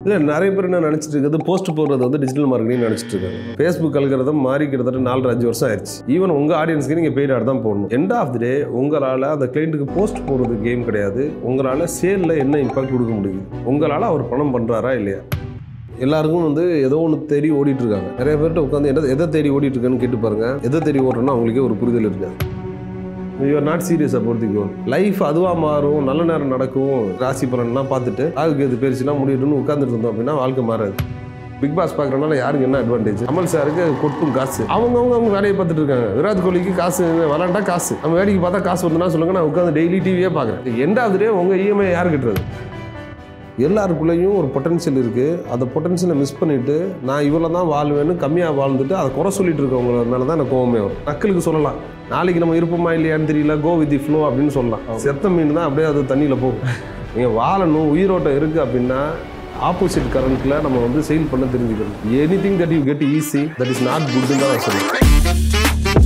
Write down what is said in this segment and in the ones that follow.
இல்லை நிறைய பேர் என்ன நினச்சிட்டு இருக்குது போஸ்ட் போடுறது வந்து டிஜிட்டல் மார்க்கெட்டிங் நினச்சிட்டு இருக்காங்க ஃபேஸ்புக் அல்கிறத மாறி கிட்டத்தட்ட நாலு அஞ்சு வருஷம் ஆயிடுச்சு ஈவன் உங்கள் ஆடியன்ஸ்க்கு நீங்கள் பெய்ட் ஆட் தான் போடணும் எண்ட் ஆஃப் தி டே உங்களால் அந்த கிளைண்ட்டுக்கு போஸ்ட் போடுறது கேம் கிடையாது உங்களால் சேலில் என்ன இம்பாக்ட் கொடுக்க முடியுது உங்களால் அவர் பணம் பண்ணுறாரா இல்லையா எல்லாருக்கும் வந்து ஏதோ ஒன்று தேடி ஓடிட்டு இருக்காங்க நிறைய பேர்கிட்ட உட்காந்து எதை எதை தேடி ஓடிட்டு இருக்கான்னு கேட்டு பாருங்க எதை தேடி ஓடுறோன்னா அவங்களுக்கே ஒரு புரிதல் இருக்காது you are not serious about the goal life அதுவாக மாறும் நல்ல நேரம் நடக்கும் ராசி பலன்லாம் பார்த்துட்டு ஆகுக்கு எது பெருசுனா முடியட்டும்னு உட்காந்துட்டு இருந்தோம் அப்படின்னா வாழ்க்கை மாறாது பிக் பாஸ் பார்க்குறனால யாருக்கு என்ன அட்வான்டேஜ் அமல் சாருக்கு கொட்டும் காசு அவங்கவுங்க அவங்க வேலையை பார்த்துட்டு இருக்காங்க விராட் கோலிக்கு காசு விளாண்டா காசு நம்ம வேலைக்கு பார்த்தா காசு வந்துன்னா சொல்லுங்க நான் உட்காந்து டெய்லி டிவியே பார்க்குறேன் எண்ட் ஆஃப் டே உங்கள் இஎம்ஐ யார் கட்டுறது எல்லாருக்குள்ளேயும் ஒரு பொட்டன்ஷியல் இருக்குது அந்த பொட்டன்ஷியலை மிஸ் பண்ணிவிட்டு நான் இவ்வளோ தான் வாழ்வேன்னு கம்மியாக வாழ்ந்துட்டு அதை குறை சொல்லிட்டு இருக்கவங்கள மேலே தான் எனக்கு கோவமே வரும் நக்கலுக்கு சொல்லலாம் நாளைக்கு நம்ம இருப்போமா இல்லையான்னு தெரியல கோ வித் தி ஃப்ளோ அப்படின்னு சொல்லலாம் செத்த மீன் தான் அப்படியே அது தண்ணியில் போகும் நீங்கள் வாழணும் உயிரோட்டம் இருக்குது அப்படின்னா ஆப்போசிட் கரண்ட்டில் நம்ம வந்து செயல் பண்ண தெரிஞ்சுக்கணும் anything that you get easy that is not குட்னு தான் நான் சொல்லுவேன்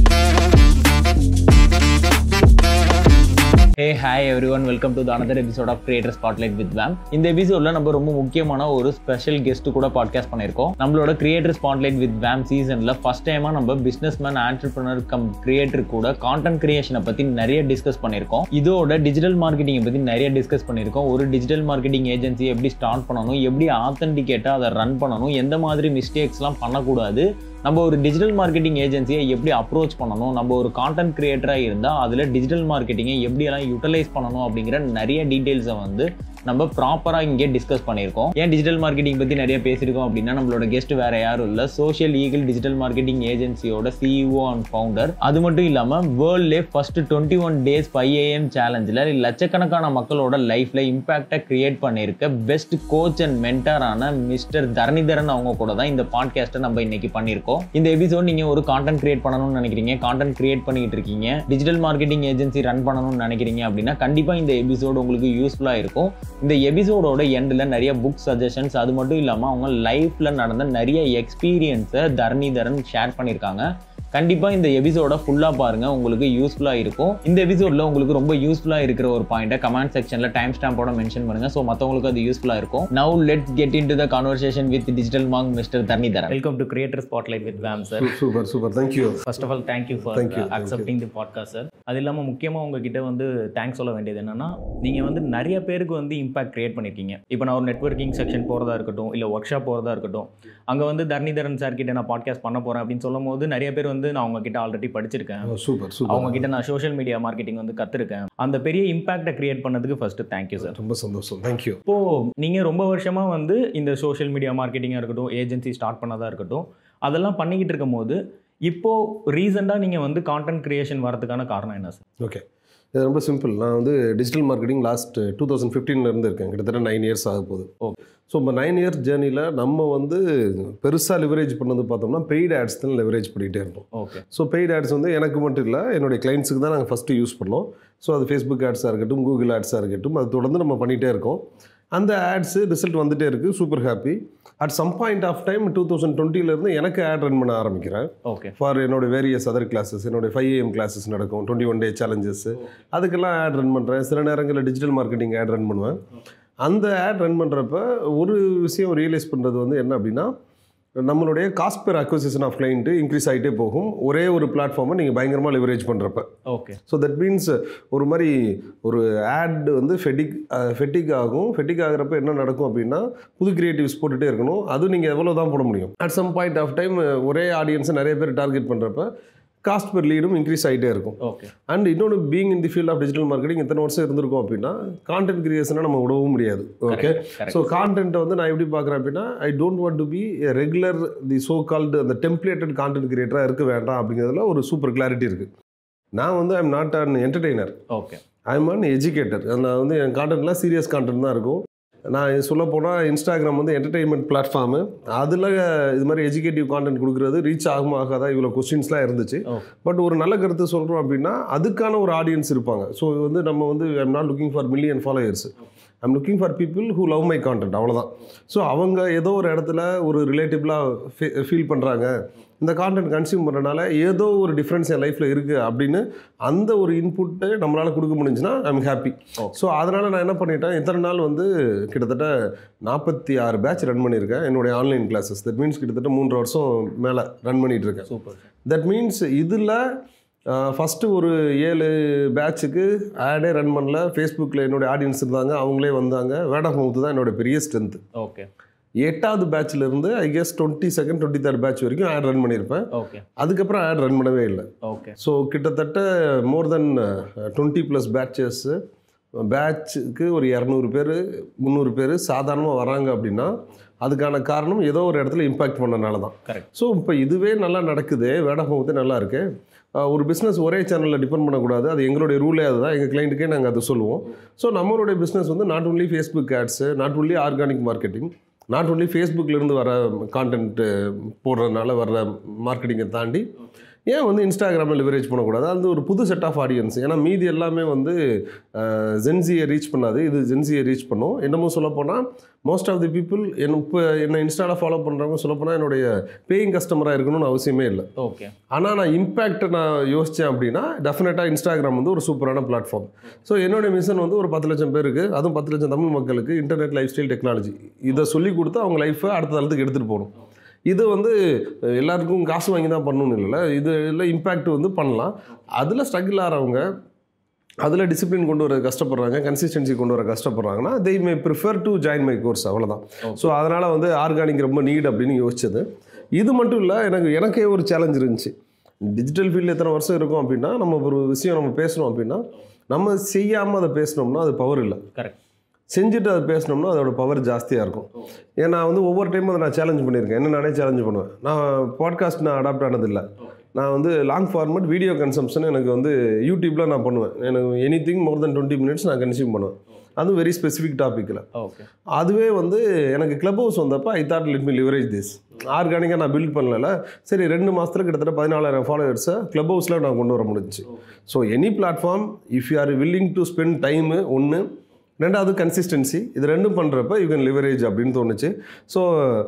hey hi everyone welcome to another episode of creator spotlight with ma'am இந்த எபிசோட்ல நம்ம ரொம்ப முக்கியமான ஒரு ஸ்பெஷல் கெஸ்ட் கூட பாட்காஸ்ட் பண்ணியிருக்கோம் நம்மளோட கிரியேட்டர் ஸ்பாட்லைட் வித் மேம் சீசன்ல ஃபர்ஸ்ட் டைமா நம்ம businessman entrepreneur cum creator கூட கான்டென்ட் கிரியேஷனை பத்தி நிறைய டிஸ்கஸ் பண்ணியிருக்கோம் இதோட டிஜிட்டல் மார்க்கெட்டிங்கை பத்தி நிறைய டிஸ்கஸ் பண்ணியிருக்கோம் ஒரு டிஜிட்டல் மார்க்கெட்டிங் ஏஜென்சி எப்படி ஸ்டார்ட் பண்ணணும் எப்படி ஆத்தென்டிகேட்டா அதை ரன் பண்ணணும் எந்த மாதிரி மிஸ்டேக்ஸ்லாம் பண்ணக்கூடாது நம்ம ஒரு டிஜிட்டல் மார்க்கெட்டிங் ஏஜென்சியை எப்படி அப்ரோச் பண்ணணும் நம்ம ஒரு கான்டென்ட் கிரியேட்டராக இருந்தால் அதில் டிஜிட்டல் மார்க்கெட்டிங்கை எப்படியெல்லாம் யூட்டிலைஸ் பண்ணணும் அப்படிங்கிற நிறைய டீட்டெயில்ஸை வந்து நம்ம ப்ராப்பராக இங்கே டிஸ்கஸ் பண்ணியிருக்கோம் ஏன் டிஜிட்டல் மார்க்கெட்டிங் பற்றி நிறைய பேசியிருக்கோம் அப்படின்னா நம்மளோட கெஸ்ட் வேற யாரும் இல்லை சோஷியல் ஈகிள் டிஜிட்டல் மார்க்கெட்டிங் ஏஜென்சியோட சிஇஓ அண்ட் ஃபவுண்டர் அது மட்டும் இல்லாமல் வேர்ல்ட்லே first twenty one days five AM சேலஞ்சில் லட்சக்கணக்கான மக்களோட லைஃப்பில் இம்பாக்டை கிரியேட் பண்ணியிருக்க பெஸ்ட் கோச் அண்ட் மென்டரான மிஸ்டர் தரணிதரன் அவங்க கூட தான் இந்த பாட்காஸ்ட்டை நம்ம இன்னைக்கு பண்ணியிருக்கோம் இந்த எபிசோட் நீங்க ஒரு கான்டென்ட் கிரியேட் பண்ணணும்னு நினைக்கிறீங்க கான்டென்ட் கிரியேட் பண்ணிட்டு இருக்கீங்க டிஜிட்டல் மார்க்கெட்டிங் ஏஜென்சி ரன் பண்ணணும்னு நினைக்கிறீங்க அப்படின்னா கண்டிப்பா இந்த எபிசோட் உங்களுக்கு யூஸ்ஃபுல்லா இருக்கும் இந்த எபிசோடோட எண்டில் நிறைய புக் சஜஷன்ஸ் அது மட்டும் இல்லாமல் அவங்க லைஃப்ல நடந்த நிறைய எக்ஸ்பீரியன்ஸை தரணிதரன் ஷேர் பண்ணியிருக்காங்க கண்டிப்பாக இந்த எபிசோட ஃபுல்லாக பாருங்க உங்களுக்கு யூஸ்ஃபுல்லாக இருக்கும் இந்த எபிசோடில் உங்களுக்கு ரொம்ப யூஸ்ஃபுல்லாக இருக்கிற ஒரு பாயிண்ட்டை கமெண்ட் செக்ஷனில் டைம் ஸ்டாம்போட மென்ஷன் பண்ணுங்க ஸோ மற்றவங்களுக்கு அது யூஸ்ஃபுல்லாக இருக்கும் now let's get into the conversation with digital mark mister Dharanidharan welcome to creator spotlight with வேம் sir super super thank you first of all thank you for Thank you, thank accepting the podcast sir அது இல்லாமல் முக்கியமாக உங்ககிட்ட வந்து thanks சொல்ல வேண்டியது என்னன்னா நீங்கள் வந்து நிறைய பேருக்கு வந்து இம்பாக்ட் கிரியேட் பண்ணியிருக்கீங்க இப்போ நான் ஒரு நெட்வொர்க்கிங் செக்ஷன் போகிறதா இருக்கட்டும் இல்லை ஒர்க் ஷாப் போகிறதா இருக்கட்டும் அங்கே வந்து தர்ணிதரன் சார் கிட்ட நான் பாட்காஸ்ட் பண்ண போகிறேன் அப்படின்னு சொல்லும் போது நிறைய பேர் வந்து நான் உங்ககிட்ட ஆல்ரெடி படிச்சிருக்கேன் சூப்பர் அவங்க சூப்பர் கிட்ட நான் சோஷியல் மீடியா மார்க்கெட்டிங் வந்து கற்றுருக்கேன் அந்த பெரிய இம்பாக்டை கிரியேட் பண்ணதுக்கு ஃபர்ஸ்ட் தேங்க்யூ சார் ரொம்ப சந்தோஷம் தேங்க்யூ இப்போ நீங்கள் ரொம்ப வருஷமாக வந்து இந்த சோஷியல் மீடியா மார்க்கெட்டிங்காக இருக்கட்டும் ஏஜென்சி ஸ்டார்ட் பண்ணதாக இருக்கட்டும் அதெல்லாம் பண்ணிக்கிட்டு இருக்கும் போது இப்போ ரீசெண்டாக நீங்கள் வந்து கான்டென்ட் கிரியேஷன் வரதுக்கான காரணம் என்ன சார் ஓகே இது ரொம்ப சிம்பிள் நான் வந்து digital marketing last two thousand ஃபிஃப்டீன்லேருந்து இருக்கேன் கிட்டத்தட்ட நைன் இயர்ஸ் ஆக போகுது Okay. ஸோ இப்போ நைன் இயர்ஸ் ஜேர்னியில் நம்ம வந்து பெருசாக லிவரேஜ் பண்ணது பார்த்தோம்னா பெய்டு ஆட்ஸ் தான் லிவரேஜ் பண்ணிகிட்டே இருப்போம் ஓகே ஸோ பெய்டு ஆட்ஸ் வந்து எனக்கு மட்டும் இல்லை என்னுடைய கிளைண்ட்ஸுக்கு தான் நாங்கள் ஃபஸ்ட்டு யூஸ் பண்ணோம் ஸோ அது ஃபேஸ்புக் ஆட்ஸாக இருக்கட்டும் கூகுள் ஆட்ஸாக இருக்கட்டும் அது தொடர்ந்து நம்ம பண்ணிகிட்டே இருக்கோம் அந்த ஆட்ஸு ரிசல்ட் வந்துட்டே இருக்குது super happy at some point of time two thousand டுவெண்ட்டிலேருந்து எனக்கு ஆட் ரன் பண்ண ஆரம்பிக்கிறேன் ஓகே ஃபார் என்னோட வேரியஸ் அதர் கிளாஸஸ் என்னோட ஃபைவ் ஏஎம் கிளாஸஸ் நடக்கும் டுவெண்ட்டி ஒன் டே சேலஞ்சஸ் அதுக்கெல்லாம் ஆட் ரன் பண்ணுறேன் சில நேரங்களில் டிஜிட்டல் மார்க்கெட்டிங் ஆட் ரன் பண்ணுவேன் அந்த ஆட் ரன் பண்ணுறப்ப ஒரு விஷயம் ரியலைஸ் பண்ணுறது வந்து என்ன அப்படின்னா நம்மளுடைய cost per acquisition of client increase ஆகிட்டே போகும் ஒரே ஒரு பிளாட்ஃபார்மை நீங்கள் பயங்கரமாக லிவரேஜ் பண்ணுறப்ப ஓகே ஸோ தட் மீன்ஸ் ஒரு மாதிரி ஒரு ஆட் வந்து ஃபெட்டிக் ஃபெட்டிக் ஆகும் ஃபெட்டிக் ஆகிறப்ப என்ன நடக்கும் அப்படின்னா புது கிரியேட்டிவ்ஸ் போட்டுகிட்டே இருக்கணும் அதுவும் நீங்கள் எவ்வளோ தான் போட முடியும் at some point of time ஒரே ஆடியன்ஸை நிறைய பேர் டார்கெட் பண்ணுறப்ப காஸ்ட் பெர் லீடும் இன்க்ரீஸ் ஆகிட்டே இருக்கும் ஓகே அண்ட் இன்னொன்று being in the field of digital marketing எத்தனை வருஷம் இருந்திருக்கும் அப்படின்னா கான்டென்ட் கிரியேஷனை நம்ம விடவும் முடியாது ஓகே correct. ஸோ கான்டென்ட்டை வந்து நான் எப்படி பார்க்குறேன் அப்படின்னா I don't want to be regular the so called அந்த டெம்ப்ளேட்டட் கான்டென்ட் கிரியேட்டராக இருக்க வேண்டாம் அப்படிங்கிறதுல ஒரு சூப்பர் கிளாரிட்டி இருக்குது நான் வந்து I'm not an entertainer okay I'm an educator நான் வந்து என் கான்டென்ட்லாம் சீரியஸ் கான்டென்ட் தான் இருக்கும் நான் சொல்ல போனால் இன்ஸ்டாகிராம் வந்து என்டர்டெயின்மெண்ட் பிளாட்ஃபார்மு அதில் இது மாதிரி எஜுகேட்டிவ் கான்டென்ட் கொடுக்குறது ரீச் ஆகுமா ஆகாதா இவ்வளோ கொஸ்டின்ஸ்லாம் இருந்துச்சு ஓகே பட் ஒரு நல்ல கருத்து சொல்கிறோம் அப்படின்னா அதுக்கான ஒரு ஆடியன்ஸ் இருப்பாங்க ஸோ வந்து நம்ம வந்து I'm not looking for million followers I'm looking for people who love my content அவ்வளோதான் ஸோ அவங்க ஏதோ ஒரு இடத்துல ஒரு ரிலேட்டிவ்லாக ஃபீல் பண்ணுறாங்க இந்த கான்டென்ட் கன்சியூம் பண்ணுறனால ஏதோ ஒரு டிஃப்ரென்ஸ் என் லைஃப்பில் இருக்குது அப்படின்னு அந்த ஒரு இன்புட்டு நம்மளால் கொடுக்க முடிஞ்சுன்னா ஐம் ஹாப்பி ஸோ அதனால் நான் என்ன பண்ணிட்டேன் இத்தனை நாள் வந்து கிட்டத்தட்ட நாற்பத்தி ஆறு பேட்ச் ரன் பண்ணியிருக்கேன் என்னுடைய ஆன்லைன் கிளாஸஸ் தட் மீன்ஸ் கிட்டத்தட்ட மூன்று வருஷம் மேலே ரன் பண்ணிட்டு இருக்கேன் சூப்பர் தட் மீன்ஸ் இதில் ஃபஸ்ட்டு ஒரு ஏழு பேட்சுக்கு ஆடே ரன் பண்ணல ஃபேஸ்புக்கில் என்னுடைய ஆடியன்ஸ் இருந்தாங்க அவங்களே வந்தாங்க வேர்ட் ஆஃப் மவுத் தான் என்னோட பெரிய ஸ்ட்ரென்த் ஓகே எட்டாவது பேட்ச்ல இருந்து I guess twenty second twenty third batch வரைக்கும் ஆட் ரன் பண்ணியிருப்பேன் ஓகே அதுக்கப்புறம் ஆட் ரன் பண்ணவே இல்லை ஓகே ஸோ கிட்டத்தட்ட மோர் தென் டுவெண்ட்டி ப்ளஸ் பேட்சஸ்ஸு பேட்சுக்கு ஒரு இரநூறு பேர் முந்நூறு பேர் சாதாரணமாக வராங்க அப்படின்னா அதுக்கான காரணம் ஏதோ ஒரு இடத்துல இம்பாக்ட் பண்ணனால தான் கரெக்ட் ஸோ இப்போ இதுவே நல்லா நடக்குது வேட முகத்தே நல்லா இருக்கு அஹ் ஒரு பிஸ்னஸ் ஒரே சேனலில் டிபெண்ட் பண்ணக்கூடாது அது எங்களுடைய ரூலே அதுதான் எங்கள் கிளைண்ட்டுக்கே நாங்கள் அதை சொல்லுவோம் ஸோ நம்மளுடைய பிஸ்னஸ் வந்து not only Facebook ads not only organic marketing not only ஃபேஸ்புக்லேருந்து வர கான்டென்ட் போடுறதுனால வர்ற மார்க்கெட்டிங்கை தாண்டி ஏன் வந்து இன்ஸ்டாகிராமில் லிவரேஜ் பண்ணக்கூடாது அது ஒரு புது செட் ஆஃப் ஆடியன்ஸ் ஏன்னா மீதி எல்லாமே வந்து ஜென்சியை ரீச் பண்ணாது இது ஜென்சியை ரீச் பண்ணும் என்னமோ சொல்லப்போனால் மோஸ்ட் ஆஃப் தி பீப்புள் என் இப்போ என்னை இன்ஸ்டாவில் ஃபாலோ பண்ணுறவங்க சொல்லப்போனால் என்னுடைய பேயிங் கஸ்டமராக இருக்கணும்னு அவசியமே இல்லை ஓகே ஆனால் நான் இம்பேக்ட் நான் யோசித்தேன் அப்படின்னா டெஃபினட்டாக இன்ஸ்டாகிராம் வந்து ஒரு சூப்பரான பிளாட்ஃபார்ம் ஸோ என்னோட மிஷன் வந்து ஒரு பத்து லட்சம் பேருக்கு அதுவும் பத்து லட்சம் தமிழ் மக்களுக்கு இன்டர்நெட் லைஃப் ஸ்டைல் டெக்னாலஜி இதை சொல்லி கொடுத்து அவங்க லைஃப்பை அடுத்த தளத்துக்கு எடுத்துகிட்டு போகணும் இது வந்து அஹ், எல்லாருக்கும் காசு வாங்கி தான் பண்ணணும்னு இல்லைல்ல இது இல்லை இம்பேக்ட் வந்து பண்ணலாம் அதில் ஸ்ட்ரகிள் ஆகிறவங்க அதில் டிசிப்ளின் கொண்டு வர கஷ்டப்படுறாங்க கன்சிஸ்டன்சி கொண்டு வர கஷ்டப்படுறாங்கன்னா they may prefer to join my course அவ்வளோதான் ஸோ அதனால் வந்து ஆர்கானிக் ரொம்ப நீட் அப்படின்னு யோசிச்சது இது மட்டும் இல்லை எனக்கு எனக்கே ஒரு சேலஞ்ச் இருந்துச்சு டிஜிட்டல் ஃபீல்டில் எத்தனை வருஷம் இருக்கும் அப்படின்னா நம்ம ஒரு விஷயம் நம்ம பேசணும் அப்படின்னா நம்ம செய்யாமல் அதை பேசினோம்னா அது பவர் இல்லை கரெக்ட் செஞ்சுட்டு அதை பேசினோம்னா அதோட பவர் ஜாஸ்தியாக இருக்கும் ஏன்னா நான் வந்து ஒவ்வொரு டைமும் அதை நான் சேலஞ்ச் பண்ணியிருக்கேன் என்ன நானே சேலஞ்ச் பண்ணுவேன் நான் பாட்காஸ்ட் நான் அடாப்ட் ஆனதில்லை நான் வந்து லாங் ஃபார்மட் வீடியோ கன்சம்ஷன் எனக்கு வந்து யூடியூப்பில் நான் பண்ணுவேன் எனக்கு anything more than twenty minutes நான் கன்சியூம் பண்ணுவேன் அதுவும் வெரி ஸ்பெசிஃபிக் டாப்பிக்கில் ஓகே அதுவே வந்து எனக்கு கிளப் ஹவுஸ் வந்தப்போ I thought let me leverage this ஆர்கானிக்காக நான் பில்ட் பண்ணல சரி ரெண்டு மாதத்தில் கிட்டத்தட்ட பதினாலாயிரம் ஃபாலோவர்ஸை கிளப் ஹவுஸில் நான் கொண்டு வர முடிஞ்சுச்சு so any platform if you are willing to spend time ஒன்று ரெண்டாவது கன்சிஸ்டன்சி இது ரெண்டும் பண்ணுறப்ப யூ கேன் லிவரேஜ் அப்படின்னு தோணுச்சு ஸோ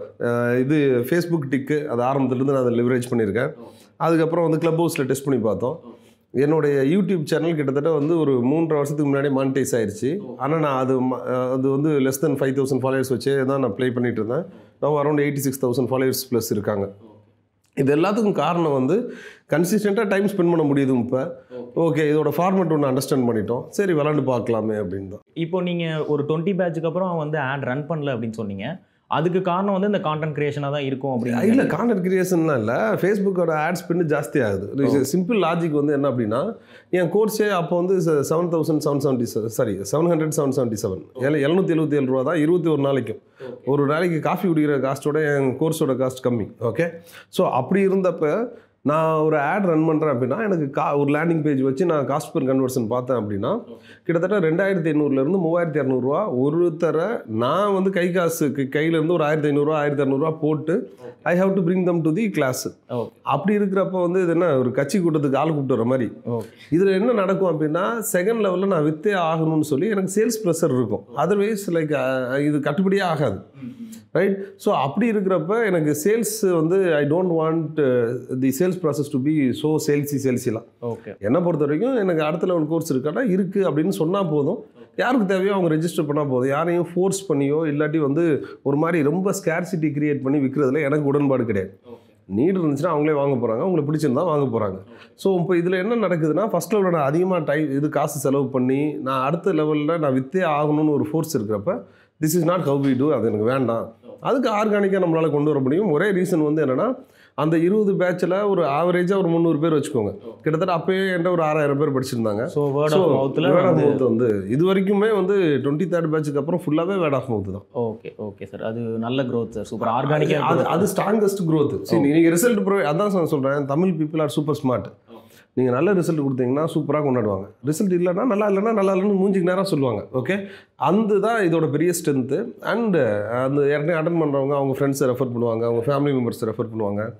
இது ஃபேஸ்புக் டிக்கு அது ஆரம்பத்துலேருந்து நான் அதை லிவரேஜ் பண்ணியிருக்கேன் அதுக்கப்புறம் வந்து கிளப் ஹவுஸில் டெஸ்ட் பண்ணி பார்த்தோம் என்னுடைய யூடியூப் சேனல் கிட்டத்தட்ட வந்து ஒரு மூன்றரை வருஷத்துக்கு முன்னாடி மானிட்டைஸ் ஆயிருச்சு ஆனால் நான் அது ம- அது வந்து less than five thousand followers வச்சே தான் நான் ப்ளே பண்ணிட்டு இருந்தேன் நான் around eighty six thousand followers plus இருக்காங்க இது எல்லாத்துக்கும் காரணம் வந்து கன்சிஸ்டண்ட்டாக டைம் ஸ்பெண்ட் பண்ண முடியுது இப்போ ஓகே இதோட ஃபார்மேட் ஒன்று அண்டர்ஸ்டாண்ட் பண்ணிட்டோம் சரி விளாண்டு பார்க்கலாமே அப்படின்னு தான் இப்போ நீங்கள் ஒரு டுவெண்ட்டி பேட்சுக்கு அப்புறம் வந்து ஆட் ரன் பண்ணல அப்படின்னு சொன்னீங்க அதுக்கு காரணம் வந்து இந்த கான்டென்ட் கிரியேஷனாக தான் இருக்கும் அப்படின்னு இல்லை கான்டென்ட் கிரியேஷன்லாம் இல்லை ஃபேஸ்புக்கோட ஆட் ஸ்பெண்ட் ஜாஸ்தி ஆகுது சிம்பிள் லாஜிக் வந்து என்ன அப்படின்னா என் கோர்ஸே அப்போ வந்து seven thousand seven seventy sorry seven hundred seven seventy seven எழுநூற்றி எழுபத்தி ஏழு ரூபா தான் இருபத்தி ஒரு நாளைக்கும் ஒரு நாளைக்கு காஃபி குடிக்கிற காஸ்ட்டோட என் கோர்ஸோட காஸ்ட் கம்மி ஓகே ஸோ அப்படி இருந்தப்ப நான் ஒரு ஆட் ரன் பண்ணுறேன் அப்படின்னா எனக்கு கா ஒரு லேண்டிங் பேஜ் வச்சு நான் காஸ்ட் பெர் கன்வர்ஷன் பார்த்தேன் அப்படின்னா கிட்டத்தட்ட ரெண்டாயிரத்தி எண்ணூறுலேருந்து மூவாயிரத்தி இரநூறுவா ஒருத்தரை நான் வந்து கை காசு கையிலேருந்து ஒரு ஆயிரத்தி ஐநூறுரூவா ஆயிரத்தி இரநூறுவா போட்டு I have to bring them to the class okay அப்படி இருக்கிறப்ப வந்து இது என்ன ஒரு கட்சி கூட்டத்துக்கு ஆள் கூப்பிட்டு வர மாதிரி ஓகே இதில் என்ன நடக்கும் அப்படின்னா செகண்ட் லெவலில் நான் வித்தே ஆகணும்னு சொல்லி எனக்கு சேல்ஸ் ப்ரெஷர் இருக்கும் அதர்வைஸ் லைக் இது கட்டுப்படியே ஆகாது ரைட் ஸோ அப்படி இருக்கிறப்ப எனக்கு சேல்ஸ் வந்து I don't want the sales process to be so salesy சேல்ஸிலாம் ஓகே என்னை பொறுத்த வரைக்கும் எனக்கு அடுத்த லெவல் கோர்ஸ் இருக்காட்டா இருக்குது அப்படின்னு சொன்னால் போதும் யாருக்கு தேவையோ அவங்க ரெஜிஸ்டர் பண்ணால் போதும் யாரையும் ஃபோர்ஸ் பண்ணியோ இல்லாட்டி வந்து ஒரு மாதிரி ரொம்ப ஸ்கேர்சிட்டி கிரியேட் பண்ணி விற்கிறதுல எனக்கு உடன்பாடு கிடையாது நீட் இருந்துச்சுன்னா அவங்களே வாங்க போகிறாங்க அவங்களுக்கு பிடிச்சிருந்தா வாங்க போகிறாங்க ஸோ இப்போ இதில் என்ன நடக்குதுன்னா ஃபஸ்ட் லெவலில் நான் அதிகமாக டைம் இது காசு செலவு பண்ணி நான் அடுத்த லெவலில் நான் வித்தே ஆகணும்னு ஒரு ஃபோர்ஸ் இருக்கிறப்ப this is not how we do அது எனக்கு வேண்டாம் அதுக்கு ஆர்கானிக்காக நம்மளால் கொண்டு வர முடியும் ஒரே ரீசன் வந்து என்னென்னா அந்த இருபது பேட்சில் ஒரு ஆவரேஜாக ஒரு முந்நூறு பேர் வச்சுக்கோங்க கிட்டத்தட்ட அப்பயே என்கிட்ட ஒரு ஆறாயிரம் பேர் படிச்சிருந்தாங்க ஸோ வேர்ட் ஆஃப் மவுத்தில் வேர்ட் ஆஃப் மவுத் வந்து இது வரைக்குமே வந்து டுவெண்ட்டி தேர்ட் பேட்சுக்கு அப்புறம் ஃபுல்லாகவே வேர்ட் ஆஃப் மவுத் தான் ஓகே ஓகே சார் அது நல்ல growth சார் சூப்பர் அது ஆர்கானிக்காக அது ஸ்ட்ராங்கஸ்ட் growth சரி நீங்கள் ரிசல்ட் ப்ரொ அதான் நான் சொல்கிறேன் Tamil people are super smart நீங்கள் நல்ல ரிசல்ட் கொடுத்தீங்கன்னா சூப்பராக கொண்டாடுவாங்க ரிசல்ட் இல்லைன்னா நல்லா இல்லைன்னா நல்லா இல்லைன்னு மூஞ்சிக்கு நேரம் சொல்லுவாங்க ஓகே அந்த தான் இதோட பெரிய ஸ்ட்ரென்த்து அண்டு அந்த ஏற்கனவே அட்டன் பண்ணுறவங்க அவங்க ஃப்ரெண்ட்ஸை ரெஃபர் பண்ணுவாங்க அவங்க ஃபேமிலி மெம்பர்ஸை ரெஃபர் பண்ணுவாங்க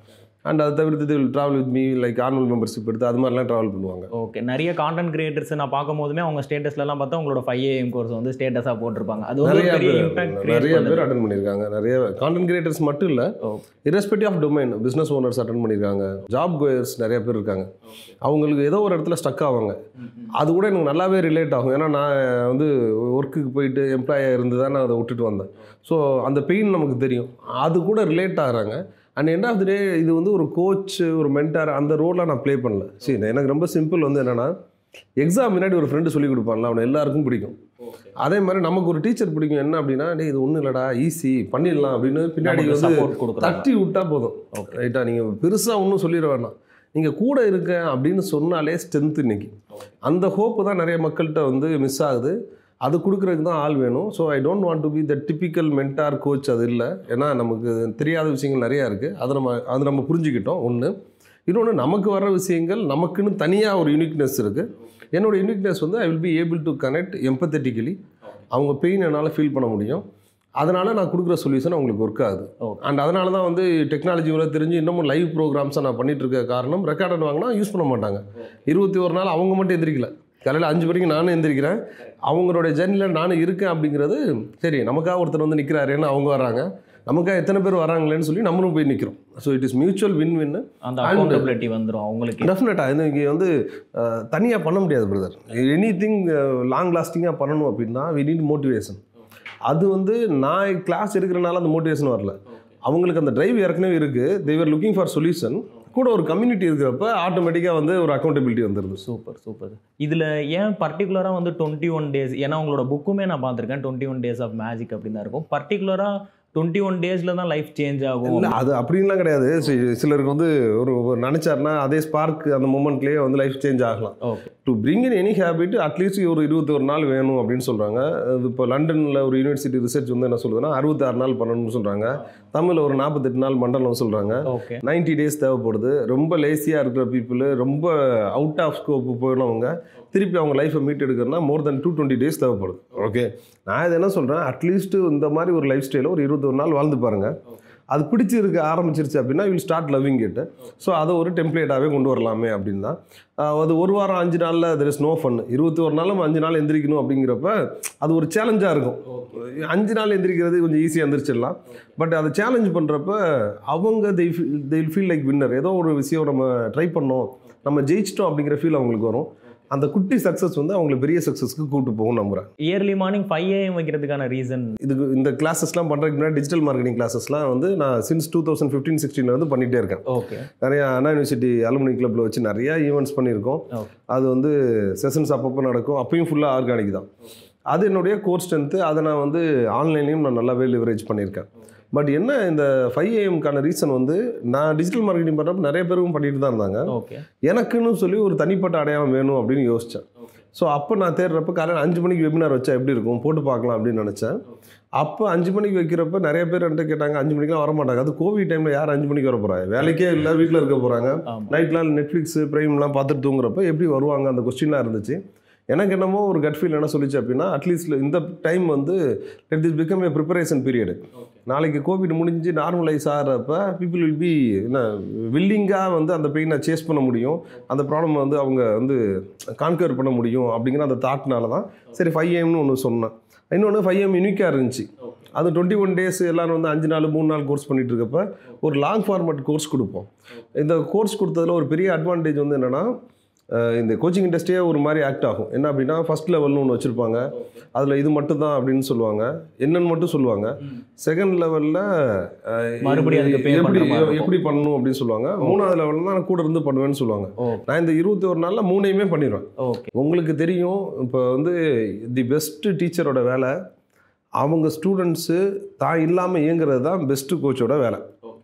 அண்ட் அதை தவிர்த்து travel with me like annual membership எடுத்து அது மாதிரிலாம் ட்ராவல் பண்ணுவாங்க ஓகே நிறைய கான்டென்ட் கிரியேட்டர்ஸ் நான் பார்க்கும் போதுமே அவங்க ஸ்டேட்டஸ்லாம் பார்த்தா உங்களோட ஃபைவ் ஏஎம் கோர்ஸ் வந்து ஸ்டேட்டஸாக போட்டிருப்பாங்க அது வந்து நிறைய ஒரு பெரிய பேர் இம்பாக்ட் நிறைய பேர் அட்டன் பண்ணியிருக்காங்க நிறைய கான்டென்ட் கிரியேட்டர்ஸ் மட்டும் இல்லை ஓ. irrespective of domain business owners attend பண்ணியிருக்காங்க ஜாப் கோயர்ஸ் நிறைய பேர் இருக்காங்க அவங்களுக்கு ஏதோ ஒரு இடத்துல ஸ்டக் ஆவாங்க அது கூட எனக்கு நல்லாவே ரிலேட் ஆகும் ஏன்னா நான் வந்து ஒர்க்குக்கு போயிட்டு எம்ப்ளாயாக இருந்து தான் நான் அதை விட்டுட்டு வந்தேன் ஸோ அந்த பெயின் நமக்கு தெரியும் அது கூட ரிலேட் ஆகுறாங்க and end of the day இது வந்து ஒரு கோச் ஒரு மென்டார் அந்த ரோலில் நான் ப்ளே பண்ணல சரி எனக்கு ரொம்ப சிம்பிள் வந்து என்னென்னா எக்ஸாம் முன்னாடி ஒரு ஃப்ரெண்டு சொல்லி கொடுப்பான்ல அவனை எல்லாருக்கும் பிடிக்கும் அதே மாதிரி நமக்கு ஒரு டீச்சர் பிடிக்கும் என்ன அப்படின்னா டேய் இது ஒன்றும் இல்லடா ஈஸி பண்ணிடலாம் அப்படின்னு பின்னாடி வந்து சப்போர்ட் கொடுக்குறாங்க தட்டி விட்டா போதும் ரைட்டா நீங்கள் பெருசாக ஒன்றும் சொல்லிட வேண்டாம் நீங்கள் கூட இருக்க அப்படின்னு சொன்னாலே ஸ்ட்ரென்த் இன்னைக்கு அந்த ஹோப்பு தான் நிறைய மக்கள்கிட்ட வந்து மிஸ் ஆகுது அது கொடுக்குறதுக்கு தான் ஆள் வேணும் so I don't want to be the typical mentor coach அது இல்லை ஏன்னா நமக்கு தெரியாத விஷயங்கள் நிறையா இருக்குது அதை நம்ம அது நம்ம புரிஞ்சுக்கிட்டோம் ஒன்று இன்னொன்று நமக்கு வர விஷயங்கள் நமக்குன்னு தனியாக ஒரு யூனிக்னஸ் இருக்குது என்னோட யூனிக்னஸ் வந்து I will be able to connect empathetically அவங்க பெயின் என்னால் ஃபீல் பண்ண முடியும் அதனால் நான் கொடுக்குற சொல்யூஷன் அவங்களுக்கு ஒர்க் ஆகுது Okay. அண்ட் அதனால தான் வந்து டெக்னாலஜி இவ்வளோ தெரிஞ்சு இன்னமும் லைவ் ப்ரோக்ராம்ஸை நான் பண்ணிட்டு இருக்க காரணம் ரெக்கார்டன் வாங்கினா யூஸ் பண்ண மாட்டாங்க இருபத்தி ஒரு நாள் அவங்க மட்டும் எந்திரிக்கல காலையில் அஞ்சு மணிக்கு நானும் எந்திரிக்கிறேன் அவங்களோட ஜர்னியில் நானும் இருக்கேன் அப்படிங்கிறது சரி நமக்காக ஒருத்தர் வந்து நிற்கிறாருன்னு அவங்க வராங்க நமக்காக எத்தனை பேர் வராங்களேன்னு சொல்லி நம்மளும் போய் நிற்கிறோம் so it is mutual win win அந்த And- அக்கௌண்டபிலிட்டி வந்துடும் அவங்களுக்கு டெஃபினட்டாக இது இங்கே வந்து தனியாக பண்ண முடியாது பிரதர் எனி திங் லாங் லாஸ்டிங்காக பண்ணணும் அப்படின்னா வி நீட் மோட்டிவேஷன் அது வந்து நான் கிளாஸ் எடுக்கிறனால அந்த மோட்டிவேஷன் வரல அவங்களுக்கு அந்த டிரைவ் ஏற்கனவே இருக்குது தேவர் லுக்கிங் ஃபார் சொல்யூஷன் கூட ஒரு கம்யூனிட்டி இருக்கிறப்ப ஆட்டோமேட்டிக்காக வந்து ஒரு அக்கௌண்டபிலிட்டி வந்துடுது சூப்பர் சூப்பர் இதில் ஏன் பர்டிகுலராக வந்து டுவெண்ட்டி ஒன் டேஸ் ஏன்னா உங்களோட புக்குமே நான் பார்த்துருக்கேன் twenty one days of magic அப்படின்னு தான் இருக்கும் பர்டிகுலராக டுவெண்ட்டி ஒன் டேஸில் தான் லைஃப் சேஞ்ச் ஆகும் இல்லை அது அப்படின்லாம் கிடையாது சி- சிலருக்கு வந்து ஒரு ஒரு நினச்சாருன்னா அதே ஸ்பார்க் அந்த மூமெண்ட்லேயே வந்து லைஃப் சேஞ்ச் ஆகலாம் okay to bring in any habit at least ஒரு இருபத்தொரு நாள் வேணும் அப்படின்னு சொல்கிறாங்க அது இப்போ லண்டனில் ஒரு யூனிவர்சிட்டி ரிசர்ச் வந்து என்ன சொல்லுதுன்னா அறுபத்தாறு நாள் பண்ணணும்னு சொல்கிறாங்க தமிழில் ஒரு நாற்பத்தெட்டு நாள் மண்டலம் சொல்கிறாங்க ஓகே 90 டேஸ் தேவைப்படுது ரொம்ப லேசியாக இருக்கிற பீப்புள் ரொம்ப அவுட் ஆஃப் ஸ்கோப் போயினவங்க திருப்பி அவங்க லைஃப்பை மீட் எடுக்கிறதுனா more than two twenty days தேவைப்படுது ஓகே நான் இது என்ன சொல்கிறேன் அட்லீஸ்ட் இந்த மாதிரி ஒரு லைஃப் ஸ்டைலில் ஒரு இருபத்தொரு நாள் வாழ்ந்து பாருங்கள் அது பிடிச்சி இருக்க ஆரம்பிச்சிருச்சு அப்படின்னா will start loving it so அதை ஒரு டெம்ப்ளேட்டாகவே கொண்டு வரலாமே அப்படின்னு தான் ஆஹ் அது ஒரு வாரம் அஞ்சு நாளில் தெர் இஸ் நோ ஃபன் இருபத்தி ஒரு நாளும் அஞ்சு நாள் எந்திரிக்கணும் அப்படிங்கிறப்ப அது ஒரு சேலஞ்சாக இருக்கும் அஞ்சு நாள் எந்திரிக்கிறது கொஞ்சம் ஈஸியாக எந்திரிச்சிடலாம் பட் அதை சேலஞ்ச் பண்ணுறப்ப அவங்க they they feel like winner ஏதோ ஒரு விஷயம் நம்ம ட்ரை பண்ணோம் நம்ம ஜெயிச்சிட்டோம் அப்படிங்கிற ஃபீல் அவங்களுக்கு வரும் அந்த குட்டி சக்ஸஸ் வந்து அவங்களை பெரிய சக்ஸஸ்க்கு கூட்டு போகும் நம்புகிறேன் இயர்லி மார்னிங் ஃபைவ் ஏஎம் வைக்கிறதுக்கான ரீசன் இதுக்கு இந்த கிளாஸஸ்லாம் பண்ணுறதுக்கு முன்னாடி டிஜிட்டல் மார்க்கெட்டிங் கிளாஸஸ்லாம் வந்து நான் சின்ஸ் டூ தௌசண்ட் ஃபிஃப்டீன் சிக்ஸ்டீனில் வந்து பண்ணிகிட்டே இருக்கேன் ஓகே நிறைய அண்ணா யூனிவர்சிட்டி அலுமினி கிளப்பில் வச்சு நிறைய ஈவெண்ட்ஸ் பண்ணியிருக்கோம் Okay. அது வந்து செஷன்ஸ் அப்பப்போ நடக்கும் அப்பயும் ஃபுல்லாக ஆர்கானிக் தான் அது என்னுடைய கோர் ஸ்ட்ரென்த்து அதை நான் வந்து ஆன்லைன்லேயும் நான் நல்லாவே லிவரேஜ் பண்ணியிருக்கேன் பட் என்ன இந்த ஃபைவ் ஏஎம்க்கான ரீசன் வந்து நான் டிஜிட்டல் மார்க்கெட்டிங் பண்ணுறப்ப நிறைய பேரும் பண்ணிட்டு தான் இருந்தாங்க ஓகே எனக்குன்னு சொல்லி ஒரு தனிப்பட்ட அடையாளம் வேணும் அப்படின்னு யோசித்தேன் ஸோ அப்போ நான் தேடுறப்ப காலையில் அஞ்சு மணிக்கு வெபினார் வச்சா எப்படி இருக்கும் போட்டு பார்க்கலாம் அப்படின்னு நினச்சேன் அப்போ அஞ்சு மணிக்கு வைக்கிறப்ப நிறைய பேர் என்கிட்ட கேட்டாங்க அஞ்சு மணிக்கெலாம் வர மாட்டாங்க அது கோவிட் டைமில் யார் அஞ்சு மணிக்கு வர போகிறாங்க வேலைக்கே இல்லை வீட்டில் இருக்க போகிறாங்க ஆமா. நைட்லாம் நெட்ஃப்ளிக்ஸ் ப்ரைம்லாம் பார்த்துட்டு தூங்குறப்ப எப்படி வருவாங்க அந்த கொஸ்டின்லாம் இருந்துச்சு எனக்கு என்னமோ ஒரு கட் ஃபீல் என்ன சொல்லிச்சு அப்படின்னா அட்லீஸ்ட் இந்த டைம் வந்து let this become a preparation period நாளைக்கு கோவிட் முடிஞ்சு நார்மலைஸ் ஆகிறப்ப பீப்புள் வில் பி என்ன வில்லிங்காக வந்து அந்த பெயினை சேஸ் பண்ண முடியும் அந்த ப்ராப்ளம் வந்து அவங்க வந்து கான்கர் பண்ண முடியும் அப்படிங்கிற அந்த தாட்னால தான் சரி ஃபைவ் ஏம்னு ஒன்று சொன்னேன் இன்னொன்று ஃபைவ் எம் யூனிக்காக இருந்துச்சு அது டுவெண்ட்டி ஒன் டேஸ் எல்லாரும் வந்து அஞ்சு நாள் மூணு நாள் கோர்ஸ் பண்ணிட்டு இருக்கப்ப ஒரு லாங் ஃபார்மட் கோர்ஸ் கொடுப்போம் இந்த கோர்ஸ் கொடுத்ததுல ஒரு பெரிய அட்வான்டேஜ் வந்து என்னென்னா இந்த கோச்சிங் இண்டஸ்ட்ரியே ஒரு மாதிரி ஆக்ட் ஆகும் என்ன அப்படின்னா ஃபர்ஸ்ட் லெவல்னு ஒன்று வச்சுருப்பாங்க அதில் இது மட்டும் தான் அப்படின்னு சொல்லுவாங்க என்னன்னு மட்டும் சொல்லுவாங்க செகண்ட் லெவலில் மறுபடியும் அதுக்கு pay எப்படி பண்ற மாதிரி இருக்கும். எப்படி பண்ணணும் அப்படின்னு சொல்லுவாங்க மூணாவது லெவலில் தான் நான் கூட இருந்து பண்ணுவேன்னு சொல்லுவாங்க ஓ நான் இந்த இருபத்தி ஒரு நாளில் மூணையுமே பண்ணிடுவேன் ஓகே உங்களுக்கு தெரியும் இப்போ வந்து தி பெஸ்ட் டீச்சரோட வேலை அவங்க ஸ்டூடெண்ட்ஸு தான் இல்லாமல் இயங்குறது தான் பெஸ்ட்டு கோச்சோட வேலை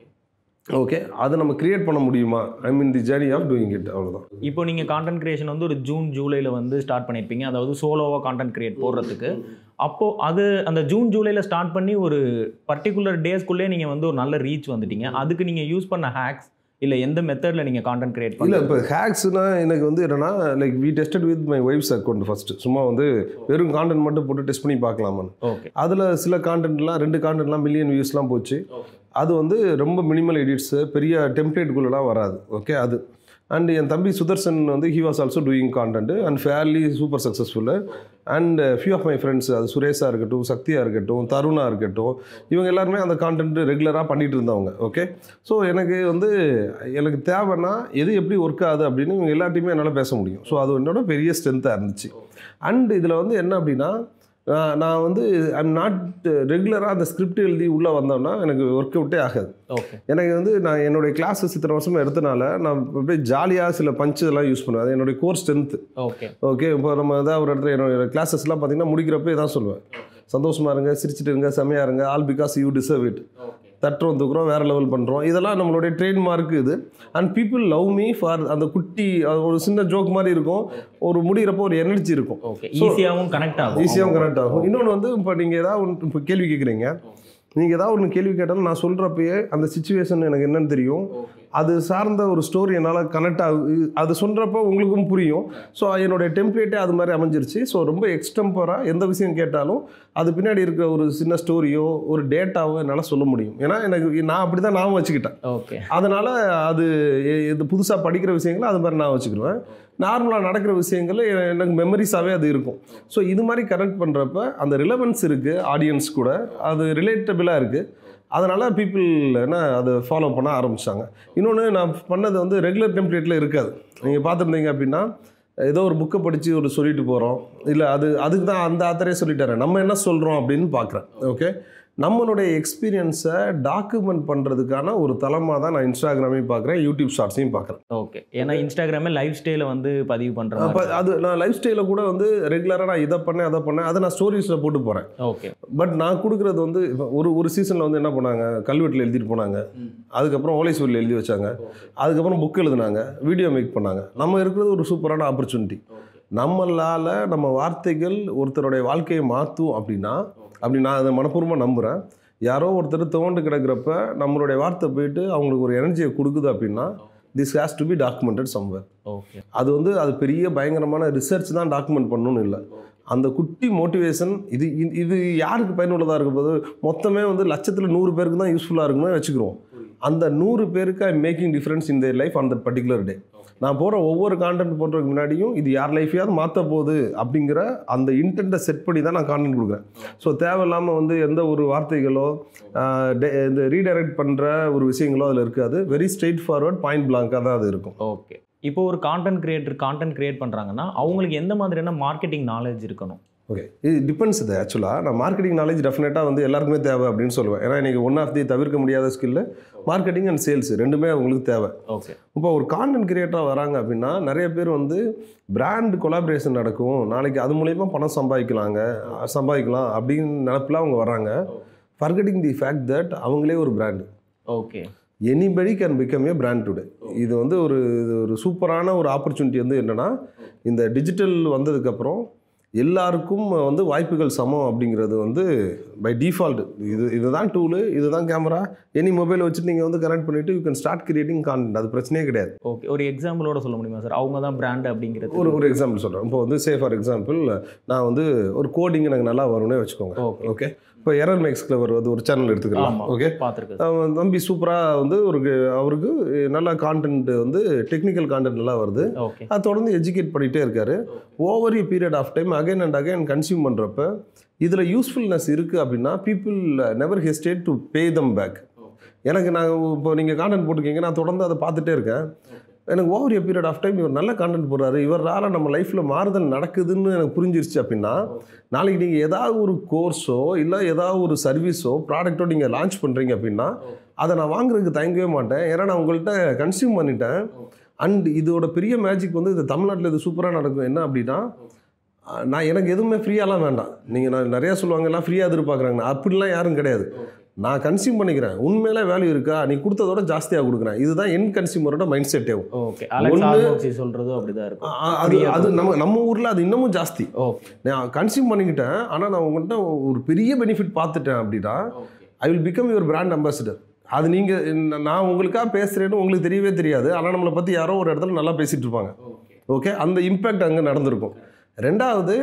ஓகே அதை நம்ம கிரியேட் பண்ண முடியுமா I mean the journey of doing it அவ்வளோதான் இப்போ நீங்கள் கான்டென்ட் கிரியேஷன் வந்து ஒரு ஜூன் ஜூலையில் வந்து ஸ்டார்ட் பண்ணியிருப்பீங்க அதாவது சோலோவாக கான்டென்ட் கிரியேட் போடுறதுக்கு அப்போது அது அந்த ஜூன் ஜூலையில் ஸ்டார்ட் பண்ணி ஒரு பர்டிகுலர் டேஸ்க்குள்ளே நீங்கள் வந்து ஒரு நல்ல ரீச் வந்துட்டீங்க அதுக்கு நீங்கள் யூஸ் பண்ண ஹேக்ஸ் இல்லை எந்த மெத்தடில் நீங்கள் கான்டென்ட் கிரியேட் இல்லை பண்ணல இப்போ ஹேக்ஸ்னா எனக்கு வந்து என்னன்னா like we tested with my wife's account first சும்மா வந்து வெறும் கான்டென்ட் மட்டும் போட்டு டெஸ்ட் பண்ணி பார்க்கலாமான்னு ஓகே அதில் சில கான்டென்ட்லாம் ரெண்டு கான்டென்ட்லாம் மில்லியன் வியூஸ்லாம் போச்சு அது வந்து ரொம்ப மினிமல் எடிட்ஸு பெரிய டெம்ப்ளேட்டுக்குள்ளெலாம் வராது ஓகே அது அண்ட் என் தம்பி சுதர்சன் வந்து he was also doing content and fairly super successful and few of my friends அது சுரேஷாக இருக்கட்டும் சக்தியாக இருக்கட்டும் தருணா இருக்கட்டும் இவங்க எல்லாருமே அந்த கான்டென்ட் ரெகுலராக பண்ணிட்டு இருந்தவங்க ஓகே ஸோ எனக்கு வந்து எனக்கு தேவைன்னா எது எப்படி ஒர்க் ஆகுது அப்படின்னு இவங்க எல்லாத்தையுமே என்னால் பேச முடியும் ஸோ அது என்னோட பெரிய ஸ்ட்ரென்த்தாக இருந்துச்சு அண்ட் இதில் வந்து என்ன அப்படின்னா நான் நான் வந்து ஐம் நாட் ரெகுலராக அந்த ஸ்கிரிப்ட் எழுதி உள்ளே வந்தோம்னா எனக்கு ஒர்க் அவுட்டே ஆகாது ஓகே எனக்கு வந்து நான் என்னுடைய கிளாஸஸ் இத்தனை வருஷமாக எடுத்தனால நான் அப்படியே ஜாலியாக சில பஞ்சு இதெல்லாம் யூஸ் பண்ணுவேன் அது என்னுடைய கோர் ஸ்ட்ரென்த்து ஓகே ஓகே இப்போ நம்ம ஏதாவது ஒரு இடத்துல என்னோட கிளாஸஸ்லாம் பார்த்தீங்கன்னா முடிக்கிறப்ப இதான் சொல்லுவேன் சந்தோஷமா இருங்க சிரிச்சிட்டு இருங்க செமையா இருங்க all because you deserve it தட்டுறோம் தூக்குறோம் வேற லெவல் பண்ணுறோம் இதெல்லாம் நம்மளுடைய ட்ரேட்மார்க் இது and people love me for அந்த குட்டி அது ஒரு சின்ன ஜோக் மாதிரி இருக்கும் ஒரு முடிகிறப்போ ஒரு எனர்ஜி இருக்கும் ஓகே ஈஸியாகவும் கனெக்ட் ஆகும் ஈஸியாகவும் கனெக்ட் ஆகும் இன்னொன்று வந்து இப்போ நீங்கள் ஏதாவது ஒன்று இப்போ கேள்வி கேட்குறீங்க நீங்கள் ஏதாவது ஒன்று கேள்வி கேட்டாலும் நான் சொல்கிறப்பயே அந்த சுச்சுவேஷன் எனக்கு என்னன்னு தெரியும் அது சார்ந்த ஒரு ஸ்டோரி என்னால் கனெக்ட் ஆகு அது சொல்கிறப்போ உங்களுக்கும் புரியும் ஸோ என்னுடைய டெம்ப்ளேட்டே அது மாதிரி அமைஞ்சிருச்சு ஸோ ரொம்ப எக்ஸ்டம்பராக எந்த விஷயம் கேட்டாலும் அது பின்னாடி இருக்கிற ஒரு சின்ன ஸ்டோரியோ ஒரு டேட்டாவோ என்னால் சொல்ல முடியும் ஏன்னா எனக்கு நான் அப்படி தான் நான் வச்சுக்கிட்டேன் ஓகே அதனால் அது எ- இது புதுசாக படிக்கிற விஷயங்களை அது மாதிரி நான் வச்சுக்கிடுவேன் நார்மலாக நடக்கிற விஷயங்கள் எ- எனக்கு மெமரிஸாகவே அது இருக்கும் ஸோ இது மாதிரி கனெக்ட் பண்ணுறப்ப அந்த ரிலவன்ஸ் இருக்குது ஆடியன்ஸ் கூட அது ரிலேட்டபிளாக இருக்குது அதனால் பீப்புள் என்ன அதை ஃபாலோ பண்ண ஆரம்பிச்சாங்க இன்னொன்று நான் பண்ணது வந்து ரெகுலர் டெம்ப்ளேட்டில் இருக்காது நீங்கள் பார்த்துருந்தீங்க அப்படின்னா ஏதோ ஒரு புக்கை படித்து ஒரு சொல்லிட்டு போகிறோம் இல்லை அது அதுக்கு தான் அந்த ஆத்தரே சொல்லிட்டாரு நம்ம என்ன சொல்கிறோம் அப்படின்னு பார்க்குறேன் ஓகே நம்மளுடைய எக்ஸ்பீரியன்ஸை டாக்குமெண்ட் பண்ணுறதுக்கான ஒரு தளமாக தான் நான் இன்ஸ்டாகிராமையும் பார்க்குறேன் யூடியூப் ஷார்ட்ஸையும் பார்க்குறேன் ஓகே ஏன்னா இன்ஸ்டாகிராமே லைஃப் ஸ்டைலை வந்து பதிவு பண்ணுற அப்போ மாதிரி அது நான் லைஃப் ஸ்டைலில் கூட வந்து ரெகுலராக நான் இதை பண்ணேன் அதை பண்ணேன் அதை நான் ஸ்டோரிஸில் போட்டு போகிறேன் ஓகே பட் நான் கொடுக்குறது வந்து இப்ப ஒரு ஒரு சீசனில் வந்து என்ன பண்ணாங்க கல்வெட்டில் எழுதிட்டு போனாங்க அதுக்கப்புறம் ஓலைசுவரில் எழுதி வச்சாங்க அதுக்கப்புறம் புக் எழுதுனாங்க வீடியோ மேக் பண்ணாங்க நம்ம இருக்கிறது ஒரு சூப்பரான ஆப்பர்ச்சுனிட்டி நம்மளால் நம்ம வார்த்தைகள் ஒருத்தருடைய வாழ்க்கையை மாற்றும் அப்படின்னா அப்படி நான் அதை மனப்பூர்வமாக நம்புகிறேன் யாரோ ஒருத்தர் தோண்டு கிடக்கிறப்ப நம்மளுடைய வார்த்தை போயிட்டு அவங்களுக்கு ஒரு எனர்ஜியை கொடுக்குது அப்படின்னா this has to be documented somewhere okay அது வந்து அது பெரிய பயங்கரமான ரிசர்ச் தான் டாக்குமெண்ட் பண்ணணும்னு இல்லை அந்த குட்டி மோட்டிவேஷன் இது இது- இது யாருக்கு பயனுள்ளதாக இருக்கும் போது மொத்தமே வந்து லட்சத்தில் நூறு பேருக்கு தான் யூஸ்ஃபுல்லாக இருக்குன்னு வச்சுக்கிறோம் அந்த நூறு பேருக்கு I making difference in their life அந்த பர்டிகுலர் டே நான் போகிற ஒவ்வொரு கான்டென்ட் போடுறதுக்கு முன்னாடியும் இது யார் லைஃபையாவது மாற்ற போகுது அப்படிங்கிற அந்த இன்டென்ட்டை செட் பண்ணி தான் நான் கான்டென்ட் கொடுக்குறேன் ஸோ தேவையில்லாமல் வந்து எந்த ஒரு வார்த்தைகளோ ஆஹ், de- இந்த ரீடைரக்ட் பண்ணுற ஒரு விஷயங்களோ அதில் இருக்காது வெரி ஸ்ட்ரெயிட் ஃபார்வர்ட் பாயிண்ட் பிளாங்காக தான் அது இருக்கும் ஓகே இப்போ ஒரு கான்டென்ட் கிரியேட்டர் கான்டென்ட் கிரியேட் பண்ணுறாங்கன்னா அவங்களுக்கு எந்த மாதிரியான மார்க்கெட்டிங் நாலேஜ் இருக்கணும் ஓகே இது டிபெண்ட்ஸ் இது ஆக்சுவலாக நான் மார்க்கெட்டிங் நாலேஜ் டெஃபினட்டாக வந்து எல்லாருக்குமே தேவை அப்படின்னு சொல்லுவேன் ஏன்னா இன்றைக்கி ஒன் ஆஃப் தி தவிர்க்க முடியாத ஸ்கில்லு மார்க்கெட்டிங் அண்ட் சேல்ஸ் ரெண்டுமே அவங்களுக்கு தேவை ஓகே இப்போ ஒரு கான்டென்ட் கிரியேட்டராக வராங்க அப்படின்னா நிறைய பேர் வந்து பிராண்ட் கொலாபரேஷன் நடக்கும் நாளைக்கு அது மூலயமா பணம் சம்பாதிக்கலாங்க சம்பாதிக்கலாம் அப்படின்னு நினப்பில் அவங்க வராங்க ஃபர்கெட்டிங் தி ஃபேக்ட் தட் அவங்களே ஒரு brand okay anybody can become a brand today இது வந்து ஒரு இது ஒரு சூப்பரான ஒரு ஆப்பர்ச்சுனிட்டி வந்து என்னென்னா இந்த டிஜிட்டல் வந்ததுக்கப்புறம் எல்லாருக்கும் வந்து வாய்ப்புகள் சமம் அப்படிங்கிறது வந்து பை டிஃபால்ட் இது இதுதான் டூலு இதுதான் கேமரா எனி மொபைல் வச்சுட்டு நீங்கள் வந்து கனெக்ட் பண்ணிவிட்டு you can start creating content அது பிரச்சனையே கிடையாது ஓகே ஒரு எக்ஸாம்பிளோட சொல்ல முடியுமா சார் அவங்க தான் பிராண்ட் அப்படிங்கிறது ஒரு ஒரு எக்ஸாம்பிள் சொல்கிறேன் இப்போ வந்து சே ஃபார் எக்ஸாம்பிள் நான் வந்து ஒரு கோடிங் எனக்கு நல்லா வரும்னே வச்சுக்கோங்க ஓகே ஓகே இப்போ எரர் மேக்ஸ் கிளவர் வந்து ஒரு சேனல் எடுத்துக்கலாம் ஆமா ஓகே பார்த்துருக்கு அவன் தம்பி சூப்பராக வந்து ஒரு அவருக்கு நல்ல கான்டென்ட் வந்து டெக்னிக்கல் கான்டென்ட் நல்லா வருது ஓகே அது தொடர்ந்து எஜுகேட் பண்ணிகிட்டே இருக்காரு over a period of time again and again consume பண்ணுறப்ப இதில் யூஸ்ஃபுல்னஸ் இருக்குது அப்படின்னா people never hesitate to pay them back எனக்கு நான் இப்போ நீங்கள் கான்டென்ட் போட்டிருக்கீங்க நான் தொடர்ந்து அதை பார்த்துட்டே இருக்கேன் எனக்கு over a period of time இவர் நல்ல கான்டென்ட் போடுறாரு இவரால் நம்ம லைஃப்பில் மாறுதல் நடக்குதுன்னு எனக்கு புரிஞ்சிருச்சு அப்படின்னா நாளைக்கு நீங்கள் ஏதாவது ஒரு கோர்ஸோ இல்லை ஏதாவது ஒரு சர்வீஸோ ப்ராடக்ட்டோ நீங்கள் லான்ச் பண்ணுறீங்க அப்படின்னா அதை நான் வாங்குறதுக்கு தயங்கவே மாட்டேன் ஏன்னா நான் உங்கள்கிட்ட கன்சியூம் பண்ணிட்டேன் அண்ட் இதோட பெரிய மேஜிக் வந்து இது தமிழ்நாட்டில் இது சூப்பராக நடக்கும் என்ன அப்படின்னா அஹ், நான் எனக்கு எதுவுமே ஃப்ரீயாலாம் வேண்டாம் நீங்கள் நான் நிறையா சொல்லுவாங்க எல்லாம் ஃப்ரீயாக எதிர்பார்க்குறாங்க அப்படிலாம் யாரும் கிடையாது நான் கன்சியூம் பண்ணிக்கிறேன் உண்மையிலே வேல்யூ இருக்கா நீ கொடுத்ததோட ஜாஸ்தியாக கொடுக்குறேன் இதுதான் என் கன்சியூமரோட மைண்ட் செட்டேவும் ஓகே அலெக்ஸ் ஒண்ணு- ஆல்மோக்சி சொல்றதும் அப்படிதான் இருக்கும் அது அது நம்ம நம்ம ஊரில் அது இன்னமும் ஜாஸ்தி ஓகே நான் கன்சியூம் பண்ணிக்கிட்டேன் ஆனால் நான் உங்கள்கிட்ட ஒரு பெரிய பெனிஃபிட் பார்த்துட்டேன் அப்படின்னா I will become your brand ambassador அது நீங்கள் நான் உங்களுக்காக பேசுகிறேன்னு உங்களுக்கு தெரியவே தெரியாது ஆனால் நம்மளை பற்றி யாரோ ஒரு இடத்துல நல்லா பேசிகிட்டு இருப்பாங்க ஓகே அந்த இம்பேக்ட் அங்கே நடந்திருக்கும் ரெண்டாவது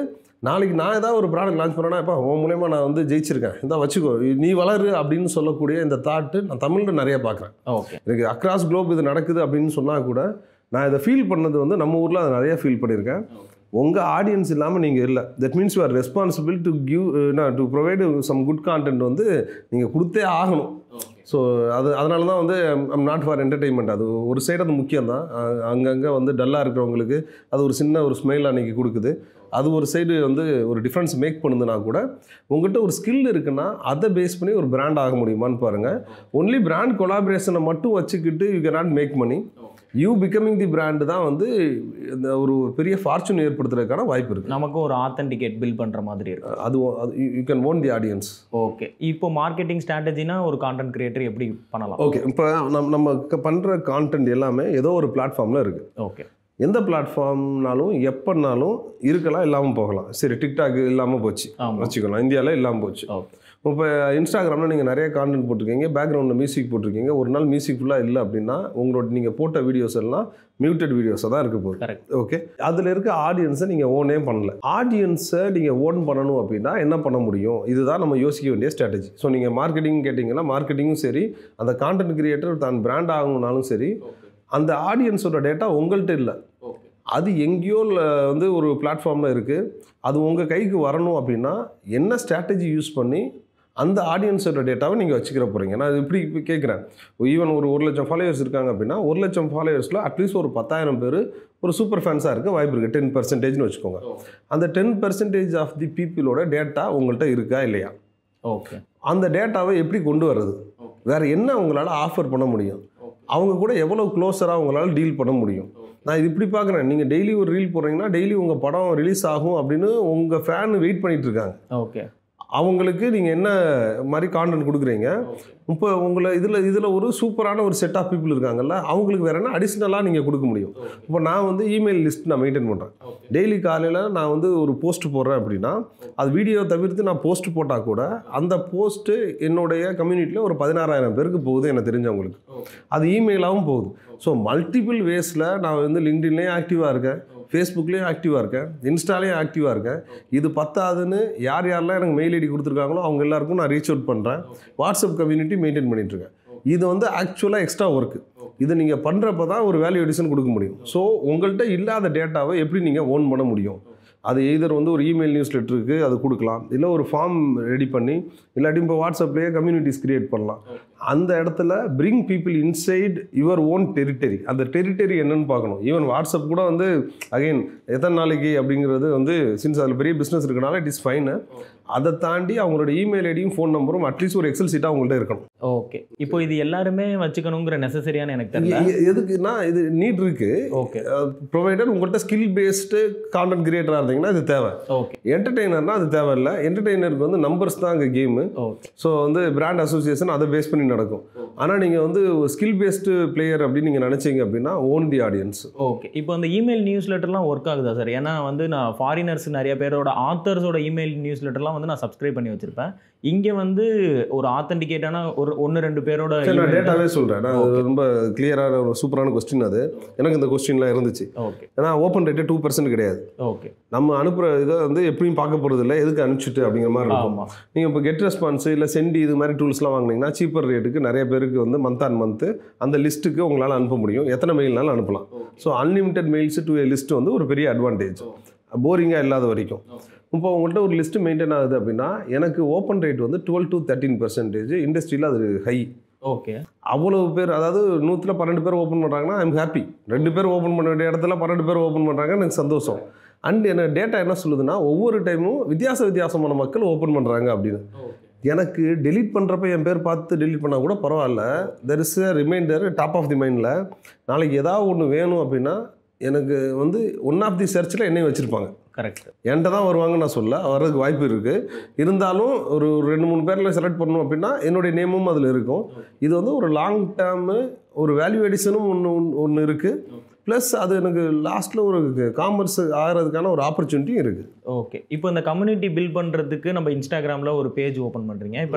நாளைக்கு நான் ஏதாவது ஒரு ப்ராடக்ட் லான்ச் பண்ணேன்னா இப்போ உன் மூலயமா நான் வந்து ஜெயிச்சிருக்கேன் இந்த வச்சுக்கோ நீ வளரு அப்படின்னு சொல்லக்கூடிய இந்த தாட்டு நான் தமிழில் நிறைய பார்க்குறேன் ஓகே எனக்கு அக்ராஸ் குளோப் இது நடக்குது அப்படின்னு சொன்னால் கூட நான் இதை ஃபீல் பண்ணது வந்து நம்ம ஊரில் அதை நிறைய ஃபீல் பண்ணியிருக்கேன் உங்கள் ஆடியன்ஸ் இல்லாமல் நீங்கள் இல்லை that means you are responsible to give to provide some good content வந்து நீங்கள் கொடுத்தே ஆகணும் ஸோ அது அதனால தான் வந்து ஐம் நாட் ஃபார் என்டர்டெயின்மெண்ட் அது ஒரு சைடு அது முக்கியம் தான் அங்கங்கே வந்து டல்லாக இருக்கிறவங்களுக்கு அது ஒரு சின்ன ஒரு ஸ்மைல் அன்னைக்கு கொடுக்குது அது ஒரு சைடு வந்து ஒரு டிஃப்ரென்ஸ் மேக் பண்ணுதுன்னா கூட உங்கள்கிட்ட ஒரு ஸ்கில் இருக்குன்னா அதை பேஸ் பண்ணி ஒரு பிராண்ட் ஆக முடியுமான்னு பாருங்கள் ஒன்லி பிராண்ட் கொலாபரேஷனை மட்டும் வச்சுக்கிட்டு you can not make money you becoming the brand தான் வந்து இந்த ஒரு பெரிய ஃபார்ச்சூன் ஏற்படுத்துறதுக்கான வாய்ப்பு இருக்குது நமக்கும் ஒரு ஆத்தென்டிகேட் பில்ட் பண்ணுற மாதிரி இருக்கும் அது அது you can own the audience okay இப்போ மார்க்கெட்டிங் ஸ்ட்ராட்டஜினா ஒரு கான்டென்ட் கிரியேட்டர் எப்படி பண்ணலாம் ஓகே இப்போ நம்ம நம்ம பண்ணுற கான்டென்ட் எல்லாமே ஏதோ ஒரு பிளாட்ஃபார்மில் இருக்குது ஓகே எந்த பிளாட்ஃபார்ம்னாலும் எப்போனாலும் இருக்கலாம் இல்லாமல் போகலாம் சரி டிக்டாக் இல்லாமல் போச்சு ஆமா. வச்சுக்கலாம் இந்தியாவில் இல்லாமல் போச்சு ஓகே இப்போ இன்ஸ்டாகிராமில் நீங்கள் நிறைய கான்டென்ட் போட்டிருக்கீங்க பேக்ரவுண்டில் மியூசிக் போட்டிருக்கீங்க ஒரு நாள் மியூசிக் ஃபுல்லாக இல்லை அப்படின்னா உங்களோட நீங்கள் போட்ட வீடியோஸ் எல்லாம் மியூட்டட் வீடியோஸாக தான் இருக்க போகுது கரெக்ட் ஓகே அதில் இருக்க ஆடியன்ஸை நீங்கள் ஓனே பண்ணல ஆடியன்ஸை நீங்கள் ஓன் பண்ணணும் அப்படின்னா என்ன பண்ண முடியும் இதுதான் நம்ம யோசிக்க வேண்டிய ஸ்ட்ராட்டஜி ஸோ நீங்கள் மார்க்கெட்டிங் கேட்டிங்கன்னா மார்க்கெட்டிங்கும் சரி அந்த கான்டென்ட் கிரியேட்டர் தான் பிராண்ட் ஆகணும்னாலும் சரி அந்த ஆடியன்ஸோட டேட்டா உங்கள்கிட்ட இல்லை அது எங்கேயோ ல- வந்து ஒரு பிளாட்ஃபார்மில் இருக்குது அது உங்கள் கைக்கு வரணும் அப்படின்னா என்ன ஸ்ட்ராட்டஜி யூஸ் பண்ணி அந்த ஆடியன்ஸோட டேட்டாவை நீங்கள் வச்சுக்கிற போகிறீங்க நான் இப்படி இப்போ கேட்குறேன் ஈவன் ஒரு ஒரு லட்சம் ஃபாலோவர்ஸ் இருக்காங்க அப்படின்னா ஒரு லட்சம் ஃபாலோவர்ஸில் அட்லீஸ்ட் ஒரு பத்தாயிரம் பேர் ஒரு சூப்பர் ஃபேன்ஸாக இருக்க வாய்ப்பு இருக்குது டென் பர்சன்டேஜ்னு வச்சுக்கோங்க அந்த டென் பர்சன்டேஜ் ஆஃப் தி பீப்புளோட டேட்டா உங்கள்கிட்ட இருக்கா இல்லையா ஓகே அந்த டேட்டாவை எப்படி கொண்டு வர்றது வேற என்ன உங்களால் ஆஃபர் பண்ண முடியும் அவங்க கூட எவ்வளோ க்ளோஸராக உங்களால் டீல் பண்ண முடியும் நான் இது இப்படி பார்க்குறேன் நீங்கள் டெய்லி ஒரு ரீல் போடுறீங்கன்னா டெய்லி உங்கள் படம் ரிலீஸ் ஆகும் அப்படின்னு உங்கள் ஃபேன் வெயிட் பண்ணிட்டு இருக்காங்க ஓகே அவங்களுக்கு நீங்கள் என்ன மாதிரி கான்டென்ட் கொடுக்குறீங்க இப்போ உங்களை இதில் இதில் ஒரு சூப்பரான ஒரு செட் ஆஃப் பீப்புள் இருக்காங்கல்ல அவங்களுக்கு வேற என்ன அடிஷ்னலாக நீங்கள் கொடுக்க முடியும் இப்போ நான் வந்து இமெயில் லிஸ்ட் நான் மெயின்டைன் பண்ணுறேன் டெய்லி காலையில் நான் வந்து ஒரு போஸ்ட் போடுறேன் அப்படின்னா அது வீடியோ தவிர்த்து நான் போஸ்ட் போட்டால் கூட அந்த போஸ்ட்டு என்னுடைய கம்யூனிட்டியில் ஒரு பதினாறாயிரம் பேருக்கு போகுது எனக்கு தெரிஞ்சவங்களுக்கு அது இமெயிலாகவும் போகுது ஸோ மல்டிபிள் வேஸில் நான் வந்து லிங்க்டின்லேயும் ஆக்டிவாக இருக்கேன் ஃபேஸ்புக்லேயும் ஆக்டிவாக இருக்கேன் இன்ஸ்டாலேயும் ஆக்டிவாக இருக்கேன் இது பத்தாதுன்னு யார் யாரெல்லாம் எனக்கு மெயில் ஐடி கொடுத்துருக்காங்களோ அவங்க எல்லாருக்கும் நான் ரீச் அவுட் பண்ணுறேன் வாட்ஸ்அப் கம்யூனிட்டி மெயின்டைன் பண்ணிட்டு இருக்கேன் இது வந்து ஆக்சுவலாக எக்ஸ்ட்ரா ஒர்க்கு இது நீங்கள் பண்ணுறப்ப தான் ஒரு வேல்யூ எடிஷன் கொடுக்க முடியும் ஸோ உங்கள்கிட்ட இல்லாத டேட்டாவை எப்படி நீங்கள் ஓன் பண்ண முடியும் அது எய்தர் வந்து ஒரு இமெயில் நியூஸ் லெட்டருக்கு அது கொடுக்கலாம் இல்லை ஒரு ஃபார்ம் ரெடி பண்ணி இல்லாட்டி இப்போ வாட்ஸ்அப்லேயே கம்யூனிட்டிஸ் கிரியேட் பண்ணலாம் அந்த இடத்துல bring people inside your own territory அந்த டெரிட்டரி என்னன்னு பார்க்கணும் ஈவன் வாட்ஸ்அப் கூட வந்து அகைன் எத்தனை நாளைக்கு அப்படிங்கிறது வந்து சின்ஸ் அதில் பெரிய பிஸ்னஸ் இருக்கனால இட் இஸ் ஃபைனு அதை தாண்டி அவங்களோட இமெயில் ஐடியும் ஃபோன் நம்பரும் அட்லீஸ்ட் ஒரு எக்ஸல் சீட்டாக அவங்கள்ட்ட இருக்கணும் ஓகே இப்போ இது எல்லாருமே வச்சுக்கணுங்கிற நெசசரியான எனக்கு தெரியல எ- எதுக்குன்னா இது நீட் இருக்கு ஓகே ப்ரொவைடர் உங்கள்கிட்ட ஸ்கில் பேஸ்டு கான்டென்ட் கிரியேட்டராக இருந்தீங்கன்னா இது தேவை ஓகே என்டர்டெய்னர்னா அது தேவையில்லை என்டர்டெய்னருக்கு வந்து நம்பர்ஸ் தான் அங்கே கேமு ஓகே ஸோ வந்து பிராண்ட் அசோசியேஷன் அதை பேஸ் பண்ணி நடக்கும் ஆனால் நீங்கள் வந்து ஸ்கில் பேஸ்டு பிளேயர் அப்படின்னு நீங்கள் நினச்சிங்க அப்படின்னா ஓன் தி ஆடியன்ஸ் ஓகே இப்போ அந்த இமெயில் நியூஸ் லெட்டர்லாம் ஒர்க் ஆகுதா சார் ஏன்னா வந்து நான் ஃபாரினர்ஸ் நிறைய பேரோட ஆத்தர்ஸோட இமெயில் நியூஸ் லெட்டர்லாம் வந்து நான் சப்ஸ்கிரைப் பண்ணி வச்சிருப்பேன் இங்கே வந்து ஒரு ஆத்தென்டிகேட்டான ஒரு ஒன்று ரெண்டு பேரோட சரி நான் email- டேட்டாவே சொல்கிறேன் நான் அது ரொம்ப கிளியரான ஒரு சூப்பரான கொஸ்டின் அது எனக்கு இந்த கொஸ்டின்லாம் இருந்துச்சு ஓகே ஏன்னா ஓப்பன் ரேட்டே டூ பர்சன்ட் கிடையாது ஓகே நம்ம அனுப்புகிற இதை வந்து எப்படியும் பார்க்க போகிறது இல்லை எதுக்கு அனுப்பிச்சிட்டு அப்படிங்கிற மாதிரி இருக்கும் ஆமாம் நீங்கள் இப்போ கெட் ரெஸ்பான்ஸ் இல்லை சென்டி இது மாதிரி டூல்ஸ்லாம் வாங்குனீங்கன்னா சீப்பர் ரேட்டுக்கு நிறைய பேருக்கு வந்து மந்த் ஆன் மந்த்து அந்த லிஸ்ட்டுக்கு உங்களால் அனுப்ப முடியும் எத்தனை மெயில்னாலும் அனுப்பலாம் so unlimited mails to a list வந்து ஒரு பெரிய அட்வான்டேஜ் போரிங்காக இல்லாத வரைக்கும் இப்போ உங்கள்கிட்ட ஒரு லிஸ்ட் மெயின்டைன் ஆகுது அப்படின்னா எனக்கு ஓப்பன் ரேட் வந்து டுவெல் டு தேர்ட்டின் பர்சன்டேஜ் இண்டஸ்ட்ரியில் அது ஹை ஓகே அவ்வளவு பேர் அதாவது நூற்றில் பன்னெண்டு பேர் ஓப்பன் பண்ணுறாங்கன்னா ஐம் ஹாப்பி ரெண்டு பேர் ஓப்பன் பண்ண வேண்டிய இடத்துல பன்னெண்டு பேர் ஓப்பன் பண்ணுறாங்க எனக்கு சந்தோஷம் அண்ட் என்ன டேட்டா என்ன சொல்லுதுன்னா ஒவ்வொரு டைமும் வித்தியாச வித்தியாசமான மக்கள் ஓப்பன் பண்ணுறாங்க அப்படின்னு எனக்கு delete பண்ணுறப்ப என் பேர் பார்த்து delete பண்ணால் கூட பரவாயில்ல there is a reminder top of the மைண்டில் நாளைக்கு ஏதாவது ஒன்று வேணும் அப்படின்னா எனக்கு வந்து ஒன் ஆஃப் தி சர்ச்சில் என்னையும் வச்சுருப்பாங்க கரெக்ட் என்கிட்ட தான் வருவாங்கன்னு நான் சொல்ல வர்றதுக்கு வாய்ப்பு இருக்குது இருந்தாலும் ஒரு ஒரு ரெண்டு மூணு பேரில் செலக்ட் பண்ணணும் அப்படின்னா என்னுடைய நேமும் அதில் இருக்கும் இது வந்து ஒரு லாங் டேர்மு ஒரு வேல்யூ எடிஷனும் ஒன்று ஒன்று இருக்குது ப்ளஸ் அது எனக்கு லாஸ்ட்டில் ஒரு காமர்ஸ் ஆகிறதுக்கான ஒரு ஆப்பர்ச்சுனிட்டியும் இருக்குது ஓகே இப்போ இந்த கம்யூனிட்டி பில்ட் பண்ணுறதுக்கு நம்ம இன்ஸ்டாகிராமில் ஒரு பேஜ் ஓப்பன் பண்ணுறீங்க இப்போ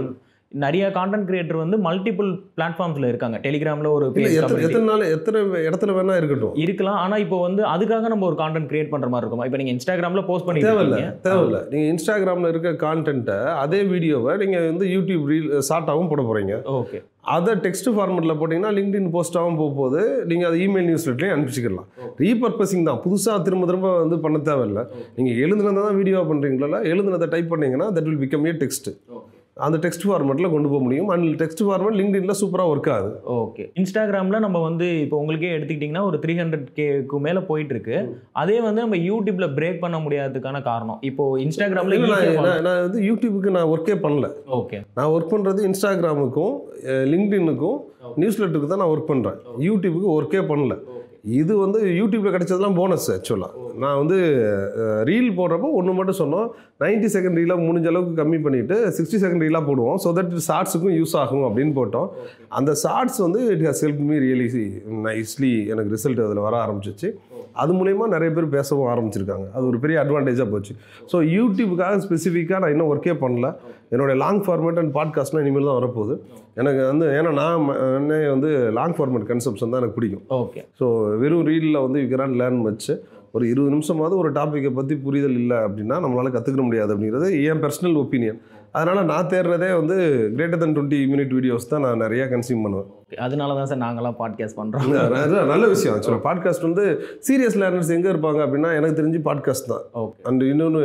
நிறைய கான்டென்ட் கிரியேட்டர் வந்து மல்டிபிள் பிளாட்ஃபார்ம்ஸில் இருக்காங்க டெலிகிராமில் ஒரு இல்லை பேஜ் எத்தனை எத்தனை நாள் எத்தனை இடத்துல வேணா இருக்கட்டும் இருக்கலாம் ஆனால் இப்போ வந்து அதுக்காக நம்ம ஒரு கான்டென்ட் கிரியேட் பண்ணுற மாதிரி இருக்குமா இப்போ நீங்கள் இன்ஸ்டாகிராமில் போஸ்ட் பண்ணிட்டு தேவையில்ல இருக்கீங்க தேவையில்ல நீங்கள் இன்ஸ்டாகிராமில் இருக்க கான்டென்ட்டை அதே வீடியோவை நீங்கள் வந்து யூடியூப் ரீல் ஷார்ட்டாகவும் போட போகிறீங்க ஓகே அதை டெக்ஸ்ட் ஃபார்மெட்டில் போட்டிங்கன்னா லிங்க்டின் போஸ்ட்டாகவும் போக போகுது நீங்கள் அதை இமெயில் நியூஸ் லெட்லேயும் அனுப்பிச்சிக்கலாம் ரீபர்பஸிங் தான் புதுசாக திரும்ப திரும்ப வந்து பண்ண தேவையில்லை நீங்கள் எழுதுனதை தான் வீடியோ பண்ணுறீங்களா எழுதுனதை டைப் பண்ணீங்கன்னா that will become a text அந்த டெக்ஸ்ட் ஃபார்மெட்டில் கொண்டு போக முடியும் அண்ட் டெக்ஸ்ட் ஃபார்மெட் லிங்க்டின்ல சூப்பராக ஒர்க் ஆகுது ஓகே இன்ஸ்டாகிராமில் நம்ம வந்து இப்போ உங்களுக்கே எடுத்துக்கிட்டிங்கன்னா ஒரு த்ரீ ஹண்ட்ரட் கேக்கு மேலே போயிட்டு இருக்கு அதே வந்து நம்ம யூடியூப்ல பிரேக் பண்ண முடியாததுக்கான காரணம் இப்போ இன்ஸ்டாகிராமில் இல்லை, நான் நான் நான் வந்து யூடியூபுக்கு நான் ஒர்க்கே பண்ணல ஓகே நான் ஒர்க் பண்ணுறது இன்ஸ்டாகிராமுக்கும் லிங்க்டின்னுக்கும் நியூஸ் லெட்டருக்கு தான் நான் ஒர்க் பண்ணுறேன் யூடியூபுக்கு ஒர்க்கே பண்ணல இது வந்து யூடியூப்பில் கிடைச்சதெல்லாம் போனஸ் ஆக்சுவலாக நான் வந்து ரீல் போடுறப்போ ஒன்று மட்டும் சொன்னோம் 90 செகண்ட் ரீலாக முடிஞ்ச அளவுக்கு கம்மி பண்ணிவிட்டு சிக்ஸ்டி செகண்ட் ரீலாக போடுவோம் ஸோ தட் ஷார்ட்ஸுக்கும் யூஸ் ஆகும் அப்படின்னு போட்டோம் அந்த ஷார்ட்ஸ் வந்து it has help me really nicely எனக்கு ரிசல்ட் அதில் வர ஆரம்பிச்சிச்சு அது மூலயமா நிறைய பேர் பேசவும் ஆரம்பிச்சிருக்காங்க அது ஒரு பெரிய அட்வான்டேஜாக போச்சு ஸோ யூடியூபுக்காக ஸ்பெசிஃபிக்காக நான் இன்னும் ஒர்க்கே பண்ணல என்னுடைய லாங் ஃபார்மேட் அண்ட் பாட்காஸ்ட்லாம் இனிமேல் தான் வரப்போகுது எனக்கு வந்து ஏன்னா நான் ம- என்னை வந்து லாங் ஃபார்மேட் கன்செப்ஷன் தான் எனக்கு பிடிக்கும் ஓகே ஸோ வெறும் ரீலில் வந்து யூ கேன் லேர்ன் வச்சு ஒரு இருபது நிமிஷமாவது ஒரு டாப்பிக்கை பற்றி புரிதல் இல்லை அப்படின்னா நம்மளால் கற்றுக்க முடியாது அப்படிங்கிறது என் பர்சனல் ஒப்பீனியன் அதனால் நான் தேடுறதே வந்து greater than twenty minute videos தான் நான் நிறையா கன்சியூம் பண்ணுவேன் அதனால தான் சார் நாங்களாம் பாட்காஸ்ட் பண்ணுறோம் நல்ல- நல்ல விஷயம் ஆக்சுவலாக பாட்காஸ்ட் வந்து சீரியஸ் லேர்னர்ஸ் எங்கே இருப்பாங்க அப்படின்னா எனக்கு தெரிஞ்சு பாட்காஸ்ட் தான் ஓகே அண்ட் இன்னொன்று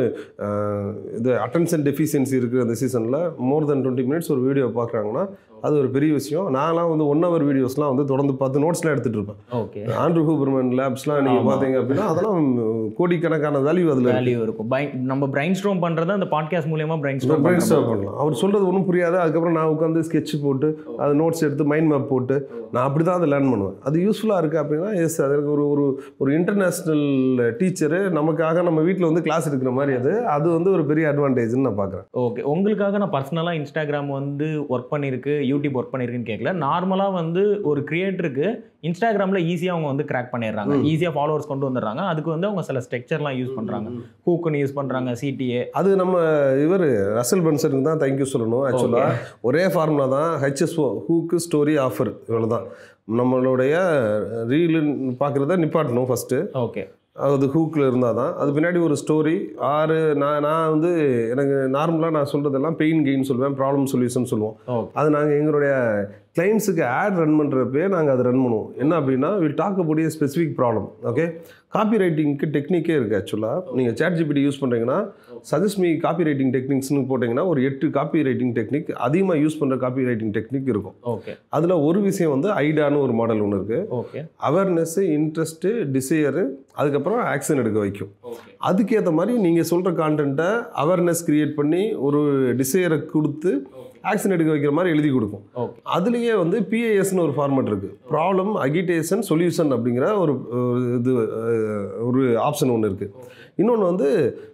இது அட்டென்ஷன் டெஃபிஷியன்சி இருக்குது அந்த சீசனில் மோர் தென் டுவெண்ட்டி மினிட்ஸ் ஒரு வீடியோ பார்க்குறாங்கன்னா அது ஒரு பெரிய விஷயம் நான்லாம் வந்து ஒன் ஹவர் வீடியோஸ்லாம் வந்து தொடர்ந்து பார்த்து நோட்ஸ்லாம் எடுத்துகிட்டு இருப்பேன் ஓகே ஆண்ட்ரூ ஹூபர்மன் லேப்ஸ்லாம் நீங்கள் ஆமா. பார்த்தீங்க அப்படின்னா அதெல்லாம் கோடிக்கணக்கான வேல்யூ அதில் வேல்யூ இருக்கும் பை நம்ம பிரைன் ஸ்ட்ரோம் பண்ணுறது அந்த பாட்காஸ்ட் மூலியமா பிரைன் ஸ்ட்ரோம் பிரைன் ஸ்டாப் பண்ணலாம் அவர் சொல்கிறது ஒன்றும் புரியாது அதுக்கப்புறம் நான் உட்காந்து ஸ்கெட்ச் போட்டு அது நோட்ஸ் எடுத்து மைண்ட் மேப் போட்டு நான் அப்படி தான் அதை லேர்ன் பண்ணுவேன் அது யூஸ்ஃபுல்லாக இருக்குது அப்படின்னா எஸ் அதற்கு ஒரு ஒரு ஒரு இன்டர்நேஷ்னல் டீச்சரு நமக்காக நம்ம வீட்டில் வந்து கிளாஸ் எடுக்கிற மாதிரி அது அது வந்து ஒரு பெரிய அட்வான்டேஜ்னு நான் பார்க்குறேன் ஓகே உங்களுக்காக நான் பர்சனலாக இன்ஸ்டாகிராம் வந்து ஒர்க் பண்ணியிருக்கு யூடியூப் ஒர்க் பண்ணியிருக்குன்னு கேட்கல நார்மலாக வந்து ஒரு கிரியேட்டருக்கு இன்ஸ்டாகிராமில் ஈஸியாக அவங்க வந்து கிராக் பண்ணிடுறாங்க ஈஸியாக ஃபாலோவர்ஸ் கொண்டு வந்துடுறாங்க அதுக்கு வந்து அவங்க சில ஸ்ட்ரக்சர்லாம் யூஸ் பண்ணுறாங்க ஹூக்குன்னு யூஸ் பண்ணுறாங்க சிடிஏ அது நம்ம இவர் ரசல் பன்சருக்கு தான் தேங்க்யூ சொல்லணும் ஆக்சுவலாக ஒரே ஃபார்முலா தான் ஹெச்எஸ்ஓ ஹூக்கு ஸ்டோரி ஆஃபர் இவ்வளோ தான் நம்மளுடைய ரீலு பார்க்குறத நிப்பாட்டணும் ஃபஸ்ட்டு ஓகே அது ஹூக்கில் இருந்தால் தான் அது பின்னாடி ஒரு ஸ்டோரி ஆறு நான் நான் வந்து எனக்கு நார்மலாக நான் சொல்கிறதெல்லாம் பெயின் கெயின் சொல்லுவேன் ப்ராப்ளம் சொல்யூஷன் சொல்லுவோம் ஓகே அது நாங்கள் எங்களுடைய கிளைண்ட்ஸுக்கு ஆட் ரன் பண்ணுறப்பே நாங்கள் அதை ரன் பண்ணுவோம் என்ன அப்படின்னா will talk about specific problem okay காப்பி ரைட்டிங்க்கு டெக்னிக்கே இருக்குது ஆக்சுவலாக நீங்கள் சேட் ஜிபிடி யூஸ் பண்ணுறீங்கன்னா சஜஸ்ட் மீ காப்பி ரைட்டிங் டெக்னிக்ஸ்னு போட்டிங்கன்னா ஒரு எட்டு காப்பி ரைட்டிங் டெக்னிக் அதிகமாக யூஸ் பண்ணுற காப்பி ரைட்டிங் டெக்னிக் இருக்கும் ஓகே அதில் ஒரு விஷயம் வந்து ஐடான்னு ஒரு மாடல் ஒன்று இருக்குது ஓகே அவேர்னஸ்ஸு இன்ட்ரெஸ்ட்டு டிசையரு அதுக்கப்புறம் ஆக்ஷன் எடுக்க வைக்கும் அதுக்கேற்ற மாதிரி நீங்கள் சொல்கிற கான்டென்ட்டை அவேர்னஸ் கிரியேட் பண்ணி ஒரு டிசையரை கொடுத்து ஆக்ஷன் எடுக்க வைக்கிற மாதிரி எழுதி கொடுக்கும் ஓகே அதுலேயே வந்து பிஏஎஸ்னு ஒரு ஃபார்மேட் இருக்குது ப்ராப்ளம் அகிடேஷன் சொல்யூஷன் அப்படிங்கிற ஒரு ஒரு இது அஹ், ஒரு ஆப்ஷன் ஒன்று இருக்குது இன்னொன்று வந்து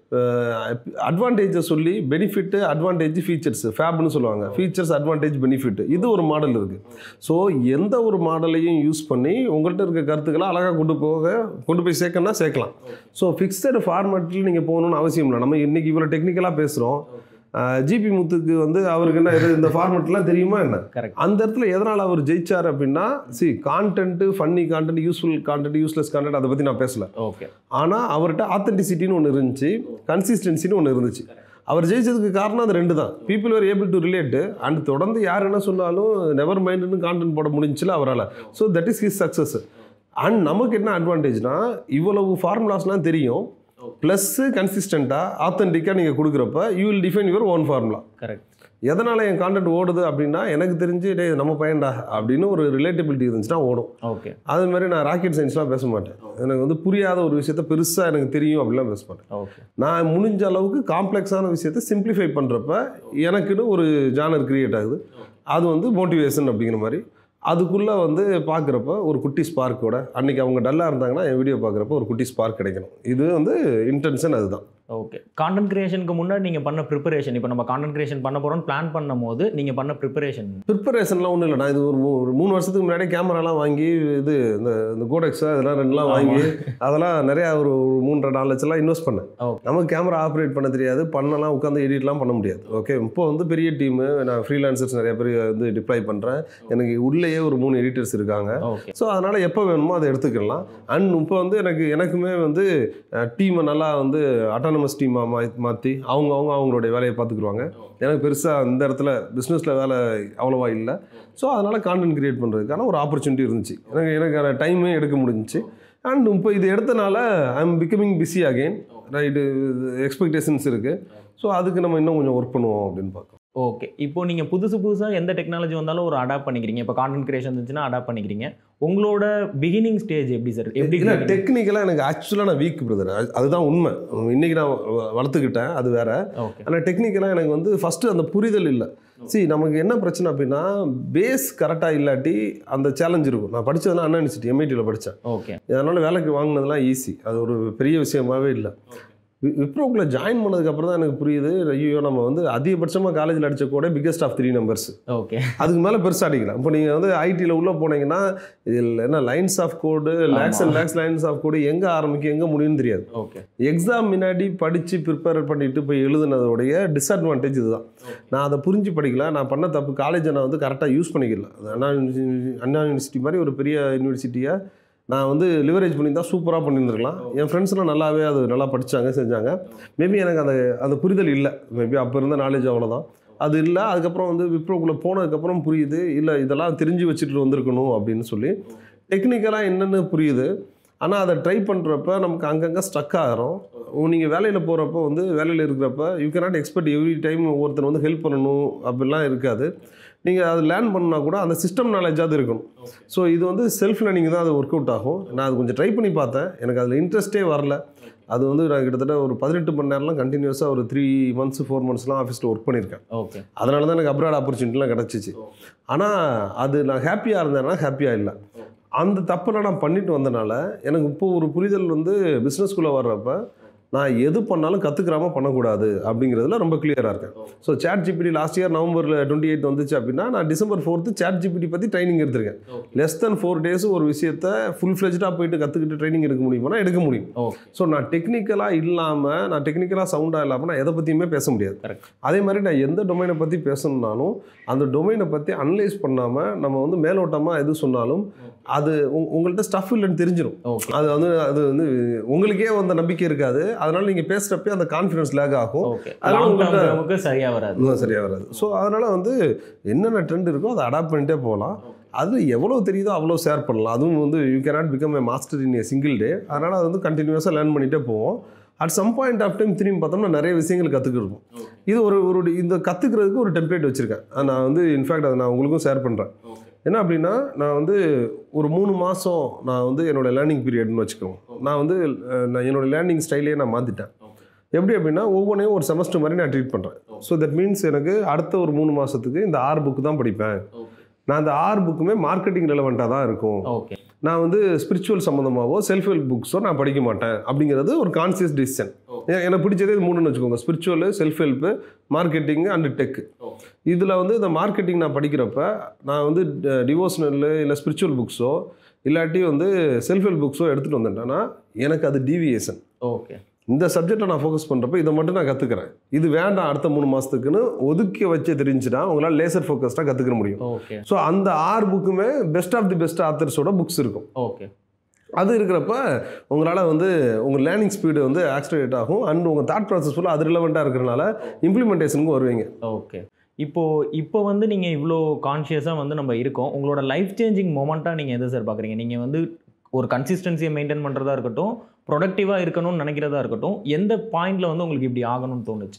அட்வான்டேஜை சொல்லி பெனிஃபிட்டு அட்வான்டேஜ் ஃபீச்சர்ஸ் ஃபேப்னு சொல்லுவாங்க ஃபீச்சர்ஸ் அட்வான்டேஜ் பெனிஃபிட் இது ஒரு மாடல் இருக்குது ஸோ எந்த ஒரு மாடலையும் யூஸ் பண்ணி உங்கள்கிட்ட இருக்க கருத்துக்களை அழகாக கொண்டு போக கொண்டு போய் சேர்க்கணும்னா சேர்க்கலாம் ஸோ ஃபிக்ஸடு ஃபார்மேட்டில் நீங்கள் போகணும்னு அவசியம் இல்லை நம்ம இன்றைக்கி இவ்வளோ டெக்னிக்கலாக பேசுகிறோம் ஜிபி முத்துக்கு வந்து அவருக்கு என்ன இது இந்த ஃபார்மேட்லாம் தெரியுமா என்ன கரெக்ட் அந்த இடத்துல எதனால் அவர் ஜெயிச்சார் அப்படின்னா see content funny content useful content useless content அதை பற்றி நான் பேசல ஓகே ஆனால் அவர்கிட்ட ஆத்தென்டிசிட்டின்னு ஒன்று இருந்துச்சு கன்சிஸ்டன்சின்னு ஒன்று இருந்துச்சு அவர் ஜெயிச்சதுக்கு காரணம் அது ரெண்டு தான் people are able to relate and தொடர்ந்து யார் என்ன சொன்னாலும் நெவர் மைண்டுன்னு கான்டென்ட் போட முடிஞ்சுல அவரால் so that is his success and நமக்கு என்ன அட்வான்டேஜ்னா இவ்வளவு ஃபார்முலாஸ்லாம் தெரியும் ப்ளஸ்ஸு கன்சிஸ்டண்ட்டாக ஆத்தென்டிக்காக நீங்கள் கொடுக்குறப்ப you will define your own formula correct எதனால் என் கான்டென்ட் ஓடுது அப்படின்னா எனக்கு தெரிஞ்சு டேய் நம்ம பையன்டா அப்படின்னு ஒரு ரிலேட்டபிலிட்டி இருந்துச்சுன்னா ஓடும் ஓகே அது மாதிரி நான் ராக்கெட் சயின்ஸ்லாம் பேச மாட்டேன் எனக்கு வந்து புரியாத ஒரு விஷயத்த பெருசாக எனக்கு தெரியும் அப்படிலாம் பேச மாட்டேன் ஓகே நான் முடிஞ்ச அளவுக்கு காம்ப்ளெக்ஸான விஷயத்த சிம்பிளிஃபை பண்ணுறப்ப எனக்குன்னு ஒரு ஜானர் கிரியேட் ஆகுது அது வந்து மோட்டிவேஷன் அப்படிங்கிற மாதிரி அதுக்குள்ளே வந்து பார்க்குறப்ப ஒரு குட்டி ஸ்பார்க்கோட அன்றைக்கி அவங்க டல்லாக இருந்தாங்கன்னா என் வீடியோ பார்க்குறப்ப ஒரு குட்டி ஸ்பார்க் கிடைக்கணும் இது வந்து இன்டென்ஷன் அதுதான் ஓகே கான்டென்ட் கிரியேஷனுக்கு முன்னாடி நீங்கள் பண்ண ப்ரிப்பரேஷன் இப்போ நம்ம கான்டென்ட் கிரியேஷன் பண்ண போகிறோம்னு பிளான் பண்ணும் போது நீங்கள் பண்ண ப்ரிப்பரேஷன் ப்ரிப்பரேஷன்லாம் ஒன்றும் இல்லை நான் இது ஒரு மூ- ஒரு மூணு வருஷத்துக்கு முன்னாடி கேமராலாம் வாங்கி இது இந்த இந்த கோடெக்ஸ் இதெல்லாம் ரெண்டுலாம் வாங்கி அதெல்லாம் நிறையா ஒரு ஒரு மூன்றரை நாலு லட்சம்லாம் இன்வெஸ்ட் பண்ணேன் Okay. நமக்கு கேமரா ஆப்ரேட் பண்ண தெரியாது பண்ணலாம் உட்காந்து எடிட்லாம் பண்ண முடியாது ஓகே இப்போ வந்து பெரிய டீமு நான் ஃப்ரீலான்சர்ஸ் நிறைய பேர் வந்து டிப்ளாய் பண்ணுறேன் எனக்கு உள்ளேயே ஒரு மூணு எடிட்டர்ஸ் இருக்காங்க ஓகே ஸோ அதனால் எப்போ வேணுமோ அதை எடுத்துக்கலாம் அண்ட் இப்போ வந்து எனக்கு எனக்குமே வந்து டீமை நல்லா வந்து அட்டானமஸ் டீமாக மா மாற்றி அவங்க அவங்க அவங்களுடைய வேலையை பார்த்துக்குருவாங்க எனக்கு பெருசாக இந்த இடத்துல பிஸ்னஸில் வேலை அவ்வளோவா இல்லை ஸோ அதனால் கான்டென்ட் கிரியேட் பண்ணுறதுக்கான ஒரு ஆப்பர்ச்சுனிட்டி இருந்துச்சு எனக்கு எனக்கான டைமே எடுக்க முடிஞ்சுச்சு அண்ட் இப்போ இது எடுத்தனால I am becoming busy again right expectations இருக்குது ஸோ அதுக்கு நம்ம இன்னும் கொஞ்சம் ஒர்க் பண்ணுவோம் அப்படின்னு பார்க்கோம் ஓகே இப்போ நீங்கள் புதுசு புதுசாக எந்த டெக்னாலஜி வந்தாலும் ஒரு அடாப்ட் பண்ணிக்கிறீங்க இப்போ கான்டென்ட் கிரியேஷன் இருந்துச்சுன்னா அடாப்ட் பண்ணிக்கிறீங்க உங்களோட பிகினிங் ஸ்டேஜ் எப்படி சார் எப்படி இல்லை டெக்னிக்கலாக எனக்கு ஆக்சுவலாக நான் வீக் பிரதர் அதுதான் உண்மை இன்னைக்கு நான் வ- வளர்த்துக்கிட்டேன் அது வேற ஓகே ஆனால் டெக்னிக்கலாக எனக்கு வந்து ஃபஸ்ட்டு அந்த புரிதல் இல்லை see நமக்கு என்ன பிரச்சனை அப்படின்னா பேஸ் கரெக்டாக இல்லாட்டி அந்த சேலஞ்ச் இருக்கும் நான் படித்ததெல்லாம் அண்ணா யூனிவர்சிட்டி எம்ஐடியில் படித்தேன் ஓகே அதனால் வேலைக்கு வாங்கினதெல்லாம் ஈஸி அது ஒரு பெரிய விஷயமாவே இல்லை வி- விப்ரோக்குள்ள ஜாயின் பண்ணதுக்கப்புறம் தான் எனக்கு புரியுது ஐயோ நம்ம வந்து அதிகபட்சமாக காலேஜில் அடித்த கூட biggest of three numbers okay அதுக்கு மேலே பெருசாக அடிக்கலாம் இப்போ நீங்கள் வந்து ஐடியில் உள்ளே போனீங்கன்னா இதில் என்ன lines of code lakhs and lakhs lines of code எங்கே ஆரம்பிக்கும் எங்கே முடியும்னு தெரியாது ஓகே எக்ஸாம் முன்னாடி படித்து ப்ரிப்பேர் பண்ணிட்டு போய் எழுதுனதோடைய டிஸ்அட்வான்டேஜ் இதுதான் நான் அதை புரிஞ்சு படிக்கல நான் பண்ண தப்பு காலேஜை நான் வந்து கரெக்டாக யூஸ் பண்ணிக்கல அது அண்ணா யூனிவர்சிட்டி அண்ணா யூனிவர்சிட்டி மாதிரி ஒரு பெரிய யூனிவர்சிட்டியை நான் வந்து லிவரேஜ் பண்ணி தான் சூப்பராக பண்ணியிருந்திருக்கலாம் என் ஃப்ரெண்ட்ஸ்லாம் நல்லாவே அது நல்லா படித்தாங்க செஞ்சாங்க மேபி எனக்கு அந்த அந்த புரிதல் இல்லை மேபி அப்போ இருந்த நாலேஜ் அவ்வளோதான் அது இல்லை அதுக்கப்புறம் வந்து விப்ரோக்குள்ளே போனதுக்கப்புறம் புரியுது இல்லை இதெல்லாம் தெரிஞ்சு வச்சுட்டு வந்திருக்கணும் அப்படின்னு சொல்லி டெக்னிக்கலாக என்னென்னு புரியுது ஆனால் அதை ட்ரை பண்ணுறப்ப நமக்கு அங்கங்கே ஸ்டக் ஆகிறோம் நீங்கள் வேலையில் போகிறப்ப வந்து வேலையில் இருக்கிறப்ப you cannot expect every time ஒருத்தர் வந்து ஹெல்ப் பண்ணணும் அப்படிலாம் இருக்காது நீங்கள் அது லேர்ன் பண்ணா கூட அந்த சிஸ்டம் நாலேஜாவது இருக்கணும் ஸோ இது வந்து செல்ஃப் லேர்னிங் தான் அது ஒர்க் அவுட் ஆகும் நான் அது கொஞ்சம் ட்ரை பண்ணி பார்த்தேன் எனக்கு அதில் இன்ட்ரெஸ்ட்டே வரல அது வந்து நான் கிட்டத்தட்ட ஒரு பதினெட்டு மணி நேரம்லாம் கண்டினியூஸாக ஒரு த்ரீ மந்த்ஸ் ஃபோர் மந்த்ஸ்லாம் ஆஃபீஸில் ஒர்க் பண்ணியிருக்கேன் ஓகே அதனால தான் எனக்கு அப்ராட் ஆப்பர்ச்சுனிட்டிலாம் கிடச்சிச்சு ஆனால் அது நான் ஹாப்பியாக இருந்தேன்னா ஹாப்பியாக இல்லை அந்த தப்பெல்லாம் நான் பண்ணிட்டு வந்தனால எனக்கு இப்போ ஒரு புரிதல் வந்து பிஸ்னஸ்குள்ளே வர்றப்ப நான் எது பண்ணாலும் கற்றுக்கிறாம பண்ணக்கூடாது அப்படிங்கிறதுல ரொம்ப கிளியராக இருக்கேன் so ChatGPT last year நவம்பரில் டுவெண்ட்டி எயிட் வந்துச்சு அப்படின்னா நான் டிசம்பர் ஃபோர்த்து சேட் ஜிபிடி பற்றி ட்ரைனிங் எடுத்திருக்கேன் லெஸ் தென் ஃபோர் டேஸ் ஒரு விஷயத்த ஃபுல் ஃப்ளெஜ்டாக போயிட்டு கற்றுக்கிட்டு ட்ரைனிங் எடுக்க முடியுமானா எடுக்க முடியும் ஓகே ஸோ நான் டெக்னிக்கலாக இல்லாமல் நான் டெக்னிக்கலாக சவுண்டாக இல்லாமல் நான் எதை பற்றியுமே பேச முடியாது Correct. அதே மாதிரி நான் எந்த டொமைனை பற்றி பேசணும்னாலும் அந்த டொமைனை பற்றி அனலைஸ் பண்ணாமல் நம்ம வந்து மேலோட்டமாக எது சொன்னாலும் அது உங் உங்கள்கிட்ட ஸ்டஃப் இல்லைன்னு தெரிஞ்சிடும் ஓகே அது வந்து அது வந்து உங்களுக்கே அந்த நம்பிக்கை இருக்காது அதனால நீங்கள் பேசுகிறப்ப அந்த கான்ஃபிடன்ஸ் லேக் ஆகும் ஓகே அதனால லாங் உங்கள்ட்ட- நமக்கு சரியாக வராது இன்னும் சரியாக வராது ஸோ அதனால் வந்து என்னென்ன ட்ரெண்ட் இருக்கோ அதை அடாப்ட் பண்ணிட்டே போகலாம் அது எவ்வளோ தெரியுதோ அவ்வளோ ஷேர் பண்ணலாம் அதுவும் வந்து you cannot become a master in a single day அதனால் அது வந்து கண்டினியூஸாக லேர்ன் பண்ணிகிட்டே போவோம் at some point of time திரும்பி பார்த்தோம்னா நிறைய விஷயங்கள் கற்றுக்கிருப்போம் இது ஒரு ஒரு இந்த கற்றுக்கிறதுக்கு ஒரு டெம்ப்ளேட் வச்சுருக்கேன் நான் வந்து இன்ஃபேக்ட் அதை நான் உங்களுக்கும் ஷேர் பண்ணுறேன் என்ன அப்படின்னா நான் வந்து ஒரு மூணு மாதம் நான் வந்து என்னோடய லேர்னிங் பீரியட்னு வச்சுக்கோங்க நான் வந்து அஹ், நான் என்னோடய லேர்னிங் ஸ்டைலே நான் மாற்றிட்டேன் எப்படி அப்படின்னா ஒவ்வொன்றையும் ஒரு செமஸ்டர் மாதிரி நான் ட்ரீட் பண்ணுறேன் ஸோ தட் மீன்ஸ் எனக்கு அடுத்த ஒரு மூணு மாதத்துக்கு இந்த ஆறு புக்கு தான் படிப்பேன் நான் அந்த ஆறு புக்குமே மார்க்கெட்டிங் ரெலவெண்ட்டாக தான் இருக்கும் ஓகே நான் வந்து ஸ்பிரிச்சுவல் சம்மந்தமாகவோ செல்ஃப் ஹெல்ப் புக்ஸோ நான் படிக்க மாட்டேன் அப்படிங்கிறது ஒரு கான்சியஸ் டிசிஷன் எனக்கு பிடிச்சதே இது மூணுன்னு வச்சுக்கோங்க spiritual self help marketing and tech இதில் வந்து இந்த மார்க்கெட்டிங் நான் படிக்கிறப்ப நான் வந்து டிவோஷனல் இல்லை ஸ்பிரிச்சுவல் புக்ஸோ இல்லாட்டி வந்து செல்ஃப் ஹெல்ப் புக்ஸோ எடுத்துகிட்டு வந்துட்டேன்னா எனக்கு அது டீவியேஷன் ஓகே இந்த சப்ஜெக்டை நான் ஃபோக்கஸ் பண்ணுறப்ப இதை மட்டும் நான் கற்றுக்கிறேன் இது வேண்டாம் அடுத்த மூணு மாதத்துக்குன்னு ஒதுக்கி வச்சு தெரிஞ்சுட்டா உங்களால் லேசர் ஃபோக்கஸ்டாக கற்றுக்க முடியும் ஓகே ஸோ அந்த ஆறு புக்குமே பெஸ்ட் ஆஃப் தி பெஸ்ட் ஆத்தர்ஸோட புக்ஸ் இருக்கும் ஓகே அது இருக்கிறப்ப உங்களால் வந்து உங்கள் லேர்னிங் ஸ்பீடு வந்து ஆக்சிலேட் ஆகும் அண்ட் உங்கள் தாட் ப்ராசஸ் ஃபுல்லாக அது ரிலவெண்ட்டாக இருக்கிறனால இம்ப்ளிமெண்டேஷனுக்கு வருவீங்க ஓகே இப்போ இப்போ வந்து நீங்கள் இவ்வளோ கான்ஷியஸாக வந்து நம்ம இருக்கோம் உங்களோட லைஃப் சேஞ்சிங் மொமெண்ட்டாக நீங்கள் எதை சார் பார்க்குறீங்க நீங்கள் வந்து ஒரு கன்சிஸ்டன்சியை மெயின்டைன் பண்ணுறதா இருக்கட்டும் ப்ரொடக்டிவாக இருக்கணும்னு நினைக்கிறதா இருக்கட்டும் எந்த பாயிண்டில் வந்து உங்களுக்கு இப்படி ஆகணும்னு தோணுச்சு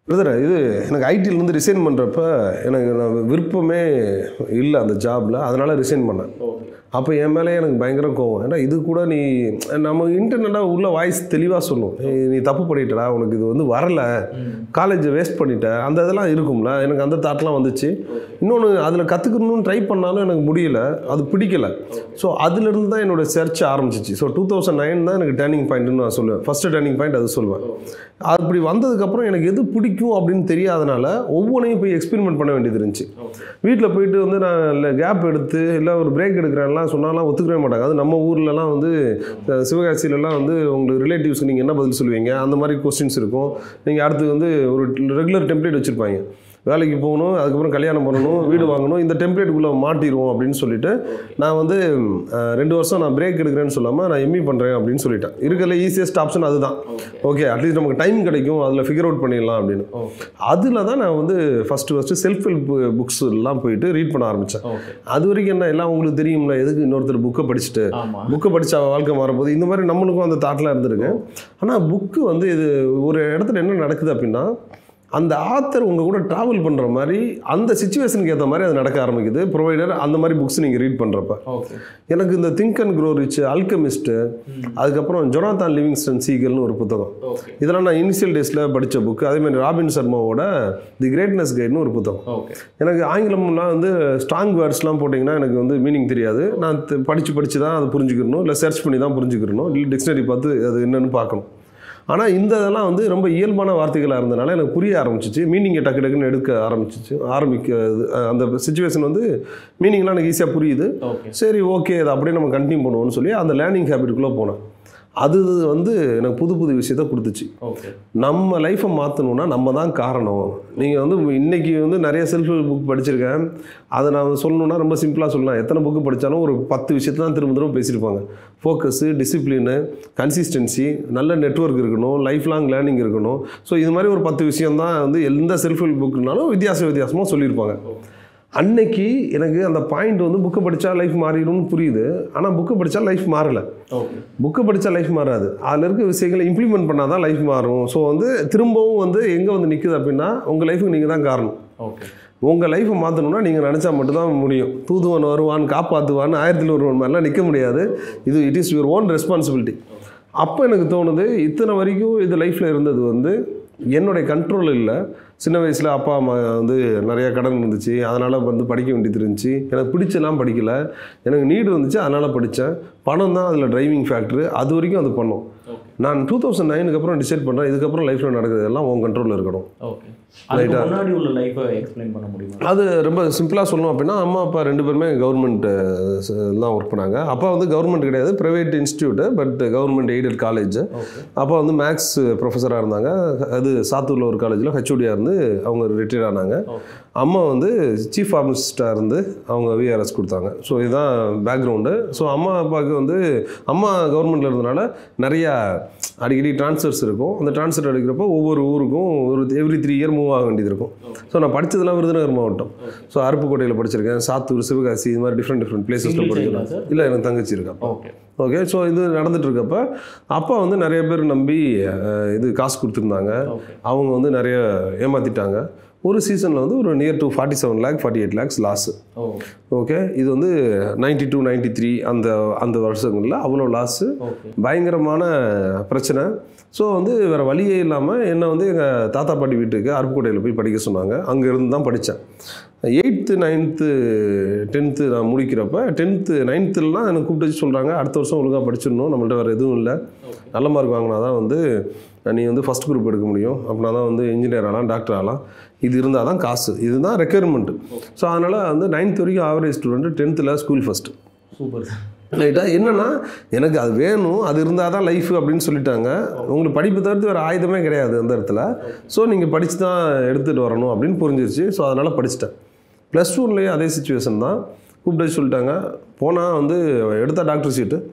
பிரதர் இது எனக்கு ஐடியிலேருந்து ரிசைன் பண்ணுறப்ப எனக்கு நான் விருப்பமே இல்லை அந்த ஜாபில் அதனால் ரிசைன் பண்ணேன் அப்போ என் மேலே எனக்கு பயங்கர கோவம் ஏன்னா இது கூட நீ நம்ம இன்டர்நெட்டாக உள்ள வாய்ஸ் தெளிவாக சொல்லும் "ஏய், நீ தப்பு பண்ணிட்டடா உனக்கு இது வந்து வரல காலேஜை வேஸ்ட் பண்ணிட்ட அந்த இதெல்லாம் இருக்கும்ல எனக்கு அந்த தாட்லாம் வந்துச்சு இன்னொன்று அதில் கற்றுக்கணும்னு ட்ரை பண்ணாலும் எனக்கு முடியல அது பிடிக்கல ஸோ அதுலேருந்து தான் என்னோட சர்ச் ஆரம்பிச்சிச்சு ஸோ டூ தௌசண்ட் நைன் தான் எனக்கு டேர்னிங் பாயிண்ட்னு நான் சொல்லுவேன் ஃபஸ்ட்டு டேர்னிங் பாயிண்ட் அது சொல்லுவேன் அப்படி வந்ததுக்கப்புறம் எனக்கு எது பிடிக்கும் அப்படின்னு தெரியாதனால ஒவ்வொன்றையும் போய் எக்ஸ்பெரிமெண்ட் பண்ண வேண்டியது இருந்துச்சு வீட்டில் போயிட்டு வந்து நான் இல்லை கேப் எடுத்து இல்லை ஒரு பிரேக் எடுக்கிறேன்லாம் சொன்னாலாம் ஒத்துக்கவே மாட்டாங்க அது நம்ம ஊர்லலாம் வந்து அஹ், சிவகாசியிலலாம் வந்து உங்களுக்கு ரிலேட்டிவ்ஸ்க்கு நீங்கள் என்ன பதில் சொல்லுவீங்க அந்த மாதிரி கொஸ்டின்ஸ் இருக்கும் நீங்கள் அடுத்து வந்து ஒரு ரெகுலர் டெம்ப்ளேட் வச்சுருப்பாங்க வேலைக்கு போகணும் அதுக்கப்புறம் கல்யாணம் பண்ணணும் வீடு வாங்கணும் இந்த டெம்ப்ளேட்டுக்குள்ளே மாட்டிடுவோம் அப்படின்னு சொல்லிட்டு நான் வந்து அஹ், ரெண்டு வருஷம் நான் பிரேக் எடுக்கிறேன்னு சொல்லாமல் நான் எம்இ பண்ணுறேன் அப்படின்னு சொல்லிட்டேன் இருக்கிற ஈஸியஸ்ட் ஆப்ஷன் அதுதான் ஓகே அட்லீஸ்ட் நமக்கு டைம் கிடைக்கும் அதில் ஃபிகர் அவுட் பண்ணிடலாம் அப்படின்னு அதில் தான் நான் வந்து first first self help books எல்லாம் போயிட்டு ரீட் பண்ண ஆரம்பித்தேன் ஓகே அது வரைக்கும் என்ன எல்லாம் உங்களுக்கு தெரியும்ல எதுக்கு இன்னொருத்தர் புக்கை படிச்சுட்டு ஆமா புக்கை படிச்சா வாழ்க்கை மாறும்போது இந்த மாதிரி நம்மளுக்கும் அந்த தாட்லாம் இருந்திருக்கு ஆனால் புக்கு வந்து இது ஒரு இடத்துல என்ன நடக்குது அப்படின்னா அந்த ஆத்தர் உங்கள் கூட ட்ராவல் பண்ணுற மாதிரி அந்த சுச்சுவேஷனுக்கு ஏற்ற மாதிரி அது நடக்க ஆரம்பிக்குது ப்ரொவைடர் அந்த மாதிரி புக்ஸ் நீங்கள் ரீட் பண்ணுறப்ப ஓகே எனக்கு இந்த think and grow rich alchemist அதுக்கப்புறம் ஜொனாதான் லிவிங்ஸ்டன் சீகல்னு ஒரு புத்தகம் ஓகே இதெல்லாம் நான் இனிஷியல் டேஸில் படித்த புக்கு அதேமாதிரி ராபின் சர்மாவோட தி கிரேட்னஸ் கைட்னு ஒரு புத்தகம் ஓகே எனக்கு ஆங்கிலம்லாம் வந்து ஸ்ட்ராங் வேர்ட்ஸ்லாம் போட்டிங்கன்னா எனக்கு வந்து மீனிங் தெரியாது நான் த- படிச்சு படித்து தான் அதை புரிஞ்சுக்கணும் இல்லை சர்ச் பண்ணி தான் புரிஞ்சுக்கணும் இல்லை டிக்ஷனரி பார்த்து அது என்னன்னு பார்க்கணும் ஆனால் இந்த இதெல்லாம் வந்து ரொம்ப இயல்பான வார்த்தைகளாக இருந்தனால எனக்கு புரிய ஆரம்பிச்சிச்சு மீனிங்கை டக்கு டக்குன்னு எடுக்க ஆரம்பிச்சிச்சு ஆரம்பிக்க அஹ் அந்த சுச்சுவேஷன் வந்து மீனிங்லாம் எனக்கு ஈஸியாக புரியுது ஓகே சரி ஓகே அதை அப்படியே நம்ம கண்டினியூ பண்ணுவோம்னு சொல்லி அந்த லேர்னிங் ஹேபிட்டுக்குள்ளே போனேன் அது வந்து எனக்கு புது புது விஷயத்த கொடுத்துச்சு ஓகே நம்ம லைஃப்பை மாற்றணும்னா நம்ம தான் காரணம் நீங்கள் வந்து இன்னைக்கு வந்து நிறைய செல்ஃப் ஹெல்ப் புக் படிச்சிருக்கேன் அதை நான் சொல்லணும்னா ரொம்ப சிம்பிளாக சொல்லலாம் எத்தனை புக்கு படித்தாலும் ஒரு பத்து விஷயத்தை தான் திரும்ப திரும்ப பேசியிருப்பாங்க ஃபோக்கஸு டிசிப்ளினு கன்சிஸ்டன்சி நல்ல நெட்வொர்க் இருக்கணும் லைஃப் லாங் லேர்னிங் இருக்கணும் ஸோ இது மாதிரி ஒரு பத்து விஷயம் தான் வந்து எந்த செல்ஃப் ஹெல்ப் புக்குனாலும் வித்தியாச வித்தியாசமாக சொல்லியிருப்பாங்க அன்னைக்கு எனக்கு அந்த பாயிண்ட் வந்து புக்கை படித்தா லைஃப் மாறிடும்னு புரியுது ஆனால் புக்கை படித்தா லைஃப் மாறலை ஓகே புக்கை படித்தா லைஃப் மாறாது அதில் இருக்க விஷயங்களை இம்ப்ளிமெண்ட் பண்ணால் தான் லைஃப் மாறும் ஸோ வந்து திரும்பவும் வந்து எங்கே வந்து நிற்குது அப்படின்னா உங்கள் லைஃபுக்கு நீங்கள் தான் காரணம் ஓகே உங்கள் லைஃப்பை மாற்றணும்னா நீங்கள் நினச்சா மட்டும்தான் முடியும் தூதுவன் வருவான் காப்பாற்றுவான் ஆயிரத்தில் ஒருவன் மாதிரிலாம் நிற்க முடியாது இது it is your own responsibility அப்போ எனக்கு தோணுது இத்தனை வரைக்கும் இது லைஃப்பில் இருந்தது வந்து என்னுடைய கண்ட்ரோல் இல்லை சின்ன வயசில் அப்பா அம்மா வந்து நிறைய கடன் இருந்துச்சு அதனால் வந்து படிக்க வேண்டியது இருந்துச்சு எனக்கு பிடிச்செல்லாம் படிக்கல எனக்கு நீடு வந்துச்சு அதனால் படித்தேன் பணம் தான் அதில் டிரைவிங் ஃபேக்ட்ரு அது வரைக்கும் அது பண்ணோம் நான் டூ தௌசண்ட் நைனுக்கு அப்புறம் டிசைட் பண்ணுறேன் இதுக்கப்புறம் லைஃப்பில் நடக்கிறது எல்லாம் உன் கண்ட்ரோலில் இருக்கணும் ஓகே அதுக்கு முன்னாடி உள்ள லைஃபை எக்ஸ்பிளைன் பண்ண முடியுமா அது ரொம்ப சிம்பிளாக சொல்லணும் அப்படின்னா அம்மா அப்பா ரெண்டு பேருமே கவர்மெண்ட் தான் ஒர்க் பண்ணாங்க அப்பா வந்து கவர்மெண்ட் கிடையாது private institute but government aided college okay அப்பா வந்து மேக்ஸ் ப்ரொஃபஸராக இருந்தாங்க அது சாத்தூரில் ஒரு காலேஜில் ஹெச்ஓடியாக இருந்து அவங்க ரிட்டையர் ஆனாங்க ஓகே அம்மா வந்து சீஃப் ஃபார்மசிஸ்டாக இருந்து அவங்க விஆர்எஸ் கொடுத்தாங்க ஸோ இதுதான் பேக்ரவுண்டு ஸோ அம்மா அப்பாவுக்கு வந்து அம்மா கவர்மெண்ட்டில் இருந்தனால நிறையா அடிக்கடி ட்ரான்ஸ்ஃபர்ஸ் இருக்கும் அந்த ட்ரான்ஸ்ஃபர் எடுக்கிறப்போ ஒவ்வொரு ஊருக்கும் ஒரு எவ்ரி த்ரீ இயர் மூவ் ஆக வேண்டியது இருக்கும் ஸோ நான் படித்ததெல்லாம் விருதுநகர் மாவட்டம் ஸோ அருப்புக்கோட்டையில் படிச்சிருக்கேன் சாத்தூர் சிவகாசி இது மாதிரி டிஃப்ரெண்ட் டிஃப்ரெண்ட் பிளேசஸில் Single படிச்சிருக்கேன் child-ஆ இல்லை எனக்கு தங்கச்சி இருக்கா ஓகே ஓகே ஸோ இது நடந்துட்டு இருக்கப்ப அப்பா வந்து நிறைய பேர் நம்பி அஹ், இது காசு கொடுத்துருந்தாங்க ஓகே அவங்க வந்து நிறைய ஏமாற்றிட்டாங்க ஒரு சீசனில் வந்து ஒரு near to forty seven lakh forty eight lakhs loss ஓ ஓகே இது வந்து நைன்டி டூ நைன்டி த்ரீ அந்த அந்த வருஷங்களில் அவ்வளோ லாஸு ஓகே பயங்கரமான பிரச்சனை ஸோ வந்து வேறு வழியே இல்லாமல் என்னை வந்து எங்கள் தாத்தா பாட்டி வீட்டுக்கு அருப்புக்கோட்டையில் போய் படிக்க சொன்னாங்க அங்கே இருந்து தான் படித்தேன் எயித்து நைன்த்து டென்த்து நான் முடிக்கிறப்ப டென்த்து நைன்த்துலலாம் எனக்கு கூப்பிட்டு வச்சு சொல்கிறாங்க அடுத்த வருஷம் ஒழுங்காக படிச்சிடணும் நம்மள்ட்ட வேறு எதுவும் இல்லை நல்ல மார்க் வாங்கினா தான் வந்து நீ வந்து ஃபஸ்ட் குரூப் எடுக்க முடியும் அப்படின்னா தான் வந்து இன்ஜினியர் ஆகலாம் டாக்டர் ஆகலாம் இது இருந்தால் தான் காசு இதுதான் ரெக்குயர்மெண்ட்டு ஸோ அதனால் வந்து நைன்த் வரைக்கும் ஆவரேஜ் ஸ்டூடெண்ட் டென்த்தில் ஸ்கூல் ஃபஸ்ட்டு சூப்பர் ரைட்டா என்னன்னா எனக்கு அது வேணும் அது இருந்தால் தான் லைஃப் அப்படின்னு சொல்லிட்டாங்க உங்களுக்கு படிப்பு தவிர்த்து வேறு ஆயுதமே கிடையாது அந்த இடத்துல ஸோ நீங்கள் படித்து தான் எடுத்துகிட்டு வரணும் அப்படின்னு புரிஞ்சிருச்சு ஸோ அதனால் படிச்சிட்டேன் ப்ளஸ் டூன்லேயும் அதே சுச்சுவேஷன் தான் கூப்பிட்டு வச்சு சொல்லிட்டாங்க போனால் வந்து எடுத்தா டாக்டர் சீட்டு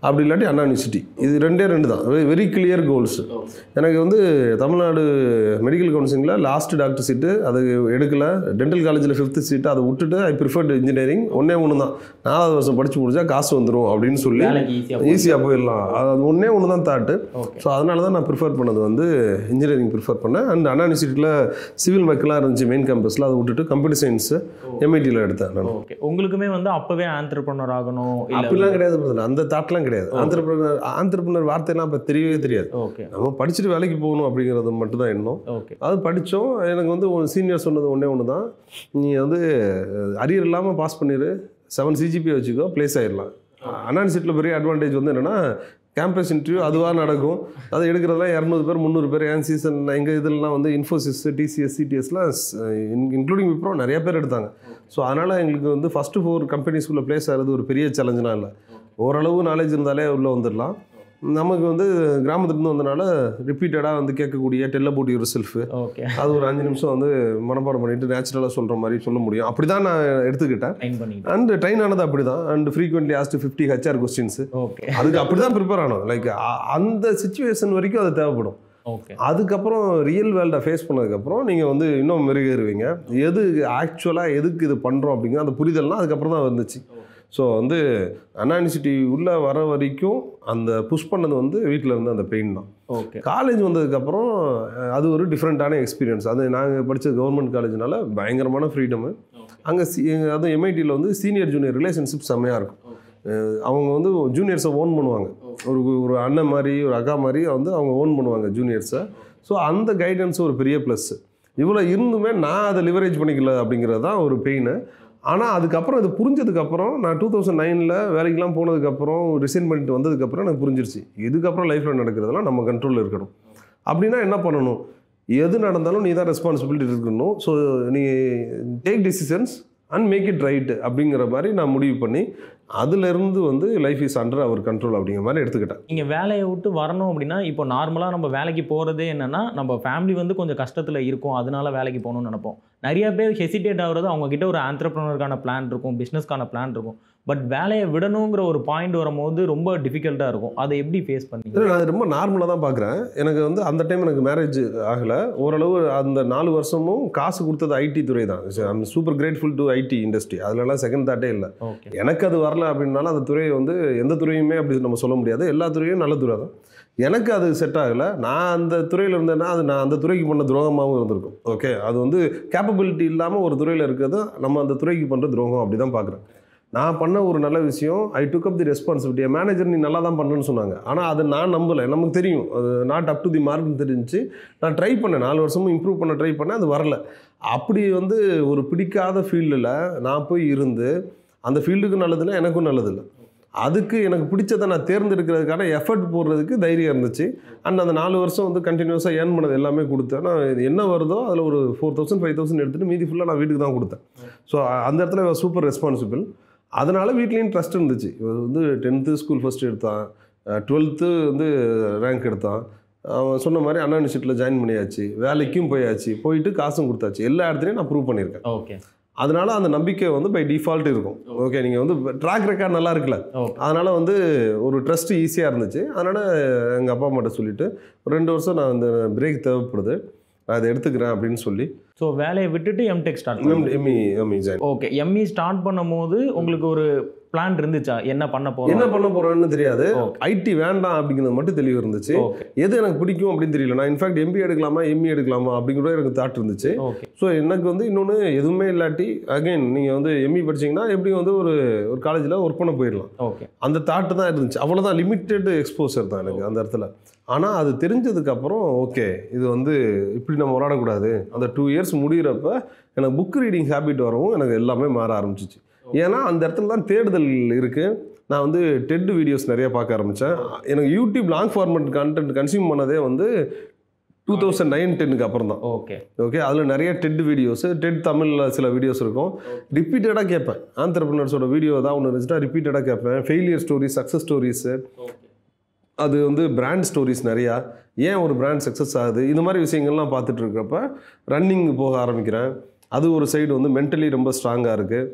அப்படி இல்லாட்டி அண்ணா யூனிவர்சிட்டி இது ரெண்டே ரெண்டு தான் வெரி கிளியர் கோல்ஸ் எனக்கு வந்து தமிழ்நாடு மெடிக்கல் கவுன்சிலிங்கில் லாஸ்ட் டாக்டர் சீட்டு அது எடுக்கல டென்டல் காலேஜில் ஃபிஃப்த் சீட்டு அதை விட்டுட்டு ஐ ப்ரிஃபர்டு இன்ஜினியரிங் ஒன்றே ஒன்று தான் நாலாவது வருஷம் படித்து முடிச்சா காசு வந்துடும் அப்படின்னு சொல்லி வேலைக்கு ஈஸியாக ஈஸியாக போயிடலாம் அது ஒன்றே ஒன்று தான் தாட்டு ஓகே ஸோ அதனால தான் நான் ப்ரிஃபர் பண்ணது வந்து இன்ஜினியரிங் ப்ரிஃபர் பண்ணேன் அண்ட் அண்ணா யூனிவர்சிட்டியில் சிவில் மெக்கெலாம் இருந்துச்சு மெயின் கேம்பஸில் அதை விட்டுட்டு கம்ப்யூட்டர் சயின்ஸு எம்ஐடியில் எடுத்தேன் நான் ஓகே உங்களுக்குமே வந்து அப்பவே ஆண்டர்பனர் ஆகணும் இல்ல அப்படிலாம் கிடையாது brother. அந்த தாட்லாம் கிடையாது ஆந்திரப்பிரனர் ஆந்திரப்பிரனர் வார்த்தைலாம் இப்போ தெரியவே தெரியாது ஓகே நம்ம படிச்சுட்டு வேலைக்கு போகணும் அப்படிங்கிறது மட்டும் தான் எண்ணம் ஓகே அது படித்தோம் எனக்கு வந்து சீனியர் சொன்னது ஒன்றே ஒன்று தான் நீ வந்து அரியர் இல்லாமல் பாஸ் பண்ணிடு செவன் சிஜிபி வச்சுக்கோ ப்ளேஸ் ஆயிடலாம் அண்ணா சீட்டில் பெரிய அட்வான்டேஜ் வந்து என்னென்னா கேம்பஸ் இன்டர்வியூ அதுவாக நடக்கும் அதை எடுக்கிறதுலாம் இரநூறு பேர் முந்நூறு பேர் ஏன் சீசன் எங்கள் இதெல்லாம் வந்து இன்ஃபோசிஸ் டிசிஎஸ் சிடிஎஸ்லாம் இன்க்ளூடிங் விப்ரோ நிறைய பேர் எடுத்தாங்க ஸோ அதனால் எங்களுக்கு வந்து ஃபஸ்ட்டு ஃபோர் கம்பெனிஸ்குள்ளே ப்ளேஸ் ஆகிறது ஒரு பெரிய சேலஞ்செலாம் இல்லை ஓரளவு நாலேஜ் இருந்தாலே உள்ளே வந்துடலாம் நமக்கு வந்து கிராமத்துலேருந்து வந்தனால ரிப்பீட்டடாக வந்து கேட்கக்கூடிய tell about yourself okay அது ஒரு அஞ்சு நிமிஷம் வந்து மனப்பாடம் பண்ணிட்டு நேச்சுரலாக சொல்கிற மாதிரி சொல்ல முடியும் அப்படி தான் நான் எடுத்துக்கிட்டேன் ட்ரைன் பண்ணிட்டு அண்ட் ட்ரெயின் ஆனது அப்படி தான் and frequently asked fifty HR questions okay அதுக்கு அப்படி தான் ப்ரிப்பேர் ஆனோம் லைக் அந்த சுச்சுவேஷன் வரைக்கும் அது தேவைப்படும் ஓகே அதுக்கப்புறம் ரியல் வேர்ல்டை ஃபேஸ் பண்ணதுக்கப்புறம் நீங்கள் வந்து இன்னும் மெருகேறுவீங்க எது ஆக்சுவலாக எதுக்கு இது பண்ணுறோம் அப்படிங்கிற அந்த புரிதல்லாம் அதுக்கப்புறம் தான் வந்துச்சு ஸோ வந்து அண்ணா யூனிவர்சிட்டி உள்ளே வர வரைக்கும் அந்த புஷ் பண்ணது வந்து வீட்டில் இருந்து அந்த பெயின் தான் ஓகே காலேஜ் வந்ததுக்கப்புறம் அஹ், அது ஒரு டிஃப்ரெண்ட்டான எக்ஸ்பீரியன்ஸ் அது நாங்கள் படித்தது கவர்மெண்ட் காலேஜ்னால பயங்கரமான ஃப்ரீடமு அங்கே சி அதுவும் எம்ஐடியில் வந்து சீனியர் ஜூனியர் ரிலேஷன்ஷிப் செம்மையாக இருக்கும் அஹ், அவங்க வந்து ஜூனியர்ஸை ஓன் பண்ணுவாங்க ஒரு ஒரு அண்ணன் மாதிரி ஒரு அக்கா மாதிரி வந்து அவங்க ஓன் பண்ணுவாங்க ஜூனியர்ஸை ஸோ அந்த கைடன்ஸ் ஒரு பெரிய ப்ளஸ் இவ்வளோ இருந்துமே நான் அதை லிவரேஜ் பண்ணிக்கல அப்படிங்கிறது தான் ஒரு பெயின் ஆனால் அதுக்கப்புறம் இது புரிஞ்சதுக்கப்புறம் நான் டூ தௌசண்ட் நைனில் வேலைக்கெலாம் போனதுக்கப்புறம் ரிசைன் பண்ணிட்டு வந்ததுக்கப்புறம் எனக்கு புரிஞ்சிருச்சு இதுக்கப்புறம் லைஃப்பில் நடக்கிறதெல்லாம் நம்ம கண்ட்ரோலில் இருக்கணும் அப்படின்னா என்ன பண்ணணும் எது நடந்தாலும் நீ தான் ரெஸ்பான்சிபிலிட்டி இருக்கணும் ஸோ நீ take decisions and make it right அப்படிங்கிற மாதிரி நான் முடிவு பண்ணி அதுலேருந்து வந்து life is under our control அப்படிங்கிற மாதிரி எடுத்துக்கிட்டேன் நீங்கள் வேலையை விட்டு வரணும் அப்படின்னா இப்போ நார்மலாக நம்ம வேலைக்கு போகிறதே என்னன்னா நம்ம ஃபேமிலி வந்து கொஞ்சம் கஷ்டத்தில் இருக்கும் அதனால வேலைக்கு போகணும்னு நினைப்போம் நிறைய பேர் ஹெசிடேட் ஆகுறது அவங்க கிட்ட ஒரு ஆண்டர்ப்ரனருக்கான பிளான் இருக்கும் பிஸ்னஸ்க்கான பிளான் இருக்கும் பட் வேலையை விடணுங்கிற ஒரு பாயிண்ட் வரும்போது ரொம்ப டிஃபிகல்ட்டாக இருக்கும் அதை எப்படி ஃபேஸ் பண்ணீங்க இல்லை நான் ரொம்ப நார்மலாக தான் பார்க்குறேன் எனக்கு வந்து அந்த டைம் எனக்கு மேரேஜ் ஆகலை ஓரளவு அந்த நாலு வருஷமும் காசு கொடுத்தது ஐடி துறை தான் I'm super grateful to IT industry அதுலலாம் செகண்ட் தாட்டே இல்லை ஓகே எனக்கு அது வரல அப்படின்னாலும் அந்த துறையை வந்து எந்த துறையுமே அப்படி நம்ம சொல்ல முடியாது எல்லா துறையும் நல்ல துறை தான் எனக்கு அது செட் ஆகலை நான் அந்த துறையில் இருந்தேன்னா அது நான் அந்த துறைக்கு பண்ண துரோகமாகவும் இருந்திருக்கும் ஓகே அது வந்து கேப்பபிலிட்டி இல்லாமல் ஒரு துறையில் இருக்கிறது நம்ம அந்த துறைக்கு பண்ணுற துரோகம் அப்படி தான் பார்க்குறேன் நான் பண்ண ஒரு நல்ல விஷயம் ஐ டுக் அப் தி ரெஸ்பான்சிபிலிட்டி மேனேஜர் நீ நல்லா தான் பண்ணுறேன்னு சொன்னாங்க ஆனால் அது நான் நம்பலை நமக்கு தெரியும் அது நாட் அப் டு தி மார்க்னு தெரிஞ்சு நான் ட்ரை பண்ணேன் நாலு வருஷமும் இம்ப்ரூவ் பண்ண ட்ரை பண்ணேன் அது வரல அப்படி வந்து ஒரு பிடிக்காத ஃபீல்டில் நான் போய் இருந்து அந்த ஃபீல்டுக்கும் நல்லதில்லை எனக்கும் நல்லதில்லை அதுக்கு எனக்கு பிடிச்சதை நான் தேர்ந்தெடுக்கிறதுக்கான எஃபர்ட் போடுறதுக்கு தைரியம் இருந்துச்சு அண்ட் அந்த நாலு வருஷம் வந்து கண்டினியூஸாக ஏர்ன் பண்ணது எல்லாமே கொடுத்தேன் நான் இது என்ன வருதோ அதில் ஒரு ஃபோர் தௌசண்ட் ஃபைவ் தௌசண்ட் எடுத்துகிட்டு மீதி ஃபுல்லாக நான் வீட்டுக்கு தான் கொடுத்தேன் ஸோ அந்த இடத்துல சூப்பர் ரெஸ்பான்சிபிள் அதனால வீட்லேயும் ட்ரஸ்ட் இருந்துச்சு இவர் வந்து டென்த்து ஸ்கூல் ஃபஸ்ட் எடுத்தான் டுவெல்த்து வந்து ரேங்க் எடுத்தான் அவன் சொன்ன மாதிரி அண்ணா யூனிவர்சிட்டியில் ஜாயின் பண்ணியாச்சு வேலைக்கும் போயாச்சு போயிட்டு காசும் கொடுத்தாச்சு எல்லா இடத்துலையும் நான் ப்ரூவ் பண்ணியிருக்கேன் ஓகே அதனால அந்த நம்பிக்கை வந்து பை டிஃபால்ட் இருக்கும் ஓகே நீங்கள் வந்து ட்ராக் ரெக்கார்ட் நல்லா இருக்குல்ல ஓகே அதனால வந்து ஒரு ட்ரஸ்ட் ஈஸியாக இருந்துச்சு அதனால் எங்கள் அப்பா அம்மாட்ட சொல்லிட்டு ஒரு ரெண்டு வருஷம் நான் இந்த பிரேக் தேவைப்படுது நான் அதை எடுத்துக்கிறேன் அப்படின்னு சொல்லி ஸோ வேலையை விட்டுட்டு எம்டெக் ஸ்டார்ட் பண்ணி ME ME join okay ME start பண்ணும்போது உங்களுக்கு ஒரு பிளான் இருந்துச்சா என்ன பண்ண என்ன போகிறோம் பண்ண போகிறேன்னு தெரியாது ஓகே ஐடி வேண்டாம் அப்படிங்கிறது மட்டும் தெளிவு இருந்துச்சு ஓகே எது எனக்கு பிடிக்கும் அப்படின்னு தெரியல நான் இன்ஃபேக்ட் எம்பி எடுக்கலாமா எம்இ எடுக்கலாமா அப்படிங்கிற எனக்கு தாட் இருந்துச்சு ஓகே ஸோ எனக்கு வந்து இன்னொன்று எதுவுமே இல்லாட்டி அகைன் நீங்கள் வந்து எம்இ படிச்சீங்கன்னா எப்படியும் வந்து ஒரு ஒரு காலேஜில் ஒர்க் பண்ண போயிடலாம் ஓகே அந்த தாட்டு தான் இருந்துச்சு அவ்வளோதான் லிமிட்டெட் எக்ஸ்போசர் தான் எனக்கு அந்த இடத்துல ஆனால் அது தெரிஞ்சதுக்கப்புறம் ஓகே இது வந்து இப்படி நம்ம விளாடக்கூடாது அந்த டூ இயர்ஸ் முடிகிறப்ப எனக்கு புக் ரீடிங் ஹேபிட் வரவும் எனக்கு எல்லாமே மாற ஆரம்பிச்சிச்சு ஏன்னா அந்த இடத்துல தான் தேடுதல் இருக்குது நான் வந்து டெட் வீடியோஸ் நிறைய பார்க்க ஆரம்பித்தேன் எனக்கு YouTube long format content consume பண்ணதே வந்து டூ தௌசண்ட் நைன் டென்னுக்கு அப்புறம் தான் ஓகே ஓகே அதில் நிறைய டெட் வீடியோஸ் டெட் தமிழில் சில வீடியோஸ் இருக்கும் ரிப்பீட்டடாக கேட்பேன் ஆண்டர்பிரினர்ஸோட வீடியோ தான் ஒன்று இருந்துச்சுன்னா ரிப்பீட்டடாக கேட்பேன் ஃபெயிலியர் ஸ்டோரிஸ் சக்ஸஸ் ஸ்டோரிஸு அது வந்து பிராண்ட் ஸ்டோரிஸ் நிறையா ஏன் ஒரு பிராண்ட் சக்ஸஸ் ஆகுது இந்த மாதிரி விஷயங்கள்லாம் பார்த்துட்டு இருக்கிறப்ப ரன்னிங் போக ஆரம்பிக்கிறேன் அது ஒரு சைடு வந்து மென்டலி ரொம்ப ஸ்ட்ராங்காக இருக்குது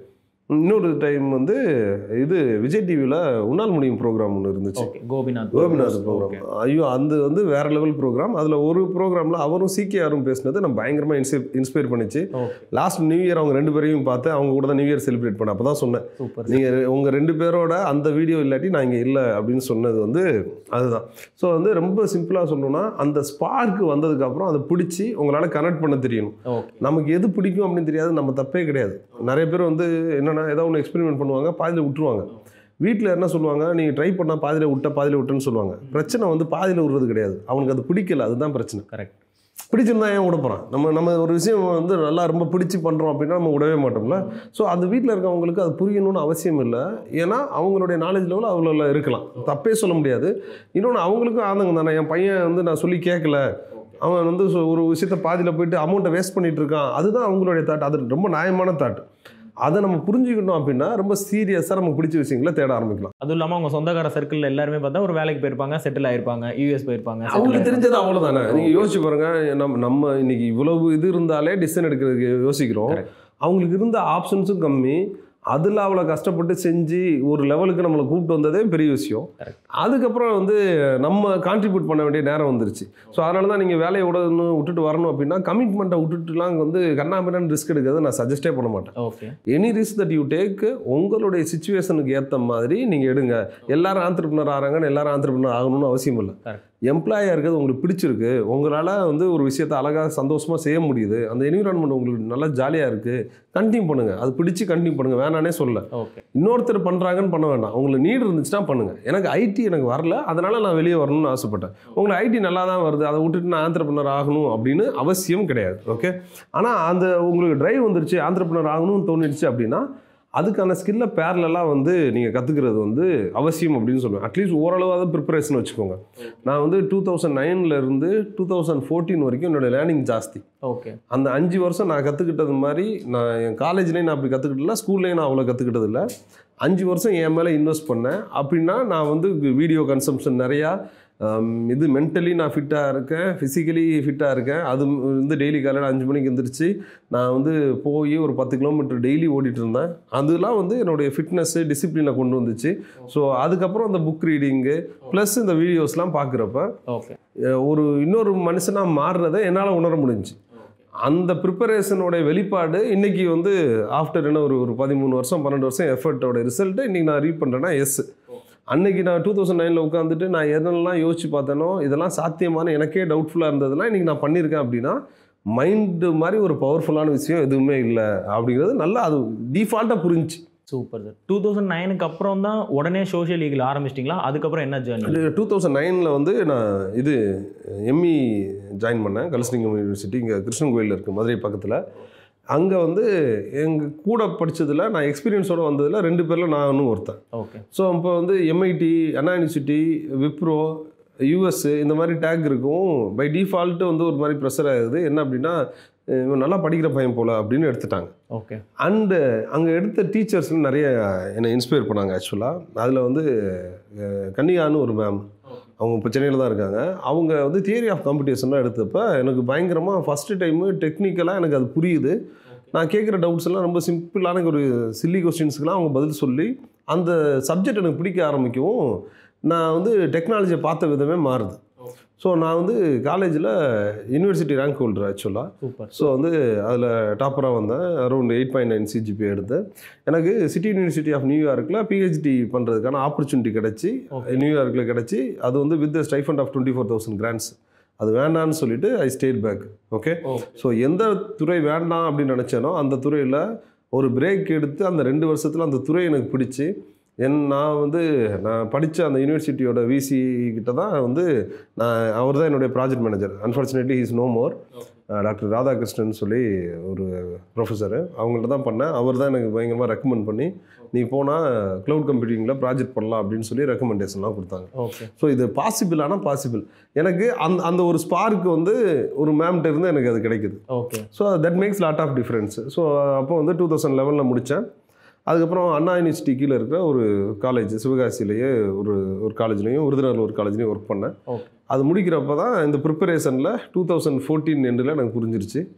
இன்னொரு டைம் வந்து இது விஜய் டிவியில் உன்னால் முடியும் ப்ரோக்ராம் ஒன்று இருந்துச்சு okay Gopinath Gopinath Okay. Program ஐயோ அது வந்து வேற லெவல் ப்ரோக்ராம் அதில் ஒரு ப்ரோக்ராமில் அவரும் சிகேஆரும் பேசினது நம்ம பயங்கரமாக இன்ஸ்பை இன்ஸ்பயர் பண்ணிச்சு ஓகே லாஸ்ட் நியூ இயர் அவங்க ரெண்டு பேரையும் பார்த்து அவங்க கூட தான் நியூ இயர் செலிப்ரேட் பண்ண அப்போ தான் சொன்னேன் சூப்பர் நீங்கள் உங்கள் ரெண்டு பேரோட அந்த வீடியோ இல்லாட்டி நான் இங்கே இல்லை அப்படின்னு சொன்னது வந்து அதுதான் ஸோ வந்து ரொம்ப சிம்பிளாக சொல்லணும்னா அந்த ஸ்பார்க்கு வந்ததுக்கப்புறம் அதை பிடிச்சி உங்களால் கனெக்ட் பண்ண தெரியணும் ஓகே நமக்கு எது பிடிக்கும் அப்படின்னு தெரியாது நம்ம தப்பே கிடையாது நிறைய பேர் வந்து என்னென்னா ஏதோ ஒன்று எக்ஸ்பெரிமெண்ட் பண்ணுவாங்க பாதியில் விட்டுருவாங்க வீட்டில் என்ன சொல்லுவாங்க நீங்கள் ட்ரை பண்ணால் பாதியில் விட்ட பாதியில் விட்டுன்னு சொல்லுவாங்க பிரச்சனை வந்து பாதியில் விடுறது கிடையாது அவனுக்கு அது பிடிக்கல அதுதான் பிரச்சனை கரெக்ட் பிடிச்சிருந்தா ஏன் விட போகிறான் நம்ம நம்ம ஒரு விஷயம் வந்து நல்லா ரொம்ப பிடிச்சி பண்ணுறோம் அப்படின்னா நம்ம விடவே மாட்டோம்ல ஸோ அந்த வீட்டில் இருக்கவங்களுக்கு அது புரியணும்னு அவசியம் இல்லை ஏன்னா அவங்களுடைய நாலேஜ் லெவல் அவ்வளோ இருக்கலாம் தப்பே சொல்ல முடியாது இன்னொன்று அவங்களுக்கும் ஆதங்கம் தானே என் பையன் வந்து நான் சொல்லி கேட்கல அவன் வந்து சொ- ஒரு விஷயத்த பாதியில் போயிட்டு அமௌண்ட்டை வேஸ்ட் பண்ணிட்டு இருக்கான் அதுதான் அவங்களுடைய தாட் அது ரொம்ப நியாயமான தாட் அதை நம்ம புரிஞ்சுக்கணும் அப்படின்னா ரொம்ப சீரியஸாக நமக்கு பிடிச்ச விஷயங்களை தேட ஆரம்பிக்கலாம் அதுவும் இல்லாமல் அவங்க சொந்தக்கார சர்க்கிள் எல்லாருமே பார்த்தா ஒரு வேலைக்கு போயிருப்பாங்க செட்டில் ஆயிருப்பாங்க யூஎஸ் போயிருப்பாங்க settle அவங்களுக்கு ஆயிருப்பாங்க. தெரிஞ்சது அவ்வளோதானே நீங்கள் யோசிச்சு பாருங்க நம்ம நம்ம இன்னைக்கு இவ்வளவு இது இருந்தாலே டிசிஷன் எடுக்கிறதுக்கு யோசிக்கிறோம் Correct. அவங்களுக்கு இருந்த ஆப்ஷன்ஸும் கம்மி அதில் அவ்வளோ கஷ்டப்பட்டு செஞ்சு ஒரு லெவலுக்கு நம்மளை கூப்பிட்டு வந்ததே பெரிய விஷயம் Correct. அதுக்கப்புறம் வந்து நம்ம கான்ட்ரிபியூட் பண்ண வேண்டிய நேரம் வந்துருச்சு ஸோ அதனால தான் நீங்கள் வேலையை விடணும் விட்டுட்டு வரணும் அப்படின்னா கமிட்மெண்ட்டை விட்டுட்டுலாம் வந்து கண்ணாபின்னு ரிஸ்க் எடுக்கிறத நான் சஜஸ்டே பண்ண மாட்டேன் okay any risk that you take உங்களுடைய சுச்சுவேஷனுக்கு ஏற்ற மாதிரி நீங்கள் எடுங்க எல்லாரும் ஆந்திரப்பினர் ஆகிறாங்கன்னு எல்லாரும் ஆந்திரப்பினர் ஆகணும்னு அவசியம் இல்லை Correct. எம்ப்ளாயாக இருக்கிறது உங்களுக்கு பிடிச்சிருக்கு உங்களால் வந்து ஒரு விஷயத்தை அழகாக சந்தோஷமாக செய்ய முடியுது அந்த என்விரான்மெண்ட் உங்களுக்கு நல்லா ஜாலியாக இருக்குது கண்டினியூ பண்ணுங்கள் அது பிடிச்சி கண்டினியூ பண்ணுங்கள் வேணானே சொல்ல ஓகே இன்னொருத்தர் பண்ணுறாங்கன்னு பண்ண வேண்டாம் உங்களுக்கு நீட் இருந்துச்சுன்னா பண்ணுங்கள் எனக்கு ஐடி எனக்கு வரல அதனால் நான் வெளியே வரணும்னு ஆசைப்பட்டேன் உங்களுக்கு ஐடி நல்லா தான் வருது அதை விட்டுட்டு நான் ஆந்திரப்பனர் ஆகணும் அப்படின்னு அவசியம் கிடையாது ஓகே ஆனால் அந்த உங்களுக்கு டிரைவ் வந்துருச்சு ஆந்திரப்பனர் ஆகணும்னு தோணிடுச்சு அப்படின்னா அதுக்கான ஸ்கில்லை பேரலெல்லாம் வந்து நீங்கள் கற்றுக்கிறது வந்து அவசியம் அப்படின்னு சொல்லுவேன் அட்லீஸ்ட் ஓரளவாவது ப்ரிப்பரேஷன் வச்சுக்கோங்க நான் வந்து டூ தௌசண்ட் நைன்லேருந்து டூ தௌசண்ட் ஃபோர்டீன் வரைக்கும் என்னோட லேர்னிங் ஜாஸ்தி ஓகே அந்த அஞ்சு வருஷம் நான் கற்றுக்கிட்டது மாதிரி நான் என் காலேஜ்லேயும் நான் அப்படி கற்றுக்கிட்டல ஸ்கூல்லேயும் நான் அவ்வளோ கற்றுக்கிட்டது இல்லை அஞ்சு வருஷம் என் மேலே இன்வெஸ்ட் பண்ணேன் அப்படின்னா நான் வந்து வீடியோ கன்சம்ஷன் நிறையா ஹம், இது மென்டலி நான் ஃபிட்டாக இருக்கேன் ஃபிசிக்கலி ஃபிட்டாக இருக்கேன் அது வந்து டெய்லி காலையில் அஞ்சு மணிக்கு எந்திரிச்சு நான் வந்து போய் ஒரு பத்து கிலோமீட்டர் டெய்லி ஓடிட்டு இருந்தேன் அதெல்லாம் வந்து என்னுடைய ஃபிட்னஸ்ஸு டிசிப்ளினை கொண்டு வந்துச்சு ஸோ அதுக்கப்புறம் அந்த புக் ரீடிங்கு ப்ளஸ் இந்த வீடியோஸ்லாம் பார்க்குறப்ப ஓகே அஹ் ஒரு இன்னொரு மனுஷனாக மாறுறதை என்னால் உணர முடிஞ்சுச்சு அந்த ப்ரிப்பரேஷனோட வெளிப்பாடு இன்னைக்கு வந்து ஆஃப்டர் என்ன ஒரு ஒரு பதிமூணு வருஷம் பன்னெண்டு வருஷம் எஃபர்ட்டோட ரிசல்ட்டு இன்னைக்கு நான் ரீட் பண்ணுறேன்னா எஸ் அன்னைக்கு நான் டூ தௌசண்ட் நைனில் உட்காந்துட்டு நான் எதெல்லாம் யோசிச்சு பார்த்தேனோ இதெல்லாம் சாத்தியமான எனக்கே டவுட்ஃபுல்லாக இருந்ததுலாம் இன்னைக்கு நான் பண்ணியிருக்கேன் அப்படின்னா மைண்டு மாதிரி ஒரு பவர்ஃபுல்லான விஷயம் எதுவுமே இல்லை அப்படிங்கிறது நல்லா அது டிஃபால்ட்டாக புரிஞ்சுச்சு சூப்பர் சார் டூ தௌசண்ட் நைனுக்கு அப்புறம் தான் உடனே சோஷியல் லீகில் ஆரம்பிச்சிட்டிங்களா அதுக்கப்புறம் என்ன ஜேர்னி டூ தௌசண்ட் நைனில் வந்து நான் இது எம்இ ஜாயின் பண்ணேன் கலிஸ்லிங்கம் யூனிவர்சிட்டி இங்கே கிருஷ்ணன் கோயில் இருக்குது மதுரை பக்கத்தில் அங்கே வந்து எங்கள் கூட படிச்சதுல நான் எக்ஸ்பீரியன்ஸோடு வந்ததில் ரெண்டு பேரில் நான் இன்னும் ஒருத்தன் ஓகே ஸோ இப்போ வந்து MIT Anna university Wipro US இந்த மாதிரி டேக் இருக்கும் பை டிஃபால்ட்டு வந்து ஒரு மாதிரி ப்ரெஷர் ஆகுது என்ன அப்படின்னா அஹ் இவன் நல்லா படிக்கிற பையன் போல அப்படின்னு எடுத்துட்டாங்க ஓகே அண்டு அங்கே எடுத்த டீச்சர்ஸ்லாம் நிறைய என்னை இன்ஸ்பயர் பண்ணாங்க ஆக்சுவலாக அதில் வந்து அஹ், கன்னிகான்னு ஒரு மேம் அவங்க இப்போ சென்னையில் தான் இருக்காங்க அவங்க வந்து தியரி ஆஃப் காம்படிஷன்லாம் எடுத்தப்ப எனக்கு பயங்கரமாக ஃபஸ்ட்டு டைமு டெக்னிக்கலாக எனக்கு அது புரியுது நான் கேட்குற டவுட்ஸ் எல்லாம் ரொம்ப சிம்பிளான ஒரு சில்லி கொஸ்டின்ஸ்க்குலாம் அவங்க பதில் சொல்லி அந்த சப்ஜெக்ட் எனக்கு பிடிக்க ஆரம்பிக்கவும் நான் வந்து டெக்னாலஜியை பார்த்த விதமே மாறுது ஸோ நான் வந்து காலேஜில் யூனிவர்சிட்டி ரேங்க் ஹோல்டர் ஆக்சுவலாக சூப்பர் ஸோ வந்து அதில் டாப்பராக வந்தேன் around eight point nine CGP எடுத்தேன் எனக்கு சிட்டி யூனிவர்சிட்டி ஆஃப் நியூயார்க்கில் பிஹெச்டி பண்ணுறதுக்கான ஆப்பர்ச்சுனிட்டி கிடச்சி நியூயார்க்கில் கிடச்சி அது வந்து with stipend of twenty four thousand grands அது வேண்டான்னு சொல்லிட்டு I stayed back okay okay so எந்த துறை வேண்டாம் அப்படின்னு நினச்சேனோ அந்த துறையில் ஒரு பிரேக் எடுத்து அந்த ரெண்டு வருஷத்தில் அந்த துறை எனக்கு பிடிச்சி என் நான் வந்து நான் படித்த அந்த யூனிவர்சிட்டியோட விசி கிட்ட தான் வந்து நான் அவர் தான் என்னுடைய project manager unfortunately is no more doctor Radhakrishnan சொல்லி ஒரு ப்ரொஃபஸரு அவங்கள்ட்ட தான் பண்ணேன் அவர் தான் எனக்கு பயங்கரமாக ரெக்கமெண்ட் பண்ணி நீ போனால் க்ளவுட் கம்ப்யூட்டிங்கில் ப்ராஜெக்ட் பண்ணலாம் அப்படின்னு சொல்லி ரெக்கமெண்டேஷன்லாம் கொடுத்தாங்க ஓகே ஸோ இது பாசிபிள் ஆனால் பாசிபிள் எனக்கு அந்த அந்த ஒரு ஸ்பார்க் வந்து ஒரு மேம்கிட்ட இருந்து எனக்கு அது கிடைக்குது okay so that makes lot of difference so அப்போ வந்து டூ தௌசண்ட் லெவனில் முடித்தேன் அதுக்கப்புறம் அண்ணா யூனிவர்சிட்டி கீழே இருக்கிற ஒரு காலேஜ் சிவகாசியிலேயே ஒரு ஒரு காலேஜ்லேயும் விருதுநகர் ஒரு காலேஜ்லேயும் ஒர்க் பண்ணேன் ஓகே அது முடிக்கிறப்ப தான் இந்த ப்ரிப்பரேஷனில் டூ தௌசண்ட் ஃபோர்டீன் எண்டில் எனக்கு புரிஞ்சிருச்சு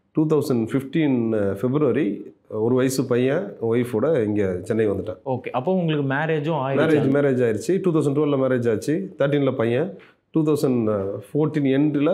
டூ தௌசண்ட் ஃபிஃப்டீன் ஃபெப்ரவரி ஒரு வயசு பையன் ஒய்ஃபோட இங்கே சென்னை வந்துட்டேன் ஓகே அப்போ உங்களுக்கு மேரேஜும் மேரேஜ் ஆயிடுச்சு மேரேஜ் ஆயிடுச்சு டூ தௌசண்ட் டுவெலில் மேரேஜ் ஆச்சு தேர்ட்டீனில் பையன் டூ தௌசண்ட் ஃபோர்டீன் எண்டில்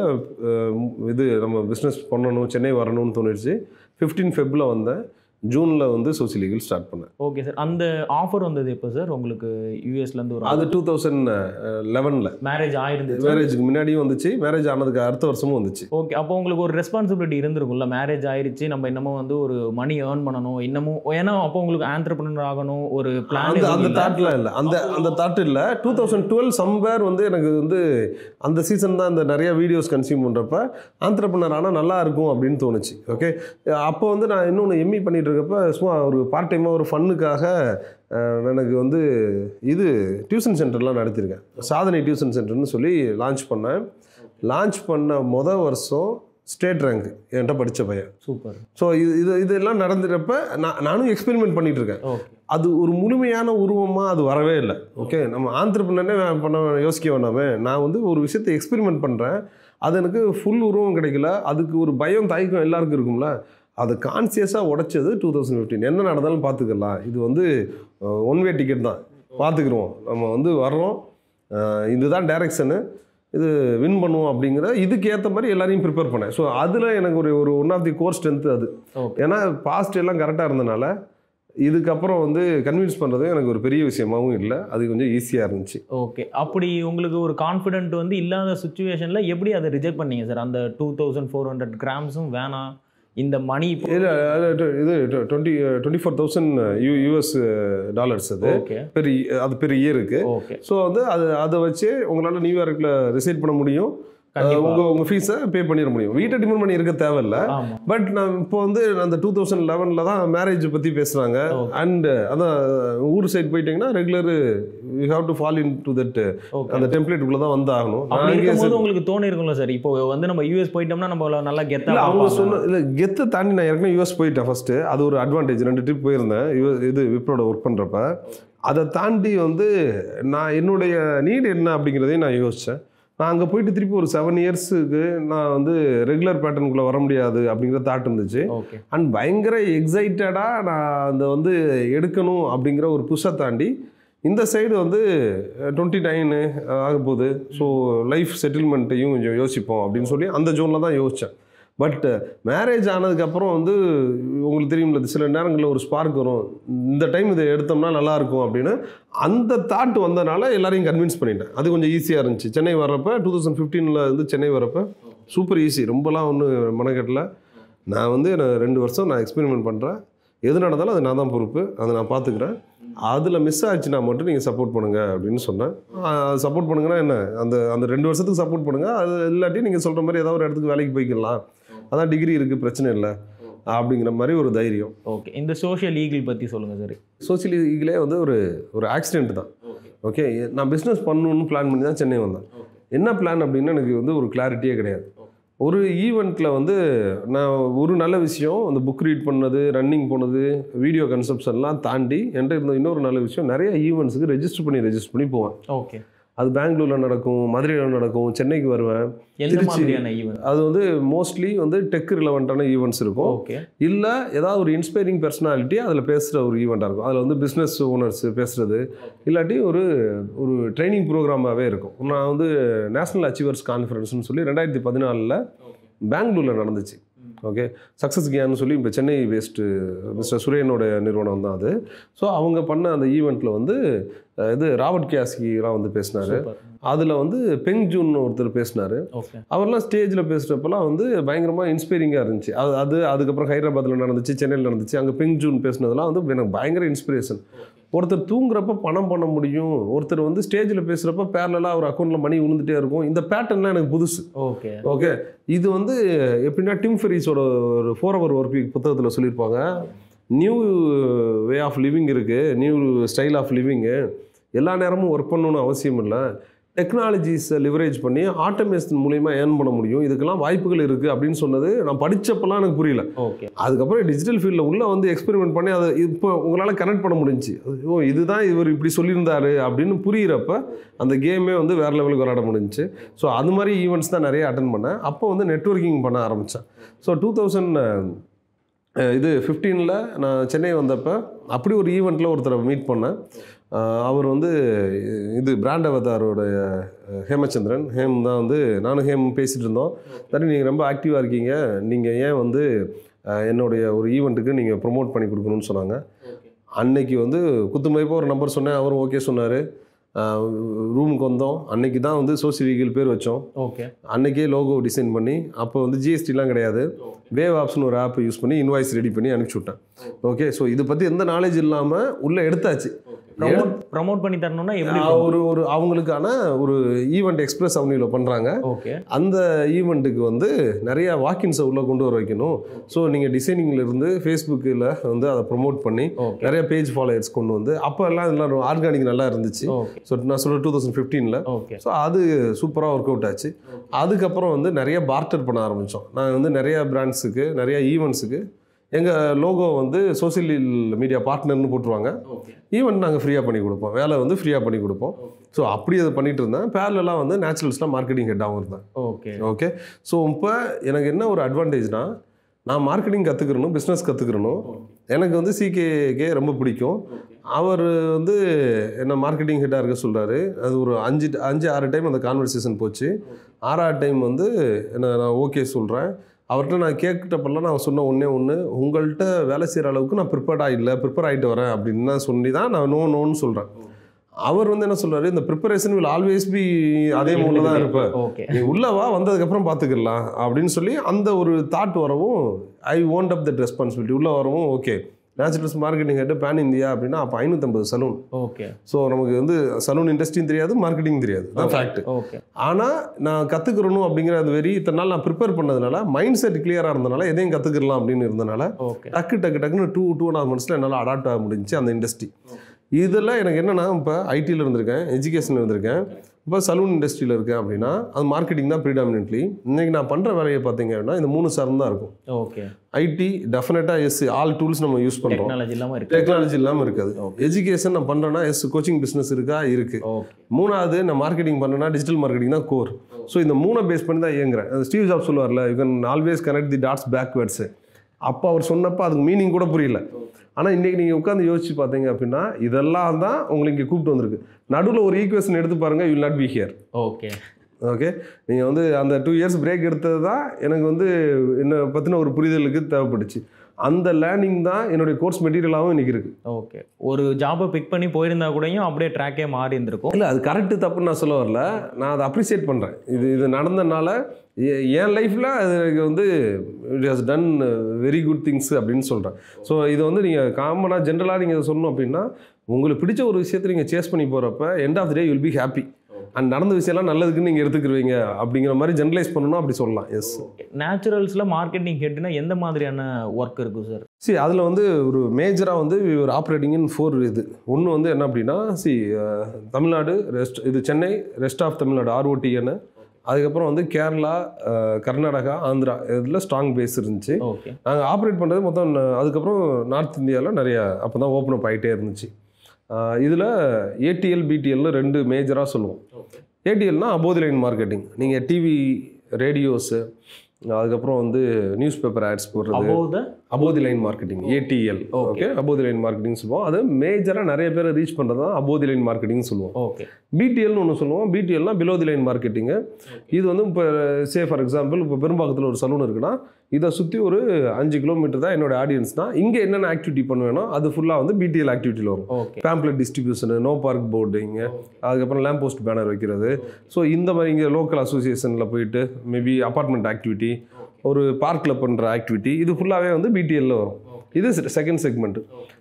இது நம்ம பிஸ்னஸ் பண்ணணும் சென்னை வரணும்னு தோணிடுச்சு ஃபிஃப்டீன் ஃபெப்பில் வந்தேன் ஜூனில் வந்து சோசியல் லீகல் ஸ்டார்ட் பண்ணேன் ஓகே சார் அந்த ஆஃபர் வந்தது எப்போ சார் உங்களுக்கு யூஎஸ்ல இருந்து ஒரு அது டூ தௌசண்ட் லெவனில் மேரேஜ் ஆயிருந்துச்சு மேரேஜுக்கு முன்னாடியும் வந்துச்சு மேரேஜ் ஆனதுக்கு அடுத்த வருஷமும் வந்துச்சு ஓகே அப்போ உங்களுக்கு ஒரு ரெஸ்பான்சிபிலிட்டி இருந்திருக்கும்ல மேரேஜ் ஆயிருச்சு நம்ம இன்னமும் வந்து ஒரு மணி ஏர்ன் பண்ணணும் இன்னமும் ஏன்னா அப்போ உங்களுக்கு ஆண்டர்பிரினர் ஆகணும் ஒரு பிளான் அந்த அந்த தாட்ல இல்லை அந்த அந்த தாட் இல்லை டூ தௌசண்ட் டுவெல் சம்வேர் வந்து எனக்கு வந்து அந்த சீசன் தான் இந்த நிறைய வீடியோஸ் கன்சியூம் பண்ணுறப்ப ஆண்டர்பனர் ஆனால் நல்லா இருக்கும் அப்படின்னு தோணுச்சு ஓகே அப்போ வந்து நான் இன்னொன்று எம்இ பண்ணிட்டு இருக்கப்ப சும்மா ஒரு பார்ட் டைமாக ஒரு ஃபன்னுக்காக எனக்கு வந்து இது டியூஷன் சென்டர்லாம் நடத்தியிருக்கேன் சாதனை டியூஷன் சென்டர்னு சொல்லி லான்ச் பண்ணேன் லான்ச் பண்ண மொதல் வருஷம் ஸ்டேட் ரேங்க் என்கிட்ட படித்த பையன் சூப்பர் ஸோ இது இது இதெல்லாம் நடந்துறப்ப நான் நானும் எக்ஸ்பெரிமெண்ட் பண்ணிட்டு இருக்கேன் ஓகே அது ஒரு முழுமையான உருவமாக அது வரவே இல்லை ஓகே நம்ம ஆந்திரப்பினே பண்ண யோசிக்க வேணாமே நான் வந்து ஒரு விஷயத்தை எக்ஸ்பெரிமெண்ட் பண்ணுறேன் அது எனக்கு ஃபுல் உருவம் கிடைக்கல அதுக்கு ஒரு பயம் தயக்கம் எல்லாருக்கும் இருக்கும்ல அது கான்சியஸாக உடைச்சது டூ தௌசண்ட் ஃபிஃப்டீன் என்ன நடந்தாலும் பார்த்துக்கலாம் இது வந்து ஒன் வே டிக்கெட் தான் பார்த்துக்குருவோம் நம்ம வந்து வர்றோம் அஹ் இதுதான் டைரக்ஷனு இது வின் பண்ணுவோம் அப்படிங்கிற இதுக்கு ஏற்ற மாதிரி எல்லாரையும் ப்ரிப்பேர் பண்ணேன் ஸோ அதில் எனக்கு ஒரு ஒரு one of the core strength அது ஓகே ஏன்னா பாஸ்ட் எல்லாம் கரெக்டாக இருந்தனால இதுக்கப்புறம் வந்து கன்வின்ஸ் பண்ணுறதும் எனக்கு ஒரு பெரிய விஷயமாவும் இல்லை அது கொஞ்சம் ஈஸியாக இருந்துச்சு ஓகே அப்படி உங்களுக்கு ஒரு கான்ஃபிடென்ட் வந்து இல்லாத சுச்சுவேஷனில் எப்படி அதை ரிஜெக்ட் பண்ணீங்க சார் அந்த டூ தௌசண்ட் ஃபோர் ஹண்ட்ரட் கிராம்ஸும் வேணாம் இந்த மணி இது இது twenty twenty four thousand you US dollars அது ஓகே பெரிய அது பெரிய இயருக்கு ஓகே ஸோ வந்து அது அதை வச்சு உங்களால் நியூயார்க்கில் ரிசைட் பண்ண முடியும் கண்டிப்பா. உங்கள் உங்கள் ஃபீஸை பே பண்ணிட முடியும் வீட்டை டிபெண்ட் பண்ணி இருக்க தேவையில்ல ஆமா பட் நான் இப்போ வந்து அந்த டூ தௌசண்ட் லெவனில் தான் மேரேஜ் பற்றி பேசுகிறாங்க Okay. அண்ட் அதான் ஊர் சைடு போயிட்டீங்கன்னா regular you have to fall in to that okay அந்த டெம்ப்ளேட்டுக்குள்ளே தான் வந்து ஆகணும் அப்படி நான் இங்கே இருக்கும்போது உங்களுக்கு தோணி இருக்கும்ல சார் இப்போ வந்து நம்ம யூஎஸ் போயிட்டோம்னா நம்ம நல்லா கெத்தா இல்லை அவங்க பார்ப்பாங்க. சொன்ன இல்லை கெத்தை தாண்டி நான் ஏற்கனவே யூஎஸ் போயிட்டேன் ஃபஸ்ட்டு அது ஒரு அட்வான்டேஜ் ரெண்டு ட்ரிப் போயிருந்தேன் US இது விப்ரோட ஒர்க் பண்ணுறப்ப அதை தாண்டி வந்து நான் என்னுடைய நீட் என்ன அப்படிங்கிறதையும் நான் யோசித்தேன் நான் அங்கே போயிட்டு திருப்பி ஒரு செவன் இயர்ஸுக்கு நான் வந்து ரெகுலர் பேட்டர்னுக்குள்ளே வர முடியாது அப்படிங்கிற தாட் இருந்துச்சு ஓகே அண்ட் பயங்கர எக்ஸைட்டடாக நான் அந்த வந்து எடுக்கணும் அப்படிங்கிற ஒரு புஷை தாண்டி இந்த சைடு வந்து டுவெண்ட்டி நைனு ஆக போகுது ஸோ லைஃப் செட்டில்மெண்ட்டையும் கொஞ்சம் யோசிப்போம் அப்படின்னு சொல்லி அந்த ஜோனில் தான் யோசித்தேன் பட் மேரேஜ் ஆனதுக்கப்புறம் வந்து உங்களுக்கு தெரியும்ல இது சில நேரங்களில் ஒரு ஸ்பார்க் வரும் இந்த டைம் இதை எடுத்தோம்னா நல்லா இருக்கும் அப்படின்னு அந்த தாட் வந்தனால எல்லாரையும் கன்வின்ஸ் பண்ணிட்டேன் அது கொஞ்சம் ஈஸியாக இருந்துச்சு சென்னை வர்றப்ப டூ தௌசண்ட் ஃபிஃப்டீனில் வந்து சென்னை வரப்ப சூப்பர் ஈஸி ரொம்பலாம் ஒன்றும் மனக்கட்டல நான் வந்து நான் ரெண்டு வருஷம் நான் எக்ஸ்பெரிமெண்ட் பண்ணுறேன் எது நடந்தாலும் அது நான் தான் பொறுப்பு அதை நான் பார்த்துக்கிறேன் அதில் மிஸ் ஆச்சுன்னா மட்டும் நீங்கள் சப்போர்ட் பண்ணுங்க அப்படின்னு சொன்னேன் சப்போர்ட் பண்ணுங்கன்னா என்ன அந்த அந்த ரெண்டு வருஷத்துக்கு சப்போர்ட் பண்ணுங்க அது இல்லாட்டி நீங்கள் சொல்கிற மாதிரி ஏதாவது ஒரு இடத்துக்கு வேலைக்கு போய்க்கலாம் அதான் டிகிரி இருக்குது பிரச்சனை இல்லை அப்படிங்கிற மாதிரி ஒரு தைரியம் ஓகே இந்த சோஷியல் ஈகிள் பத்தி சொல்லுங்க சார் சோசியல் ஈகிளே வந்து ஒரு ஒரு ஆக்சிடென்ட் தான் ஓகே நான் பிஸ்னஸ் பண்ணணும்னு பிளான் பண்ணி தான் சென்னை வந்தேன் என்ன பிளான் அப்படின்னா எனக்கு வந்து ஒரு கிளாரிட்டியே கிடையாது ஒரு ஈவெண்ட்டில் வந்து நான் ஒரு நல்ல விஷயம் அந்த புக் ரீட் பண்ணது ரன்னிங் போனது வீடியோ கன்செப்ஷன்லாம் தாண்டி என்கிட்ட இருந்த இன்னொரு நல்ல விஷயம் நிறைய ஈவெண்ட்ஸுக்கு ரெஜிஸ்டர் பண்ணி ரெஜிஸ்டர் பண்ணி போவேன் ஓகே அது பெங்களூரில் நடக்கும் மதுரையில் நடக்கும் சென்னைக்கு வருவேன் எந்த திருச்சி. மாதிரியான ஈவென்ட் அது வந்து மோஸ்ட்லி வந்து டெக் ரிலவெண்ட்டான ஈவெண்ட்ஸ் இருக்கும் ஓகே இல்லை ஏதாவது ஒரு இன்ஸ்பைரிங் பர்சனாலிட்டி அதில் பேசுகிற ஒரு ஈவெண்ட்டாக இருக்கும் அதில் வந்து பிஸ்னஸ் ஓனர்ஸ் பேசுகிறது இல்லாட்டி ஒரு ஒரு ட்ரைனிங் ப்ரோக்ராமாகவே இருக்கும் நான் வந்து நேஷனல் அச்சீவர்ஸ் கான்ஃபரன்ஸ்னு சொல்லி ரெண்டாயிரத்தி பதினாலில் பெங்களூரில் நடந்துச்சு ஓகே சக்ஸஸ் கியான்னு சொல்லி இப்போ சென்னை பேஸ்டு மிஸ்டர் சுரேனோட நிறுவனம் தான் அது ஸோ அவங்க பண்ண அந்த ஈவெண்ட்டில் வந்து அஹ், இது ராபர்ட் கியாஸ்கிலாம் வந்து பேசினார் அதில் வந்து பெங் ஜூன் ஒருத்தர் பேசினார் ஓகே அவர்லாம் ஸ்டேஜில் பேசுகிறப்பெல்லாம் வந்து பயங்கரமாக இன்ஸ்பைரிங்காக இருந்துச்சு அது அது அதுக்கப்புறம் ஹைதராபாத்தில் நடந்துச்சு சென்னையில் நடந்துச்சு அங்கே பெங் ஜூன் பேசுனதெல்லாம் வந்து எனக்கு பயங்கர இன்ஸ்பிரேஷன் ஒருத்தர் தூங்குறப்ப பணம் பண்ண முடியும் ஒருத்தர் வந்து ஸ்டேஜில் பேசுகிறப்ப பேரலாக அவர் அக்கௌண்ட்டில் மணி விழுந்துட்டே இருக்கும் இந்த பேட்டர்ன்லாம் எனக்கு புதுசு ஓகே ஓகே இது வந்து எப்படின்னா டிம் ஃபெரிஸோட ஒரு ஃபோர் ஹவர் ஒர்க் வீக் புத்தகத்தில் சொல்லியிருப்பாங்க நியூ வே ஆஃப் லிவிங் இருக்குது நியூ ஸ்டைல் ஆஃப் லிவிங்கு எல்லா நேரமும் ஒர்க் பண்ணணும்னு அவசியம் இல்லை டெக்னாலஜிஸை லிவரேஜ் பண்ணி ஆட்டோமேஷன் மூலிமா ஏர்ன் பண்ண முடியும் இதுக்கெல்லாம் வாய்ப்புகள் இருக்குது அப்படின்னு சொன்னது நான் படிச்சப்பெல்லாம் எனக்கு புரியல ஓகே அதுக்கப்புறம் டிஜிட்டல் ஃபீல்டில் உள்ளே வந்து எக்ஸ்பெரிமெண்ட் பண்ணி அதை இப்போ உங்களால் கனெக்ட் பண்ண முடிஞ்சுச்சு ஓ இதுதான் இவர் இப்படி சொல்லியிருந்தாரு அப்படின்னு புரியிறப்ப அந்த கேமே வந்து வேறு லெவலுக்கு விளாட முடிஞ்சுச்சு ஸோ அது மாதிரி ஈவெண்ட்ஸ் தான் நிறைய அட்டன் பண்ணேன் அப்போ வந்து நெட்வொர்க்கிங் பண்ண ஆரம்பித்தேன் ஸோ டூ தௌசண்ட் இது ஃபிஃப்டீனில் நான் சென்னை வந்தப்போ அப்படி ஒரு ஈவெண்ட்டில் ஒருத்தரை மீட் பண்ணேன் அஹ் அவர் வந்து இது பிராண்ட் அவதாரோட அஹ், ஹேமச்சந்திரன் ஹேம் தான் வந்து நானும் ஹேம் பேசிகிட்டு இருந்தோம் சரி நீங்கள் ரொம்ப ஆக்டிவாக இருக்கீங்க நீங்கள் ஏன் வந்து அஹ், என்னுடைய ஒரு ஈவெண்ட்டுக்கு நீங்கள் ப்ரொமோட் பண்ணி கொடுக்கணும்னு சொன்னாங்க அன்னைக்கு வந்து குத்துமதிப்பாக ஒரு நம்பர் சொன்னேன் அவரும் ஓகே சொன்னார் ரூமுக்கு வந்தோம் அன்னைக்கு தான் வந்து சோசியல் வெஹிக்கிள் பேர் வச்சோம் ஓகே அன்னைக்கே லோகோ டிசைன் பண்ணி அப்போ வந்து ஜிஎஸ்டிலாம் கிடையாது வேவ் ஆப்ஸ்னு ஒரு ஆப் யூஸ் பண்ணி இன்வாய்ஸ் ரெடி பண்ணி அனுப்பிச்சி விட்டேன் ஓகே ஸோ இதை பற்றி எந்த நாலேஜ் இல்லாமல் உள்ளே எடுத்தாச்சு ப்ரமோட் ப்ரமோட் பண்ணி தரணும்னா எப்படி ஆஹ் ஒரு ஒரு அவங்களுக்கான ஒரு ஈவெண்ட் எக்ஸ்பிரஸ் அவனியில் பண்ணுறாங்க ஓகே அந்த ஈவெண்ட்டுக்கு வந்து நிறைய வாக்கின்ஸை உள்ளே கொண்டு வர வைக்கணும் ஸோ நீங்கள் டிசைனிங்ல இருந்து ஃபேஸ்புக்கில் வந்து அதை ப்ரொமோட் பண்ணி ஓகே நிறைய பேஜ் ஃபாலோயர்ஸ் கொண்டு வந்து அப்போ எல்லாம் இதெல்லாம் ஆர்கானிக் நல்லா இருந்துச்சு ஓகே ஸோ நான் சொல்ல டூ தௌசண்ட் ஃபிஃப்டீனில் ஓகே ஸோ அது சூப்பராக ஒர்க் அவுட் ஆச்சு அதுக்கப்புறம் வந்து நிறைய பார்ட்டர் பண்ண ஆரம்பித்தோம் நான் வந்து நிறைய பிராண்ட்ஸுக்கு நிறைய ஈவெண்ட்ஸுக்கு எங்கள் லோகோ வந்து சோசியல் மீடியா பார்ட்னர்னு போட்டுருவாங்க ஓகே ஈவெண்ட் நாங்கள் ஃப்ரீயாக பண்ணி கொடுப்போம் வேலை வந்து ஃப்ரீயாக பண்ணி கொடுப்போம் ஸோ அப்படி அதை பண்ணிட்டு இருந்தேன் பேரலாம் வந்து நேச்சுரல்ஸ்லாம் மார்க்கெட்டிங் ஹெட்டாகவும் இருந்தேன் ஓகே ஓகே ஸோ இப்போ எனக்கு என்ன ஒரு அட்வான்டேஜ்னா நான் மார்க்கெட்டிங் கற்றுக்கிறணும் பிஸ்னஸ் கற்றுக்கிறணும் எனக்கு வந்து சிகேகே ரொம்ப பிடிக்கும் அவர் வந்து என்ன மார்க்கெட்டிங் ஹெட்டாக இருக்க சொல்கிறாரு அது ஒரு அஞ்சு அஞ்சு ஆறு டைம் அந்த கான்வர்சேஷன் போச்சு ஆறாவது டைம் வந்து என்ன நான் ஓகே சொல்கிறேன் அவர்கிட்ட நான் கேட்டப்பெல்லாம் நான் சொன்ன ஒன்றே ஒன்று உங்கள்கிட்ட வேலை செய்கிற அளவுக்கு நான் ப்ரிப்பேர்டாக இல்லை ப்ரிப்பேர் ஆகிட்டு வரேன் அப்படின்னு தான் சொல்லி தான் நான் நோ நோன்னு சொல்கிறேன் அவர் வந்து என்ன சொல்றாரு இந்த ப்ரிப்பரேஷன் will ஆல்வேஸ் பி அதே மூணில் தான் இருப்ப ஓகே நீ உள்ள வா வந்ததுக்கப்புறம் பார்த்துக்கலாம் அப்படின்னு சொல்லி அந்த ஒரு தாட் வரவும் I owned up that responsibility உள்ள வரவும் okay Naturals marketing head pan India அப்படின்னா அப்போ ஐநூற்றம்பது சலூன் ஓகே ஸோ நமக்கு வந்து சலூன் இண்டஸ்ட்ரியும் தெரியாது மார்க்கெட்டிங் தெரியாது தான் ஃபேக்ட் ஓகே ஆனால் நான் கற்றுக்கிறணும் அப்படிங்கிற அது வெறி இத்தனை நாள் நான் ப்ரிப்பேர் பண்ணதுனால மைண்ட் செட் கிளியராக இருந்தனால எதையும் கற்றுக்கலாம் அப்படின்னு இருந்தனால ஓகே டக்கு டக்கு டக்குன்னு டூ டூ அண்ட் ஹாஃப் மந்த்ஸில் என்னால் அடாப்ட் ஆக முடிஞ்சுச்சு அந்த இண்டஸ்ட்ரி இதில் எனக்கு என்னென்னா இப்போ ஐடியில் இருந்திருக்கேன் எஜுகேஷனில் இருந்திருக்கேன் இப்போ சலூன் இண்டஸ்ட்ரியில் இருக்கேன் அப்படின்னா அது மார்க்கெட்டிங் தான் ப்ரீடாமினென்ட்லி இன்றைக்கி நான் பண்ணுற வேலையை பார்த்தீங்க அப்படின்னா இந்த மூணு சார்ந்து தான் இருக்கும் ஓகே ஐடி டெஃபினட்டாக எஸ் ஆல் டூல்ஸ் நம்ம யூஸ் பண்ணுறோம் டெக்னாலஜி இல்லாம இருக்கு டெக்னாலஜி இல்லாமல் இருக்காது எஜுகேஷன் நான் பண்ணுறேன்னா எஸ் கோச்சிங் பிஸ்னஸ் இருக்கா இருக்குது ஓகே மூணாவது நான் மார்க்கெட்டிங் பண்ணேன்னா டிஜிட்டல் மார்க்கெட்டிங் தான் கோர் ஸோ இந்த மூணை பேஸ் பண்ணி தான் இயங்குறேன் அது ஸ்டீவ் ஜாப் சொல்லுவார்ல you can always connect the dots backwards அப்போ அவர் சொன்னப்போ அதுக்கு மீனிங் கூட புரியல ஆனால் இன்றைக்கி நீங்கள் உட்காந்து யோசிச்சு பார்த்தீங்க அப்படின்னா இதெல்லாம் தான் உங்களுக்கு இங்கே கூப்பிட்டு வந்திருக்கு நடுவில் ஒரு ஈக்குவேஷன் எடுத்து பாருங்கள் you not be here okay okay நீங்கள் வந்து அந்த டூ இயர்ஸ் பிரேக் எடுத்தது தான் எனக்கு வந்து என்ன பற்றின ஒரு புரிதலுக்கு தேவைப்பட்டுச்சு அந்த லேர்னிங் தான் என்னுடைய கோர்ஸ் மெட்டீரியலாகவும் இன்றைக்கி இருக்குது ஓகே ஒரு ஜாபை பிக் பண்ணி போயிருந்தா கூடயும் அப்படியே ட்ராக்கே மாறி இருந்திருக்கும் இல்லை அது கரெக்டு தப்புன்னு நான் சொல்ல வரல நான் அதை அப்ரிசியேட் பண்ணுறேன் இது இது நடந்தனால எ- என் லைஃப்பில் அது எனக்கு வந்து it has done very good things அப்படின்னு சொல்கிறேன் ஸோ இது வந்து நீங்கள் காமனாக ஜென்ரலாக நீங்கள் இதை சொல்லணும் அப்படின்னா உங்களுக்கு பிடிச்ச ஒரு விஷயத்தை நீங்கள் சேஸ் பண்ணி போகிறப்ப end of the day will be happy and நடந்த விஷயம்லாம் நல்லதுக்குன்னு நீங்கள் எடுத்துக்கிருவீங்க அப்படிங்கிற மாதிரி ஜென்ரலைஸ் பண்ணணும் அப்படி சொல்லலாம் எஸ் நேச்சுரல்ஸ்ல மார்க்கெட்டிங் ஹெட்னா எந்த மாதிரியான ஒர்க் இருக்கும் சார் சி அதில் வந்து ஒரு மேஜராக வந்து ஒரு ஆப்ரேட்டிங் இன் ஃபோர் இது ஒன்று வந்து என்ன அப்படின்னா சி தமிழ்நாடு ரெஸ்ட் இது சென்னை ரெஸ்ட் ஆஃப் தமிழ்நாடு ஆர்ஓடிஎன்னு அதுக்கப்புறம் வந்து கேரளா அஹ், கர்நாடகா ஆந்திரா இதில் ஸ்ட்ராங் பேஸ் இருந்துச்சு ஓகே நாங்கள் ஆப்ரேட் பண்ணுறது மொத்தம் ந- அதுக்கப்புறம் நார்த் இந்தியாவில் நிறைய அப்போ தான் ஓப்பன் அப் ஆகிட்டே இருந்துச்சு இதில் ஏடிஎல் பிடிஎல்னு ரெண்டு மேஜராக சொல்லுவோம் ஏடிஎல்னா அபோதி லைன் மார்க்கெட்டிங் நீங்கள் டிவி ரேடியோஸு அதுக்கப்புறம் வந்து நியூஸ் பேப்பர் ஆட்ஸ் போடுறது above the above the line marketing ATL okay above the line marketing சொல்லுவோம் அது மேஜராக நிறைய பேரை ரீச் பண்ணுறது தான் அபோதி லைன் மார்க்கெட்டிங் சொல்லுவோம் ஓகே பிடிஎல்னு ஒன்று சொல்லுவோம் பிடிஎல்னா பிலோ தி லைன் மார்க்கெட்டிங்கு இது வந்து இப்போ சே ஃபார் எக்ஸாம்பிள் இப்போ பெரும்பாக்கத்தில் ஒரு சலூன் இருக்குன்னா இதை சுற்றி ஒரு அஞ்சு கிலோமீட்டர் தான் என்னோட ஆடியன்ஸ் தான் இங்கே என்னென்ன ஆக்டிவிட்டி பண்ணுவேனோ அது ஃபுல்லாக வந்து பிடிஎல் ஆக்டிவிட்டியில் வரும் okay pamphlet distribution no park போர்டிங்க அதுக்கப்புறம் லேம்ப் போஸ்ட் பேனர் வைக்கிறது ஸோ இந்த மாதிரி இங்கே லோக்கல் அசோசியேஷனில் போயிட்டு மேபி அப்பார்ட்மெண்ட் ஆக்டிவிட்டி ஒரு பார்க்கில் பண்ணுற ஆக்டிவிட்டி இது ஃபுல்லாகவே வந்து பிடிஎல்ல வரும் இது செகண்ட் செக்மெண்ட்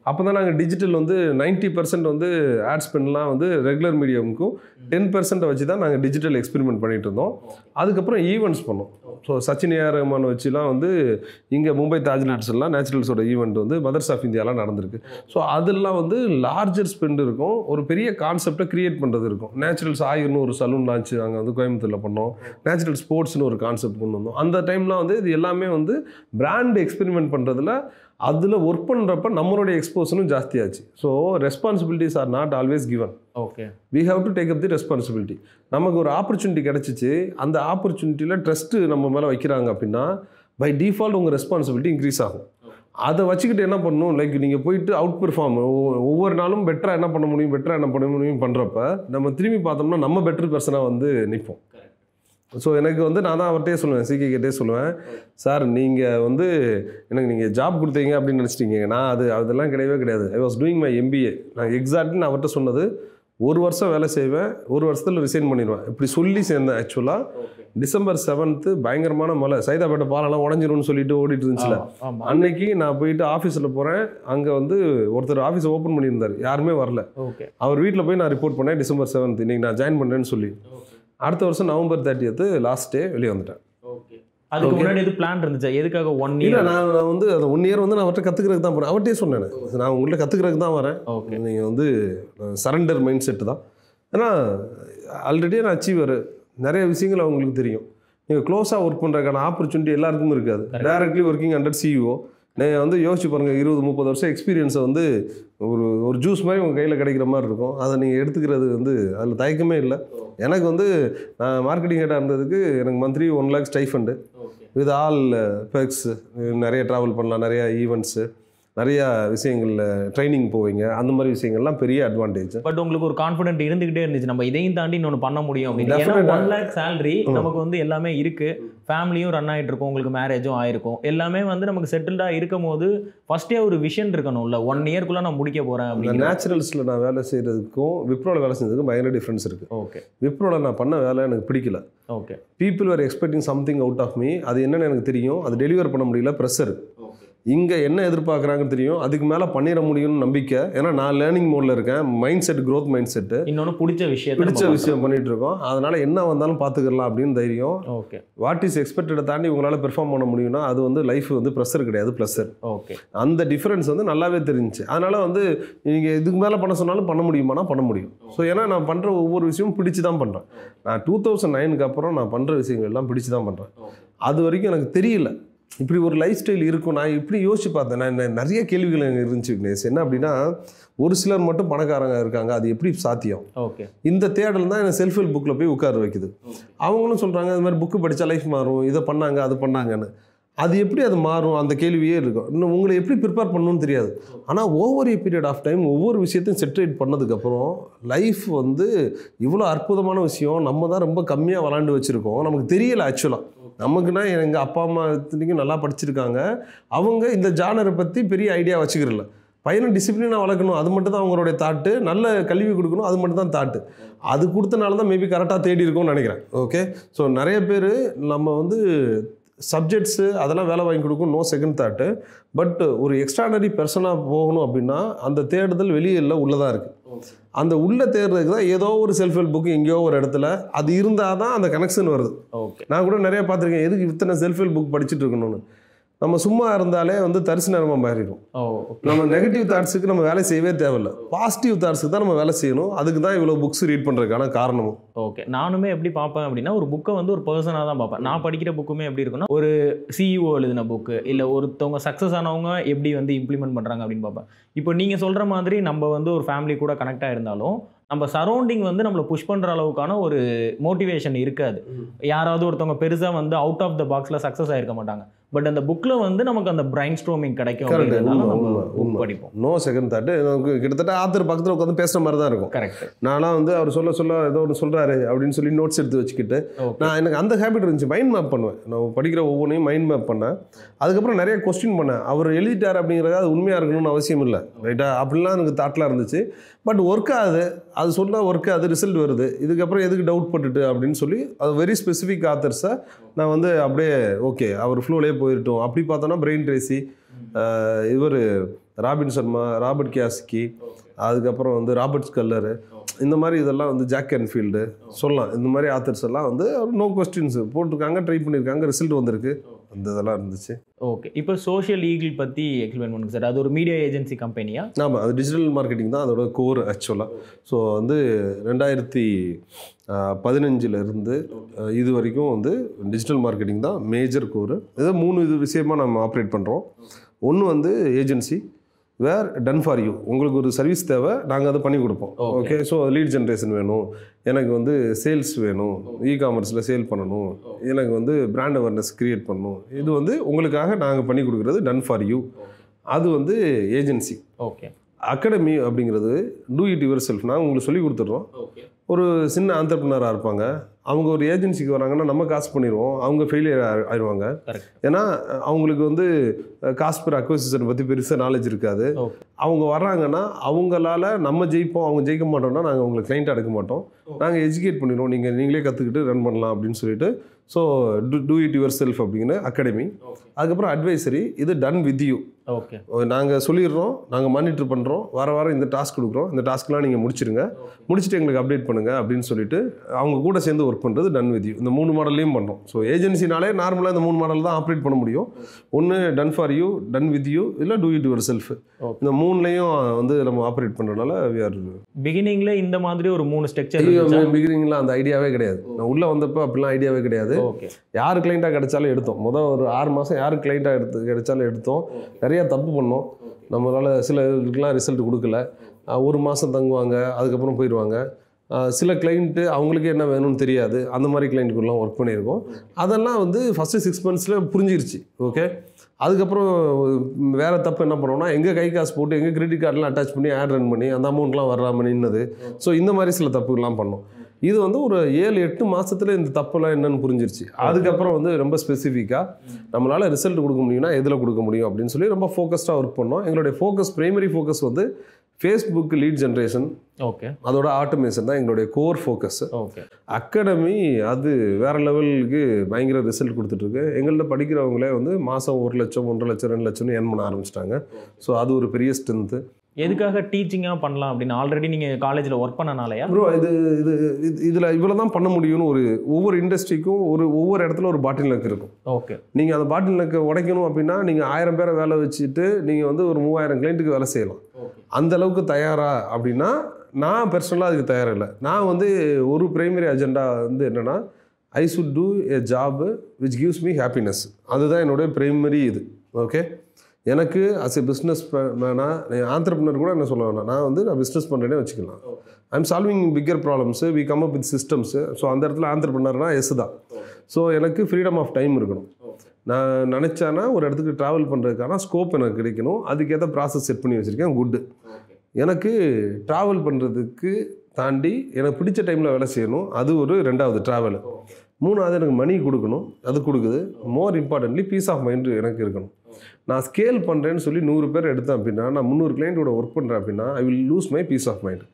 அப்போ தான் நாங்கள் டிஜிட்டல் வந்து 90% பர்சன்ட் வந்து ஆட் ஸ்பெண்ட்லாம் வந்து ரெகுலர் மீடியமுக்கும் டென் பர்சன்ட்டை வச்சு தான் நாங்கள் டிஜிட்டல் எக்ஸ்பெரிமெண்ட் பண்ணிட்டு இருந்தோம் அதுக்கப்புறம் ஈவெண்ட்ஸ் பண்ணோம் ஸோ சச்சின் ஏஆர் ரஹ்மான் வச்சுலாம் வந்து இங்கே மும்பை தாஜ் எல்லாம் நேச்சுரல்ஸோட ஈவெண்ட் வந்து மதர்ஸ் ஆஃப் இந்தியாலாம் நடந்திருக்கு ஸோ அதெல்லாம் வந்து லார்ஜர் ஸ்பெண்ட் இருக்கும் ஒரு பெரிய கான்செப்டை கிரியேட் பண்ணுறது இருக்கும் நேச்சுரல்ஸ் ஆயிரம்னு ஒரு சலூன் லான்ச் அங்கே வந்து கோயம்புத்தூரில் பண்ணோம் நேச்சுரல் ஸ்போர்ட்ஸ்னு ஒரு கான்செப்ட் கொண்டு வந்தோம் அந்த டைம்லாம் வந்து இது எல்லாமே வந்து பிராண்ட் எக்ஸ்பெரிமெண்ட் பண்ணுறதுல அதில் ஒர்க் பண்ணுறப்ப நம்மளுடைய எக்ஸ்போஷனும் ஜாஸ்தியாச்சு so responsibilities are not always given okay we have to take up the responsibility நமக்கு ஒரு ஆப்பர்ச்சுனிட்டி கிடச்சிச்சு அந்த ஆப்பர்ச்சுனிட்டியில் ட்ரஸ்ட்டு நம்ம மேலே வைக்கிறாங்க அப்படின்னா பை டிஃபால்ட் உங்கள் ரெஸ்பான்சிபிலிட்டி இன்க்ரீஸ் ஆகும் அதை வச்சுக்கிட்டு என்ன பண்ணணும் லைக் நீங்கள் போயிட்டு அவுட் பெர்ஃபார்ம் ஒவ்வொரு நாளும் பெட்டராக என்ன பண்ண முடியும் பெட்டராக என்ன பண்ண முடியும் பண்ணுறப்ப நம்ம திரும்பி பார்த்தோம்னா நம்ம பெட்டர் பர்சனாக வந்து நிற்போம் ஸோ எனக்கு வந்து நான் தான் அவர்கிட்டயே சொல்லுவேன் சிகே கிட்டே சொல்லுவேன் சார் நீங்கள் வந்து எனக்கு நீங்கள் ஜாப் கொடுத்தீங்க அப்படின்னு நினச்சிட்டீங்க நான் அது அதெல்லாம் கிடையவே கிடையாது I was doing my MBA நான் எக்ஸாக்ட்லி நான் அவர்கிட்ட சொன்னது ஒரு வருஷம் வேலை செய்வேன் ஒரு வருஷத்தில் ரிசைன் பண்ணிடுவேன் இப்படி சொல்லி சேர்ந்தேன் ஆக்சுவலாக டிசம்பர் செவன்த்து பயங்கரமான மழை சைதாப்பேட்டை பாலெல்லாம் உடஞ்சிரும்னு சொல்லிட்டு ஓடிட்டு இருந்துச்சுல ஆமாம் அன்னைக்கு நான் போயிட்டு ஆஃபீஸில் போகிறேன் அங்கே வந்து ஒருத்தர் ஆஃபீஸ் ஓப்பன் பண்ணியிருந்தார் யாருமே வரல ஓகே அவர் வீட்டில் போய் நான் ரிப்போர்ட் பண்ணேன் டிசம்பர் செவன்த் இன்னைக்கு நான் ஜாயின் பண்ணுறேன்னு சொல்லி அடுத்த வருஷம் நவம்பர் தேர்ட்டியத்து லாஸ்ட் டே வெளியே வந்துட்டேன் ஓகே அதுக்கு முன்னாடி எது பிளான் இருந்துச்சா எதுக்காக ஒன் இல்லை இயர் நான் நான் வந்து அந்த ஒன் இயர் வந்து நான் அவர்கிட்ட கற்றுக்கிறதுக்கு தான் போகிறேன் அவர்கிட்டயே சொன்னேன் நான் உங்கள்கிட்ட கற்றுக்கிறதுக்கு தான் வரேன் ஓகே நீங்கள் வந்து சரண்டர் மைண்ட் செட்டு தான் ஏன்னா ஆல்ரெடி நான் அச்சீவர் நிறைய விஷயங்கள் அவங்களுக்கு தெரியும் நீங்கள் க்ளோஸாக ஒர்க் பண்ணுறதுக்கான ஆப்பர்ச்சுனிட்டி எல்லாருக்கும் இருக்காது டைரக்ட்லி ஒர்க்கிங் அண்டர் சிஇஓ நீங்கள் வந்து யோசிச்சு பாருங்கள் இருபது முப்பது வருஷம் எக்ஸ்பீரியன்ஸை வந்து ஒரு ஒரு ஜூஸ் மாதிரி உங்கள் கையில் கிடைக்கிற மாதிரி இருக்கும் அதை நீங்கள் எடுத்துக்கிறது வந்து அதில் தயக்கமே இல்லை எனக்கு வந்து நான் மார்க்கெட்டிங் ஹெட்டாக இருந்ததுக்கு எனக்கு monthly one lakh stipend with all perks நிறைய ட்ராவல் பண்ணலாம் நிறைய ஈவெண்ட்ஸு நிறைய விஷயங்களில் ட்ரைனிங் போவீங்க அந்த மாதிரி விஷயங்கள்லாம் பெரிய அட்வான்டேஜ் பட் உங்களுக்கு ஒரு கான்ஃபிடென்ட் இருந்துகிட்டே இருந்துச்சு நம்ம இதையும் தாண்டி இன்னொன்று பண்ண முடியும் அப்படின்னு ஏன்னா Definitely. ஒன் லேக் சேலரி நமக்கு வந்து எல்லாமே இருக்கு ஃபேமிலியும் ரன் ஆயிட்டு இருக்கும் உங்களுக்கு மேரேஜும் ஆயிருக்கும் எல்லாமே வந்து நமக்கு செட்டில்டா இருக்கும் போது ஃபர்ஸ்டே ஒரு விஷன் இருக்கணும்ல ஒன் இயர்க்குள்ள நான் முடிக்க போறேன் இந்த அப்படின்னு நேச்சுரல்ஸில் நான் வேலை செய்கிறதுக்கும் விப்ரோவில் வேலை செஞ்சதுக்கும் பயங்கர டிஃப்ரென்ஸ் இருக்குது ஓகே விப்ரோவில் நான் பண்ண வேலை எனக்கு பிடிக்கல okay people are expecting something out of me அது என்னன்னு எனக்கு தெரியும் அது டெலிவர் பண்ண முடியல ப்ரெஷர் இங்கே என்ன எதிர்பார்க்குறாங்கன்னு தெரியும் அதுக்கு மேலே பண்ணிட முடியும்னு நம்பிக்கை ஏன்னா நான் லேர்னிங் மோடில் இருக்கேன் mind set growth mind set இன்னொன்று பிடிச்ச விஷயத்தை பிடிச்ச விஷயம் பண்ணிட்டு இருக்கோம் அதனால என்ன வந்தாலும் பார்த்துக்கலாம் அப்படின்னு தைரியம் ஓகே வாட் இஸ் எக்ஸ்பெக்டடை தாண்டி உங்களால் பெர்ஃபார்ம் பண்ண முடியும்னா அது வந்து லைஃப் வந்து ப்ரெஷர் கிடையாது ப்ளஸர் ஓகே அந்த டிஃப்ரென்ஸ் வந்து நல்லாவே தெரிஞ்சுச்சு அதனால வந்து நீங்கள் இதுக்கு மேலே பண்ண சொன்னாலும் பண்ண முடியுமானா பண்ண முடியும் ஸோ ஏன்னா நான் பண்ணுற ஒவ்வொரு விஷயமும் பிடிச்சு தான் பண்ணுறேன் நான் டூ தௌசண்ட் நைனுக்கு அப்புறம் நான் பண்ணுற விஷயங்கள் எல்லாம் பிடிச்சு தான் பண்ணுறேன் அது வரைக்கும் எனக்கு தெரியல இப்படி ஒரு லைஃப் ஸ்டைல் இருக்கும் நான் இப்படி யோசிச்சு பார்த்தேன் நான் நெ- நிறைய கேள்விகள் எனக்கு இருந்துச்சு விக்னேஷ் என்ன அப்படின்னா ஒரு சிலர் மட்டும் பணக்காரங்க இருக்காங்க அது எப்படி சாத்தியம் ஓகே இந்த தேடல் தான் எனக்கு செல்ஃப் ஹெல்ப் புக்கில் போய் உட்கார வைக்குது அவங்களும் சொல்கிறாங்க இது மாதிரி புக்கு படித்தா லைஃப் மாறும் இதை பண்ணாங்க அது பண்ணாங்கன்னு அது எப்படி அது மாறும் அந்த கேள்வியே இருக்கும் இன்னும் உங்களை எப்படி ப்ரிப்பேர் பண்ணணும்னு தெரியாது ஆனால் over a period of time ஒவ்வொரு விஷயத்தையும் செட்ரேட் பண்ணதுக்கப்புறம் லைஃப் வந்து இவ்வளோ அற்புதமான விஷயம் நம்ம தான் ரொம்ப கம்மியாக விளாண்டு வச்சுருக்கோம் நமக்கு தெரியல ஆக்சுவலாக நமக்குன்னா எங்கள் அப்பா அம்மா இத்தனைக்கும் நல்லா படிச்சிருக்காங்க அவங்க இந்த ஜானரை பற்றி பெரிய ஐடியா வச்சுக்கிறல பையனை டிசிப்ளினாக வளர்க்கணும் அது மட்டும் தான் அவங்களுடைய தாட்டு நல்ல கல்வி கொடுக்கணும் அது மட்டும் தான் தாட்டு அது கொடுத்தனால தான் மேபி கரெக்டாக தேடி இருக்கும்னு நினைக்கிறேன் ஓகே ஸோ நிறைய பேர் நம்ம வந்து சப்ஜெக்ட்ஸு அதெல்லாம் வேலை வாங்கி கொடுக்கும் நோ செகண்ட் தாட்டு பட் ஒரு எக்ஸ்ட்ரானரி பர்சனாக போகணும் அப்படின்னா அந்த தேடுதல் வெளியே இல்லை உள்ளதாக இருக்குது அந்த உள்ள தேடுறதுக்கு தான் ஏதோ ஒரு செல்ஃப் ஹெல்ப் புக்கு எங்கேயோ ஒரு இடத்துல அது இருந்தால் தான் அந்த கனெக்ஷன் வருது ஓகே நான் கூட நிறைய பார்த்துருக்கேன் எதுக்கு இத்தனை செல்ஃப் ஹெல்ப் புக் படிச்சுட்டு இருக்கணும்னு நம்ம சும்மா இருந்தாலே வந்து தரிசு நேரமாக மாறிடும் ஓ நம்ம நெகட்டிவ் தாட்ஸுக்கு நம்ம வேலை செய்யவே தேவையில்ல பாசிட்டிவ் தாட்ஸுக்கு தான் நம்ம வேலை செய்யணும் அதுக்கு தான் இவ்வளோ புக்ஸ் ரீட் பண்ணுறதுக்கான காரணமும் ஓகே நானுமே எப்படி பார்ப்பேன் அப்படின்னா ஒரு புக்கை வந்து ஒரு பர்சனாக தான் பார்ப்பேன் நான் படிக்கிற புக்குமே எப்படி இருக்குன்னா ஒரு சிஇஓ எழுதின புக்கு இல்லை ஒருத்தவங்க சக்ஸஸ் ஆனவங்க எப்படி வந்து இம்ப்ளிமெண்ட் பண்ணுறாங்க அப்படின்னு பார்ப்பேன் இப்போ நீங்கள் சொல்கிற மாதிரி நம்ம வந்து ஒரு ஃபேமிலி கூட கனெக்ட் ஆயிருந்தாலும் நம்ம சரௌண்டிங் வந்து நம்மளை புஷ் பண்ணுற அளவுக்கான ஒரு மோட்டிவேஷன் இருக்காது யாராவது ஒருத்தவங்க பெருசாக வந்து அவுட் ஆஃப் த பாக்ஸில் சக்ஸஸ் ஆயிருக்க மாட்டாங்க பட் அந்த புக்கில் வந்து நமக்கு அந்த பிரைன் ஸ்ட்ரோமிங் கிடைக்கும் Correct. அப்படின்றதுனால உண்மை, நம்ம உண்மை, புக் உண்மை. படிப்போம் நோ செகண்ட் தாட்டு நமக்கு கிட்டத்தட்ட ஆத்தர் பக்கத்தில் உட்காந்து பேசுகிற மாதிரி தான் இருக்கும் கரெக்ட் நான்லாம் வந்து அவர் சொல்ல சொல்ல ஏதோ ஒன்று சொல்கிறாரு அப்படின்னு சொல்லி நோட்ஸ் எடுத்து வச்சுக்கிட்டு ஓகே நான் எனக்கு அந்த ஹேபிட் இருந்துச்சு மைண்ட் மேப் பண்ணுவேன் நான் படிக்கிற ஒவ்வொன்றையும் மைண்ட் மேப் பண்ணேன் அதுக்கப்புறம் நிறைய கொஸ்டின் பண்ணேன் அவர் எழுதிட்டார் அப்படிங்கிறது அது உண்மையாக இருக்கணும்னு அவசியம் இல்லை ரைட்டா அப்படிலாம் எனக்கு தாட்லாம் இருந்துச்சு பட் ஒர்க் ஆகுது அது சொன்னால் ஒர்க் ஆகுது ரிசல்ட் வருது இதுக்கப்புறம் எதுக்கு டவுட் பட்டுட்டு அப்படின்னு சொல்லி அது வெரி ஸ்பெசிஃபிக் ஆத்தர்ஸை நான் வந்து அப்படியே ஓகே அவர் ஃப்ளோலேயே போயிட்டோம் அப்படி பார்த்தோன்னா பிரெயின் ட்ரேசி இவர் ராபின் சர்மா ராபர்ட் கியாஸ்கி அதுக்கப்புறம் வந்து ராபர்ட் ஸ்கல்லரு இந்த மாதிரி இதெல்லாம் வந்து ஜாக் அன்ஃபீல்டு சொல்லலாம் இந்த மாதிரி ஆத்தர்ஸ் எல்லாம் வந்து நோ கொஸ்டின்ஸ் போட்டிருக்காங்க ட்ரை பண்ணியிருக்காங்க ரிசல்ட் வந்திருக்கு அந்த இதெல்லாம் இருந்துச்சு ஓகே இப்போ சோஷியல் ஈகிள் பற்றி எக்ஸ்பிளைன் பண்ணுங்க சார் அது ஒரு மீடியா ஏஜென்சி கம்பெனியா ஆமாம் அது டிஜிட்டல் மார்க்கெட்டிங் தான் அதோட கோர் ஆக்சுவலாக ஸோ வந்து ரெண்டாயிரத்தி பதினஞ்சில் இருந்து அஹ், இது வரைக்கும் வந்து டிஜிட்டல் மார்க்கெட்டிங் தான் மேஜர் கோர் இதை மூணு இது விஷயமா நம்ம ஆப்ரேட் பண்ணுறோம் ஒன்று வந்து agency where done for you உங்களுக்கு ஒரு சர்வீஸ் தேவை நாங்கள் அதை பண்ணி கொடுப்போம் ஓகே ஸோ லீட் ஜென்ரேஷன் வேணும் எனக்கு வந்து சேல்ஸ் வேணும் இ காமர்ஸில் சேல் பண்ணணும் எனக்கு வந்து பிராண்ட் அவேர்னஸ் கிரியேட் பண்ணணும் இது வந்து உங்களுக்காக நாங்கள் பண்ணி கொடுக்குறது டன் ஃபார் யூ அது வந்து ஏஜென்சி ஓகே அகாடமி அப்படிங்கிறது டூ இட் யுவர் செல்ஃப் நான் உங்களுக்கு சொல்லி கொடுத்துட்றோம் ஓகே ஒரு சின்ன ஆண்டர்பனராக இருப்பாங்க அவங்க ஒரு ஏஜென்சிக்கு வராங்கன்னா நம்ம காசு பண்ணிடுவோம் அவங்க ஃபெயிலியர் ஆயிடுவாங்க கரெக்ட் ஏன்னா அவங்களுக்கு வந்து காஸ்ட் பர் அக்வசிஷன் பற்றி பெருசாக நாலேஜ் இருக்காது ஓகே அவங்க வர்றாங்கன்னா அவங்களால நம்ம ஜெயிப்போம் அவங்க ஜெயிக்க மாட்டோம்னா நாங்கள் அவங்களை கிளைண்ட்டாக எடுக்க மாட்டோம் நாங்கள் எஜுகேட் பண்ணிடுவோம் நீங்கள் நீங்களே கற்றுக்கிட்டு ரன் பண்ணலாம் அப்படின்னு சொல்லிட்டு so do it yourself அப்படிங்கிற அகாடமி அதுக்கப்புறம் அட்வைசரி இது டன் வித் யூ ஓகே நாங்கள் சொல்லிடுறோம் நாங்கள் மானிட்டர் பண்ணுறோம் வார வாரம் இந்த டாஸ்க் கொடுக்குறோம் இந்த டாஸ்க்லாம் நீங்கள் முடிச்சிருங்க முடிச்சுட்டு எங்களுக்கு அப்டேட் பண்ணுங்கள் அப்படின்னு சொல்லிட்டு அவங்க கூட சேர்ந்து ஒர்க் பண்ணுறது டன் வித் யூ இந்த மூணு மாடல்லையும் பண்ணோம் ஸோ ஏஜென்சினாலே நார்மலாக இந்த மூணு மாடல் தான் ஆப்ரேட் பண்ண முடியும் ஒன்று done for you done with you இல்லை do it yourself Okay. இந்த மூணுலையும் வந்து நம்ம ஆப்ரேட் பண்ணுறதுனால வி ஆர் பிகினிங்ல இந்த மாதிரி ஒரு மூணு ஸ்ட்ரக்சர் பிகினிங்லாம் அந்த ஐடியாவே கிடையாது நான் உள்ளே வந்தப்போ அப்படிலாம் ஐடியாவே கிடையாது ஓகே யார் கிளைண்ட்டாக கிடைச்சாலும் எடுத்தோம் மொதல் ஒரு ஆறு மாதம் யார் கிளைண்ட்டாக எடுத்து கிடைச்சாலும் எடுத்தோம் நிறைய தப்பு பண்ணோம் நம்மளால் சில இதுக்கெலாம் ரிசல்ட் கொடுக்கல அஹ் ஒரு மாதம் தங்குவாங்க அதுக்கப்புறம் போயிடுவாங்க அஹ் சில கிளைண்ட்டு அவங்களுக்கு என்ன வேணும்னு தெரியாது அந்த மாதிரி கிளைண்ட்டுக்குலாம் ஒர்க் பண்ணியிருக்கோம் அதெல்லாம் வந்து ஃபஸ்ட்டு சிக்ஸ் மந்த்ஸில் புரிஞ்சிருச்சு ஓகே அதுக்கப்புறம் வேறு தப்பு என்ன பண்ணோம்னா எங்கள் கை காசு போட்டு எங்கள் கிரெடிட் கார்டெலாம் அட்டாச் பண்ணி ஆட் ரன் பண்ணி அந்த அமௌண்ட்லாம் வராமல் நின்னது ஸோ இந்த மாதிரி சில தப்புகள்லாம் பண்ணோம் இது வந்து ஒரு ஏழு எட்டு மாசத்துல இந்த தப்புலாம் என்னன்னு புரிஞ்சிருச்சு அதுக்கப்புறம் வந்து ரொம்ப ஸ்பெசிஃபிக்காக நம்மளால ரிசல்ட் கொடுக்க முடியும்னா எதில் கொடுக்க முடியும் அப்படின்னு சொல்லி ரொம்ப ஃபோக்கஸ்டாக ஒர்க் பண்ணோம் எங்களுடைய ஃபோக்கஸ் பிரைமரி ஃபோக்கஸ் வந்து ஃபேஸ்புக் லீட் ஜென்ரேஷன் ஓகே அதோட ஆட்டோமேஷன் தான் எங்களுடைய கோர் ஃபோக்கஸ் ஓகே அகாடமி அது வேற லெவலுக்கு பயங்கர ரிசல்ட் கொடுத்துட்ருக்கு எங்கள்கிட்ட படிக்கிறவங்களே வந்து மாதம் ஒரு லட்சம் ஒன்றரை லட்சம் ரெண்டு லட்சம்னு ஏர்ன் பண்ண ஆரம்பிச்சிட்டாங்க ஸோ அது ஒரு பெரிய ஸ்ட்ரென்த்து எதுக்காக டீச்சிங்காக பண்ணலாம் அப்படின்னு ஆல்ரெடி நீங்கள் காலேஜில் ஒர்க் பண்ணனாலயா ப்ரோ இது இது இது இதில் இவ்வளோ தான் பண்ண முடியும்னு ஒரு ஒவ்வொரு இண்டஸ்ட்ரிக்கும் ஒரு ஒவ்வொரு இடத்துல ஒரு பாட்டில் நெக் இருக்கும் ஓகே நீங்கள் அந்த பாட்டில் நெக்கை உடைக்கணும் அப்படின்னா நீங்கள் ஆயிரம் பேரை வேலை வச்சுட்டு நீங்கள் வந்து ஒரு மூவாயிரம் கிளைண்ட்டுக்கு வேலை செய்யலாம் அந்த அளவுக்கு தயாரா அப்படின்னா நான் பர்சனலாக அதுக்கு தயாராக இல்லை நான் வந்து ஒரு பிரைமரி அஜெண்டா வந்து என்னென்னா I should do a job which gives me happiness அதுதான் என்னுடைய பிரைமரி இது ஓகே எனக்கு அஸ் எ பிஸ்னஸ் மேனாக ஆண்டர்பனர் கூட என்ன சொல்ல வேணாம் நான் வந்து நான் பிஸ்னஸ் பண்ணுறேனே வச்சுக்கலாம் I'm solving bigger problems we come up with systems so அந்த இடத்துல ஆண்டர்பனர்னா எஸ் தான் ஸோ எனக்கு ஃப்ரீடம் ஆஃப் டைம் இருக்கணும் நான் நினச்சானா ஒரு இடத்துக்கு ட்ராவல் பண்ணுறதுக்கான ஸ்கோப் எனக்கு கிடைக்கணும் அதுக்கேற்ற ப்ராசஸ் செட் பண்ணி வச்சுருக்கேன் குட்டு எனக்கு ட்ராவல் பண்ணுறதுக்கு தாண்டி எனக்கு பிடிச்ச டைமில் வேலை செய்யணும் அது ஒரு ரெண்டாவது ட்ராவல் மூணாவது எனக்கு மணி கொடுக்கணும் அது கொடுக்குது more importantly peace of mind எனக்கு இருக்கணும் நான் ஸ்கேல் பண்ணுறேன்னு சொல்லி நூறு பேர் எடுத்தேன் அப்படின்னா நான் முந்நூறு கிளைண்ட்டோட ஒர்க் பண்ணுறேன் அப்படின்னா I will lose my peace of mind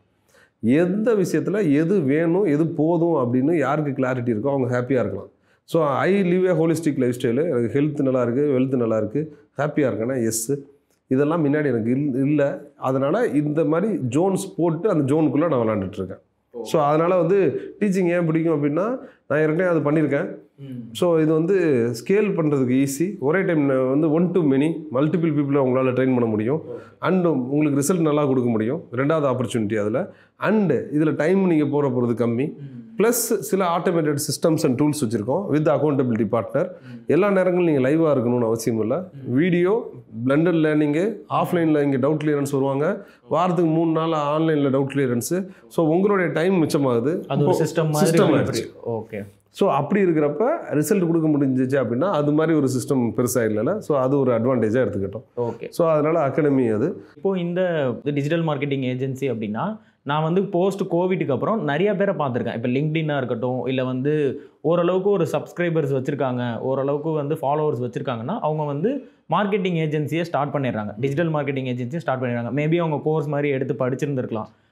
எந்த விஷயத்தில் எது வேணும் எது போதும் அப்படின்னு யாருக்கு கிளாரிட்டி இருக்கோ அவங்க ஹாப்பியாக இருக்கலாம் so I live a holistic lifestyle எனக்கு ஹெல்த் நல்லா இருக்குது வெல்த் நல்லா இருக்குது ஹாப்பியாக இருக்கேன்னா எஸ்ஸு இதெல்லாம் முன்னாடி எனக்கு இல் இல்லை அதனால் இந்த மாதிரி ஜோன்ஸ் போட்டு அந்த ஜோனுக்குள்ளே நான் விளாண்டுட்டு இருக்கேன் ஸோ அதனால் வந்து டீச்சிங் ஏன் பிடிக்கும் அப்படின்னா நான் ஏற்கனவே அது பண்ணியிருக்கேன் ஸோ இது வந்து ஸ்கேல் பண்ணுறதுக்கு ஈஸி ஒரே டைம் வந்து ஒன் டு மெனி மல்டிபிள் பீப்புளை உங்களால் ட்ரெயின் பண்ண முடியும் அண்டு உங்களுக்கு ரிசல்ட் நல்லா கொடுக்க முடியும் ரெண்டாவது ஆப்பர்ச்சுனிட்டி அதில் அண்டு இதில் டைம் நீங்கள் போகிற போகிறது கம்மி ப்ளஸ் சில ஆட்டோமேட்டட் சிஸ்டம்ஸ் அண்ட் டூல்ஸ் வச்சுருக்கோம் வித் அக்கௌண்டபிலிட்டி பார்ட்னர் எல்லா நேரங்களும் நீங்கள் லைவாக இருக்கணும்னு அவசியம் இல்லை வீடியோ பிளண்டட் லேர்னிங்கு ஆஃப்லைனில் இங்கே டவுட் கிளியரன்ஸ் வருவாங்க வாரத்துக்கு மூணு நாள் ஆன்லைனில் டவுட் கிளியரன்ஸு ஸோ உங்களுடைய டைம் மிச்சமாகுது அது ஒரு சிஸ்டம் சிஸ்டம் மாதிரி ஆயிடுச்சு ஓகே ஸோ அப்படி இருக்கிறப்ப ரிசல்ட் கொடுக்க முடிஞ்சிச்சு அப்படின்னா அது மாதிரி ஒரு சிஸ்டம் பெருசாக இல்லைல்ல ஸோ அது ஒரு அட்வான்டேஜாக எடுத்துக்கிட்டோம் ஓகே ஸோ அதனால் அகாடமி அது இப்போ இந்த டிஜிட்டல் மார்க்கெட்டிங் ஏஜென்சி அப்படின்னா நான் வந்து போஸ்ட் கோவிட்டுக்கு அப்புறம் நிறைய பேரை பார்த்துருக்கேன் இப்போ லிங்க்டின்னாக இருக்கட்டும் இல்லை வந்து ஓரளவுக்கு ஒரு சப்ஸ்கிரைபர்ஸ் வச்சுருக்காங்க ஓரளவுக்கு வந்து ஃபாலோவர்ஸ் வச்சுருக்காங்கன்னா அவங்க வந்து மார்க்கெட்டிங் ஏஜென்சியை ஸ்டார்ட் பண்ணிடுறாங்க டிஜிட்டல் மார்க்கெட்டிங் ஏஜென்சியை ஸ்டார்ட் பண்ணிடுறாங்க மேபி அவங்க கோர்ஸ் மாதிரி எடுத்து படிச்சிருந்துருக்கலாம்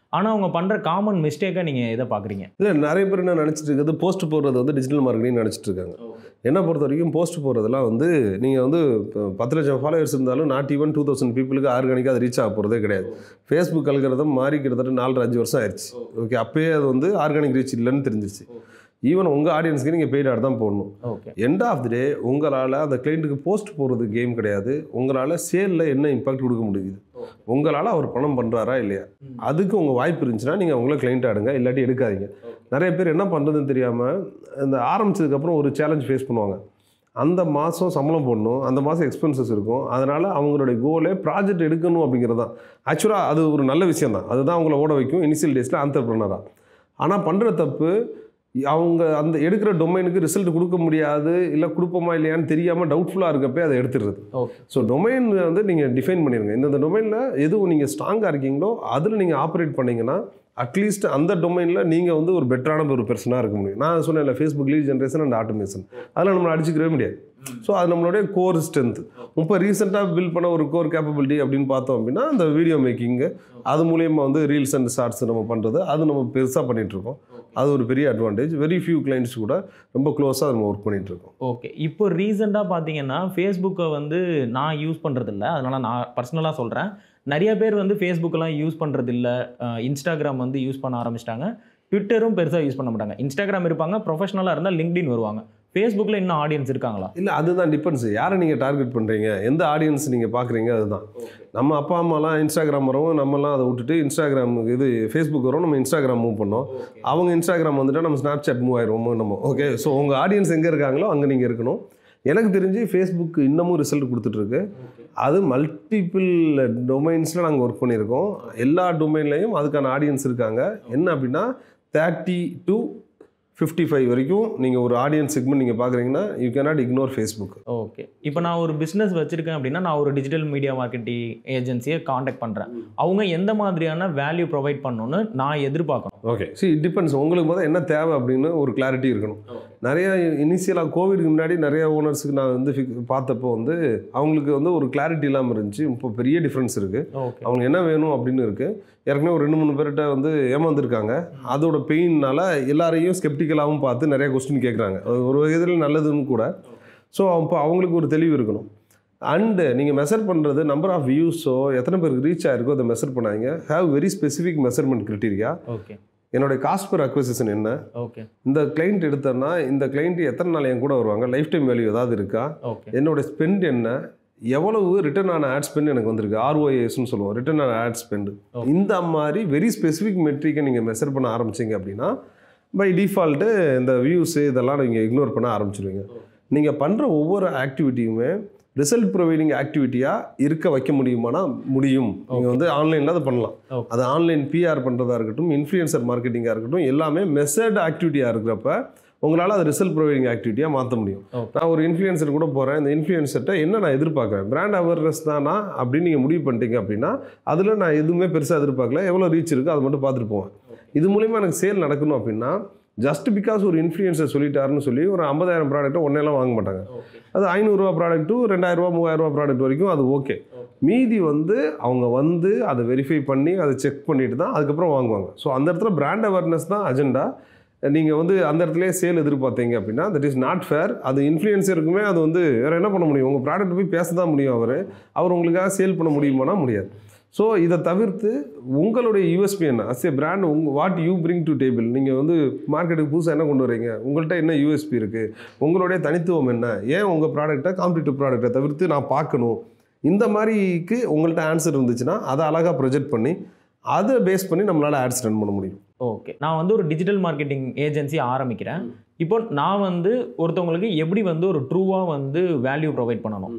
ஆனால் அவங்க பண்ணுற காமன் மிஸ்டேக்காக நீங்கள் எதை பார்க்குறீங்க இல்லை நிறைய பேர் என்ன நினச்சிட்டு இருக்கிறது போஸ்ட் போடுறது வந்து டிஜிட்டல் மார்க்கெட்டிங் நினச்சிட்டு இருக்காங்க என்ன பொறுத்த வரைக்கும் போஸ்ட் போடுறதுலாம் வந்து நீங்கள் வந்து இப்போ பத்து லட்சம் ஃபாலோவர்ஸ் இருந்தாலும் நாட் ஈவன் டூ தௌசண்ட் பீப்புளுக்கு ஆர்கானிக்காக அது ரீச் ஆக போகிறதே கிடையாது ஃபேஸ்புக் அல்கிறதும் மாறி கிட்டத்தட்ட நாலரை அஞ்சு வருஷம் ஆயிடுச்சு ஓகே அப்பயே அது வந்து ஆர்கானிக் ரீச் இல்லைன்னு தெரிஞ்சிருச்சு ஈவன் உங்கள் ஆடியன்ஸ்க்கு நீங்கள் பெய்ட் ஆட் தான் போடணும் okay end of the day உங்களால் அந்த கிளைண்ட்டுக்கு போஸ்ட் போடுறது கேம் கிடையாது உங்களால் சேலில் என்ன இம்பாக்ட் கொடுக்க முடியுது உங்களால் அவர் பணம் பண்ணுறாரா இல்லையா அதுக்கு உங்கள் வாய்ப்பு இருந்துச்சுன்னா நீங்கள் அவங்கள கிளைண்ட் ஆடுங்க இல்லாட்டி எடுக்காதீங்க நிறைய பேர் என்ன பண்ணுறதுன்னு தெரியாமல் இந்த ஆரம்பிச்சதுக்கப்புறம் ஒரு சேலஞ்ச் ஃபேஸ் பண்ணுவாங்க அந்த மாதம் சம்பளம் போடணும் அந்த மாதம் எக்ஸ்பென்சஸ் இருக்கும் அதனால் அவங்களுடைய கோலே ப்ராஜெக்ட் எடுக்கணும் அப்படிங்கிறது தான் ஆக்சுவலாக அது ஒரு நல்ல விஷயம் தான் அதுதான் அவங்கள ஓட வைக்கும் இனிஷியல் டேஸில் ஆண்டர்பிரினராக ஆனால் பண்ணுற தப்பு அவங்க அந்த எடுக்கிற டொமைனுக்கு ரிசல்ட் கொடுக்க முடியாது இல்லை கொடுப்போமா இல்லையான்னு தெரியாமல் டவுட்ஃபுல்லாக இருக்கப்பே அதை எடுத்துடுறது ஓகே ஸோ டொமைன் வந்து நீங்கள் டிஃபைன் பண்ணிடுங்க இந்தந்த டொமைனில் எதுவும் நீங்கள் ஸ்ட்ராங்காக இருக்கீங்களோ அதில் நீங்கள் ஆப்ரேட் பண்ணீங்கன்னா அட்லீஸ்ட் அந்த டொமைனில் நீங்கள் வந்து ஒரு பெட்டரான ஒரு பெர்சனாக இருக்க முடியும் நான் சொன்னேன்ல Facebook lead generation and automation அதில் நம்மளை அடிச்சுக்கவே முடியாது ஸோ அது நம்மளுடைய கோர் ஸ்ட்ரென்த் இப்போ ரீசெண்டாக பில்ட் பண்ண ஒரு கோர் கேப்பபிலிட்டி அப்படின்னு பார்த்தோம் அப்படின்னா அந்த வீடியோ மேக்கிங்கு அது மூலியமாக வந்து ரீல்ஸ் அண்ட் ஷார்ட்ஸ் நம்ம பண்ணுறது அது நம்ம பெருசாக பண்ணிகிட்ருக்கோம் அது ஒரு பெரிய அட்வான்டேஜ் வெரி ஃபியூ கிளைண்ட்ஸ் கூட ரொம்ப க்ளோஸாக நம்ம ஒர்க் பண்ணிகிட்ருக்கோம் ஓகே இப்போ ரீசெண்டாக பார்த்தீங்கன்னா ஃபேஸ்புக்கை வந்து நான் யூஸ் பண்ணுறது இல்லை அதனால் நான் பர்சனலாக சொல்கிறேன் நிறைய பேர் வந்து ஃபேஸ்புக்கெல்லாம் யூஸ் பண்ணுறது இல்லை இன்ஸ்டாகிராம் வந்து யூஸ் பண்ண ஆரம்பிச்சிட்டாங்க ட்விட்டரும் பெருசாக யூஸ் பண்ண மாட்டாங்க இன்ஸ்டாகிராம் இருப்பாங்க ப்ரொஃபஷனலாக இருந்தால் லிங்க்டின் வருவாங்க ஃபேஸ்புக்கில் இன்னும் ஆடியன்ஸ் இருக்காங்களா இல்லை அதுதான் டிபெண்ட்ஸ் யாரை நீங்கள் டார்கெட் பண்ணுறீங்க எந்த ஆடியன்ஸ் நீங்கள் பார்க்குறீங்க அதுதான் நம்ம அப்பா அம்மாலாம் இன்ஸ்டாகிராம் வரவும் நம்மலாம் அதை விட்டுட்டு இன்ஸ்டாகிராம் இது ஃபேஸ்புக் வரும் நம்ம இன்ஸ்டாகிராம் மூவ் பண்ணோம் அவங்க இன்ஸ்டாகிராம் வந்துட்டா நம்ம ஸ்னாப் சாட் மூவ் ஆயிடுவோம் நம்ம ஓகே ஸோ உங்கள் ஆடியன்ஸ் எங்கே இருக்காங்களோ அங்கே நீங்கள் இருக்கணும் எனக்கு தெரிஞ்சு ஃபேஸ்புக் இன்னமும் ரிசல்ட் கொடுத்துட்ருக்கு அது மல்டிபிள் டொமைன்ஸில் நாங்கள் ஒர்க் பண்ணியிருக்கோம் எல்லா டொமைன்லேயும் அதுக்கான ஆடியன்ஸ் இருக்காங்க என்ன அப்படின்னா தேர்ட்டி டு ஃபிஃப்டி ஃபைவ் வரைக்கும் நீங்கள் ஒரு ஆடியன்ஸ் செக்மெண்ட் நீங்கள் பார்க்குறீங்கன்னா you cannot ignore Facebook okay இப்போ நான் ஒரு பிஸ்னஸ் வச்சுருக்கேன் அப்படின்னா நான் ஒரு டிஜிட்டல் மீடியா மார்க்கெட்டிங் ஏஜென்சியை காண்டாக்ட் பண்ணுறேன் அவங்க எந்த மாதிரியான வேல்யூ ப்ரொவைட் பண்ணணும்னு நான் எதிர்பார்க்கணும் ஓகே சி இட் டிபெண்ட்ஸ் உங்களுக்கு முதல்ல என்ன தேவை அப்படின்னு ஒரு கிளாரிட்டி இருக்கணும் நிறைய இனிஷியலாக கோவிட்க்கு முன்னாடி நிறைய ஓனர்ஸுக்கு நான் வந்து fix- பார்த்தப்போ வந்து அவங்களுக்கு வந்து ஒரு கிளாரிட்டி இல்லாமல் இருந்துச்சு இப்போ பெரிய டிஃப்ரென்ஸ் இருக்குது ஓகே அவங்க என்ன வேணும் அப்படின்னு இருக்குது ஏற்கனவே ஒரு ரெண்டு மூணு பேர்கிட்ட வந்து ஏமாந்துருக்காங்க அதோட பெயின்னால எல்லாரையும் ஸ்கெப்டிக்கலாகவும் பார்த்து நிறைய கொஸ்டின் கேட்குறாங்க அது ஒரு விதத்தில் நல்லதுன்னு கூட ஸோ அப்போ அவங்களுக்கு ஒரு தெளிவு இருக்கணும் அண்டு நீங்கள் மெஷர் பண்ணுறது நம்பர் ஆஃப் வியூஸோ எத்தனை பேருக்கு ரீச் ஆயிருக்கோ அதை மெஷர் பண்ணாங்க have very specific measurement criteria okay என்னுடைய காஸ்ட் per அக்வசிஷன் என்ன ஓகே இந்த கிளைண்ட் எடுத்தேன்னா இந்த கிளைண்ட் எத்தனை நாள் என் கூட வருவாங்க லைஃப் டைம் வேல்யூ ஏதாவது இருக்கா ஓகே என்னோட ஸ்பெண்ட் என்ன எவ்வளவு ரிட்டர்ன் ஆன ஆட் ஸ்பெண்ட் எனக்கு வந்திருக்கு ஆர்ஓஏஸ்னு சொல்லுவோம் ரிட்டர்ன் ஆன ஆட் ஸ்பெண்ட் Okay. இந்த மாதிரி வெரி ஸ்பெசிஃபிக் மெட்ரிக்கை நீங்கள் மெஷர் பண்ண ஆரம்பிச்சீங்க அப்படின்னா பை டிஃபால்ட்டு இந்த வியூஸு இதெல்லாம் நீங்கள் இக்னோர் பண்ண ஆரம்பிச்சிருவீங்க நீங்கள் பண்ணுற ஒவ்வொரு ஆக்டிவிட்டியுமே ரிசல்ட் ப்ரொவைடிங் ஆக்டிவிட்டியாக இருக்க வைக்க முடியுமானா முடியும் நீங்கள் வந்து ஆன்லைனில் அதை பண்ணலாம் Okay. அது ஆன்லைன் பிஆர் பண்ணுறதா இருக்கட்டும் இன்ஃப்ளூயன்சர் மார்க்கெட்டிங்காக இருக்கட்டும் எல்லாமே மெசர்டு ஆக்டிவிட்டியாக இருக்கிறப்ப உங்களால் அது ரிசல்ட் ப்ரொவைடிங் ஆக்டிவிட்டியாக மாற்ற முடியும் Okay. நான் ஒரு இன்ஃப்ளூயன்சர் கூட போகிறேன் இந்த இன்ஃப்ளூயன்சர்கிட்ட என்ன நான் எதிர்பார்க்குறேன் பிராண்ட் அவேர்னஸ் தானா அப்படின்னு நீங்கள் முடிவு பண்ணிட்டீங்க அப்படின்னா அதில் நான் எதுவுமே பெருசாக எதிர்பார்க்கல எவ்வளோ ரீச் இருக்கோ அதை மட்டும் பார்த்துட்டு போவேன் இது மூலிமா எனக்கு சேல் நடக்கணும் அப்படின்னா ஜஸ்ட் பிகாஸ் ஒரு இன்ஃப்ளூயன்சர் சொல்லிட்டாருன்னு சொல்லி ஒரு ஐம்பதாயிரம் ப்ராடக்ட்டை ஒன்றெல்லாம் வாங்க மாட்டாங்க அது ஐநூறுரூவா ப்ராடக்ட் டு ரெண்டாயிரரூவா மூவாயிரரூவா ப்ராடக்ட் வரைக்கும் அது ஓகே மீதி வந்து அவங்க வந்து அதை வெரிஃபை பண்ணி அதை செக் பண்ணிட்டு தான் அதுக்கப்புறம் வாங்குவாங்க ஸோ அந்த இடத்துல பிராண்ட் அவேர்னஸ் தான் அஜெண்டா நீங்கள் வந்து அந்த இடத்துலயே சேல் எதிர்பார்த்தீங்க அப்படின்னா தட் இஸ் நாட் ஃபேர் அது இன்ஃப்ளூயன்ஸருக்குமே அது வந்து வேறு என்ன பண்ண முடியும் உங்கள் ப்ராடக்ட் போய் பேச தான் முடியும் அவர் அவர் உங்களுக்காக சேல் பண்ண முடியுமானா முடியாது ஸோ இதை தவிர்த்து உங்களுடைய யூஎஸ்பி என்ன அஸ் ஏ பிராண்ட் உங்க what you bring to table நீங்கள் வந்து மார்க்கெட்டுக்கு புதுசாக என்ன கொண்டு வரீங்க உங்கள்கிட்ட என்ன யூஎஸ்பி இருக்குது உங்களுடைய தனித்துவம் என்ன ஏன் உங்கள் ப்ராடக்ட்டை காம்படிட்டிவ் ப்ராடக்ட்டை தவிர்த்து நான் பார்க்கணும் இந்த மாதிரிக்கு உங்கள்கிட்ட ஆன்சர் இருந்துச்சுன்னா அதை அழகாக ப்ரொஜெக்ட் பண்ணி அதை பேஸ் பண்ணி நம்மளால் ஆட்ஸ் ரன் பண்ண முடியும் ஓகே நான் வந்து ஒரு டிஜிட்டல் மார்க்கெட்டிங் ஏஜென்சி ஆரம்பிக்கிறேன் இப்போ நான் வந்து ஒருத்தவங்களுக்கு எப்படி வந்து ஒரு ட்ரூவாக வந்து வேல்யூ ப்ரொவைட் பண்ணணும்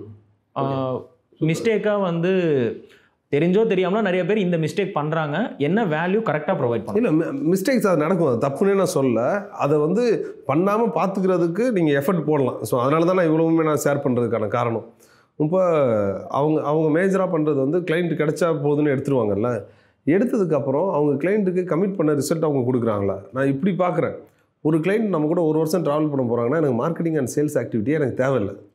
மிஸ்டேக்காக வந்து தெரிஞ்சோ தெரியாமலோ நிறைய பேர் இந்த மிஸ்டேக் பண்ணுறாங்க என்ன வேல்யூ கரெக்டாக ப்ரொவைட் பண்ணணும் இல்லை மிஸ்டேக்ஸ் அது நடக்கும் அது தப்புன்னே நான் சொல்ல அதை வந்து பண்ணாமல் பார்த்துக்கிறதுக்கு நீங்கள் எஃபர்ட் போடலாம் ஸோ அதனால தான் நான் இவ்வளவுமே நான் ஷேர் பண்ணுறதுக்கான காரணம் இப்போ அவங்க அவங்க மேஜராக பண்ணுறது வந்து கிளைண்ட் கிடைச்சா போதுன்னு எடுத்துருவாங்கல்ல எடுத்ததுக்கப்புறம் அவங்க கிளைண்ட்டுக்கு கமிட் பண்ண ரிசல்ட் அவங்க கொடுக்குறாங்களா நான் இப்படி பார்க்குறேன் ஒரு கிளைண்ட் நம்ம கூட ஒரு வருஷம் ட்ராவல் பண்ண போகிறாங்கன்னா எனக்கு மார்க்கெட்டிங் அண்ட் சேல்ஸ் ஆக்டிவிட்டி எனக்கு தேவையில்லை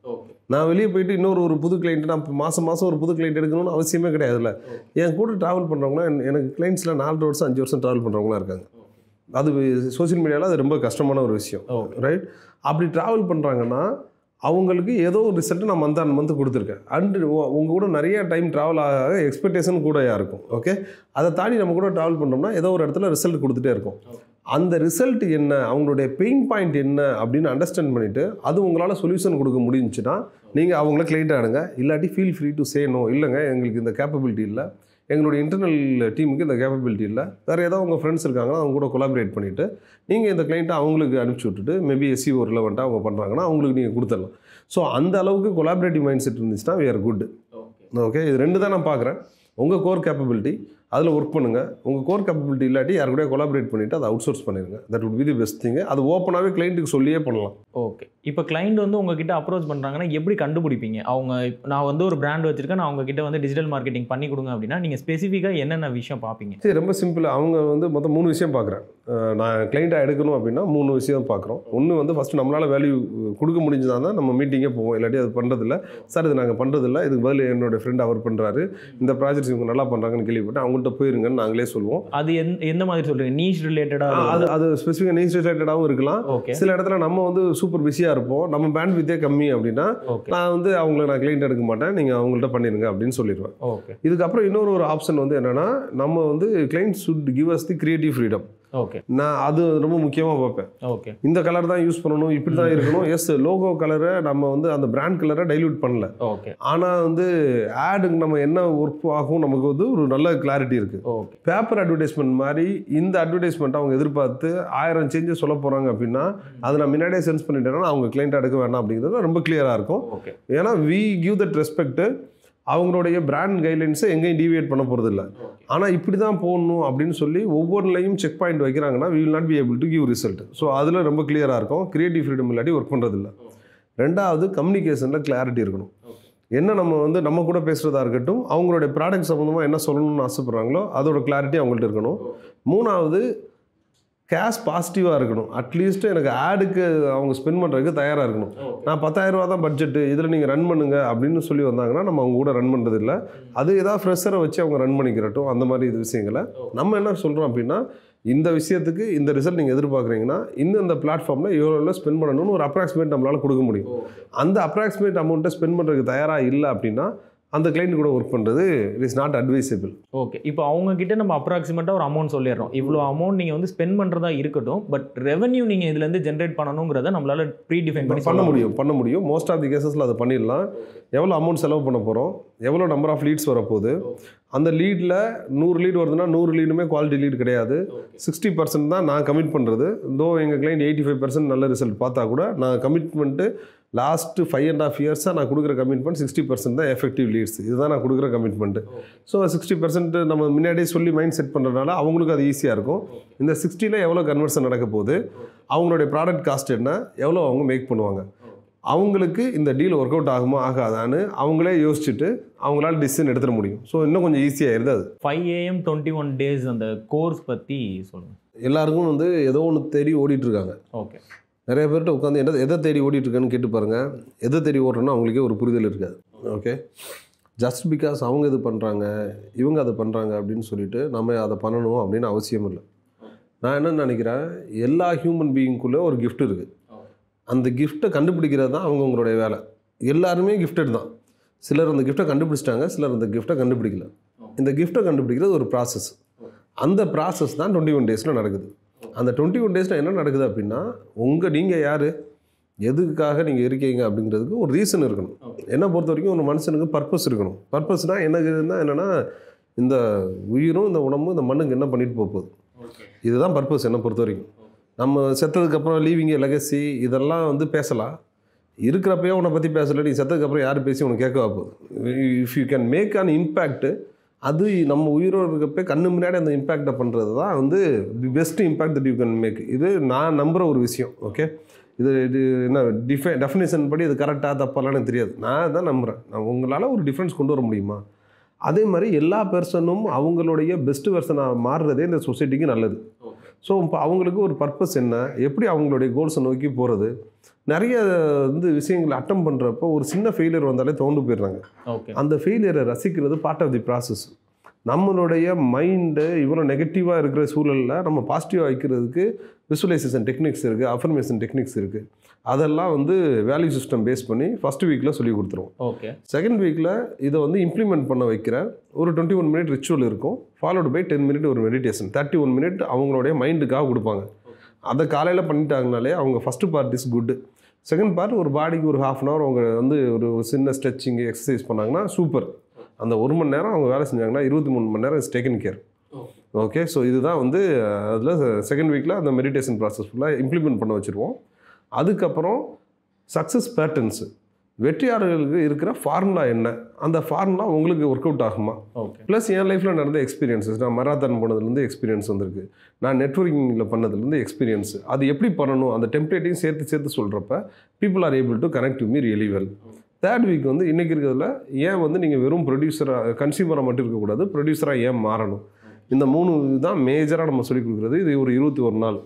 நான் வெளியே போயிட்டு இன்னொரு ஒரு புது கிளைண்ட் நான் மாதம் மாதம் ஒரு புது கிளைண்ட் எடுக்கணும்னு அவசியமே கிடையாதுல்ல என் கூட ட்ராவல் பண்ணுறவங்களாம் எனக்கு கிளைண்ட்ஸில் நாலு வருஷம் அஞ்சு வருஷம் ட்ராவல் பண்ணுறவங்களாம் இருக்காங்க அது சோஷியல் மீடியாவில் அது ரொம்ப கஷ்டமான ஒரு விஷயம் ஓகே ரைட் அப்படி ட்ராவல் பண்ணுறாங்கன்னா அவங்களுக்கு ஏதோ ஒரு ரிசல்ட் நான் மந்த் ஆன் மந்த் கொடுத்துருக்கேன் அண்டு உங்கள் கூட நிறைய டைம் ட்ராவல் ஆக எக்ஸ்பெக்டேஷன் கூட இருக்கும் ஓகே அதை தாண்டி நம்ம கூட ட்ராவல் பண்ணோம்னா ஏதோ ஒரு இடத்துல ரிசல்ட் கொடுத்துட்டே இருக்கும் அந்த ரிசல்ட் என்ன அவங்களுடைய பெயின் பாயிண்ட் என்ன அப்படின்னு அண்டர்ஸ்டாண்ட் பண்ணிவிட்டு அது உங்களால் சொல்யூஷன் கொடுக்க முடிஞ்சுன்னா நீங்கள் அவங்கள கிளைண்ட் ஆடுங்க இல்லாட்டி feel free to say no இல்லைங்க எங்களுக்கு இந்த கேப்பபிலிட்டி இல்லை எங்களுடைய இன்டர்னல் டீமுக்கு இந்த கேப்பபிலிட்டி இல்லை வேறு ஏதோ உங்கள் ஃப்ரெண்ட்ஸ் இருக்காங்கன்னா அவங்க கூட கொலாபரேட் பண்ணிவிட்டு நீங்கள் இந்த கிளைண்ட்டை அவங்களுக்கு அனுப்பிச்சி விட்டுட்டு மேபி எஸ்சி ஒரு ரிலவெண்ட்டாக அவங்க பண்ணுறாங்கன்னா அவங்களுக்கு நீங்கள் கொடுத்துடலாம் ஸோ அந்த அளவுக்கு கொலாபரேட்டிவ் மைண்ட் செட் இருந்துச்சுன்னா we are குட் ஓகே இது ரெண்டு தான் நான் பார்க்குறேன் உங்கள் கோர் கேப்பபிலிட்டி அதில் ஒர்க் பண்ணுங்கள் உங்கள் கோர் கேப்பபிலிட்டி இல்லாட்டி யார் கூட கொலாபரேட் பண்ணிவிட்டு அதை அவுட் சோர்ஸ் பண்ணிடுங்க that would be the best thing அது ஓப்பனாகவே கிளைண்ட்டுக்கு சொல்லியே பண்ணலாம் ஓகே இப்போ கிளைண்ட் வந்து உங்ககிட்ட அப்ரோச் பண்ணுறாங்கன்னா எப்படி கண்டுபிடிப்பீங்க அவங்க இப்ப நான் வந்து ஒரு பிராண்ட் வச்சிருக்கேன் நான் உங்ககிட்ட வந்து டிஜிட்டல் மார்க்கெட்டிங் பண்ணி கொடுங்க அப்படின்னா நீங்கள் ஸ்பெசிஃபிக்காக என்னென்ன விஷயம் பார்ப்பீங்க சரி ரொம்ப சிம்பிள் அவங்க வந்து மொத்தம் மூணு விஷயம் பார்க்குறேன் நான் கிளைண்ட்டாக எடுக்கணும் அப்படின்னா மூணு விஷயம் பார்க்குறோம் ஒன்று வந்து ஃபஸ்ட்டு நம்மளால் வேல்யூ கொடுக்க முடிஞ்சதா தான் நம்ம மீட்டிங்கே போவோம் இல்லாட்டி அது பண்ணுறதில்ல சார் இது நாங்கள் பண்ணுறதில்ல இதுக்கு பதில் என்னோட ஃப்ரெண்ட் அவர் பண்ணுறாரு இந்த ப்ராஜெக்ட்ஸ் இவங்க நல்லா பண்ணுறாங்கன்னு கேள்விப்பட்டு அவங்கள்ட்ட போயிருங்கன்னு நாங்களே சொல்லுவோம் அது எந்த எந்த மாதிரி சொல்கிறீங்க நீச் ஆ, ரிலேட்டடாக அது அது ஸ்பெசிஃபிக்காக நீஸ் ரிலேட்டடாகவும் இருக்கலாம் ஓகே சில இடத்துல நம்ம வந்து சூப்பர் பிஸியாக இருப்போம் நம்ம பேண்ட் வித்தே கம்மி அப்படின்னா ஓகே நான் வந்து அவங்கள நான் கிளைண்ட் எடுக்க மாட்டேன் நீங்கள் அவங்கள்ட்ட பண்ணிடுங்க அப்படின்னு சொல்லிடுவேன் ஓகே இதுக்கப்புறம் இன்னொரு ஒரு ஆப்ஷன் வந்து என்னென்னா நம்ம வந்து client should give us the creative freedom okay நான் அது ரொம்ப முக்கியமாக பார்ப்பேன் ஓகே இந்த கலர் தான் யூஸ் பண்ணணும் இப்படி தான் இருக்கணும் எஸ் லோகோ கலரை நம்ம வந்து அந்த பிராண்ட் கலரை டைல்யூட் பண்ணல ஓகே ஆனால் வந்து ஆடுக்கு நம்ம என்ன ஒர்க் ஆகும் நமக்கு வந்து ஒரு நல்ல கிளாரிட்டி இருக்குது ஓகே பேப்பர் அட்வர்டைஸ்மெண்ட் மாதிரி இந்த அட்வர்டைஸ்மெண்ட் அவங்க எதிர்பார்த்து ஆயிரம் சேஞ்சஸ் சொல்ல போகிறாங்க அப்படின்னா அதை நான் முன்னாடியே சென்ஸ் பண்ணிட்டேன்னா அவங்க கிளைண்ட் எடுக்க வேண்டாம் அப்படிங்கிறது ரொம்ப கிளியராக இருக்கும் ஓகே ஏன்னா வி கிவ் தட் ரெஸ்பெக்ட் அவங்களுடைய பிராண்ட் கைட்லைன்ஸை எங்கேயும் டிவியேட் பண்ண போகிறது இல்லை ஆனால் இப்படி தான் போடணும் அப்படின்னு சொல்லி ஒவ்வொன்றுலையும் செக் பாயிண்ட் வைக்கிறாங்கன்னா we will not be able to give result so அதில் ரொம்ப கிளியராக இருக்கும் கிரியேட்டிவ் ஃப்ரீடம் இல்லாட்டி ஒர்க் பண்ணுறதில்ல ரெண்டாவது கம்யூனிகேஷனில் கிளாரிட்டி இருக்கணும் என்ன நம்ம வந்து நம்ம கூட பேசுகிறதா இருக்கட்டும் அவங்களுடைய ப்ராடக்ட் சம்மந்தமாக என்ன சொல்லணும்னு ஆசைப்படுறாங்களோ அதோட கிளாரிட்டி அவங்கள்ட்ட இருக்கணும் மூணாவது கேஷ் பாசிட்டிவாக இருக்கணும் அட்லீஸ்ட் எனக்கு ஆடுக்கு அவங்க ஸ்பெண்ட் பண்ணுறதுக்கு தயாராக இருக்கணும் நான் 10000 ரூபா தான் பட்ஜெட்டு இதில் நீங்கள் ரன் பண்ணுங்க அப்படின்னு சொல்லி வந்தாங்கன்னா நம்ம அவங்க கூட ரன் பண்ணுறது இல்லை அது ஏதாவது ஃப்ரெஷரை வச்சு அவங்க ரன் பண்ணிக்கிறட்டும் அந்த மாதிரி இது விஷயங்களை நம்ம என்ன சொல்கிறோம் அப்படின்னா இந்த விஷயத்துக்கு இந்த ரிசல்ட் நீங்கள் எதிர்பார்க்குறீங்கன்னா இந்த இந்த பிளாட்ஃபார்மில் எவ்வளோ ஸ்பெண்ட் பண்ணணும்னு ஒரு அப்ராக்சிமேட் நம்மளால் கொடுக்க முடியும் அந்த அப்ராக்சிமேட் அமௌண்ட்டை ஸ்பெண்ட் பண்ணுறதுக்கு தயாராக இல்லை அப்படின்னா அந்த கிளைண்ட் கூட ஒர்க் பண்ணுறது it is not advisable okay இப்போ அவங்க கிட்ட நம்ம அப்ராக்சிமேட்டாக ஒரு அமௌண்ட் சொல்லிடுறோம் இவ்வளோ அமௌண்ட் நீங்கள் வந்து ஸ்பெண்ட் பண்ணுறதா இருக்கட்டும் பட் ரெவன்யூ நீங்கள் இதுலேருந்து ஜென்ரேட் பண்ணணுங்கிறத நம்மளால ப்ரீ டிஃபைன் பண்ணி பண்ண முடியும் பண்ண முடியும் மோஸ்ட் ஆஃப் தி கேசஸில் அதை பண்ணிடலாம் எவ்வளோ அமௌண்ட் செலவு பண்ண போகிறோம் எவ்வளோ நம்பர் ஆஃப் லீட்ஸ் வரப்போகுது அந்த லீடில் நூறு லீட் வருதுன்னா நூறு லீடுமே குவாலிட்டி லீட் கிடையாது சிக்ஸ்டி பர்சன்ட் தான் நான் கமிட் பண்ணுறது தோ எங்கள் கிளைண்ட் எயிட்டி ஃபைவ் பர்சன்ட் நல்ல ரிசல்ட் பார்த்தா கூட நான் commitment last five and half இயர்ஸாக நான் கொடுக்குற கமிட்மெண்ட் சிக்ஸ்டி பர்சன்ட் தான் எஃபெக்டிவ் லீட்ஸ் இதுதான் நான் கொடுக்குற கமிட்மெண்ட்டு ஸோ சிக்ஸ்டி பர்சன்ட் நம்ம முன்னாடியே சொல்லி மைண்ட் செட் பண்ணுறதுனால அவங்களுக்கு அது ஈஸியாக இருக்கும் இந்த சிக்ஸ்டியில் எவ்வளோ கன்வர்ஷன் நடக்க போகுது அவங்களுடைய ப்ராடக்ட் காஸ்ட் என்ன எவ்வளோ அவங்க மேக் பண்ணுவாங்க அவங்களுக்கு இந்த டீல் ஒர்க் அவுட் ஆகுமா ஆகாதான்னு அவங்களே யோசிச்சுட்டு அவங்களால டிசிஷன் எடுத்துட முடியும் ஸோ இன்னும் கொஞ்சம் ஈஸியாகிருது அது five AM twenty one days அந்த கோர்ஸ் பற்றி சொல்லுங்கள் எல்லாருக்கும் வந்து ஏதோ ஒன்று தேடி ஓடிட்டு இருக்காங்க ஓகே நிறைய பேர்கிட்ட உட்காந்து எதை எதை தேடி ஓடிட்டு இருக்கான்னு கேட்டு பாருங்க எதை தேடி ஓடுறோன்னா அவங்களுக்கே ஒரு புரிதல் இருக்காது ஓகே ஜஸ்ட் பிகாஸ் அவங்க இது பண்ணுறாங்க இவங்க அதை பண்ணுறாங்க அப்படின்னு சொல்லிட்டு நம்ம அதை பண்ணணும் அப்படின்னு அவசியம் இல்லை நான் என்ன நினைக்கிறேன் எல்லா ஹியூமன் பீயிங்குள்ளே ஒரு gift இருக்குது அந்த கிஃப்ட்டை கண்டுபிடிக்கிறது தான் அவங்கவுங்களுடைய வேலை எல்லாருமே கிஃப்டட் தான் சிலர் அந்த கிஃப்ட்டை கண்டுபிடிச்சிட்டாங்க சிலர் அந்த கிஃப்ட்டை கண்டுபிடிக்கல இந்த கிஃப்ட்டை கண்டுபிடிக்கிறது ஒரு ப்ராசஸ் அந்த ப்ராசஸ் தான் டுவெண்ட்டி ஒன் டேஸில் நடக்குது அந்த டுவெண்ட்டி ஒன் டேஸில் என்ன நடக்குது அப்படின்னா உங்கள் நீங்கள் யார் எதுக்காக நீங்கள் இருக்கீங்க அப்படிங்கிறதுக்கு ஒரு ரீசன் இருக்கணும் என்னை பொறுத்த வரைக்கும் ஒரு மனுஷனுக்கு பர்பஸ் இருக்கணும் பர்பஸ்னால் எனக்கு இருந்தால் என்னென்னா இந்த உயிரும் இந்த உடம்பும் இந்த மண்ணுக்கு என்ன பண்ணிட்டு போக போகுது இதுதான் பர்பஸ் என்னை பொறுத்த வரைக்கும் நம்ம செத்ததுக்கப்புறம் லீவிங் லெகசி இதெல்லாம் வந்து பேசலாம் இருக்கிறப்பயே உன்னை பற்றி பேசல நீ செத்ததுக்கப்புறம் யார் பேசி உனக்கு கேட்கவா போகுது if you can make an impact அது நம்ம உயிரோடு இருக்கப்பே கண்ணு முன்னாடி அந்த இம்பேக்டை பண்ணுறது தான் வந்து the best impact that you can make இது நான் நம்புகிற ஒரு விஷயம் ஓகே இது இது என்ன டிஃபை டெஃபினேஷன் படி இது கரெக்டாக தப்பாலாம் எனக்கு தெரியாது நான் தான் நம்புகிறேன் நான் உங்களால் ஒரு டிஃப்ரென்ஸ் கொண்டு வர முடியுமா அதே மாதிரி எல்லா பெர்சனும் அவங்களுடைய பெஸ்ட் வெர்சனாக மாறுறதே இந்த சொசைட்டிக்கு நல்லது ஸோ இப்போ அவங்களுக்கு ஒரு பர்பஸ் என்ன எப்படி அவங்களுடைய கோல்ஸை நோக்கி போகிறது நிறைய வந்து விஷயங்களை அட்டம் பண்ணுறப்போ ஒரு சின்ன ஃபெயிலியர் வந்தாலே தோண்டு போயிடுறாங்க ஓகே அந்த ஃபெயிலியரை ரசிக்கிறது பார்ட் ஆஃப் தி ப்ராசஸ் நம்மளுடைய மைண்டு இவ்வளோ நெகட்டிவாக இருக்கிற சூழலில் நம்ம பாசிட்டிவாக வைக்கிறதுக்கு விசுவலைசேஷன் டெக்னிக்ஸ் இருக்குது அஃபர்மேஷன் டெக்னிக்ஸ் இருக்குது அதெல்லாம் வந்து வேல்யூ சிஸ்டம் பேஸ் பண்ணி ஃபஸ்ட் வீக்கில் சொல்லி கொடுத்துருவோம் ஓகே செகண்ட் வீக்கில் இதை வந்து இம்ப்ளிமெண்ட் பண்ண வைக்கிற ஒரு டுவெண்ட்டி ஒன் மினிட் ரிச்சுவல் இருக்கும் ஃபாலோடு பை டென் மினிட் ஒரு மெடிடேஷன் தேர்ட்டி ஒன் மினிட் அவங்களுடைய மைண்டுக்காக கொடுப்பாங்க அதை காலையில் பண்ணிட்டாங்கனாலே அவங்க first part is good second part ஒரு பாடிக்கு ஒரு ஹாஃப் அன் ஹவர் அவங்க வந்து ஒரு சின்ன ஸ்ட்ரெச்சிங் எக்ஸசைஸ் பண்ணாங்கன்னா சூப்பர் அந்த ஒரு மணி நேரம் அவங்க வேலை செஞ்சாங்கன்னா இருபத்தி மூணு மணி நேரம் is taken care okay so இதுதான் வந்து அதில் செகண்ட் வீக்கில் அந்த மெடிடேஷன் ப்ராசஸ் ஃபுல்லாக இம்ப்ளிமெண்ட் பண்ண வச்சுருவோம் அதுக்கப்புறம் சக்ஸஸ் பேட்டர்ன்ஸு வெற்றியாளர்களுக்கு இருக்கிற ஃபார்முலா என்ன அந்த ஃபார்முலா உங்களுக்கு ஒர்க் அவுட் ஆகுமா ஓகே ப்ளஸ் என் லைஃப்பில் நடந்த எக்ஸ்பீரியன்ஸஸ் நான் மராத்தான் போனதுலேருந்து எக்ஸ்பீரியன்ஸ் வந்திருக்கு நான் நெட்ஒர்க்கிங்கில் பண்ணதுலேருந்து எக்ஸ்பீரியன்ஸ் அது எப்படி பண்ணணும் அந்த டெம்ப்ளேட்டையும் சேர்த்து சேர்த்து சொல்கிறப்ப people are able to connect to me really well third week வந்து இன்றைக்கி இருக்கிறதுல ஏன் வந்து நீங்கள் வெறும் ப்ரொடியூசராக கன்சியூமராக மட்டும் இருக்கக்கூடாது ப்ரொடியூசராக ஏன் மாறணும் இந்த மூணு தான் மேஜராக நம்ம சொல்லிக் கொடுக்குறது இது ஒரு இருபத்தி ஒரு நாள்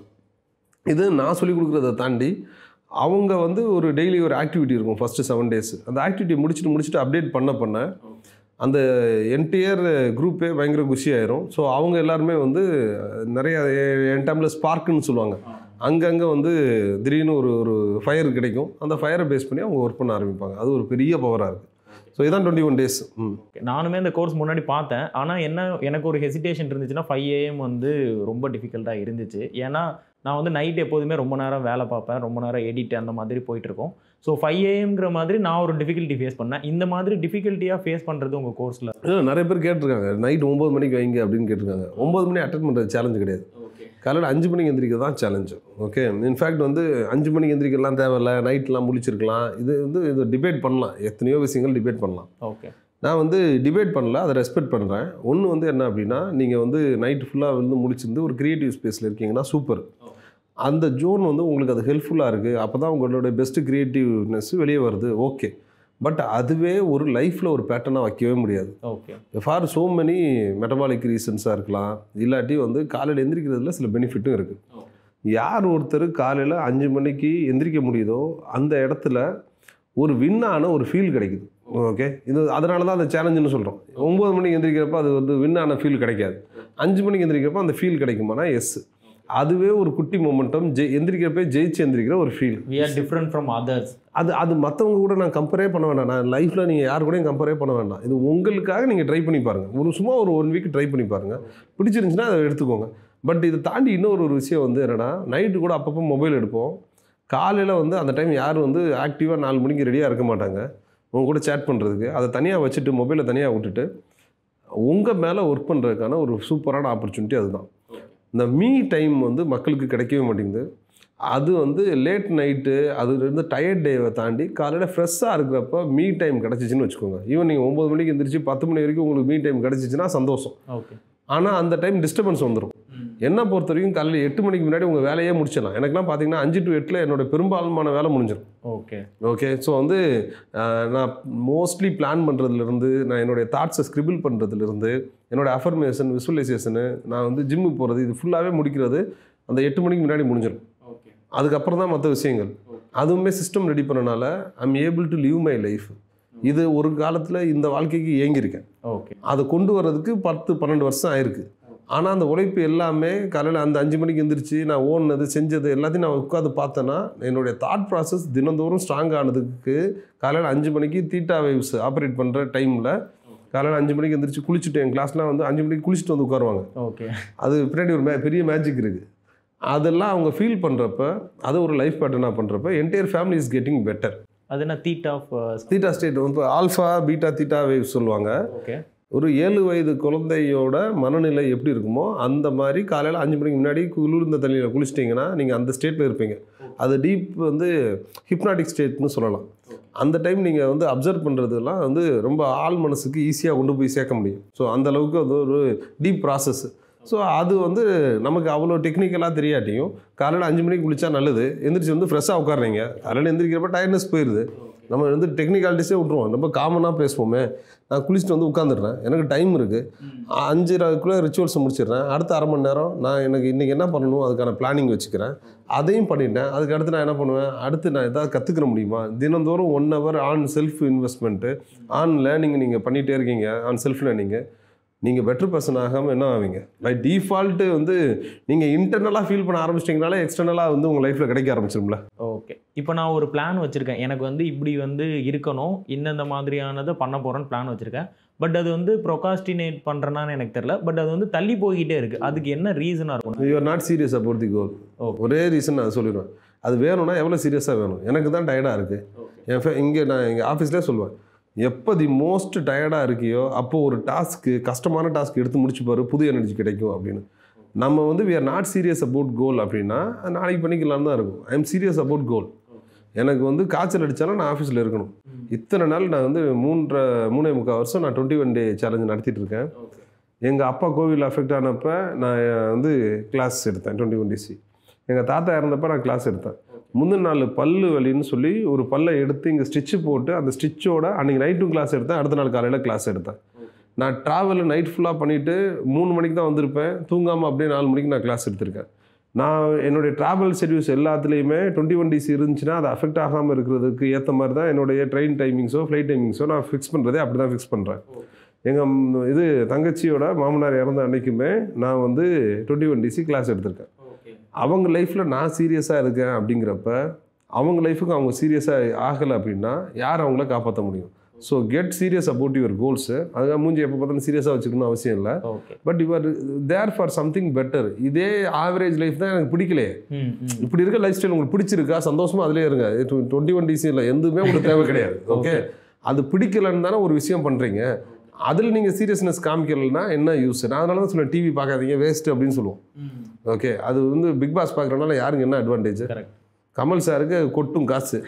இது நான் சொல்லிக் கொடுக்குறத தாண்டி அவங்க வந்து ஒரு டெய்லி ஒரு ஆக்டிவிட்டி இருக்கும் ஃபஸ்ட்டு செவன் டேஸ் அந்த ஆக்டிவிட்டி முடிச்சுட்டு முடிச்சுட்டு அப்டேட் பண்ண பண்ண அந்த என்டையர் குரூப்பே பயங்கர குஷி ஆயிரும் ஸோ அவங்க எல்லாருமே வந்து நிறைய என் டைமில் ஸ்பார்க்குன்னு சொல்லுவாங்க அங்கங்கே வந்து திடீர்னு ஒரு ஒரு ஃபயர் கிடைக்கும் அந்த ஃபயரை பேஸ் பண்ணி அவங்க ஒர்க் பண்ண ஆரம்பிப்பாங்க அது ஒரு பெரிய பவராக இருக்குது ஸோ இதான் டுவெண்ட்டி ஒன் டேஸ் ம் நானுமே இந்த கோர்ஸ் முன்னாடி பார்த்தேன் ஆனால் என்ன எனக்கு ஒரு ஹெசிடேஷன் இருந்துச்சுன்னா ஃபைவ் ஏஎம் வந்து ரொம்ப டிஃபிகல்ட்டாக இருந்துச்சு ஏன்னா நான் வந்து நைட் எப்போதுமே ரொம்ப நேரம் வேலை பார்ப்பேன் ரொம்ப நேரம் எடிட் அந்த மாதிரி போயிட்டு இருக்கோம் ஸோ ஃபைவ் ஏஎம்ங்கிற மாதிரி நான் ஒரு டிஃபிகல்ட்டி ஃபேஸ் பண்ணேன் இந்த மாதிரி டிஃபிகல்ட்டியாக ஃபேஸ் பண்ணுறது உங்கள் கோர்ஸில் இல்லை, நிறைய பேர் கேட்டிருக்காங்க நைட் ஒம்பது மணிக்கு வைங்க அப்படின்னு கேட்டிருக்காங்க ஒம்பது மணி அட்டன் பண்ணுறது சேலஞ்சு கிடையாது காலையில் அஞ்சு மணிக்கு எந்திரிக்கிறது தான் சேலஞ்சு ஓகே இன்ஃபேக்ட் வந்து அஞ்சு மணிக்கு எந்திரிக்கலாம் தேவையில்ல நைட்லாம் முழிச்சிருக்கலாம் இது வந்து இது டிபேட் பண்ணலாம் எத்தனையோ விஷயங்கள் டிபேட் பண்ணலாம் ஓகே நான் வந்து டிபேட் பண்ணல அதை ரெஸ்பெக்ட் பண்ணுறேன் ஒன்று வந்து என்ன அப்படின்னா நீங்கள் வந்து நைட் ஃபுல்லாக வந்து முடிச்சிருந்து ஒரு க்ரியேட்டிவ் ஸ்பேஸில் இருக்கீங்கன்னா சூப்பர் அந்த ஜோன் வந்து உங்களுக்கு அது ஹெல்ப்ஃபுல்லாக இருக்குது அப்போ தான் உங்களுடைய பெஸ்ட்டு க்ரியேட்டிவ்னஸ் வெளியே வருது ஓகே பட் அதுவே ஒரு லைஃப்பில் ஒரு பேட்டர்னாக வைக்கவே முடியாது okay for so many metabolic ரீசன்ஸாக இருக்கலாம் இல்லாட்டி வந்து காலையில் எந்திரிக்கிறதுல சில பெனிஃபிட்டும் இருக்குது யார் ஒருத்தர் காலையில் அஞ்சு மணிக்கு எந்திரிக்க முடியுதோ அந்த இடத்துல ஒரு வின்னான ஒரு ஃபீல் கிடைக்குது ஓகே இது அதனால தான் அந்த சேலஞ்சுன்னு சொல்கிறோம் ஒம்பது மணிக்கு எந்திரிக்கிறப்ப அது வந்து வின்னான ஃபீல் கிடைக்காது அஞ்சு மணிக்கு எந்திரிக்கிறப்ப அந்த ஃபீல் கிடைக்குமானா எஸ் அதுவே ஒரு குட்டி மொமெண்டம் ஜெய் எந்திரிக்கிறப்ப ஜெயிச்சு எந்திரிக்கிற ஒரு feel we are different from others அது அது மற்றவங்க கூட நான் கம்பேரே பண்ண வேண்டாம் நான் லைஃப்பில் நீங்கள் யார் கூடயும் கம்பேரே பண்ண வேண்டாம் இது உங்களுக்காக நீங்கள் ட்ரை பண்ணி பாருங்கள் ஒரு சும்மா ஒரு ஒன் வீக் ட்ரை பண்ணி பாருங்கள் பிடிச்சிருந்துச்சுன்னா அதை எடுத்துக்கோங்க பட் இதை தாண்டி இன்னொரு ஒரு விஷயம் வந்து என்னென்னா நைட்டு கூட அப்பப்போ மொபைல் எடுப்போம் காலையில் வந்து அந்த டைம் யாரும் வந்து ஆக்டிவாக நாலு மணிக்கு ரெடியாக இருக்க மாட்டாங்க உங்க கூட சேட் பண்ணுறதுக்கு அதை தனியாக வச்சுட்டு மொபைலை தனியாக விட்டுட்டு உங்கள் மேலே ஒர்க் பண்ணுறதுக்கான ஒரு சூப்பரான ஆப்பர்ச்சுனிட்டி அதுதான் இந்த மீ டைம் வந்து மக்களுக்கு கிடைக்கவே மாட்டேங்குது அது வந்து லேட் நைட்டு அதுலேருந்து டயர்ட் டேவை தாண்டி காலையில் ஃப்ரெஷ்ஷாக இருக்கிறப்ப மீ டைம் கிடச்சிச்சின்னு வச்சுக்கோங்க ஈவன் நீங்கள் ஒம்பது மணிக்கு எந்திரிச்சு பத்து மணி வரைக்கும் உங்களுக்கு மீ டைம் கிடச்சிச்சின்னா சந்தோஷம் ஓகே ஆனால் அந்த டைம் டிஸ்டர்பன்ஸ் வந்துடும் என்ன பொறுத்த வரைக்கும் காலையில் எட்டு மணிக்கு முன்னாடி உங்கள் வேலையே முடிச்சிடலாம் எனக்குலாம் பார்த்தீங்கன்னா அஞ்சு டு எட்டில் என்னோட பெரும்பான்மையான வேலை முடிஞ்சிடும் ஓகே ஓகே ஸோ வந்து அஹ், நான் மோஸ்ட்லி பிளான் பண்ணுறதுலேருந்து நான் என்னுடைய தாட்ஸை ஸ்கிரிபிள் பண்ணுறதுலேருந்து என்னோட அஃபர்மேஷன் விசுவலைசேஷனு நான் வந்து ஜிம்முக்கு போகிறது இது ஃபுல்லாகவே முடிக்கிறது அந்த எட்டு மணிக்கு முன்னாடி முடிஞ்சிடும் ஓகே அதுக்கப்புறம் தான் மற்ற விஷயங்கள் அதுவுமே சிஸ்டம் ரெடி பண்ணனால I'm able to live my life இது ஒரு காலத்தில் இந்த வாழ்க்கைக்கு ஏங்கியிருக்கேன் ஓகே அதை கொண்டு வர்றதுக்கு பத்து பன்னெண்டு வருஷம் ஆயிருக்கு ஆனால் அந்த உழைப்பு எல்லாமே காலையில் அந்த அஞ்சு மணிக்கு எந்திரிச்சு நான் ஓடினது செஞ்சது எல்லாத்தையும் நான் உட்காந்து பார்த்தேன்னா என்னுடைய தாட் ப்ராசஸ் தினந்தோறும் ஸ்ட்ராங் ஆனதுக்கு காலையில் அஞ்சு மணிக்கு தீட்டா வேவ்ஸ் ஆப்ரேட் பண்ணுற டைமில் காலையில் அஞ்சு மணிக்கு எந்திரிச்சு குளிச்சுட்டு என் கிளாஸ்லாம் வந்து அஞ்சு மணிக்கு குளிச்சுட்டு வந்து உட்காருவாங்க ஓகே அது பின்னாடி ஒரு மே பெரிய மேஜிக் இருக்குது அதெல்லாம் அவங்க ஃபீல் பண்ணுறப்ப அது ஒரு லைஃப் பேட்டர்னாக பண்ணுறப்ப entire family is getting better அது என்ன தீட் ஆஃப் தீட்டா ஸ்டேட் வந்து ஆல்ஃபா பீட்டா தீட்டா வேவ் சொல்லுவாங்க ஓகே ஒரு ஏழு வயது குழந்தையோட மனநிலை எப்படி இருக்குமோ அந்த மாதிரி காலையில் அஞ்சு மணிக்கு முன்னாடி குளிர்ந்த தண்ணியில் குளிச்சிட்டிங்கன்னா நீங்கள் அந்த ஸ்டேட்டில் இருப்பீங்க அது டீப் வந்து ஹிப்னாட்டிக் ஸ்டேட்னு சொல்லலாம் அந்த டைம் நீங்கள் வந்து அப்சர்வ் பண்ணுறதுலாம் வந்து ரொம்ப ஆள் மனசுக்கு ஈஸியாக கொண்டு போய் சேர்க்க முடியும் ஸோ அந்த அளவுக்கு அது ஒரு டீப் ப்ராசஸ் ஸோ அது வந்து நமக்கு அவ்வளோ டெக்னிக்கலாக தெரியாட்டியும் காலையில் அஞ்சு மணிக்கு குளிச்சா நல்லது எந்திரிச்சு வந்து ஃப்ரெஷ்ஷாக உட்காருறீங்க காலையில் எந்திரிக்கிறப்ப டயர்னஸ் போயிடுது நம்ம வந்து டெக்னிக்காலிட்டிஸே விட்ருவோம் ரொம்ப காமனாக பேசுவோமே நான் குளிச்சுட்டு வந்து உட்காந்துடுறேன் எனக்கு டைம் இருக்குது அஞ்சரைக்குள்ளே ரிச்சுவல்ஸை முடிச்சிடுறேன் அடுத்த அரை மணி நேரம் நான் எனக்கு இன்றைக்கி என்ன பண்ணணும் அதுக்கான பிளானிங் வச்சுக்கிறேன் அதையும் பண்ணிட்டேன் அதுக்கு அடுத்து நான் என்ன பண்ணுவேன் அடுத்து நான் எதாவது கற்றுக்கிற முடியுமா தினந்தோறும் one hour on self investment on learning நீங்கள் பண்ணிகிட்டே இருக்கீங்க ஆன் செல்ஃப் லேர்னிங்கு நீங்கள் பெட்டர் பர்சன் ஆகாமல் என்ன ஆவீங்க பை டிஃபால்ட்டு வந்து நீங்கள் இன்டர்னலாக ஃபீல் பண்ண ஆரம்பிச்சிட்டிங்கனாலே எக்ஸ்டர்னலாக வந்து உங்கள் லைஃப்பில் கிடைக்க ஆரம்பிச்சிரும்ல ஓகே இப்போ நான் ஒரு பிளான் வச்சுருக்கேன் எனக்கு வந்து இப்படி வந்து இருக்கணும் இந்தந்த மாதிரியானதை பண்ண போகிறேன்னு பிளான் வச்சுருக்கேன் பட் அது வந்து ப்ரொகாஸ்டினேட் பண்ணுறேனான்னு எனக்கு தெரியல பட் அது வந்து தள்ளி போய்கிட்டே இருக்குது அதுக்கு என்ன ரீசனாக இருக்கும் you are not serious about the goal ஒரே ரீசன் நான் சொல்லிடுவேன் அது வேணும்னா எவ்வளோ சீரியஸாக வேணும் எனக்கு தான் டயர்டாக இருக்குது என் ஃபே இங்கே நான் எங்கள் ஆஃபீஸ்லேயே சொல்லுவேன் எப்போ தி மோஸ்ட் டயர்டாக இருக்கியோ அப்போ ஒரு டாஸ்க்கு கஷ்டமான டாஸ்க் எடுத்து முடிச்சு பாரு புது எனர்ஜி கிடைக்கும் அப்படின்னு நம்ம வந்து we are not serious about goal அப்படின்னா அது நாளைக்கு பண்ணிக்கலாம் தான் இருக்கும் I am serious about goal எனக்கு வந்து காய்ச்சல் அடித்தாலும் நான் ஆஃபீஸில் இருக்கணும் இத்தனை நாள் நான் வந்து மூன்றரை மூணே முக்கால் வருஷம் நான் டுவெண்ட்டி ஒன் டே சேலஞ்ச் நடத்திட்டு இருக்கேன் எங்கள் அப்பா கோவில் அஃபெக்ட் ஆனப்போ நான் வந்து கிளாஸ் எடுத்தேன் டுவெண்ட்டி ஒன் டிசி எங்கள் தாத்தா இறந்தப்ப நான் கிளாஸ் எடுத்தேன் முந்தின நாள் பல்லு வலின்னு சொல்லி ஒரு பல்லை எடுத்து இங்கே ஸ்டிச்சு போட்டு அந்த ஸ்டிச்சோட அன்றைக்கி நைட்டும் கிளாஸ் எடுத்தேன் அடுத்த நாள் காலையில் கிளாஸ் எடுத்தேன் நான் ட்ராவல் நைட் ஃபுல்லாக பண்ணிவிட்டு மூணு மணிக்கு தான் வந்திருப்பேன் தூங்காமல் அப்படியே நாலு மணிக்கு நான் கிளாஸ் எடுத்திருக்கேன் நான் என்னுடைய ட்ராவல் ஷெட்யூல்ஸ் எல்லாத்துலேயுமே டுவெண்ட்டி ஒன் டிசி இருந்துச்சுன்னா அது அஃபெக்ட் ஆகாமல் இருக்கிறதுக்கு ஏற்ற மாதிரி தான் என்னுடைய ட்ரெயின் டைமிங்ஸோ ஃப்ளைட் டைமிங்ஸோ நான் ஃபிக்ஸ் பண்ணுறதே அப்படி தான் ஃபிக்ஸ் பண்ணுறேன் எங்கள் இது தங்கச்சியோட மாமனார் இறந்த அன்னைக்குமே நான் வந்து டுவெண்ட்டி ஒன் டிசி கிளாஸ் எடுத்திருக்கேன் அவங்க லைஃப்பில் நான் சீரியஸாக இருக்கேன் அப்படிங்கிறப்ப அவங்க லைஃபுக்கு அவங்க சீரியஸாக ஆகலை அப்படின்னா யார் அவங்கள காப்பாற்ற முடியும் so get serious about your goals அதுக்காக மூஞ்சி எப்போ பார்த்தாலும் சீரியஸாக வச்சுக்கணும் அவசியம் இல்லை okay but your there for something better இதே ஆவரேஜ் லைஃப் தான் எனக்கு பிடிக்கலையே ம் ம் இப்படி இருக்க லைஃப் ஸ்டைல் உங்களுக்கு பிடிச்சிருக்கா சந்தோஷமா அதிலே இருங்க டுவெண்ட்டி ஒன் டிசி இல்லை எதுவுமே உங்களுக்கு தேவை கிடையாது ஓகே அது பிடிக்கலன்னு தானே ஒரு விஷயம் பண்ணுறீங்க அதில் நீங்கள் சீரியஸ்னஸ் காமிக்கலைன்னா என்ன யூஸ் நான் அதனால தான் சொல்லுவேன் டிவி பார்க்காதீங்க வேஸ்ட் அப்படின்னு சொல்லுவோம் ஓகே அது வந்து பிக் பாஸ் பார்க்குறனால யாருக்கு என்ன அட்வான்டேஜ் கரெக்ட் கமல் சாருக்கு கொட்டும் காசு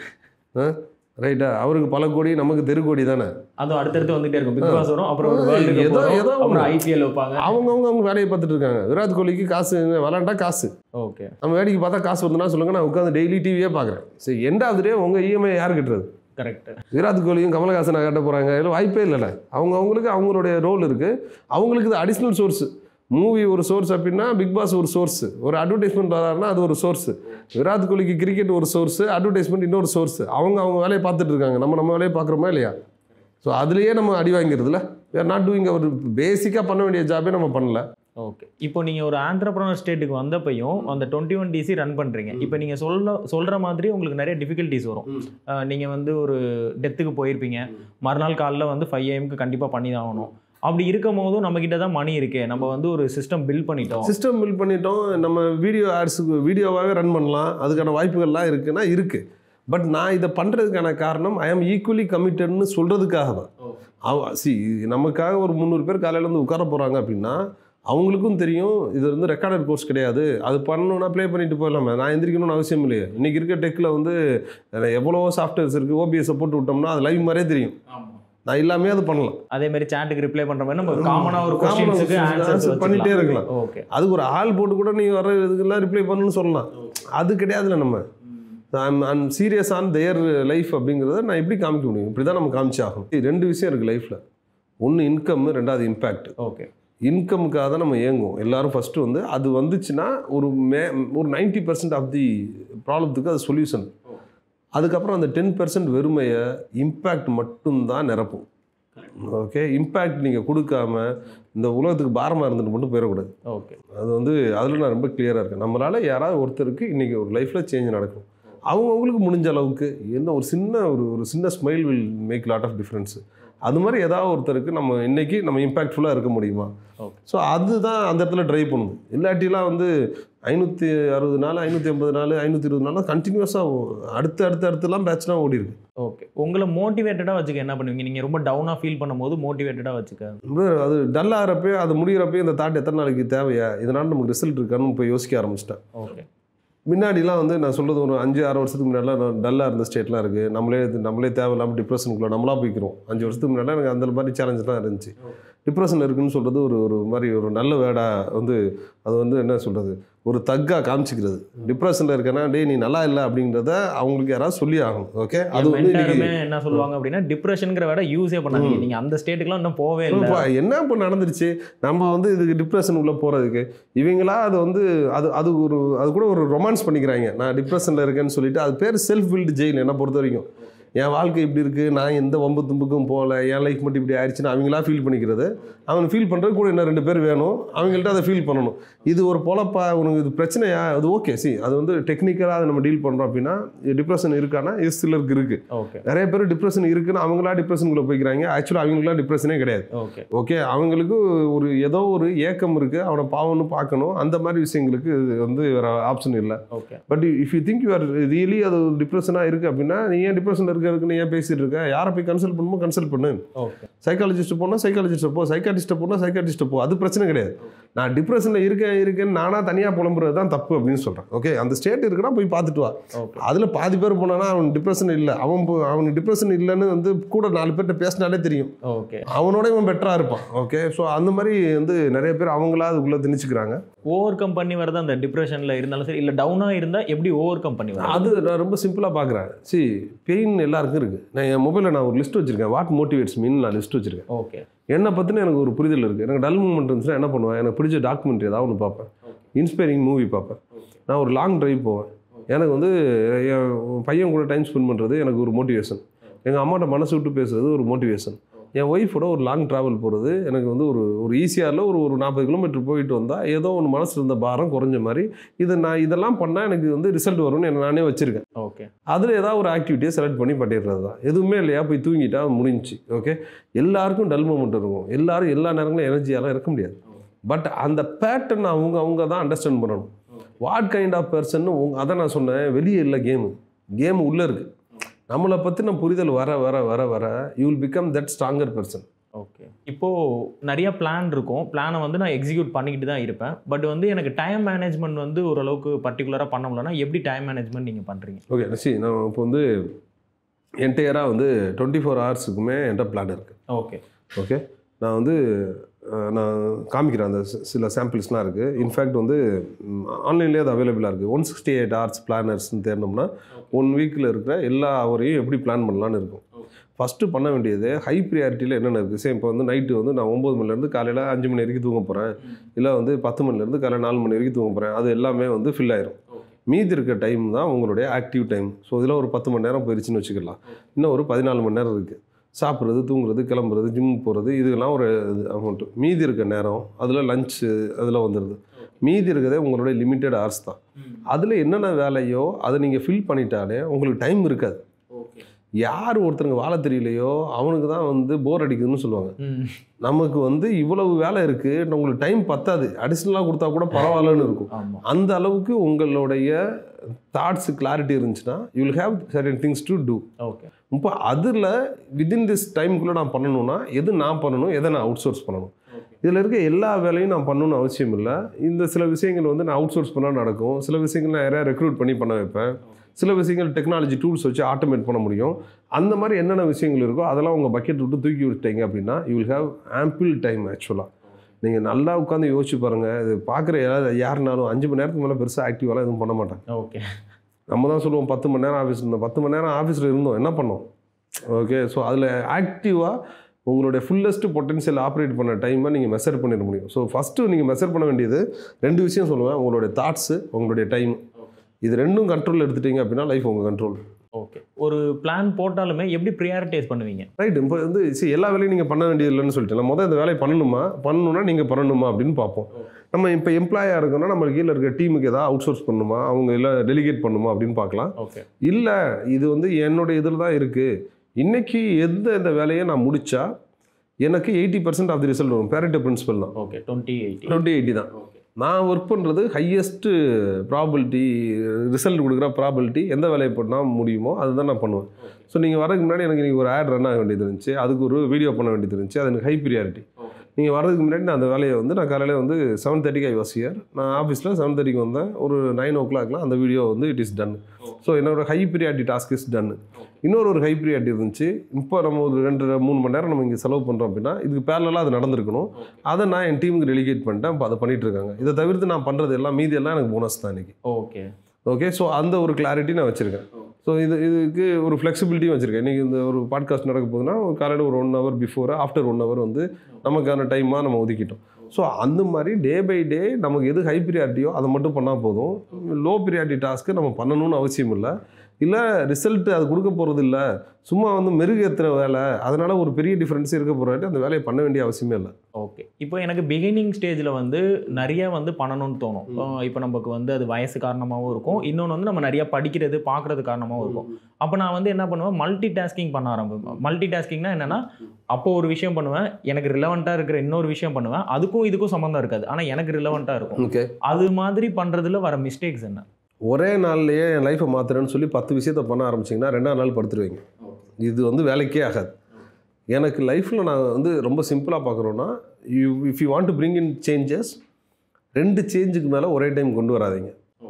ரைட்டா அவருக்கு பல கோடி நமக்கு தெரு கோடி தானே அதுவும் அடுத்தடுத்து வந்துட்டே இருக்கும் பிக் பாஸ் வரும் அப்புறம் ஒரு வேர்ல்டு கப் ஏதோ- வரும் ஏதோ அப்புறம் ஒண்ணு. ஐபிஎல் வைப்பாங்க அவங்கவுங்க அவங்க வேலையை பார்த்துட்டு இருக்காங்க விராட் கோலிக்கு காசு விளாண்டா காசு ஓகே நம்ம வேடிக்கை பார்த்தா காசு வருதுன்னா சொல்லுங்க நான் உட்காந்து டெய்லி டிவியே பார்க்குறேன் சரி எண்ட் ஆஃப் டே உங்கள் இஎம்ஐ யார் கட்டுறது கரெக்ட் விராட் கோலியும் கமலஹாசனை கட்ட போகிறாங்க இல்லை வாய்ப்பே இல்லைல்ல அவங்க அவங்களுக்கு அவங்களுடைய ரோல் இருக்குது அவங்களுக்கு இது அடிஷ்னல் சோர்ஸ் மூவி ஒரு சோர்ஸ் அப்படின்னா பிக் பாஸ் ஒரு சோர்ஸ் ஒரு அட்வர்டைஸ்மெண்ட் வராருன்னா அது ஒரு சோர்ஸ் விராட் கோலிக்கு கிரிக்கெட் ஒரு சோர்ஸ் அட்வர்டைஸ்மெண்ட் இன்னொரு சோர்ஸ் அவங்க அவங்க வேலையை பார்த்துட்டு இருக்காங்க நம்ம நம்ம வேலையை பார்க்குறோமா இல்லையா ஸோ அதுலேயே நம்ம அடி வாங்கிறதுல வேர் நாட் டூயிங் ஒரு பேசிக்காக பண்ண வேண்டிய ஜாபே நம்ம பண்ணல ஓகே இப்போ நீங்கள் ஒரு ஆண்டர்பிரனர் ஸ்டேட்டுக்கு வந்தப்பையும் அந்த டுவெண்ட்டி ஒன் டிசி ரன் பண்ணுறீங்க இப்போ நீங்கள் சொல்ல சொல்கிற மாதிரி உங்களுக்கு நிறைய டிஃபிகல்ட்டிஸ் வரும் நீங்கள் வந்து ஒரு டெத்துக்கு போயிருப்பீங்க மறுநாள் காலைல வந்து ஃபைவ் ஏஎம்க்கு கண்டிப்பாக பண்ணி தான் ஆகணும் அப்படி இருக்கும் போதும் நம்ம கிட்ட தான் மணி இருக்கே நம்ம வந்து ஒரு சிஸ்டம் பில்ட் பண்ணிட்டோம் சிஸ்டம் பில்ட் பண்ணிட்டோம் நம்ம வீடியோ ஆட்ஸுக்கு வீடியோவாகவே ரன் பண்ணலாம் அதுக்கான வாய்ப்புகள்லாம் இருக்குன்னா இருக்குது பட் நான் இதை பண்ணுறதுக்கான காரணம் ஐ ஆம் ஈக்குவலி கமிட்டட்னு சொல்கிறதுக்காக தான் அவ சி நமக்காக ஒரு முந்நூறு பேர் காலையில் வந்து உட்கார போகிறாங்க அப்படின்னா அவங்களுக்கும் தெரியும் இது வந்து ரெக்கார்டட் கோர்ஸ் கிடையாது அது பண்ணணும்னா ப்ளே பண்ணிட்டு போயிடலாமே நான் எந்திரிக்கணும்னு அவசியம் இல்லையே இன்றைக்கி இருக்க டெக்கில் வந்து எவ்வளோ சாஃப்ட்வேர்ஸ் இருக்குது ஓபிஎஸ்ஸை போட்டு விட்டோம்னா அது லைவ் மாதிரியே தெரியும் நான் இல்லாமே அது பண்ணலாம் அதே மாதிரி சாட்டுக்கு ரிப்ளை பண்ணுற மாதிரி நம்ம காமனாக ஒரு Common ஆ கொஸ்டின்ஸுக்கு answer ஆன்சர்ஸ் பண்ணிட்டே இருக்கலாம். ஓகே அதுக்கு ஒரு ஆள் போட்டு கூட நீ வர இதுக்கெல்லாம் ரிப்ளை பண்ணணும்னு சொல்லலாம் அது கிடையாதுல்ல நம்ம I'm serious on their life அப்படிங்கிறத நான் எப்படி காமிக்க முடியும் இப்படி தான் நம்ம காமிச்சு ஆகணும் இது ரெண்டு விஷயம் இருக்குது லைஃப்பில் ஒன்று இன்கம் ரெண்டாவது இம்பேக்ட் ஓகே இன்கமுக்காக தான் நம்ம இயங்குவோம் எல்லாரும் ஃபஸ்ட்டு வந்து அது வந்துச்சுன்னா ஒரு மே ஒரு நைன்ட்டி பர்சன்ட் ஆஃப் தி ப்ராப்ளத்துக்கு அது சொல்யூஷன் அதுக்கப்புறம் அந்த டென் பர்சன்ட் வெறுமையை இம்பேக்ட் மட்டும்தான் நிரப்பும் ஓகே இம்பேக்ட் நீங்கள் கொடுக்காம இந்த உலகத்துக்கு பாரமாக இருந்துட்டு மட்டும் போயிடக்கூடாது ஓகே அது வந்து அதில் நான் ரொம்ப கிளியராக இருக்கேன் நம்மளால் யாராவது ஒருத்தருக்கு இன்றைக்கி ஒரு லைஃப்பில் சேஞ்ச் நடக்கும் அவங்கவுங்களுக்கு முடிஞ்ச அளவுக்கு என்ன ஒரு சின்ன ஒரு ஒரு சின்ன smile will make lot of difference அது மாதிரி ஏதாவது ஒருத்தருக்கு நம்ம இன்னைக்கு நம்ம இம்பாக்ட்ஃபுல்லாக இருக்க முடியுமா Okay. ஸோ அதுதான் அந்த இடத்துல ட்ரை பண்ணுது இல்லாட்டிலாம் வந்து ஐநூற்றி அறுபது நாள் ஐநூற்றி ஐம்பது நாள் ஐநூற்றி இருபது நாள் கண்டினியூஸாக அடுத்து அடுத்து அடுத்துலாம் பேட்ச்லாம் ஓடி இருக்கு ஓகே உங்களை மோட்டிவேட்டடாக வச்சுக்க என்ன பண்ணுவீங்க நீங்கள் ரொம்ப டவுனாக ஃபீல் பண்ணும்போது மோட்டிவேட்டடாக வச்சுக்க ரொம்ப அது டல் ஆகிறப்பே அது முடிகிறப்பே இந்த தாட் எத்தனை நாளைக்கு தேவையா இதனால நமக்கு ரிசல்ட் இருக்கான்னு போய் யோசிக்க ஆரம்பிச்சிட்டேன் ஓகே முன்னாடிலாம் வந்து நான் சொல்கிறது ஒரு அஞ்சு ஆறு வருஷத்துக்கு முன்னாடிலாம் நான் டல்லாக இருந்த ஸ்டேட்லாம் இருக்குது நம்மளே இது- நம்மளே தேவையில்லாமல் டிப்ரெஷனுக்குள்ள நம்மளா போய்க்கிறோம் அஞ்சு வருஷத்துக்கு முன்னாடி எனக்கு அந்த மாதிரி சேலஞ்செலாம் இருந்துச்சு டிப்ரெஷன் இருக்குன்னு சொல்கிறது ஒரு ஒரு மாதிரி ஒரு நல்ல வேர்டாக வந்து அது வந்து என்ன சொல்கிறது ஒரு தக்காக காமிச்சிக்கிறது டிப்ரெஷனில் இருக்கேன்னா டேய் நீ நல்லா இல்லை அப்படின்றத அவங்களுக்கு யாராவது சொல்லி ஆகணும் ஓகே அது வந்து இன்னைக்கு மென்டாலுமே என்ன சொல்லுவாங்க அப்படின்னா டிப்ரெஷன்ங்கிற விட யூஸே பண்ணாதீங்க நீங்க அந்த ஸ்டேட்டுக்குலாம் இன்னும் போவே இல்லை இப்போ என்ன இப்போ நடந்துருச்சு நம்ம வந்து இதுக்கு டிப்ரெஷன் உள்ள போகிறதுக்கு இவங்களா அது வந்து அது அது ஒரு அது கூட ஒரு ரொமான்ஸ் பண்ணிக்கிறாங்க நான் டிப்ரெஷனில் இருக்கேன்னு சொல்லிட்டு அது பேர் செல்ஃப் பில்டு ஜெயில் என்ன பொறுத்த வரைக்கும் என் வாழ்க்கை இப்படி இருக்குது நான் எந்த வம்பு தும்புக்கும் போகல என் லைஃப் மட்டும் இப்படி ஆயிடுச்சுன்னு அவங்களா ஃபீல் பண்ணிக்கிறது அவன் ஃபீல் பண்ணுறது கூட இன்னும் ரெண்டு பேர் வேணும் அவங்கள்ட்ட அதை ஃபீல் பண்ணணும் இது ஒரு பொழப்பா உனக்கு இது பிரச்சனையா அது ஓகே சி அது வந்து டெக்னிக்கலாக அதை நம்ம டீல் பண்ணுறோம் அப்படின்னா டிப்ரெஷன் இருக்கானா இது சிலருக்கு இருக்குது ஓகே நிறைய பேர் டிப்ரெஷன் இருக்குன்னு அவங்களா டிப்ரெஷனுக்குள்ளே போய்க்கிறாங்க ஆக்சுவலாக அவங்களுக்குலாம் டிப்ரெஷனே கிடையாது ஓகே ஓகே அவங்களுக்கு ஒரு ஏதோ ஒரு ஏக்கம் இருக்குது அவனை பாவம்னு பார்க்கணும் அந்த மாதிரி விஷயங்களுக்கு இது வந்து வேறு ஆப்ஷன் இல்லை okay but if you think you are really அது டிப்ரெஷனாக இருக்குது அப்படின்னா நீ ஏன் டிப்ரெஷனில் இருக்கிறதுக்கு நீ ஏன் பேசிட்டு இருக்க யாரை போய் கன்சல்ட் பண்ணுமோ கன்சல்ட் பண்ணு ஓகே சைக்காலஜிஸ்ட் போனால் சைக்காலஜிஸ்ட்டை போ சைக்காட்டிஸ்ட்டை போனால் சைக்காட்டிஸ்ட்டை போ அது பிரச்சனை கிடையாது நான் டிப்ரெஷனில் இருக்கேன் இருக்கேன்னு நானாக தனியாக புலம்புறது தான் தப்பு அப்படின்னு சொல்கிறேன் ஓகே அந்த ஸ்டேட் இருக்குன்னா போய் பார்த்துட்டு வா ஓகே அதில் பாதி பேர் போனானா அவன் டிப்ரெஷன் இல்லை அவன் போ- அவனுக்கு டிப்ரெஷன் இல்லைன்னு வந்து கூட நாலு பேர்கிட்ட பேசினாலே தெரியும் ஓகே அவனோட இவன் பெட்டராக இருப்பான் ஓகே ஸோ அந்த மாதிரி வந்து நிறைய பேர் அவங்களா அதுக்குள்ளே திணிச்சுக்கிறாங்க ஓவர் கம் பண்ணி வரது அந்த டிப்ரெஷன்ல இருந்தாலும் சரி இல்ல டவுனா இருந்தா எப்படி ஓவர் கம் பண்ணி வர அது நான் ரொம்ப சிம்பிளாக பார்க்குறேன் சி பெயின் எல்லாருக்கும் இருக்குது நான் என் மொபைலில் நான் ஒரு லிஸ்ட் வச்சுருக்கேன் வாட் மோட்டிவேட்ஸ் மீன் நான் லிஸ்ட் வச்சுருக்கேன் ஓகே என்னை பற்றின எனக்கு ஒரு புரிதல் இருக்குது எனக்கு டல் மூமெண்ட் இருந்துச்சுன்னா என்ன பண்ணுவேன் எனக்கு பிடிச்ச டாக்குமெண்ட்ரி ஏதாவது ஒன்று பார்ப்பேன் இன்ஸ்பைரிங் மூவி பார்ப்பேன் நான் ஒரு லாங் டிரைவ் போவேன் எனக்கு வந்து என் பையன் கூட டைம் ஸ்பெண்ட் பண்ணுறது எனக்கு ஒரு மோட்டிவேஷன் எங்கள் அம்மாட்ட மனசு விட்டு பேசுறது ஒரு மோட்டிவேஷன் என் ஒய்ஃபோட ஒரு லாங் ட்ராவல் போகிறது எனக்கு வந்து ஒரு ஒரு ஈஸியாரில் ஒரு ஒரு நாற்பது கிலோமீட்டர் போயிட்டு வந்தால் ஏதோ ஒன்று மனசில் இருந்த பாரம் குறைஞ்ச மாதிரி இது நான் இதெல்லாம் பண்ணால் எனக்கு வந்து ரிசல்ட் வரும்னு எனக்கு நானே வச்சுருக்கேன் ஓகே அதில் ஏதாவது ஒரு ஆக்டிவிட்டியை செலக்ட் பண்ணி பண்ணிடுறது தான் எதுவுமே இல்லையா போய் தூங்கிட்டா முடிஞ்சுச்சு ஓகே எல்லாருக்கும் டல் மூமெண்ட் இருக்கும் எல்லாரும் எல்லா நேரங்களும் எனர்ஜியாலாம் இருக்க முடியாது பட் அந்த பேட்டர்ன் அவங்க அவங்க தான் அண்டர்ஸ்டாண்ட் பண்ணணும் வாட் கைண்ட் ஆஃப் பர்சன் உங்க அதை நான் சொன்னேன் வெளியே இல்லை கேமு கேம் உள்ளே இருக்குது நம்மளை பற்றின புரிதல் வர வர வர வர you will become that stronger person okay இப்போ நிறைய பிளான் இருக்கும் பிளானை வந்து நான் எக்ஸிக்யூட் பண்ணிக்கிட்டு தான் இருப்பேன் பட் வந்து எனக்கு டைம் மேனேஜ்மெண்ட் வந்து ஓரளவுக்கு பர்டிகுலராக பண்ண முடியலன்னா எப்படி டைம் மேனேஜ்மெண்ட் நீங்கள் பண்ணுறீங்க ஓகே சி நான் இப்போ வந்து என்டையராக வந்து டுவெண்ட்டி ஃபோர் ஹவர்ஸுக்குமே என்கிட்ட பிளான் இருக்குது ஓகே ஓகே நான் வந்து அஹ், நான் காமிக்கிறேன் அந்த சி- சில சாம்பிள்ஸ்லாம் இருக்குது இன்ஃபேக்ட் வந்து ஆன்லைன்லேயே அது அவைலபிளாக இருக்குது ஒன் சிக்ஸ்டி எயிட் ஹவர்ஸ் பிளானர்ஸ்னு தேடினோம்னா ஒன் வீக்கில் இருக்கிற எல்லா ஹவரையும் எப்படி பிளான் பண்ணலான்னு இருக்கும் ஃபஸ்ட்டு பண்ண வேண்டியது ஹை ப்ரியாரிட்டியில் என்னென்ன இருக்குது சரி இப்போ வந்து நைட்டு வந்து நான் ஒம்பது மணிலேருந்து காலையில் அஞ்சு மணி வரைக்கும் தூங்க போகிறேன் இல்லை வந்து பத்து மணிலேருந்து காலையில் நாலு மணி வரைக்கும் தூங்க போகிறேன் அது எல்லாமே வந்து ஃபில் ஆயிரும் மீதி இருக்க டைம் தான் உங்களுடைய ஆக்டிவ் டைம் ஸோ இதில் ஒரு பத்து மணி நேரம் போயிருச்சுன்னு வச்சுக்கலாம் இன்னும் ஒரு பதினாலு மணி நேரம் இருக்குது சாப்பிட்றது தூங்குறது கிளம்புறது ஜிம் போகிறது இதெல்லாம் ஒரு அமௌண்ட்டு மீதி இருக்க நேரம் அதில் லஞ்சு அதில் வந்துடுது மீதி இருக்கிறதே உங்களுடைய லிமிட்டட் ஹவர்ஸ் தான் அதில் என்னென்ன வேலையோ அதை நீங்கள் ஃபில் பண்ணிட்டாலே உங்களுக்கு டைம் இருக்காது ஓகே யார் ஒருத்தனுக்கு வாழ தெரியலையோ அவனுக்கு தான் வந்து போர் அடிக்குதுன்னு சொல்லுவாங்க ம் நமக்கு வந்து இவ்வளவு வேலை இருக்குது உங்களுக்கு டைம் பத்தாது அடிஷ்னலாக கொடுத்தா கூட பரவாயில்லன்னு இருக்கும் ஆமாம் அந்த அளவுக்கு உங்களுடைய தாட்ஸ் கிளாரிட்டி இருந்துச்சுன்னா you will have certain things to do okay இப்போ அதில் வித்தின் திஸ் டைம்குள்ளே நான் பண்ணணும்னா எது நான் பண்ணணும் எதை நான் அவுட் சோர்ஸ் பண்ணணும் இதில் இருக்க எல்லா வேலையும் நான் பண்ணணும்னு அவசியம் இல்லை இந்த சில விஷயங்கள் வந்து நான் அவுட் சோர்ஸ் பண்ணால் நடக்கும் சில விஷயங்கள் நான் யாரையா ரெக்ரூட் பண்ணி பண்ண வைப்பேன் சில விஷயங்கள் டெக்னாலஜி டூல்ஸ் வச்சு ஆட்டோமேட் பண்ண முடியும் அந்த மாதிரி என்னென்ன விஷயங்கள் இருக்கோ அதெல்லாம் உங்கள் பக்கெட் விட்டு தூக்கி விட்டீங்க அப்படின்னா you will have ample time ஆக்சுவலாக நீங்கள் நல்லா உட்காந்து யோசிச்சு பாருங்கள் இது பார்க்குற யாராவது யாருனாலும் அஞ்சு மணி நேரத்துக்கு மேலே பெருசாக ஆக்டிவாலாம் எதுவும் பண்ண மாட்டாங்க ஓகே நம்ம தான் சொல்லுவோம் பத்து மணி நேரம் ஆஃபீஸ் இருந்தோம் பத்து மணி நேரம் ஆஃபீஸில் இருந்தோம் என்ன பண்ணோம் ஓகே ஸோ அதில் ஆக்டிவாக உங்களுடைய ஃபுல்லஸ்ட் பொட்டன்ஷியல் ஆப்ரேட் பண்ண டைமை நீங்கள் மெஷர் பண்ணிட முடியும் ஸோ ஃபஸ்ட்டு நீங்கள் மெஷர் பண்ண வேண்டியது ரெண்டு விஷயம் சொல்லுவேன் உங்களுடைய தாட்ஸு உங்களுடைய டைம் இது ரெண்டும் கண்ட்ரோல் எடுத்துட்டீங்க அப்படின்னா லைஃப் உங்கள் கண்ட்ரோல் ஓகே ஒரு பிளான் போட்டாலுமே எப்படி ப்ரியாரிட்டைஸ் பண்ணுவீங்க ரைட் இப்போ வந்து சரி எல்லா வேலையும் நீங்கள் பண்ண வேண்டியது இல்லைன்னு சொல்லிட்டு நான் முதல் இந்த வேலையை பண்ணணுமா பண்ணணும்னா நீங்கள் பண்ணணுமா அப்படின்னு பார்ப்போம் நம்ம இப்போ எம்ப்ளாயாக இருக்கோம்னா நம்ம கீழே இருக்க டீமுக்கு ஏதாவது அவுட் சோர்ஸ் பண்ணணுமா அவங்க எல்லாம் டெலிகேட் பண்ணணுமா அப்படின்னு பார்க்கலாம் ஓகே இல்லை இது வந்து என்னோட இதில் தான் இருக்குது இன்னைக்கு எந்த இந்த வேலையை நான் முடிச்சா எனக்கு eighty percent of the result வரும் பேரண்ட் பிரின்சிபல் தான் okay twenty eighty twenty eighty தான் நான் ஒர்க் பண்ணுறது ஹையஸ்ட்டு ப்ராபிலிட்டி ரிசல்ட் கொடுக்குற ப்ராபிலிட்டி எந்த வேலையை பண்ணால் முடியுமோ அதுதான் நான் பண்ணுவேன் ஸோ நீங்கள் வரதுக்கு முன்னாடி எனக்கு நீங்கள் ஒரு ஆட் ரன் ஆக வேண்டியது இருந்துச்சு அதுக்கு ஒரு வீடியோ பண்ண வேண்டியது இருந்துச்சு அது எனக்கு ஹை ப்ரியாரிட்டி நீங்கள் வரதுக்கு முன்னாடி நான் அந்த வேலையை வந்து நான் காலையில் வந்து செவன் தேர்ட்டிக்கு ஐ வாஸ் இயர் நான் ஆஃபீஸில் செவன் தேர்ட்டிக்கு வந்தேன் ஒரு நைன் ஓ கிளாக்லாம் அந்த வீடியோ வந்து இட் இஸ் டன் ஸோ என்னோட high priority task is done இன்னொரு ஒரு ஹை ப்ரியாரிட்டி இருந்துச்சு இப்போ நம்ம ஒரு ரெண்டு மூணு மணி நேரம் நம்ம இங்கே செலவு பண்ணுறோம் அப்படின்னா இதுக்கு பேரலாக அது நடந்திருக்கணும் அதை நான் என் டீமுக்கு டெலிகேட் பண்ணிட்டேன் இப்போ அதை பண்ணிட்டு இருக்காங்க இதை தவிர்த்து நான் பண்ணுறது எல்லாம் மீதி எல்லாம் எனக்கு போனஸ் தான் இன்னைக்கு ஓகே ஓகே ஸோ அந்த ஒரு கிளாரிட்டி நான் வச்சுருக்கேன் ஸோ இது இதுக்கு ஒரு ஃப்ளெக்சிபிலிட்டியும் வச்சுருக்கேன் இன்றைக்கி இந்த ஒரு பாட்காஸ்ட் நடக்க போகுதுன்னா ஒரு காலையில் ஒரு one hour before after one hour வந்து நமக்கான டைமாக நம்ம ஒதுக்கிட்டோம் ஸோ அந்த மாதிரி டே பை டே நமக்கு எது ஹை ப்ரியாரிட்டியோ அதை மட்டும் பண்ணால் போதும் லோ ப்ரியாரிட்டி டாஸ்க்கு நம்ம பண்ணணும்னு அவசியம் இல்லை இல்லை ரிசல்ட் அது கொடுக்க போகிறது இல்லை சும்மா வந்து மெருகேற்றுற வேலை அதனால் ஒரு பெரிய டிஃப்ரென்ஸ் இருக்க போகிறாட்டி அந்த வேலையை பண்ண வேண்டிய அவசியமே இல்லை ஓகே இப்போ எனக்கு பிகினிங் ஸ்டேஜில் வந்து நிறைய வந்து பண்ணணும்னு தோணும் இப்போ நமக்கு வந்து அது வயசு காரணமாகவும் இருக்கும் இன்னொன்று வந்து நம்ம நிறைய படிக்கிறது பார்க்குறது காரணமாகவும் இருக்கும் அப்போ நான் வந்து என்ன பண்ணுவேன் மல்டி டாஸ்கிங் பண்ண ஆரம்பிப்பேன் மல்டி டாஸ்கிங்னா என்னென்னா அப்போ ஒரு விஷயம் பண்ணுவேன் எனக்கு ரிலவெண்ட்டாக இருக்கிற இன்னொரு விஷயம் பண்ணுவேன் அதுக்கும் இதுக்கும் சம்மந்தம் இருக்காது ஆனால் எனக்கு ரிலவெண்ட்டாக இருக்கும் ஓகே அது மாதிரி பண்ணுறதுல வர மிஸ்டேக்ஸ் என்ன ஒரே நாள்லயே என் லைஃப்பை மாத்துறேன்னு சொல்லி பத்து விஷயத்த பண்ண ஆரம்பிச்சிங்கன்னா ரெண்டாம் நாள் படுத்துருவீங்க இது வந்து வேலைக்கே ஆகாது எனக்கு லைஃப்பில் நான் வந்து ரொம்ப சிம்பிளாக பார்க்குறோன்னா you if you want to bring in changes ரெண்டு சேஞ்சுக்கு மேலே ஒரே டைம் கொண்டு வராதீங்க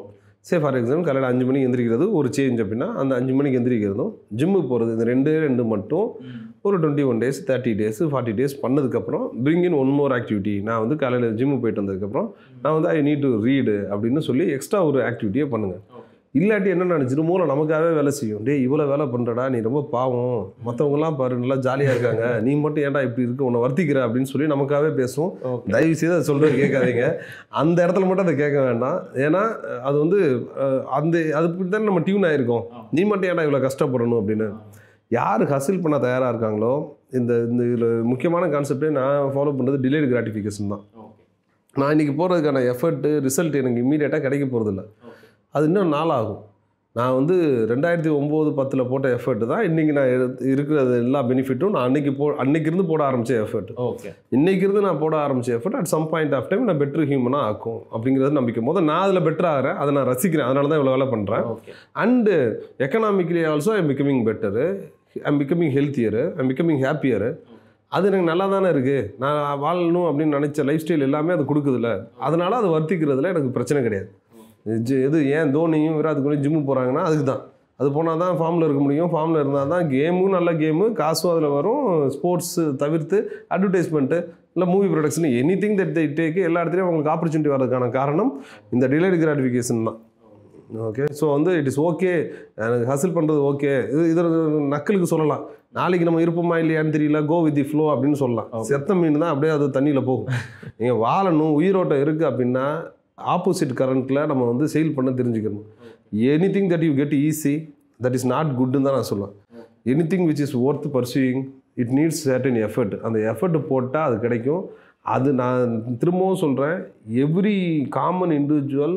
சே ஃபார் எக்ஸாம்பிள் காலையில் அஞ்சு மணிக்கு எந்திரிக்கிறது ஒரு சேஞ்ச் அப்படின்னா அந்த அஞ்சு மணிக்கு எந்திரிக்கிறதும் ஜிம்முக்கு போகிறது இந்த ரெண்டே ரெண்டு மட்டும் ஒரு twenty one days thirty days forty days பண்ணதுக்கப்புறம் bring in one more activity நான் வந்து காலையில் ஜிம்மு போயிட்டு வந்ததுக்கப்புறம் நான் வந்து ஐ நீட் டு ரீடு அப்படின்னு சொல்லி எக்ஸ்ட்ரா ஒரு ஆக்டிவிட்டியே பண்ணுங்கள் இல்லாட்டி என்ன நினச்சிட்டு மூளை நமக்காகவே வேலை செய்யும் டேய் இவ்வளோ வேலை பண்ணுறடா நீ ரொம்ப பாவம் மற்றவங்கலாம் பாரு நல்லா ஜாலியாக இருக்காங்க நீ மட்டும் ஏன்டா இப்படி இருக்கு உன்னை வர்த்திக்கிற அப்படின்னு சொல்லி நமக்காகவே பேசும் தயவு செய்து அதை சொல்கிறது கேட்காதீங்க அந்த இடத்துல மட்டும் அதை கேட்க வேண்டாம் ஏன்னா அது வந்து அஹ், அந்த அதுக்கு தான் நம்ம டியூன் ஆயிருக்கோம் நீ மட்டும் ஏன்டா இவ்வளோ கஷ்டப்படணும் அப்படின்னு யார் ஹசில் பண்ண தயாராக இருக்காங்களோ இந்த இந்த இதில் முக்கியமான கான்செப்டே நான் ஃபாலோ பண்ணுறது டிலேடு கிராட்டிஃபிகேஷன் தான் நான் இன்றைக்கி போகிறதுக்கான எஃபர்ட்டு ரிசல்ட் எனக்கு இம்மீடியட்டாக கிடைக்க போகிறதில்ல அது இன்னும் நாள் ஆகும் நான் வந்து ரெண்டாயிரத்தி ஒம்பது பத்தில் போட்ட எஃபர்ட் தான் இன்றைக்கி நான் எடுத்து- இருக்கிறது எல்லா பெனிஃபிட்டும் நான் அன்னைக்கு போ அன்னைக்கு இருந்து போட ஆரம்பித்த எஃபர்ட் ஓகே இன்னைக்கு இருந்து நான் போட ஆரம்பிச்ச effort at some point of time நான் பெட்டர் ஹியூமனாக ஆக்கும் அப்படிங்கிறது நம்பிக்கை முதல் நான் அதில் பெட்டர் ஆகிறேன் அதை நான் ரசிக்கிறேன் அதனால தான் இவ்வளோ வேலை பண்ணுறேன் okay and economically also I'm becoming better I'm becoming healthier I'm becoming happier அது எனக்கு நல்லா தானே இருக்குது நான் வாழணும் அப்படின்னு நினச்ச லைஃப் ஸ்டைல் எல்லாமே அது கொடுக்குதுல்ல அதனால அது வர்த்திக்கிறதுல எனக்கு பிரச்சனை கிடையாது இது எது ஏன் தோனியும் விராட் கோலி ஜிம்மு போகிறாங்கன்னா அதுக்கு தான் அது போனால் தான் ஃபார்மில் இருக்க முடியும் ஃபார்மில் இருந்தால் தான் கேமும் நல்ல கேமு காசும் அதில் வரும் ஸ்போர்ட்ஸு தவிர்த்து அட்வர்டைஸ்மெண்ட்டு இல்லை movie production anything that they take எல்லா இடத்துலையும் உங்களுக்கு ஆப்பர்ச்சுனிட்டி வர்றதுக்கான காரணம் இந்த டிலேடு கிராட்டிஃபிகேஷன் தான் ஓகே ஸோ வந்து இட் இஸ் ஓகே எனக்கு ஹசில் பண்ணுறது ஓகே இது இது நக்கலுக்கு சொல்லலாம் நாளைக்கு நம்ம இருப்போமா இல்லையான்னு தெரியல கோ வித் தி ஃப்ளோ அப்படின்னு சொல்லலாம் செத்த மீன் தான் அப்படியே அது தண்ணியில் போகும் நீங்கள் வாழணும் உயிரோட்டம் இருக்குது அப்படின்னா ஆப்போசிட் கரண்ட்டில் நம்ம வந்து செயல் பண்ண தெரிஞ்சுக்கணும் anything that you get easy that is not குட்னு தான் நான் சொல்லுவேன் anything which is worth pursuing it needs certain effort அந்த எஃபர்ட் போட்டால் அது கிடைக்கும் அது நான் திரும்பவும் சொல்கிறேன் every common individual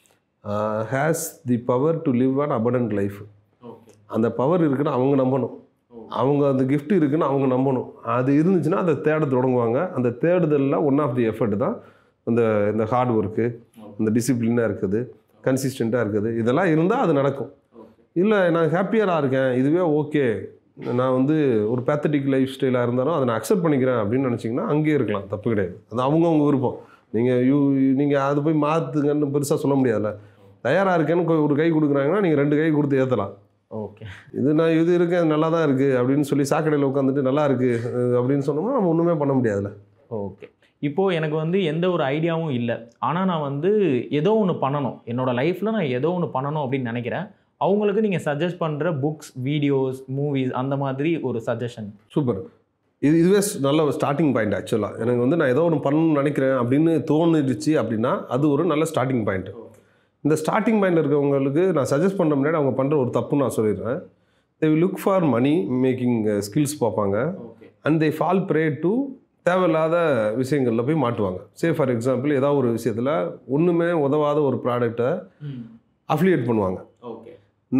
has the power to live an abundant life அந்த பவர் இருக்குன்னு அவங்க நம்பணும் அவங்க அந்த gift இருக்குன்னு அவங்க நம்பணும் அது இருந்துச்சுன்னா அதை தேட தொடங்குவாங்க அந்த தேடுதலில் ஒன் ஆஃப் தி எஃபர்ட் தான் இந்த இந்த ஹார்ட் ஒர்க்கு இந்த டிசிப்ளினாக இருக்குது கன்சிஸ்டண்ட்டாக இருக்குது இதெல்லாம் இருந்தால் அது நடக்கும் இல்லை நான் ஹாப்பியராக இருக்கேன் இதுவே ஓகே நான் வந்து ஒரு பேத்தட்டிக் லைஃப் ஸ்டைலாக இருந்தாலும் அதை நான் அக்செப்ட் பண்ணிக்கிறேன் அப்படின்னு நினச்சிங்கன்னா அங்கேயே இருக்கலாம் தப்பு கிடையாது அது அவங்கவுங்க விருப்பம் நீங்கள் யூ நீங்கள் அது போய் மாற்றுங்கன்னு பெருசாக சொல்ல முடியாதுல்ல தயாராக இருக்கேன்னு கொ- ஒரு கை கொடுக்குறாங்கன்னா நீங்கள் ரெண்டு கை கொடுத்து ஏற்றலாம் ஓகே இது நான் இது இருக்கேன் அது நல்லா தான் இருக்குது அப்படின்னு சொல்லி சாக்கடையில் உட்காந்துட்டு நல்லா இருக்குது அஹ் அப்படின்னு சொன்னோம்னா நம்ம ஒன்றுமே பண்ண முடியாதுல்ல ஓகே இப்போது எனக்கு வந்து எந்த ஒரு ஐடியாவும் இல்லை ஆனால் நான் வந்து ஏதோ ஒன்று பண்ணணும் என்னோட லைஃப்பில் நான் ஏதோ ஒன்று பண்ணணும் அப்படின்னு நினைக்கிறேன் அவங்களுக்கு நீங்கள் சஜஸ்ட் பண்ணுற புக்ஸ் வீடியோஸ் மூவிஸ் அந்த மாதிரி ஒரு சஜஷன் சூப்பர் இது இதுவே ஸ்- நல்ல ஸ்டார்டிங் பாயிண்ட் ஆக்சுவலாக எனக்கு வந்து நான் ஏதோ ஒன்று பண்ணணும்னு நினைக்கிறேன் அப்படின்னு தோணுச்சு அப்படின்னா அது ஒரு நல்ல ஸ்டார்டிங் பாயிண்ட் இந்த ஸ்டார்டிங் பாயிண்டில் இருக்கவங்களுக்கு நான் சஜஸ்ட் பண்ணுற முன்னாடி அவங்க பண்ணுற ஒரு தப்பு நான் சொல்லிடுறேன் they will look for money making skills பார்ப்பாங்க and they fall prey to தேவையில்லாத விஷயங்களில் போய் மாட்டுவாங்க சே ஃபார் எக்ஸாம்பிள் ஏதாவது ஒரு விஷயத்தில் ஒன்றுமே உதவாத ஒரு ப்ராடக்டை அஃபிலியேட் பண்ணுவாங்க okay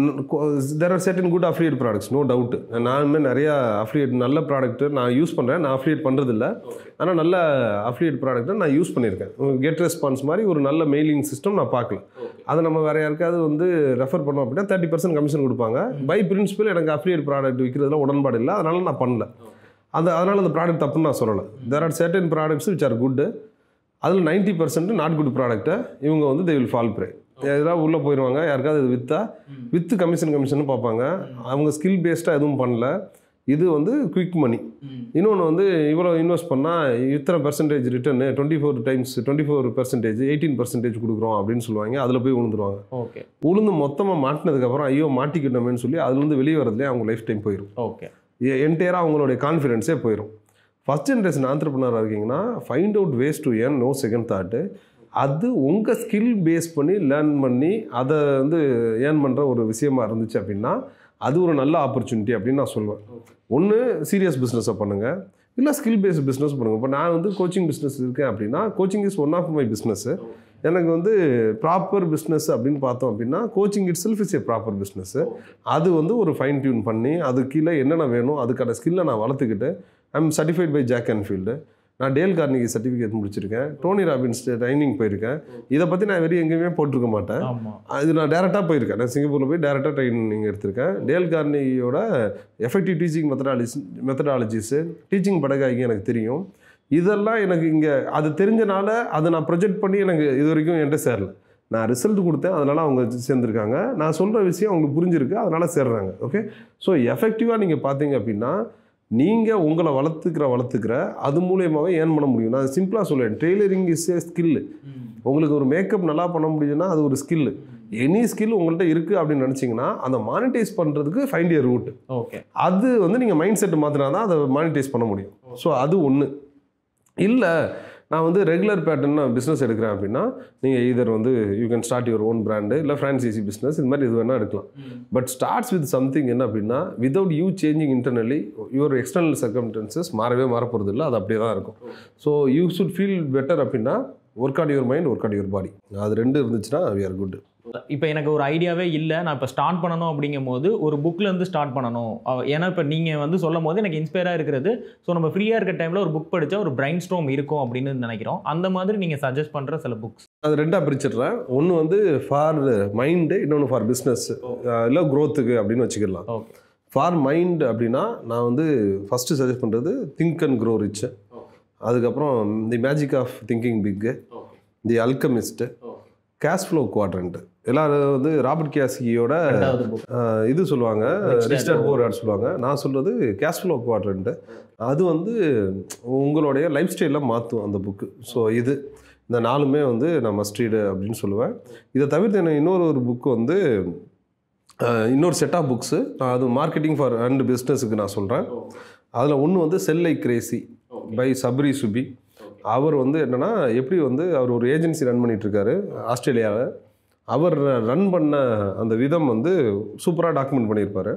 there are certain good affiliate products no doubt நானுமே நிறையா அஃபிலியேட் நல்ல ப்ராடக்ட் நான் யூஸ் பண்ணுறேன் நான் அஃபிலியேட் பண்ணுறதில்ல ஆனால் நல்ல அஃபிலியேட் ப்ராடக்ட்டை நான் யூஸ் பண்ணியிருக்கேன் கெட் ரெஸ்பான்ஸ் மாதிரி ஒரு நல்ல மெயிலிங் சிஸ்டம் நான் பார்க்கல அதை நம்ம வேறு யாருக்காவது வந்து ரெஃபர் பண்ணோம் அப்படின்னா தேர்ட்டி பர்சன்ட் கமிஷன் கொடுப்பாங்க பை பிரின்சிபல் எனக்கு அஃபிலியேட் ப்ராடக்ட் விற்கிறதுல உடன்பாடு இல்லை அதனால நான் பண்ணல அந்த அதனால் அந்த ப்ராடக்ட் தப்புன்னு நான் சொல்லலை there are certain products which are good அதில் நைன்ட்டி பர்சன்ட் நாட் குட் ப்ராடக்ட்டை இவங்க வந்து தே வில் ஃபால் ப்ரே எதாவது உள்ளே போயிடுவாங்க யாருக்காவது இது விற்றா வித்து கமிஷன் கமிஷன் பார்ப்பாங்க அவங்க ஸ்கில் பேஸ்டாக எதுவும் பண்ணல இது வந்து குயிக் மணி இன்னொன்று வந்து இவ்வளோ இன்வெஸ்ட் பண்ணால் இத்தனை percentage return twenty four times twenty four percentage eighteen percentage கொடுக்குறோம் அப்படின்னு சொல்லுவாங்க அதில் போய் விழுந்துருவாங்க ஓகே உளுந்து மொத்தமாக மாட்டினதுக்கப்புறம் ஐயோ மாட்டிக்கிட்டோமேன்னு சொல்லி அதுலேருந்து வெளியே வரதுலேயே அவங்க லைஃப் டைம் போயிடும் ஓகே என்டையராக அவங்களுடைய கான்ஃபிடென்ஸே போயிடும் ஃபஸ்ட் ஜென்ரேஷன் ஆண்டர்பனராக இருக்கீங்கன்னா find out ways to earn no second thought அது உங்கள் ஸ்கில் பேஸ் பண்ணி லேர்ன் பண்ணி அதை வந்து ஏர்ன் பண்ணுற ஒரு விஷயமா இருந்துச்சு அப்படின்னா அது ஒரு நல்ல ஆப்பர்ச்சுனிட்டி அப்படின்னு நான் சொல்லுவேன் ஒன்று சீரியஸ் பிஸ்னஸை பண்ணுங்கள் இல்லை ஸ்கில் பேஸ்ட் பிஸ்னஸ் பண்ணுங்கள் இப்போ நான் வந்து கோச்சிங் பிஸ்னஸ் இருக்கேன் அப்படின்னா coaching is one of my business எனக்கு வந்து ப்ராப்பர் பிஸ்னஸ் அப்படின்னு பார்த்தோம் அப்படின்னா coaching itself is a proper business அது வந்து ஒரு ஃபைன் டியூன் பண்ணி அது கீழே என்னென்ன வேணும் அதுக்கான ஸ்கில்லை நான் வளர்த்துக்கிட்டு I'm certified by Jack Canfield நான் டேல் கார்னிகி சர்டிஃபிகேட் முடிச்சிருக்கேன் டோனி ராபின்ஸ் ட்ரைனிங் போயிருக்கேன் இதை பற்றி நான் வெறும் எங்கேயுமே போட்டிருக்க மாட்டேன் ஆமாம் அது நான் டேரெக்டாக போயிருக்கேன் நான் சிங்கப்பூரில் போய் டேரெக்டாக ட்ரைனிங் எடுத்திருக்கேன் டேல் கார்னியோட effective teaching methodology methodologies teaching படகாகி எனக்கு தெரியும் இதெல்லாம் எனக்கு இங்கே அது தெரிஞ்சனால அதை நான் ப்ரொஜெக்ட் பண்ணி எனக்கு இது வரைக்கும் என்கிட்ட சேரல நான் ரிசல்ட் கொடுத்தேன் அதனால் அவங்க சேர்ந்துருக்காங்க நான் சொல்கிற விஷயம் அவங்களுக்கு புரிஞ்சிருக்கு அதனால் சேர்றாங்க ஓகே ஸோ எஃபெக்டிவாக நீங்கள் பார்த்தீங்க அப்படின்னா நீங்கள் உங்களை வளர்த்துக்கிற வளர்த்துக்கிற அது மூலியமாகவே ஏர்ன் பண்ண முடியும் நான் சிம்பிளாக சொல்லுவேன் டெய்லரிங் இஸ் ஏ ஸ்கில்லு உங்களுக்கு ஒரு மேக்கப் நல்லா பண்ண முடியுதுன்னா அது ஒரு ஸ்கில்லு எனி ஸ்கில் உங்கள்கிட்ட இருக்குது அப்படின்னு நினச்சிங்கன்னா அந்த மானிட்டைஸ் பண்ணுறதுக்கு ஃபைண்ட் இயர் ரூட் ஓகே அது வந்து நீங்கள் மைண்ட் செட் மாற்றினா தான் அதை மானிட்டைஸ் பண்ண முடியும் ஸோ அது ஒன்று இல்லை நான் வந்து ரெகுலர் பேட்டர்ன் நான் பிஸ்னஸ் எடுக்கிறேன் அப்படின்னா நீங்கள் இதர் வந்து you can start your own brand இல்லை ஃப்ரான்சைசி பிஸ்னஸ் இது மாதிரி இது வேணால் எடுக்கலாம் பட் ஸ்டார்ட்ஸ் வித் சம்திங் என்ன அப்படின்னா without you changing internally your external circumstances மாறவே மாற போகிறது இல்லை அது அப்படியே தான் இருக்கும் so you should feel better அப்படின்னா work on your mind work on your body அது ரெண்டு இருந்துச்சுன்னா வி ஆர் குட் இப்போ எனக்கு ஒரு ஐடியாவே இல்லை நான் இப்போ ஸ்டார்ட் பண்ணணும் அப்படிங்கும் போது ஒரு புக்ல இருந்து ஸ்டார்ட் பண்ணணும் அவ- ஏன்னா இப்போ நீங்கள் வந்து சொல்லும் போது எனக்கு இன்ஸ்பயராக இருக்கிறது ஸோ நம்ம ஃப்ரீயாக இருக்க டைமில் ஒரு புக் படித்தா ஒரு பிரைன் ஸ்ட்ரோம் இருக்கும் அப்படின்னு நினைக்கிறோம் அந்த மாதிரி நீங்கள் சஜஸ்ட் பண்ணுற சில புக்ஸ் அது ரெண்டாக பிரிச்சிடுறேன் ஒன்று வந்து ஃபார் மைண்டு இன்னொன்று ஃபார் பிஸ்னஸ் இல்லை க்ரோத்துக்கு அப்படின்னு வச்சுக்கலாம் ஓகே ஃபார் மைண்ட் அப்படின்னா நான் வந்து ஃபஸ்ட்டு சஜஸ்ட் பண்ணுறது திங்க் அண்ட் க்ரோ ரிச் அதுக்கப்புறம் the magic of thinking big the alchemist cash flow quadrant எல்லாரும் வந்து ராபர்ட் கேஸ்கியோட ரெண்டாவது புக் ஆஹ், இது சொல்லுவாங்க Rich Dad rich dad Poor poor சொல்லுவாங்க நான் சொல்கிறது கேஷ் ஃப்ளோ குவாட்ரண்ட்டு அது வந்து உங்களுடைய லைஃப் ஸ்டைலை மாற்றும் அந்த புக்கு ஸோ இது இந்த நாலுமே வந்து நான் மஸ்ட் ரீடு அப்படின்னு சொல்லுவேன் இதை தவிர்த்து எனக்கு இன்னொரு ஒரு புக்கு வந்து ஆஹ், இன்னொரு செட் ஆஃப் புக்ஸு அது மார்க்கெட்டிங் ஃபார் அண்ட் பிஸ்னஸுக்கு நான் சொல்கிறேன் அதில் ஒன்று வந்து sell like crazy by Sabri Suby அவர் வந்து என்னென்னா எப்படி வந்து அவர் ஒரு ஏஜென்சி ரன் பண்ணிகிட்ருக்காரு ஆஸ்திரேலியாவில் அவர் ரன் பண்ண அந்த விதம் வந்து சூப்பராக டாக்குமெண்ட் பண்ணியிருப்பாரு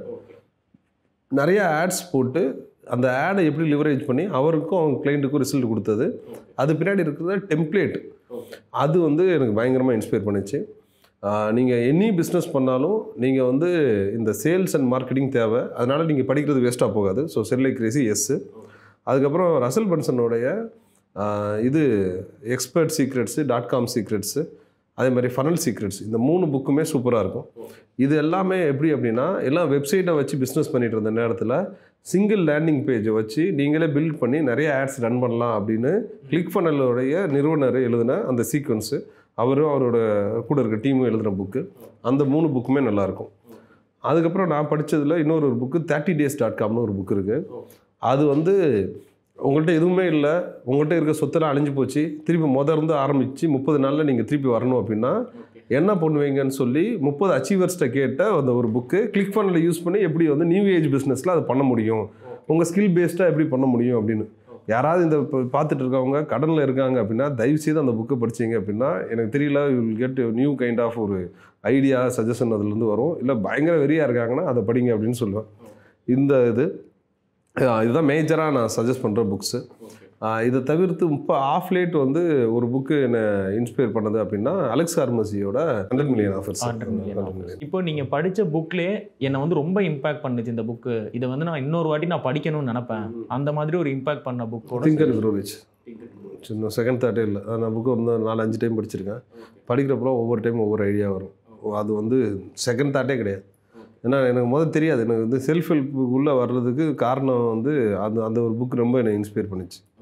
நிறைய ஆட்ஸ் போட்டு அந்த ஆடை எப்படி லிவரேஜ் பண்ணி அவருக்கும் அவங்க கிளைண்ட்டுக்கும் ரிசல்ட் கொடுத்தது அது பின்னாடி இருக்கிற டெம்ப்ளேட் அது வந்து எனக்கு பயங்கரமாக இன்ஸ்பயர் பண்ணுச்சு நீங்கள் எனி பிஸ்னஸ் பண்ணாலும் நீங்கள் வந்து இந்த சேல்ஸ் அண்ட் மார்க்கெட்டிங் தேவை அதனால் நீங்கள் படிக்கிறது வேஸ்ட்டாக போகாது ஸோ செல்லை கிரேசி எஸ்ஸு அதுக்கப்புறம் ரசல் பன்சனுடைய ஆஹ், இது expert secrets dot com secrets அதே மாதிரி ஃபனல் சீக்ரெட்ஸ் இந்த மூணு புக்குமே சூப்பராக இருக்கும் இது எல்லாமே எப்படி அப்படின்னா எல்லாம் வெப்சைட்டை வச்சு பிஸ்னஸ் பண்ணிட்டு இருந்த நேரத்தில் சிங்கிள் லேண்டிங் பேஜை வச்சு நீங்களே பில்ட் பண்ணி நிறைய ஆட்ஸ் ரன் பண்ணலாம் அப்படின்னு கிளிக் ஃபனலோடைய நிறுவனர் எழுதின அந்த சீக்வன்ஸு அவரும் அவரோட கூட இருக்க டீமும் எழுதின புக்கு அந்த மூணு புக்குமே நல்லாயிருக்கும் அதுக்கப்புறம் நான் படிச்சதுல இன்னொரு ஒரு புக்கு தேர்ட்டி டேஸ் டாட் காம்னு ஒரு புக் இருக்குது அது வந்து உங்கள்கிட்ட எதுவுமே இல்லை உங்கள்கிட்ட இருக்க சொத்தெல்லாம் அழிஞ்சு போச்சு திருப்பி முத இருந்து ஆரம்பித்து முப்பது நாளில் நீங்கள் திருப்பி வரணும் அப்படின்னா என்ன பண்ணுவீங்கன்னு சொல்லி முப்பது அச்சீவர்ஸ்ட்டை கேட்ட அந்த ஒரு புக்கு கிளிக் ஃபண்டில் யூஸ் பண்ணி எப்படி வந்து நியூ ஏஜ் பிஸ்னஸில் அதை பண்ண முடியும் உங்கள் ஸ்கில் பேஸ்டாக எப்படி பண்ண முடியும் அப்படின்னு யாராவது இந்த இப்போ பார்த்துட்டு இருக்கவங்க கடனில் இருக்காங்க அப்படின்னா தயவு செய்து அந்த புக்கை படிச்சீங்க அப்படின்னா எனக்கு தெரியல you will get new kind of ஒரு ஐடியா சஜஷன் அதுலேருந்து வரும் இல்லை பயங்கர வெறியாக இருக்காங்கன்னா அதை படிங்க அப்படின்னு சொல்லுவேன் இந்த இது அஹ் இதுதான் மேஜராக நான் சஜஸ்ட் பண்ணுற புக்ஸு இதை தவிர்த்து இப்போ ஆஃப் லேட் வந்து ஒரு புக்கு என்னை இன்ஸ்பயர் பண்ணது அப்படின்னா அலெக்ஸ் ஹார்மசியோட hundred million offers 100 million offers. இப்போ நீங்கள் படித்த புக்லேயே என்னை வந்து ரொம்ப இம்பாக்ட் பண்ணுச்சு இந்த புக்கு இதை வந்து நான் இன்னொரு வாட்டி நான் படிக்கணும்னு நினைப்பேன் அந்த மாதிரி ஒரு இம்பாக்ட் பண்ண புக்கோட திங்கர் க்ரோரிச் சின்ன செகண்ட் தாட்டே இல்லை நான் புக்கு வந்து நாலு அஞ்சு டைம் படிச்சிருக்கேன் படிக்கிறப்பலாம் ஒவ்வொரு டைம் ஒவ்வொரு ஐடியா வரும் அது வந்து செகண்ட் தாட்டே கிடையாது ஏன்னா எனக்கு முதல்ல தெரியாது எனக்கு வந்து செல்ஃப் ஹெல்ப்புக்குள்ளே வர்றதுக்கு காரணம் வந்து அந்த அந்த ஒரு புக் ரொம்ப என்னை இன்ஸ்பயர் பண்ணுச்சு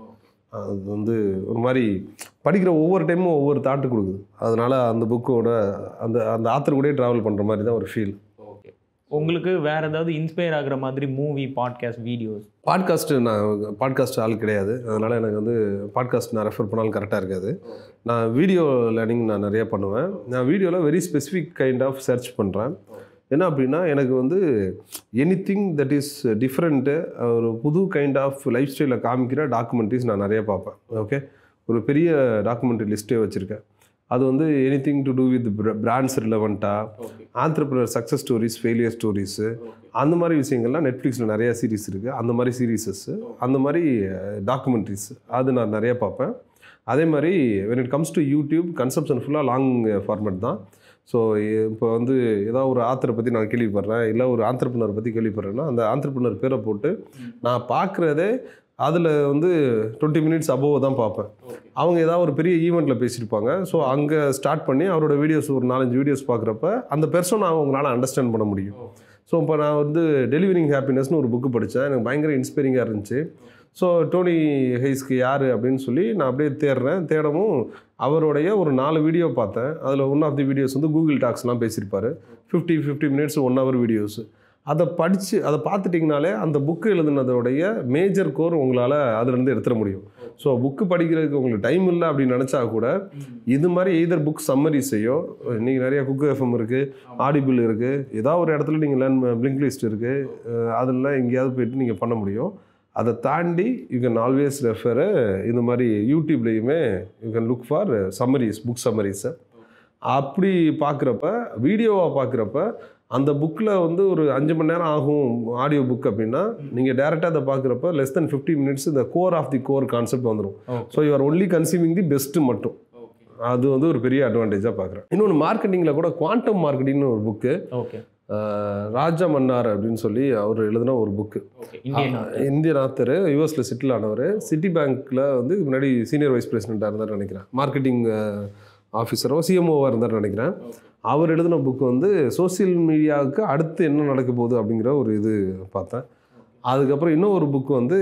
அது வந்து ஒரு மாதிரி படிக்கிற ஒவ்வொரு டைமும் ஒவ்வொரு தாட்டு கொடுக்குது அதனால அந்த புக்கோட அந்த அந்த ஆத்தர் கூடயே ட்ராவல் பண்ணுற மாதிரி தான் ஒரு ஃபீல் ஓகே உங்களுக்கு வேற ஏதாவது இன்ஸ்பயர் ஆகுற மாதிரி மூவி பாட்காஸ்ட் வீடியோஸ் பாட்காஸ்ட் நான் பாட்காஸ்ட் ஆள் கிடையாது அதனால் எனக்கு வந்து பாட்காஸ்ட் நான் ரெஃபர் பண்ணாலும் கரெக்டாக இருக்காது நான் வீடியோ லேர்னிங் நான் நிறைய பண்ணுவேன் நான் வீடியோவில் very specific kind of search பண்ணுறேன் என்ன அப்படின்னா எனக்கு வந்து anything that is different ஒரு புது கைண்ட் ஆஃப் லைஃப் ஸ்டைலில் காமிக்கிற டாக்குமெண்ட்ரிஸ் நான் நிறைய பார்ப்பேன் ஓகே ஒரு பெரிய டாக்குமெண்ட்ரி லிஸ்ட்டே வச்சுருக்கேன் அது வந்து anything to do with brands ரிலவெண்ட்டாக entrepreneur success stories failure stories அந்த மாதிரி விஷயங்கள்லாம் நெட்ஃப்ளிக்ஸில் நிறைய சீரிஸ் இருக்குது அந்த மாதிரி சீரீஸஸ்ஸு அந்த மாதிரி டாக்குமெண்ட்ரிஸ் அது நான் நிறைய பார்ப்பேன் அதே மாதிரி when it comes to YouTube consumption ஃபுல்லாக லாங் ஃபார்மேட் தான் ஸோ இப்போ வந்து ஏதாவது ஒரு ஆத்தரை பற்றி நான் கேள்விப்படுறேன் இல்லை ஒரு ஆண்டர்பனர் பற்றி கேள்விப்படுறேன்னா அந்த ஆண்டர்பனர் பேரை போட்டு நான் பார்க்குறதே அதில் வந்து டுவெண்ட்டி மினிட்ஸ் அபோவ் தான் பார்ப்பேன் அவங்க ஏதாவது ஒரு பெரிய ஈவெண்ட்டில் பேசியிருப்பாங்க ஸோ அங்கே ஸ்டார்ட் பண்ணி அவரோட வீடியோஸ் ஒரு நாலஞ்சு வீடியோஸ் பார்க்குறப்ப அந்த பெர்சனை அவங்களால அண்டர்ஸ்டாண்ட் பண்ண முடியும் ஸோ இப்போ நான் வந்து டெலிவரிங் ஹாப்பினஸ்னு ஒரு புக்கு படித்தேன் எனக்கு பயங்கர இன்ஸ்பைரிங்காக இருந்துச்சு ஸோ டோனி ஹெய்ஸ்க்கு யார் அப்படின்னு சொல்லி நான் அப்படியே தேடுறேன் தேடவும் அவருடைய ஒரு நாலு வீடியோ பார்த்தேன் அதில் ஒன் ஆஃப் தி வீடியோஸ் வந்து கூகுள் டாக்ஸ்லாம் பேசியிருப்பாரு fifty fifty minutes one hour videos அதை படித்து அதை பார்த்துட்டிங்கனாலே அந்த புக்கு எழுதுனதோடைய மேஜர் கோர் உங்களால் அதுலேருந்து எடுத்துட முடியும் ஸோ புக்கு படிக்கிறதுக்கு உங்களுக்கு டைம் இல்லை அப்படின்னு நினச்சா கூட இது மாதிரி எய்தர் புக் சம்மரிஸையோ நீங்கள் நிறைய குக்கு எஃப்எம் இருக்குது ஆடிபிள் இருக்குது ஏதாவது ஒரு இடத்துல நீங்கள் லேர்ன் பிளிங்க் லிஸ்ட் இருக்குது அதெல்லாம் எங்கேயாவது போயிட்டு நீங்கள் பண்ண முடியும் அதை தாண்டி யூ கேன் ஆல்வேஸ் ரெஃபர் இந்த மாதிரி யூடியூப்லேயுமே you can look for summaries book சம்மரிஸை அப்படி பார்க்குறப்ப வீடியோவாக பார்க்குறப்ப அந்த புக்கில் வந்து ஒரு அஞ்சு மணி நேரம் ஆகும் ஆடியோ புக் அப்படின்னா நீங்கள் டேரெக்டாக அதை பார்க்குறப்ப லெஸ் தென் ஃபிஃப்டி மினிட்ஸ் இந்த core of the core concept வந்துடும் Okay. So you're only consuming the best மட்டும் அது வந்து ஒரு பெரிய அட்வான்டேஜாக பார்க்குறேன் இன்னொன்று மார்க்கெட்டிங்கில் கூட குவாண்டம் மார்க்கெட்டிங்னு ஒரு புக்கு ஓகே ராஜா மன்னார் அப்படின்னு சொல்லி அவர் எழுதின ஒரு book okay Indian Indian author யூஎஸில் செட்டில் ஆனவர் சிட்டி பேங்க்கில் வந்து இதுக்கு முன்னாடி சீனியர் வைஸ் பிரசிடெண்ட்டாக இருந்தார் நினைக்கிறேன் மார்க்கெட்டிங் ஆஃபீஸரோ சிஎம்ஓவாக இருந்தார் நினைக்கிறேன் அவர் எழுதின புக் வந்து சோஷியல் மீடியாவுக்கு அடுத்து என்ன நடக்க போகுது அப்படிங்கிற ஒரு இது பார்த்தேன் அதுக்கப்புறம் இன்னும் ஒரு புக் வந்து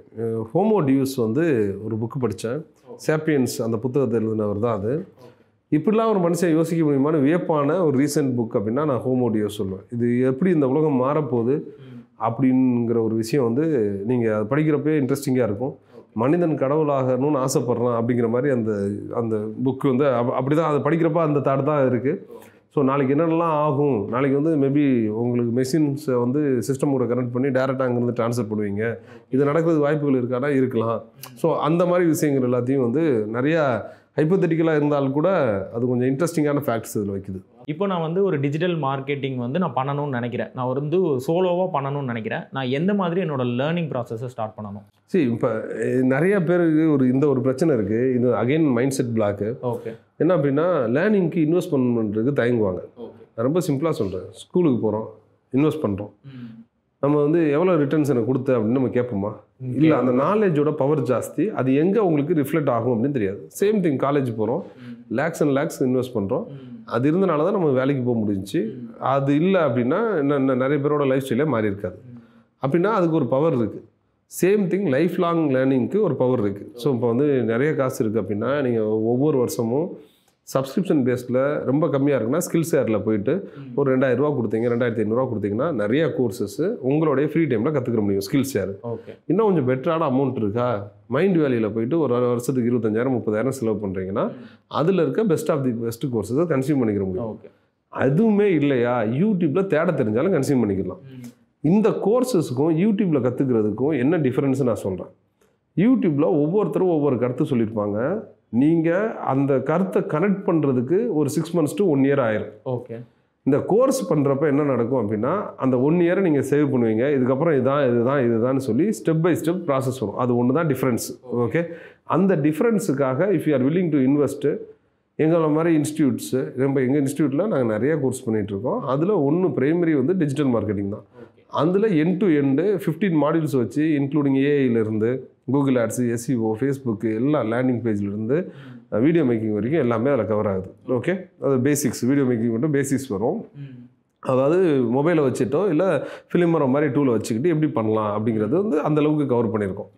ஹோமோ டியூஸ் வந்து ஒரு புக்கு படித்தேன் சேப்பியன்ஸ் அந்த புத்தகத்தை எழுதினவர் தான் அது இப்படிலாம் ஒரு மனுஷன் யோசிக்க முடியுமான்னு வியப்பான ஒரு ரீசெண்ட் புக் அப்படின்னா நான் ஹோமோடியோ சொல்லுவேன் இது எப்படி இந்த உலகம் மாறப்போகுது அப்படிங்கிற ஒரு விஷயம் வந்து நீங்கள் அது படிக்கிறப்பே இன்ட்ரெஸ்டிங்காக இருக்கும் மனிதன் கடவுளாகணும்னு ஆசைப்படுறான் அப்படிங்கிற மாதிரி அந்த அந்த புக்கு வந்து அப்படி தான் அதை படிக்கிறப்ப அந்த தாட் தான் இருக்குது ஸோ நாளைக்கு என்னென்னலாம் ஆகும் நாளைக்கு வந்து மேபி உங்களுக்கு மெஷின்ஸை வந்து சிஸ்டம் கூட கனெக்ட் பண்ணி டேரெக்டாக அங்கேருந்து ட்ரான்ஸ்ஃபர் பண்ணுவீங்க இது நடக்கிறதுக்கு வாய்ப்புகள் இருக்கானா இருக்கலாம் ஸோ அந்த மாதிரி விஷயங்கள் எல்லாத்தையும் வந்து நிறையா ஹைப்போதெட்டிக்கலாக இருந்தாலும் கூட அது கொஞ்சம் இன்ட்ரெஸ்டிங்கான ஃபேக்ட்ஸ் இதில் வைக்குது இப்போ நான் வந்து ஒரு டிஜிட்டல் மார்க்கெட்டிங் வந்து நான் பண்ணணும்னு நினைக்கிறேன் நான் வந்து சோலோவாக பண்ணணும்னு நினைக்கிறேன் நான் எந்த மாதிரி என்னோட லேர்னிங் ப்ராசஸை ஸ்டார்ட் பண்ணணும் சரி இப்போ நிறைய பேருக்கு ஒரு இந்த ஒரு பிரச்சனை இருக்குது இது again mind set block okay என்ன அப்படின்னா லேர்னிங்க்கு இன்வெஸ்ட் பண்ணுறதுக்கு தயங்குவாங்க நான் ரொம்ப சிம்பிளாக சொல்கிறேன் ஸ்கூலுக்கு போகிறோம் இன்வெஸ்ட் பண்ணுறோம் நம்ம வந்து எவ்வளோ ரிட்டர்ன்ஸ் எனக்கு கொடுத்த அப்படின்னு நம்ம கேட்போமா இல்லை அந்த நாலேஜோட பவர் ஜாஸ்தி அது எங்கே உங்களுக்கு ரிஃப்ளெக்ட் ஆகும் அப்படின்னு தெரியாது சேம் திங் காலேஜ் போகிறோம் லேக்ஸ் அண்ட் லேக்ஸ் இன்வெஸ்ட் பண்ணுறோம் அது இருந்தனால தான் நம்ம வேலைக்கு போக முடிஞ்சுச்சு அது இல்லை அப்படின்னா இன்னும் இன்னும் நிறைய பேரோட லைஃப் ஸ்டைலே மாறி இருக்காது அப்படின்னா அதுக்கு ஒரு பவர் இருக்குது சேம் திங் லைஃப் லாங் லேர்னிங்க்கு ஒரு பவர் இருக்குது ஸோ இப்போ வந்து நிறைய காசு இருக்குது அப்படின்னா நீங்கள் ஒவ்வொரு வருஷமும் சப்ஸ்கிரிப்ஷன் பேஸில் ரொம்ப கம்மியாக இருக்குன்னா ஸ்கில் ஷேரில் போயிட்டு ஒரு ரெண்டாயிரம் ரூபா கொடுத்தீங்க ரெண்டாயிரத்தி ஐநூறுரூவா கொடுத்தீங்கன்னா நிறைய கோர்சஸ் உங்களுடைய ஃப்ரீ டைமில் கற்றுக்க முடியும் ஸ்கில் ஷேர் ஓகே இன்னும் கொஞ்சம் பெட்டரான அமௌண்ட் இருக்கா மைண்ட் வேலியில் போயிட்டு ஒரு வருஷத்துக்கு இருபத்தஞ்சாயிரம் முப்பதாயிரம் செலவு பண்ணுறீங்கன்னா அதில் இருக்க பெஸ்ட் ஆஃப் தி பெஸ்ட் கோர்ஸஸை கன்சியூம் பண்ணிக்கிற முடியும் ஓகே அதுவுமே இல்லையா யூடியூப்பில் தேட தெரிஞ்சாலும் கன்சியூம் பண்ணிக்கலாம் இந்த கோர்சஸ்க்கும் யூடியூப்பில் கற்றுக்கிறதுக்கும் என்ன டிஃப்ரென்ஸ் நான் சொல்கிறேன் யூடியூப்பில் ஒவ்வொருத்தரும் ஒவ்வொரு கருத்து சொல்லியிருப்பாங்க நீங்கள் அந்த கருத்தை கனெக்ட் பண்ணுறதுக்கு ஒரு six months to one year ஆயிரும் ஓகே இந்த கோர்ஸ் பண்ணுறப்ப என்ன நடக்கும் அப்படின்னா அந்த ஒன் இயரை நீங்கள் சேவ் பண்ணுவீங்க இதுக்கப்புறம் இதுதான் இதுதான் இதுதான் சொல்லி ஸ்டெப் பை ஸ்டெப் ப்ராசஸ் வரும் அது ஒன்று தான் டிஃப்ரென்ஸ் ஓகே அந்த டிஃப்ரென்ஸுக்காக if you are willing to invest எங்களை மாதிரி இன்ஸ்டியூட்ஸு நம்ம எங்கள் இன்ஸ்டியூட்டில் நாங்கள் நிறைய கோர்ஸ் பண்ணிகிட்ருக்கோம் அதில் ஒன்று பிரைமரி வந்து டிஜிட்டல் மார்க்கெட்டிங் தான் அதில் end to end fifteen modules வச்சு இன்க்ளூடிங் ஏஐலேருந்து கூகுள் ஆட்ஸு எஸ்இஓ ஃபேஸ்புக்கு எல்லா லேண்டிங் பேஜ்லேருந்து வீடியோ மேக்கிங் வரைக்கும் எல்லாமே அதில் கவர் ஆகுது ஓகே அது பேசிக்ஸ் வீடியோ மேக்கிங் மட்டும் பேசிக்ஸ் வரும் அதாவது மொபைலை வச்சுட்டோ இல்லை ஃபிலிம் வர மாதிரி டூலை வச்சுக்கிட்டு எப்படி பண்ணலாம் அப்படிங்கிறது வந்து அந்த அளவுக்கு கவர் பண்ணியிருக்கோம்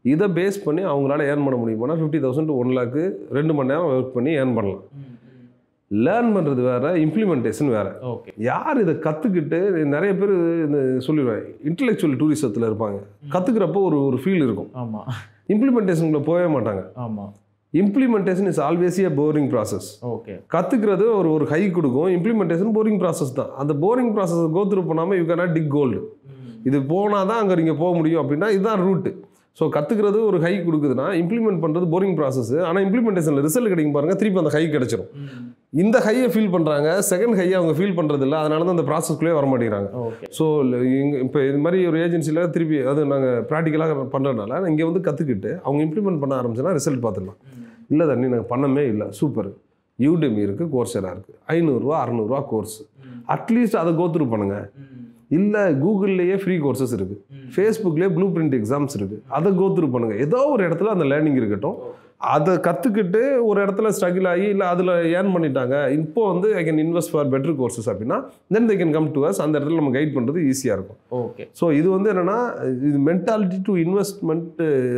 இதை பேஸ் பண்ணி அவங்களால ஏர்ன் பண்ண முடியுமானா fifty thousand to one lakh ரெண்டு மணி நேரம் ஒர்க் பண்ணி ஏர்ன் பண்ணலாம் லேர்ன் பண்ணுறது வேற இம்ப்ளிமெண்டேஷன் வேற ஓகே யார் இதை கற்றுக்கிட்டு நிறைய பேர் இந்த சொல்லிடுவேன் இன்டெலெக்சுவல் டூரிசத்தில் இருப்பாங்க கற்றுக்கிறப்போ ஒரு ஒரு ஃபீல் இருக்கும் ஆமாம் இம்ப்ளிமெண்டேஷனுக்குள்ள போகவே மாட்டாங்க ஆமாம் implementation is always a boring process okay கற்றுக்கிறது ஒரு ஒரு ஹை கொடுக்கும் இம்ப்ளிமெண்டேஷன் போரிங் ப்ராசஸ் தான் அந்த போரிங் ப்ராசஸ் கோத்ரூ பண்ணாமல் யூ கேனாட் டிக் கோல்டு இது போனால் தான் அங்கே நீங்கள் போக முடியும் அப்படின்னா இதுதான் ரூட்டு ஸோ கற்றுக்கிறது ஒரு ஹை கொடுக்குதுன்னா இம்ப்ளிமெண்ட் பண்ணுறது போரிங் ப்ராசஸ் ஆனால் இம்ப்ளிமெண்டேஷனில் ரிசல்ட் கிடைக்கும் பாருங்க திருப்பி அந்த ஹை கிடைச்சிரும் இந்த ஹையை ஃபீல் பண்ணுறாங்க செகண்ட் ஹையை அவங்க ஃபீல் பண்ணுறது இல்லை அதனால தான் அந்த ப்ராசஸ்க்குள்ளே வர மாட்டேங்கிறாங்க ஓகே ஸோ இங்கே இப்போ இது மாதிரி ஒரு ஏஜென்சியில் திருப்பி அது நாங்கள் ப்ராக்டிக்கலாக பண்ணுறதுனால இங்கே வந்து கற்றுக்கிட்டு அவங்க இம்ப்ளிமெண்ட் பண்ண ஆரம்பிச்சோன்னா ரிசல்ட் பார்த்துடலாம் இல்லை தண்ணி நாங்கள் பண்ணவே இல்லை சூப்பர் யூடெமி இருக்குது கோர்ஸெல்லாம் இருக்குது ஐநூறுரூவா அறநூறுவா கோர்ஸ் அட்லீஸ்ட் அதை கோத்ரூ பண்ணுங்கள் இல்லை கூகுள்லேயே ஃப்ரீ கோர்சஸ் இருக்குது ஃபேஸ்புக்லேயே ப்ளூ பிரிண்ட் எக்ஸாம்ஸ் இருக்குது அதை கோத்ரூ பண்ணுங்கள் ஏதோ ஒரு இடத்துல அந்த லேர்னிங் இருக்கட்டும் அதை கற்றுக்கிட்டு ஒரு இடத்துல ஸ்ட்ரகிள் ஆகி இல்லை அதில் ஏர்ன் பண்ணிட்டாங்க இப்போ வந்து I can invest for better courses அப்படின்னா then they can come to us அந்த இடத்துல நம்ம கைட் பண்ணுறது ஈஸியாக இருக்கும் ஓகே ஸோ இது வந்து என்னென்னா இது mentality to investment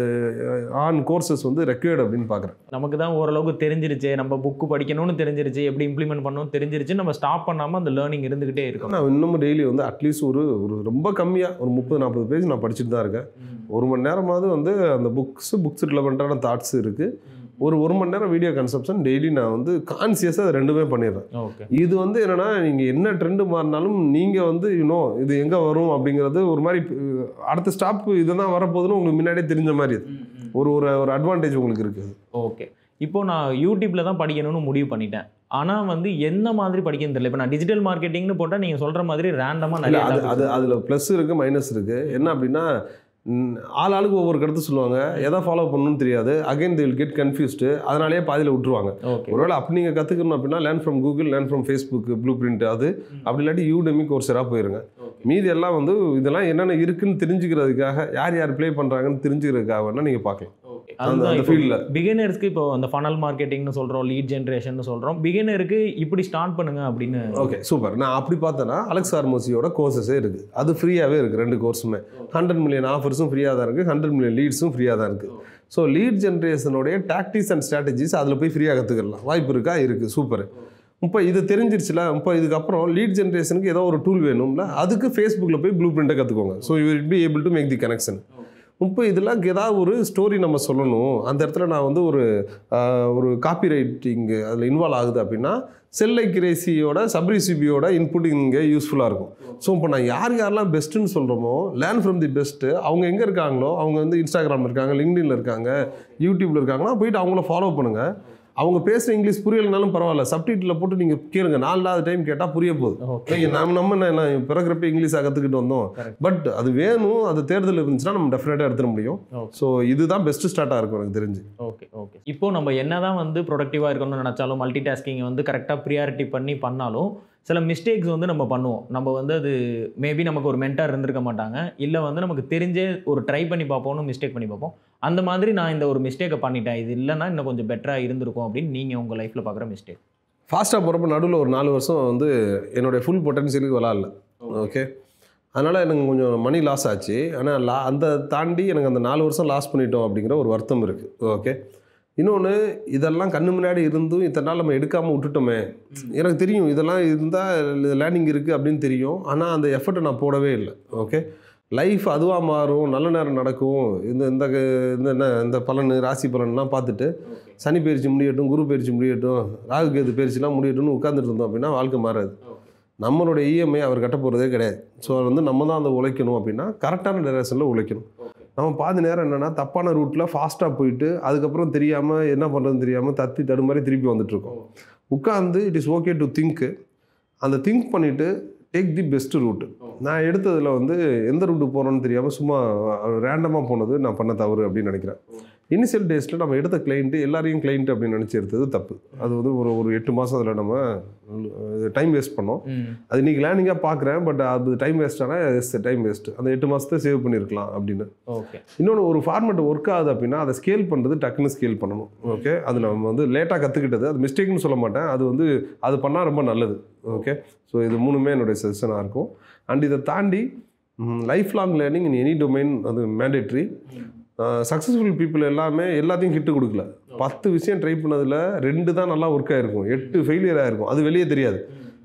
on courses வந்து ரெக்யர்டு அப்படின்னு பார்க்குறேன் நமக்கு தான் ஓரளவுக்கு தெரிஞ்சிருச்சு நம்ம புக்கு படிக்கணும்னு தெரிஞ்சிருச்சு எப்படி இம்ப்ளிமெண்ட் பண்ணணும்னு தெரிஞ்சிருச்சு நம்ம ஸ்டாப் பண்ணாமல் அந்த லேர்னிங் இருந்துகிட்டே இருக்கும் நான் இன்னமும் டெய்லி வந்து அட்லீஸ்ட் ஒரு ஒரு ரொம்ப கம்மியாக ஒரு முப்பது நாற்பது பேஜ் நான் படிச்சுட்டு தான் இருக்கேன் ஒரு மணி நேரமாவது வந்து அந்த புக்ஸ் புக்ஸ் ரிலவெண்ட்டான தாட்ஸ் இருக்குது ஒரு ஒரு மணி நேரம் வீடியோ கன்சப்ஷன் டெய்லி நான் வந்து கான்சியஸாக அது ரெண்டுமே பண்ணிடுறேன் ஓகே இது வந்து என்னன்னா நீங்கள் என்ன ட்ரெண்டு மாறினாலும் நீங்கள் வந்து இன்னும் இது எங்கே வரும் அப்படிங்கிறது ஒரு மாதிரி அஹ், அடுத்த ஸ்டாப் இதுதான் வரப்போகுதுன்னு உங்களுக்கு முன்னாடியே தெரிஞ்ச மாதிரி இது. ஒரு ஒரு ஒரு அட்வான்டேஜ் உங்களுக்கு இருக்குது ஓகே இப்போ நான் யூடியூப்ல தான் படிக்கணும்னு முடிவு பண்ணிட்டேன் ஆனால் வந்து என்ன மாதிரி படிக்கணும்னு தெரியல இப்போ நான் டிஜிட்டல் மார்க்கெட்டிங்னு போட்டால் நீங்கள் சொல்கிற மாதிரி ரேண்டமாக இல்ல, நிறைய அது topics அது அதில் ப்ளஸ் இருக்குது மைனஸ் இருக்குது என்ன அப்படின்னா ம், ஆள் ஆளுக்கு ஒவ்வொரு கருத்து சொல்லுவாங்க எதை ஃபாலோ பண்ணணும்னு தெரியாது again they will get confused அதனாலேயே பாதியில் விட்டுருவாங்க ஓகே ஒருவேளை அப்படி நீங்கள் கற்றுக்கணும் அப்படின்னா learn from Google learn from Facebook blueprint அது அப்படி இல்லாட்டி யூடெமி கோர்ஸராக போயிருங்க மீதி எல்லாம் வந்து இதெல்லாம் என்னென்ன இருக்குன்னு தெரிஞ்சுக்கிறதுக்காக யார் யார் ப்ளே பண்ணுறாங்கன்னு தெரிஞ்சுக்கிறதுக்காக வேணால் நீங்கள் பார்க்கலாம் அந்த அதுதான் அந்த இப்போ ஃபீல்டில் பிகினர்ஸ்க்கு இப்போ அந்த ஃபனல் மார்க்கெட்டிங்னு சொல்கிறோம் லீட் ஜென்ரேஷன் சொல்கிறோம் பிகினருக்கு இப்படி ஸ்டார்ட் பண்ணுங்க அப்படின்னு ஓகே சூப்பர் நான் அப்படி பார்த்தேன்னா அலெக்ஸ் ஆர்மோசியோட கோர்சஸே இருக்குது அது ஃப்ரீயாகவே இருக்குது ரெண்டு கோர்ஸுமே ஹண்ட்ரட் மில்லியன் ஆஃபர்ஸும் ஃப்ரீயாக தான் இருக்குது ஹண்ட்ரட் மில்லியன் லீட்ஸும் ஃப்ரீயாக தான் இருக்குது ஸோ லீட் ஜென்ரேஷனுடைய டாக்டிக்ஸ் அண்ட் ஸ்ட்ராட்டஜிஸ் அதில் போய் ஃப்ரீயாக கற்றுக்கலாம் வாய்ப்பு இருக்கா இருக்குது சூப்பர் இப்போ இது தெரிஞ்சிருச்சுல இப்போ இதுக்கப்புறம் லீட் ஜென்ரேஷனுக்கு ஏதோ ஒரு டூல் வேணும்ல அதுக்கு ஃபேஸ்புக்கில் போய் ப்ளூ பிரிண்ட்டை கற்றுக்கோங்க so you will be able to make the connection இப்போ இதெல்லாம் ஏதாவது ஒரு ஸ்டோரி நம்ம சொல்லணும் அந்த இடத்துல நான் வந்து ஒரு ஆஹ், ஒரு காப்பி ரைட்டிங் அதில் இன்வால்வ் ஆகுது அப்படின்னா செல்லை கிரேசியோட சப்ரிசிபியோட இன்புட் இங்கே யூஸ்ஃபுல்லாக இருக்கும் ஸோ இப்போ நான் யார் யாரெல்லாம் பெஸ்ட்டுன்னு சொல்கிறோமோ லேர்ன் ஃப்ரம் தி பெஸ்ட்டு அவங்க எங்கே இருக்காங்களோ அவங்க வந்து இன்ஸ்டாகிராமில் இருக்காங்க லிங்க்டின்ல இருக்காங்க யூடியூப்ல இருக்காங்கன்னா போயிட்டு அவங்கள ஃபாலோ பண்ணுங்கள் அவங்க பேசுகிற இங்கிலீஷ் புரியலைனாலும் பரவாயில்ல சப்டைட்டில் போட்டு நீங்கள் கேளுங்க நாலாவது டைம் கேட்டால் புரிய போகுது ஓகே நீங்க நம்ம நம்ம என்ன என்ன பிறக்கிறப்ப இங்கிலீஷாக கற்றுக்கிட்டு வந்தோம் Correct. பட் அது வேணும் அது தேர்தல் இருந்துச்சுன்னா நம்ம டெஃபினட்டாக எடுத்துட முடியும் Okay. ஸோ இதுதான் பெஸ்ட் ஸ்டார்ட்டாக இருக்கும் எனக்கு தெரிஞ்சு ஓகே ஓகே இப்போ நம்ம என்னதான் வந்து ப்ரொடக்டிவாக இருக்கணும்னு நினச்சாலும் மல்டி டாஸ்கிங்கை வந்து கரெக்டாக ப்ரியாரிட்டி பண்ணி பண்ணாலும் சில மிஸ்டேக்ஸ் வந்து நம்ம பண்ணுவோம் நம்ம வந்து அது மேபி நமக்கு ஒரு மென்டார் இருந்திருக்க மாட்டாங்க இல்லை வந்து நமக்கு தெரிஞ்சே ஒரு ட்ரை பண்ணி பார்ப்போம்னு மிஸ்டேக் பண்ணி பார்ப்போம் அந்த மாதிரி நான் இந்த ஒரு மிஸ்டேக்கை பண்ணிட்டேன் இது இல்லைன்னா இன்னும் கொஞ்சம் பெட்டராக இருந்திருக்கும் அப்படின்னு நீங்கள் உங்கள் லைஃப்பில் பார்க்குற மிஸ்டேக் ஃபாஸ்ட்டாக போகிறப்ப நடுவில் ஒரு நாலு வருஷம் வந்து என்னுடைய ஃபுல் பொட்டன்ஷியலுக்கு விளாட்ல ஓகே அதனால் எனக்கு கொஞ்சம் மணி லாஸ் ஆச்சு ஆனால் லா அந்த தாண்டி எனக்கு அந்த நாலு வருஷம் லாஸ் பண்ணிட்டோம் அப்படிங்கிற ஒரு வருத்தம் இருக்குது ஓகே இன்னொன்று இதெல்லாம் கண்ணு முன்னாடி இருந்தும் இத்தனை நாள் நம்ம எடுக்காமல் விட்டுட்டோமே எனக்கு தெரியும் இதெல்லாம் இருந்தால் லேர்னிங் இருக்குது அப்படின்னு தெரியும் ஆனால் அந்த எஃபர்ட்டை நான் போடவே இல்லை ஓகே லைஃப் அதுவாக மாறும் நல்ல நேரம் நடக்கும் இந்த இந்த க- இந்த என்ன இந்த பலன் ராசி பலன்லாம் பார்த்துட்டு சனி பயிற்சி முடியட்டும் குரு பயிற்சி முடியட்டும் ராகு கேது பயிற்சிலாம் முடியட்டும்னு உட்காந்துட்டு இருந்தோம் அப்படின்னா வாழ்க்கை மாறாது நம்மளுடைய இஎம்ஐ அவர் கட்ட போகிறதே கிடையாது ஸோ வந்து நம்ம தான் அதை உழைக்கணும் அப்படின்னா கரெக்டான டைரக்ஷனில் உழைக்கணும் நம்ம பாதி நேரம் என்னென்னா தப்பான ரூட்டில் ஃபாஸ்ட்டாக போயிட்டு அதுக்கப்புறம் தெரியாமல் என்ன பண்ணுறதுன்னு தெரியாமல் தத்தி தடுமாறி திருப்பி வந்துட்டுருக்கோம் உட்காந்து it is okay to think அந்த திங்க் பண்ணிவிட்டு டேக் தி பெஸ்ட் ரூட்டு நான் எடுத்ததில் வந்து எந்த ரூட்டு போகிறோன்னு தெரியாமல் சும்மா ரேண்டமாக போனது நான் பண்ண தவறு அப்படின்னு நினைக்கிறேன் இனிஷியல் டேஸில் நம்ம எடுத்த கிளைண்ட்டு எல்லாரையும் கிளைண்ட் அப்படின்னு நினச்சி எடுத்தது தப்பு அது வந்து ஒரு ஒரு எட்டு மாதம் அதில் நம்ம டைம் வேஸ்ட் பண்ணோம் அது இன்றைக்கி லேர்னிங்காக பார்க்குறேன் பட் அது டைம் வேஸ்ட் ஆனால் எஸ் டைம் வேஸ்ட் அந்த எட்டு மாதத்தை சேவ் பண்ணியிருக்கலாம் அப்படின்னு ஓகே இன்னொன்று ஒரு ஃபார்மெட் ஒர்க் ஆகுது அப்படின்னா அதை ஸ்கேல் பண்ணுறது டக்குன்னு ஸ்கேல் பண்ணணும் ஓகே அது நம்ம வந்து லேட்டாக கற்றுக்கிட்டது அது மிஸ்டேக்னு சொல்ல மாட்டேன் அது வந்து அது பண்ணால் ரொம்ப நல்லது ஓகே ஸோ இது மூணுமே என்னுடைய சஜஷனாக இருக்கும் அண்ட் இதை தாண்டி life long learning in any domain அது மேண்டேட்ரி சக்ஸஸ்ஃபுல் பீப்புள் எல்லாமே எல்லாத்தையும் கிட்டு கொடுக்கல பத்து விஷயம் ட்ரை பண்ணதில் ரெண்டு தான் நல்லா ஒர்க் ஆயிருக்கும் எட்டு ஃபெயிலியர் ஆயிருக்கும் அது வெளியே தெரியாது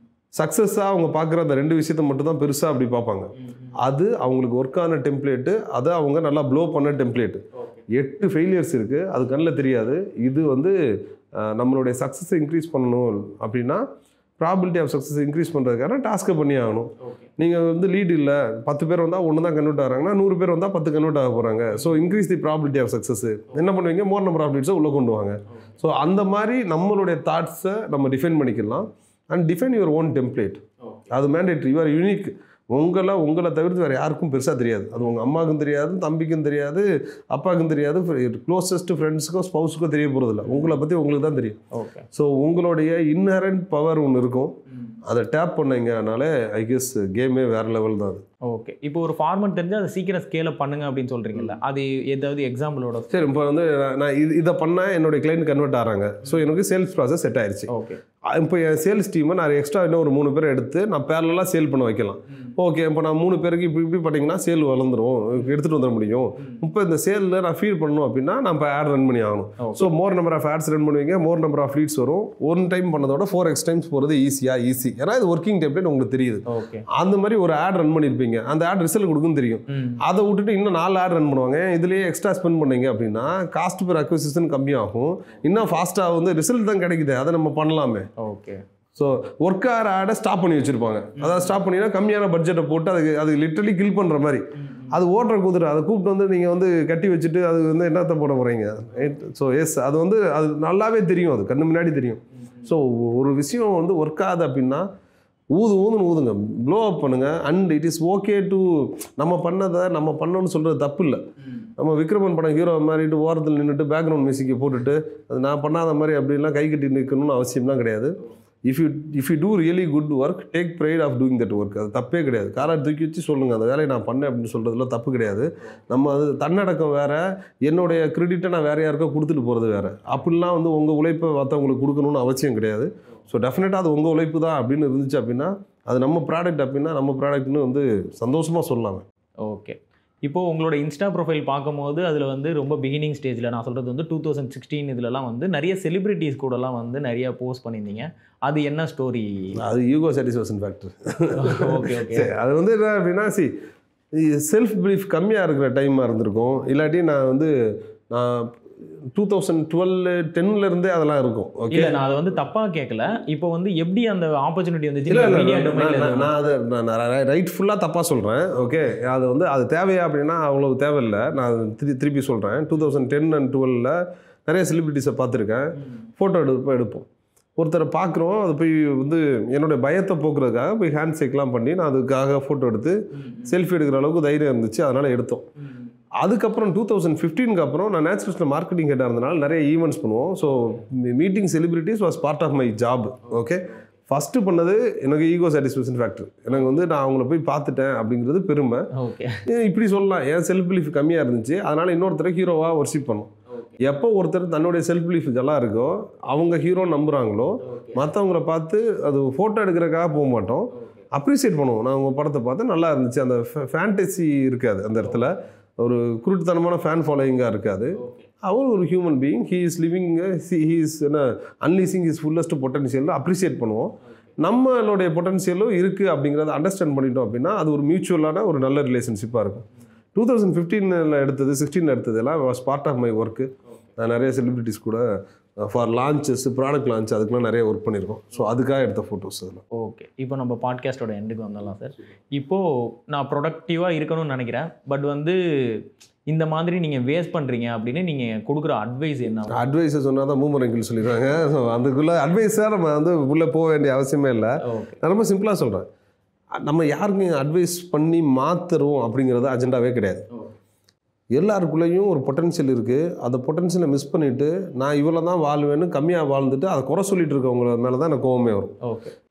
சக்ஸஸாக அவங்க பார்க்குற அந்த ரெண்டு விஷயத்தை மட்டும் தான் பெருசாக அப்படி பார்ப்பாங்க அது அவங்களுக்கு ஒர்க் ஆன டெம்ப்ளேட்டு அதை அவங்க நல்லா ப்ளோ பண்ண டெம்ப்ளேட்டு எட்டு ஃபெயிலியர்ஸ் இருக்குது அது கண்ணில் தெரியாது இது வந்து அஹ், நம்மளுடைய சக்ஸஸை இன்க்ரீஸ் பண்ணணும் அப்படின்னா ப்ராபிலிட்டி ஆஃப் சக்ஸஸ் இன்க்ரீஸ் பண்ணுறதுக்கான டாஸ்க்கை பண்ணி ஆகணும் நீங்கள் வந்து லீட் இல்லை பத்து பேர் வந்தால் ஒன்று தான் கன்வெர்ட் ஆகிறாங்கன்னா நூறு பேர் வந்தால் பத்து கன்வெர்ட் ஆக போகிறாங்க so increase the probability of success என்ன பண்ணுவீங்க மோர் நம்பர் ஆஃப் லீட்ஸை உள்ளே கொண்டு வாங்க ஸோ அந்த மாதிரி நம்மளுடைய தாட்ஸை நம்ம டிஃபைன் பண்ணிக்கலாம் and define your own template அது மேண்டேட்ரி யுவர் யூனிக் உங்களை உங்களை தவிர்த்து வேறு யாருக்கும் பெருசாக தெரியாது அது உங்கள் அம்மாவுக்கும் தெரியாது தம்பிக்கும் தெரியாது அப்பாவுக்கும் தெரியாது க்ளோசஸ்ட் ஃப்ரெண்ட்ஸுக்கோ ஸ்பௌஸுக்கோ தெரிய போகிறதில்ல உங்களை பற்றி உங்களுக்கு தான் தெரியும் ஓகே ஸோ உங்களுடைய இன்னரண்ட் பவர் ஒன்று இருக்கும் அதை டேப் பண்ணீங்கனாலே ஐ கெஸ் கேமே வேற லெவல் தான் அது ஓகே இப்போ ஒரு ஃபார்மட் தெரிஞ்சு அதை சீக்கிரம் ஸ்கேல பண்ணுங்க அப்படின்னு சொல்றீங்கல்ல அது ஏதாவது எக்ஸாம்பிளோட சரி இப்போ வந்து நான் நான் இது இதை பண்ணால் என்னுடைய கிளைண்ட் கன்வெர்ட் ஆகிறாங்க ஸோ எனக்கு சேல்ஸ் ப்ராசஸ் செட் ஆயிருச்சு ஓகே இப்போ என் சேல்ஸ் டீமை நான் எக்ஸ்ட்ரா இன்னும் ஒரு மூணு பேர் எடுத்து நான் பேரலாக சேல் பண்ண வைக்கலாம் ஓகே இப்போ நான் மூணு பேருக்கு இப்படி இப்படி பண்ணிங்கன்னா சேல் வளர்ந்துரும் எடுத்துகிட்டு வந்துட முடியும் இப்போ இந்த சேலில் நான் ஃபீல் பண்ணணும் அப்படின்னா நான் இப்போ ஆட் ரன் பண்ணி ஆகணும் Okay. So more number of ads run பண்ணுவீங்க மோர் நம்பர் ஆஃப் லீட்ஸ் வரும் ஒன் டைம் பண்ணதோட ஃபோர் எக்ஸ் டைம்ஸ் போகிறது ஈஸியாக ஈஸி ஏன்னா இது ஒர்க்கிங் டெம்ப்ளேட் உங்களுக்கு தெரியுது ஓகே அந்த மாதிரி ஒரு ஆட் ரன் பண்ணியிருப்பீங்க அந்த ஆட் ரிசல்ட் கொடுக்கும் தெரியும் ம் அதை விட்டுட்டு இன்னும் நாலு ஆட் ரன் பண்ணுவாங்க இதுலேயே எக்ஸ்ட்ரா ஸ்பெண்ட் பண்ணீங்க அப்படின்னா காஸ்ட் per acquisition கம்மியாகும் இன்னும் ஃபாஸ்ட்டாக வந்து ரிசல்ட் தான் கிடைக்குது அதை நம்ம பண்ணலாமே ஓகே ஸோ ஒர்க் ஆகிற ஆடை ஸ்டாப் பண்ணி வச்சிருப்பாங்க அதாவது ஸ்டாப் பண்ணினா கம்மியான பட்ஜெட்டை போட்டு அதுக்கு அது லிட்டரலி கில் பண்ணுற மாதிரி அது ஓட்டுற குதிரை அதை கூப்பிட்டு வந்து நீங்கள் வந்து கட்டி வச்சுட்டு அது வந்து என்னத்த போட போகிறீங்க ஸோ எஸ் அது வந்து அது நல்லாவே தெரியும் அது கண்ணு முன்னாடி தெரியும் ஸோ ஒரு விஷயம் வந்து ஒர்க் ஆகுது அப்படின்னா ஊது ஊதுன்னு ஊதுங்க ப்ளோ அப் பண்ணுங்க and it is okay to நம்ம பண்ணதை நம்ம பண்ணோம்னு சொல்கிறது தப்பு இல்லை நம்ம விக்ரமன் படம் ஹீரோ மாதிரிட்டு ஓரத்தில் நின்றுட்டு பேக்ரவுண்ட் மியூசிக்கை போட்டுட்டு அது நான் பண்ணாத மாதிரி அப்படிலாம் கை கட்டி நிற்கணும்னு அவசியம்லாம் கிடையாது if you if you do really good work take pride of doing that work அது தப்பே கிடையாது காலை தூக்கி வச்சு சொல்லுங்கள் அந்த வேலையை நான் பண்ணேன் அப்படின்னு சொல்கிறதுல தப்பு கிடையாது நம்ம அது தன்னடக்கம் வேற என்னுடைய கிரெடிட்டை நான் வேற யாருக்கோ கொடுத்துட்டு போகிறது வேற அப்படிலாம் வந்து உங்கள் உழைப்பை மற்றவங்களுக்கு கொடுக்கணும்னு அவசியம் கிடையாது ஸோ டெஃபினட்டாக அது உங்கள் உழைப்பு தான் அப்படின்னு இருந்துச்சு அப்படின்னா அது நம்ம ப்ராடக்ட் அப்படின்னா நம்ம ப்ராடக்ட்னு வந்து சந்தோஷமாக சொல்லலாம் ஓகே இப்போ உங்களோட இன்ஸ்டா ப்ரொஃபைல் பார்க்கும்போது அதில் வந்து ரொம்ப பிகினிங் ஸ்டேஜில் நான் சொல்கிறது வந்து டூ தௌசண்ட் சிக்ஸ்டீன் இதுலலாம் வந்து நிறைய செலிபிரிட்டிஸ் கூடலாம் வந்து நிறைய போஸ்ட் பண்ணியிருந்தீங்க அது என்ன ஸ்டோரி அது ego satisfaction factor okay okay சரி அது வந்து என்ன அப்படின்னா சி செல்ஃப் பிலீஃப் கம்மியாக இருக்கிற டைமாக இருந்திருக்கும் இல்லாட்டி நான் வந்து நான் டூ தௌசண்ட் டுவெல் டென்லேருந்தே அதெல்லாம் இருக்கும் ஓகே இல்ல நான் அதை வந்து தப்பா கேட்கல இப்போ வந்து எப்படி அந்த ஆப்பர்ச்சுனிட்டி வந்துச்சு இல்லை மீடியா இல்லை டொமைன்ல நான் நான் அதை நான் ரைட் ஃபுல்லாக தப்பாக சொல்கிறேன் ஓகே அது வந்து அது தேவையா அப்படின்னா அவ்வளோ தேவையில்லை நான் திரு திருப்பி சொல்கிறேன் டூ தௌசண்ட் டென் அண்ட் டுவெலில் நிறைய செலிபிரிட்டிஸை பார்த்துருக்கேன் ஃபோட்டோ எடுப்போம் எடுப்போம் ஒருத்தரை பார்க்குறோம் அது போய் வந்து என்னுடைய பயத்தை போக்குறதுக்காக போய் ஹேண்ட் ஷேக்லாம் பண்ணி நான் அதுக்காக ஃபோட்டோ எடுத்து செல்ஃபி எடுக்கிற அளவுக்கு தைரியம் இருந்துச்சு அதனால் எடுத்தோம் அதுக்கப்புறம் டூ தௌசண்ட் ஃபிஃப்டீனுக்கு அப்புறம் நான் நேச்சுரல்ஸில் மார்க்கெட்டிங் ஹெட்டாக இருந்தனால நிறைய ஈவெண்ட்ஸ் பண்ணுவோம் so meeting celebrities was part of my job okay first பண்ணது எனக்கு ஈகோ சாட்டிஸ்ஃபேக்ஷன் ஃபேக்டர் எனக்கு வந்து நான் அவங்கள போய் பார்த்துட்டேன் அப்படிங்கிறது பெருமை ஓகே ஏன் இப்படி சொல்லலாம் என் செல்ஃப் பிலீஃப் கம்மியாக இருந்துச்சு அதனால் இன்னொருத்தரை ஹீரோவாக ஒர்ஷிப் பண்ணோம் எப்போ ஒருத்தர் தன்னுடைய செல்ஃப் பிலீஃப் இதெல்லாம் இருக்கோ அவங்க ஹீரோ நம்புகிறாங்களோ மற்றவங்கள பார்த்து அது ஃபோட்டோ எடுக்கிறதுக்காக போக மாட்டோம் அப்ரிசியேட் பண்ணுவோம் நான் உங்கள் படத்தை பார்த்து நல்லா இருந்துச்சு அந்த ஃபேண்டசி இருக்காது அந்த இடத்துல ஒரு குருட்டுத்தனமான ஃபேன் ஃபாலோயிங்காக இருக்காது அவர் ஒரு human being he is living he is என்ன unleashing his fullest potential appreciate பண்ணுவோம் நம்மளுடைய பொட்டன்ஷியலும் இருக்குது அப்படிங்கிறத அண்டர்ஸ்டாண்ட் பண்ணிட்டோம் அப்படின்னா அது ஒரு மியூச்சுவலான ஒரு நல்ல ரிலேஷன்ஷிப்பாக இருக்கும் டூ தௌசண்ட் ஃபிஃப்டீனில் எடுத்தது சிக்ஸ்டீனில் எடுத்ததெல்லாம் was part of my work நான் நிறைய செலிபிரிட்டிஸ் கூட ஃபார் லான்ச்சஸ் ப்ராடக்ட் லான்ச் அதுக்கெலாம் நிறைய ஒர்க் பண்ணியிருக்கோம் ஸோ அதுக்காக எடுத்த ஃபோட்டோஸ் அதெல்லாம் ஓகே இப்போ நம்ம பாட்காஸ்டோட எண்டுக்கு வந்துடலாம் சார் இப்போது நான் ப்ரொடக்டிவாக இருக்கணும்னு நினைக்கிறேன் பட் வந்து இந்த மாதிரி நீங்கள் வேஸ்ட் பண்ணுறீங்க அப்படின்னு நீங்கள் கொடுக்குற அட்வைஸ் என்ன அட்வைஸை சொன்னால் தான் மூமரங்கில் சொல்லிடுறாங்க ஸோ அதுக்குள்ளே அட்வைஸாக நம்ம வந்து உள்ளே போக வேண்டிய அவசியமே இல்லை ஓகே நான் ரொம்ப சிம்பிளாக சொல்கிறேன் நம்ம யாருக்கும் அட்வைஸ் பண்ணி மாற்றுறோம் அப்படிங்கிறது அஜெண்டாவே கிடையாது எல்லாருக்குள்ளேயும் ஒரு பொட்டன்ஷியல் இருக்குது அந்த பொட்டன்ஷியலை மிஸ் பண்ணிவிட்டு நான் இவ்வளோ தான் வாழ்வேன்னு கம்மியாக வாழ்ந்துட்டு அதை குறை சொல்லிட்டு இருக்கவங்க மேலே தான் எனக்கு கோவமே வரும் ஓகே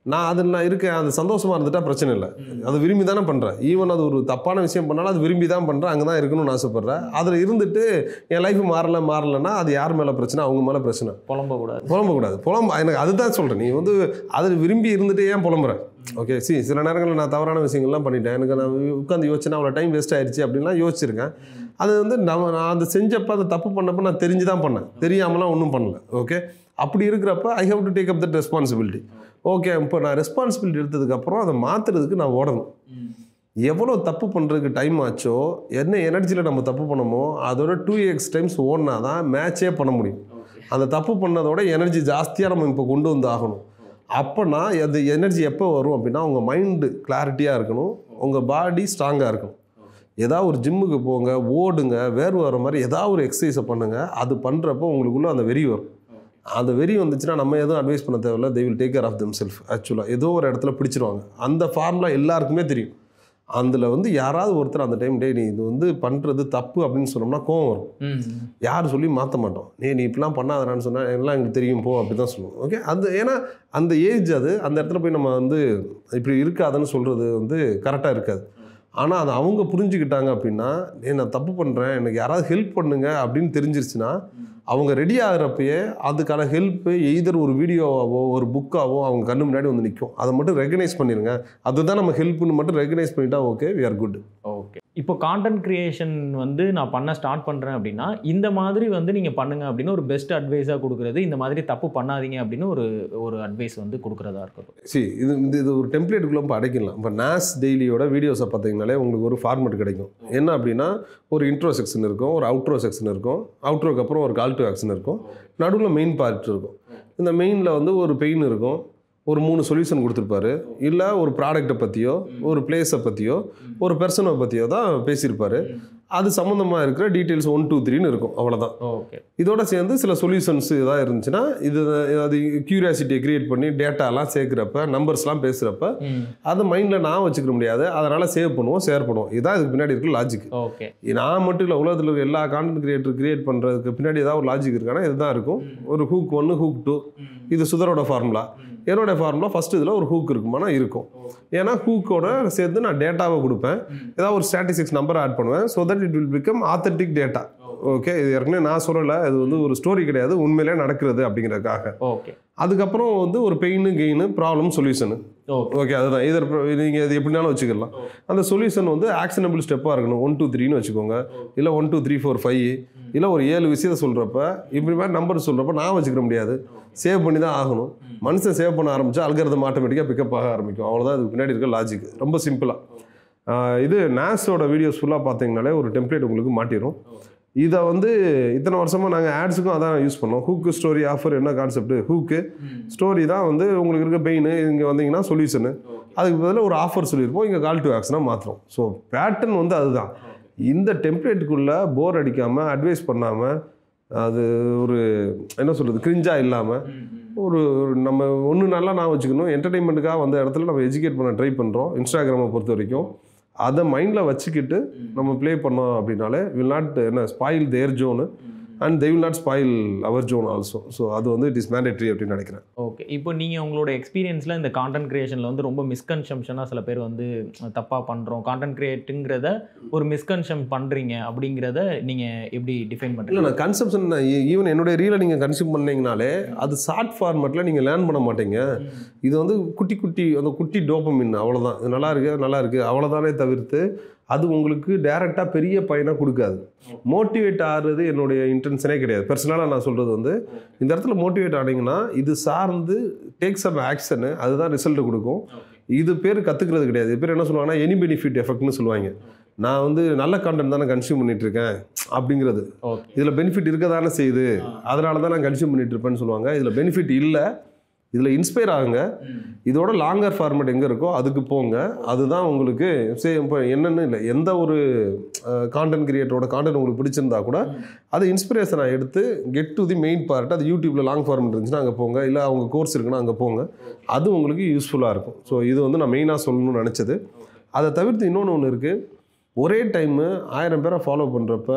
நான் அது நான் இருக்கேன் அது சந்தோஷமாக இருந்துட்டா பிரச்சனை இல்லை அது விரும்பி தானே பண்ணுறேன் ஈவன் அது ஒரு தப்பான விஷயம் பண்ணாலும் அது விரும்பி தான் பண்ணுறேன் அங்கே தான் இருக்கணும்னு ஆசைப்பட்றேன் அதில் இருந்துட்டு என் லைஃப் மாறல மாறலன்னா அது யார் மேலே பிரச்சனை அவங்க மேலே பிரச்சனை புலம்பக்கூடாது புலம்பக்கூடாது புலம்ப எனக்கு அதுதான் சொல்கிறேன் நீ வந்து அது விரும்பி இருந்துட்டு ஏன் புலம்புற ஓகே சி சில நேரங்களில் நான் தவறான விஷயங்கள்லாம் பண்ணிட்டேன் எனக்கு நான் உட்காந்து யோசிச்சேன் அவ்வளோ டைம் வேஸ்ட் ஆயிடுச்சு அப்படின்லாம் யோசிச்சிருக்கேன் அது வந்து நம்ம நான் அந்த செஞ்சப்போ அதை தப்பு பண்ணப்போ நான் தெரிஞ்சு தான் பண்ணேன் தெரியாமலாம் ஒன்றும் பண்ணல ஓகே அப்படி இருக்கிறப்ப I have to take up that responsibility okay இப்போ நான் ரெஸ்பான்சிபிலிட்டி எடுத்ததுக்கப்புறம் அதை மாற்றுறதுக்கு நான் ஓடணும் எவ்வளோ தப்பு பண்ணுறதுக்கு டைம் ஆச்சோ என்ன எனர்ஜியில் நம்ம தப்பு பண்ணமோ அதோட டூ எக்ஸ் டைம்ஸ் ஓடினா தான் மேட்சே பண்ண முடியும் அந்த தப்பு பண்ணதோட எனர்ஜி ஜாஸ்தியாக நம்ம இப்போ கொண்டு வந்து ஆகணும் அப்போனா அந்த எனர்ஜி எப்போ வரும் அப்படின்னா உங்கள் மைண்டு கிளாரிட்டியாக இருக்கணும் உங்கள் பாடி ஸ்ட்ராங்காக இருக்கணும் ஏதாவது ஒரு ஜிம்முக்கு போங்க ஓடுங்க வேர்வை வர மாதிரி ஏதாவது ஒரு எக்ஸசைஸை பண்ணுங்கள் அது பண்ணுறப்போ உங்களுக்குள்ள அந்த வெறி வரும் அந்த வெறி வந்துச்சுன்னா நம்ம எதுவும் அட்வைஸ் பண்ண தேவையில்ல they will take care of themself ஆக்சுவலாக ஏதோ ஒரு இடத்துல பிடிச்சிருவாங்க அந்த ஃபார்முலா எல்லாருக்குமே தெரியும் அதில் வந்து யாராவது ஒருத்தர் அந்த டைம் டே நீ இது வந்து பண்ணுறது தப்பு அப்படின்னு சொன்னோம்னா கோவம் வரும் ம் யார் சொல்லி மாற்ற மாட்டோம் நீ நீ இப்படிலாம் பண்ணாதடான்னு சொன்னால் எல்லாம் எனக்கு தெரியும் போ அப்படி தான் சொல்லுவோம் ஓகே அது ஏன்னா அந்த ஏஜ் அது அந்த இடத்துல போய் நம்ம வந்து இப்படி இருக்காதுன்னு சொல்கிறது வந்து கரெக்டாக இருக்காது ஆனால் அதை அவங்க புரிஞ்சுக்கிட்டாங்க அப்படின்னா "ஏய், நான் தப்பு பண்ணுறேன் எனக்கு யாராவது ஹெல்ப் பண்ணுங்க அப்படின்னு தெரிஞ்சிருச்சுன்னா அவங்க ரெடி ஆகிறப்பயே அதுக்கான ஹெல்ப்பு எய்தர் ஒரு வீடியோவாவோ ஒரு புக்காவோ அவங்க கண்ணு முன்னாடி வந்து நிற்கும் அதை மட்டும் ரெகனைஸ் பண்ணிடுங்க அதுதான் நம்ம ஹெல்ப்னு மட்டும் ரெகனைஸ் பண்ணிட்டா okay we are good okay இப்போ கான்டென்ட் கிரியேஷன் வந்து நான் பண்ண ஸ்டார்ட் பண்ணுறேன் அப்படின்னா இந்த மாதிரி வந்து நீங்கள் பண்ணுங்க அப்படின்னு ஒரு பெஸ்ட் அட்வைஸாக கொடுக்குறது இந்த மாதிரி தப்பு பண்ணாதீங்க அப்படின்னு ஒரு ஒரு அட்வைஸ் வந்து கொடுக்குறதா இருக்கட்டும் சி இது இது இது ஒரு டெம்ப்ளேட்டுக்குள்ளே இப்போ அடைக்கலாம் இப்போ நாஸ் டெய்லியோட வீடியோஸை பார்த்தீங்கனாலே உங்களுக்கு ஒரு ஃபார்மேட் கிடைக்கும் என்ன அப்படின்னா ஒரு இன்ட்ரோ செக்ஷன் இருக்கும் ஒரு அவுட்ரோ செக்ஷன் இருக்கும் அவுட்ரோக்கு அப்புறம் ஒரு கால் டு ஆக்ஷன் இருக்கும் நடுவில் மெயின் பார்ட் இருக்கும் இந்த மெயினில் வந்து ஒரு பெயின் இருக்கும் ஒரு மூணு சொல்யூஷன் கொடுத்துருப்பாரு இல்லை ஒரு ப்ராடக்ட்டை பற்றியோ ஒரு பிளேஸை பற்றியோ ஒரு பெர்சனை பற்றியோ தான் பேசியிருப்பாரு அது சம்மந்தமாக இருக்கிற டீட்டெயில்ஸ் ஒன் டூ த்ரீன்னு இருக்கும் அவ்வளோதான் ஓகே இதோட சேர்ந்து சில சொல்யூஷன்ஸ் ஏதாவது இருந்துச்சுன்னா இது அது கியூரியாசிட்டியை கிரியேட் பண்ணி டேட்டாலாம் சேர்க்குறப்ப நம்பர்ஸ்லாம் பேசுகிறப்ப ம் அதை மைண்டில் நான் வச்சுக்க முடியாது அதனால் சேவ் பண்ணுவோம் ஷேர் பண்ணுவோம் இதுதான் இதுக்கு பின்னாடி இருக்க லாஜிக் ஓகே நான் மட்டும் இல்லை உலகத்தில் இருக்க எல்லா கான்டென்ட் கிரியேட்டர் கிரியேட் பண்ணுறதுக்கு பின்னாடி ஏதாவது ஒரு லாஜிக் இருக்கானா இதுதான் இருக்கும் ஒரு ஹூக் ஒன்று ஹூக் டூ இது சுதரோட ஃபார்முலா என்னோட ஃபார்முலா ஃபர்ஸ்ட் இதில் ஒரு ஹூக் இருக்குமானா இருக்கும் ஏன்னா ஹூக்கோட சேர்த்து நான் டேட்டாவை கொடுப்பேன் ஏதாவது ஒரு ஸ்டாட்டிஸ்டிக்ஸ் நம்பர் ஆட் பண்ணுவேன் so that it will become authentic data okay இது ஏற்கனவே நான் சொல்லலை இது வந்து ஒரு ஸ்டோரி கிடையாது உண்மையிலே நடக்கிறது அப்படிங்கிறதுக்காக ஓகே அதுக்கப்புறம் வந்து ஒரு pain gain problem solution okay okay அதுதான் இதர் நீங்கள் இது எப்படினாலும் வச்சுக்கலாம் அந்த சொல்யூஷன் வந்து ஆக்ஷனபிள் ஸ்டெப்பாக இருக்கணும் ஒன் டூ த்ரீன்னு வச்சுக்கோங்க இல்லை one two three four five இல்லை ஒரு ஏழு விஷயத்தை சொல்கிறப்ப இப்படி மாதிரி நம்பர் சொல்கிறப்ப நான் வச்சுக்கிற முடியாது சேவ் பண்ணி தான் ஆகணும் மனுஷன் சேவ் பண்ண ஆரம்பிச்சா அல்கரதம் ஆட்டோமேட்டிக்காக பிக்கப் ஆக ஆரம்பிக்கும் அவ்வளோதான் இதுக்கு பின்னாடி இருக்க லாஜிக் ரொம்ப சிம்பிளாக இது நாஸோட வீடியோஸ் ஃபுல்லாக பார்த்தீங்கனாலே ஒரு டெம்ப்ளேட் உங்களுக்கு மாட்டிடும் இதை வந்து இத்தனை வருஷமாக நாங்கள் ஆட்ஸுக்கும் அதான் யூஸ் பண்ணோம் ஹூக்கு ஸ்டோரி ஆஃபர் என்ன கான்செப்ட் ஹூக்கு ஸ்டோரி தான் வந்து உங்களுக்கு இருக்க பெயின் இங்கே வந்தீங்கன்னா சொல்யூஷனு அதுக்கு பதிலாக ஒரு ஆஃபர் சொல்லியிருப்போம் இங்கே கால் டு ஆக்ஷனாக மாற்றுறோம் ஸோ பேட்டர்ன் வந்து அதுதான் இந்த டெம்ப்ளேட்டுக்குள்ளே போர் அடிக்காமல் அட்வைஸ் பண்ணாமல் அது ஒரு என்ன சொல்கிறது கிரிஞ்சாக இல்லாமல் ஒரு ஒரு நம்ம ஒன்று நல்லா நான் வச்சுக்கணும் என்டர்டைன்மெண்ட்டுக்காக வந்த இடத்துல நம்ம எஜுகேட் பண்ண ட்ரை பண்ணுறோம் இன்ஸ்டாகிராமை பொறுத்த வரைக்கும் அதை மைண்டில் வச்சுக்கிட்டு நம்ம ப்ளே பண்ணோம் அப்படின்னாலே வில் நாட் என்ன spoil their zone and they will not spoil our zone also so அது வந்து இட் இஸ் மேண்டேட்ரி அப்படின்னு நினைக்கிறேன் ஓகே இப்போ நீங்கள் உங்களோட எக்ஸ்பீரியன்ஸில் இந்த கான்டென்ட் கிரியேஷனில் வந்து ரொம்ப மிஸ்கன்செப்ஷனாக சில பேர் வந்து தப்பாக பண்ணுறோம் கான்டென்ட் கிரியேட்டுங்கிறத ஒரு மிஸ்கன்செப்ஷன் பண்ணுறீங்க அப்படிங்கிறத நீங்கள் எப்படி டிஃபைன் இல்லை பண்ணுறீங்க நான் கன்செப்ஷன் ஈவன் என்னுடைய ரீலை நீங்கள் கன்சியூம் பண்ணீங்கனாலே அது ஷார்ட் ஃபார்மேட்டில் நீங்கள் லேர்ன் பண்ண மாட்டீங்க இது வந்து குட்டி குட்டி அந்த குட்டி டோப்பமின் அவ்வளோதான் இது நல்லா இருக்கு அது நல்லா இருக்கு அவ்வளோதானே தவிர்த்து அது உங்களுக்கு டைரெக்டாக பெரிய பயனை கொடுக்காது மோட்டிவேட் ஆகிறது என்னுடைய இன்டென்ஷனே கிடையாது பர்சனலாக நான் சொல்கிறது வந்து இந்த இடத்துல மோட்டிவேட் ஆனீங்கன்னா இது சார்ந்து டேக் சம் ஆக்ஷனு அதுதான் ரிசல்ட் கொடுக்கும் இது பேர் கற்றுக்கிறது கிடையாது இது பேர் என்ன சொல்லுவாங்கன்னா எனி பெனிஃபிட் எஃபெக்ட்னு சொல்லுவாங்க நான் வந்து நல்ல கான்டென்ட் தானே கன்சியூம் பண்ணிட்டு இருக்கேன் அப்படிங்கிறது ஓகே இதில் பெனிஃபிட் இருக்க தானே செய்யுது அதனால தான் நான் கன்சியூம் பண்ணிட்டு இருப்பேன்னு சொல்லுவாங்க இதில் பெனிஃபிட் இல்லை இதில் இன்ஸ்பயர் ஆகுங்க இதோட லாங்கர் ஃபார்மேட் எங்கே இருக்கோ அதுக்கு போங்க அதுதான் உங்களுக்கு சே இப்போ என்னன்னு இல்லை எந்த ஒரு கான்டென்ட் கிரியேட்டரோட கான்டென்ட் உங்களுக்கு பிடிச்சிருந்தா கூட அதை இன்ஸ்பிரேஷனாக எடுத்து get to the main part அது யூடியூப்பில் லாங் ஃபார்மேட் இருந்துச்சுன்னா அங்கே போங்க இல்லை அவங்க கோர்ஸ் இருக்குன்னா அங்கே போங்க அது உங்களுக்கு யூஸ்ஃபுல்லாக இருக்கும் ஸோ இது வந்து நான் மெயினாக சொல்லணும்னு நினச்சது அதை தவிர்த்து இன்னொன்று ஒன்று இருக்குது ஒரே டைமு ஆயிரம் பேரை ஃபாலோ பண்ணுறப்ப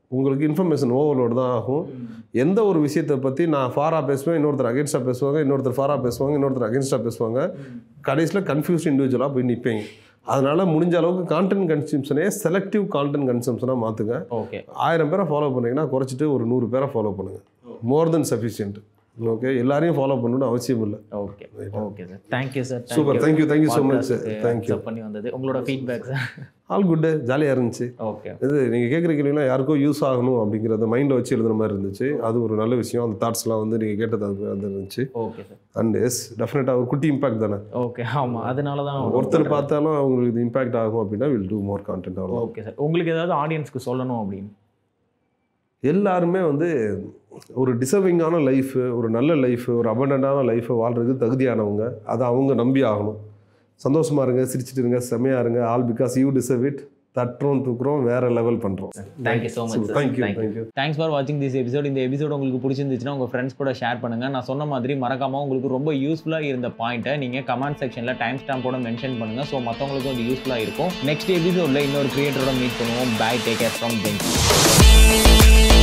உங்களுக்கு இன்ஃபர்மேஷன் ஓவர்லோடு தான் ஆகும் எந்த ஒரு விஷயத்தை பற்றி நான் ஃபாராக பேசுவேன் இன்னொருத்தர் அகேன்ஸ்டாக பேசுவாங்க இன்னொருத்தர் ஃபாராக பேசுவாங்க இன்னொருத்தர் அகேன்ஸ்டாக பேசுவாங்க கடைசியில் கன்ஃபியூஸ்ட் இண்டிவிஜுவலாக போய் நிற்பீங்க அதனால் முடிஞ்ச அளவுக்கு கான்டென்ட் கன்சம்ஷனே செலக்டிவ் கான்டென்ட் கன்சம்ஷனாக மாற்றுங்க ஓகே ஆயிரம் பேரை ஃபாலோ பண்ணீங்கன்னா குறைச்சிட்டு ஒரு நூறு பேரை ஃபாலோ பண்ணுங்கள் மோர் தென் சஃபிஷியன்ட் ஓகே எல்லாரையும் ஃபாலோ பண்ணணும்னு அவசியம் இல்லை okay okay sir thank you sir super thank you thank you so much thank you பண்ணி வந்தது உங்களோட ஃபீட்பேக் சார் ஆல் குட்டு ஜாலியாக இருந்துச்சு ஓகே இது நீங்கள் கேட்குற கேள்விலாம் யாருக்கோ யூஸ் ஆகணும் அப்படிங்கிறத மைண்டில் வச்சு எழுதுன மாதிரி இருந்துச்சு அது ஒரு நல்ல விஷயம் அந்த தாட்ஸ்லாம் வந்து நீங்கள் கேட்டது அது அது இருந்துச்சு ஓகே சார் அண்ட் எஸ் டெஃபினட்டாக ஒரு குட்டி இம்பாக்ட் தானே ஓகே ஆமாம் அதனால தான் ஒருத்தர் பார்த்தாலும் அவங்களுக்கு இது இம்பாக்ட் ஆகும் அப்படின்னா வில் டூ மோர் கான்டென்ட் அவ்வளோ ஓகே சார் உங்களுக்கு ஏதாவது ஆடியன்ஸ்க்கு சொல்லணும் அப்படின்னு எல்லாருமே வந்து ஒரு டிசர்விங்கான லைஃபு ஒரு நல்ல லைஃபு ஒரு அபண்டண்டான லைஃப்பை வாழ்றதுக்கு தகுதியானவங்க அதை அவங்க நம்பி ஆகணும் சந்தோஷமா இருங்க சிரிச்சிட்டு இருங்க செம்மையா இருங்க all because you deserve it தட்டுறோம் தூக்குறோம் வேற லெவல் பண்ணுறோம் thank you so much thank you thank you thanks for வாட்சிங் திஸ் எபிசோட் இந்த எபிசோட் உங்களுக்கு பிடிச்சிருந்துச்சுன்னா உங்கள் ஃப்ரெண்ட்ஸ் கூட ஷேர் பண்ணுங்கள் நான் சொன்ன மாதிரி மறக்காமல் உங்களுக்கு ரொம்ப யூஸ்ஃபுல்லாக இருந்த பாயிண்ட்டை நீங்கள் கமெண்ட் செக்ஷனில் டைம் ஸ்டாம்போட மென்ஷன் பண்ணுங்கள் ஸோ மற்றவங்களுக்கும் அது யூஸ்ஃபுல்லாக இருக்கும் நெக்ஸ்ட் எபிசோடில் இன்னொரு கிரியேட்டரோட மீட் பண்ணுவோம் bye take care from bench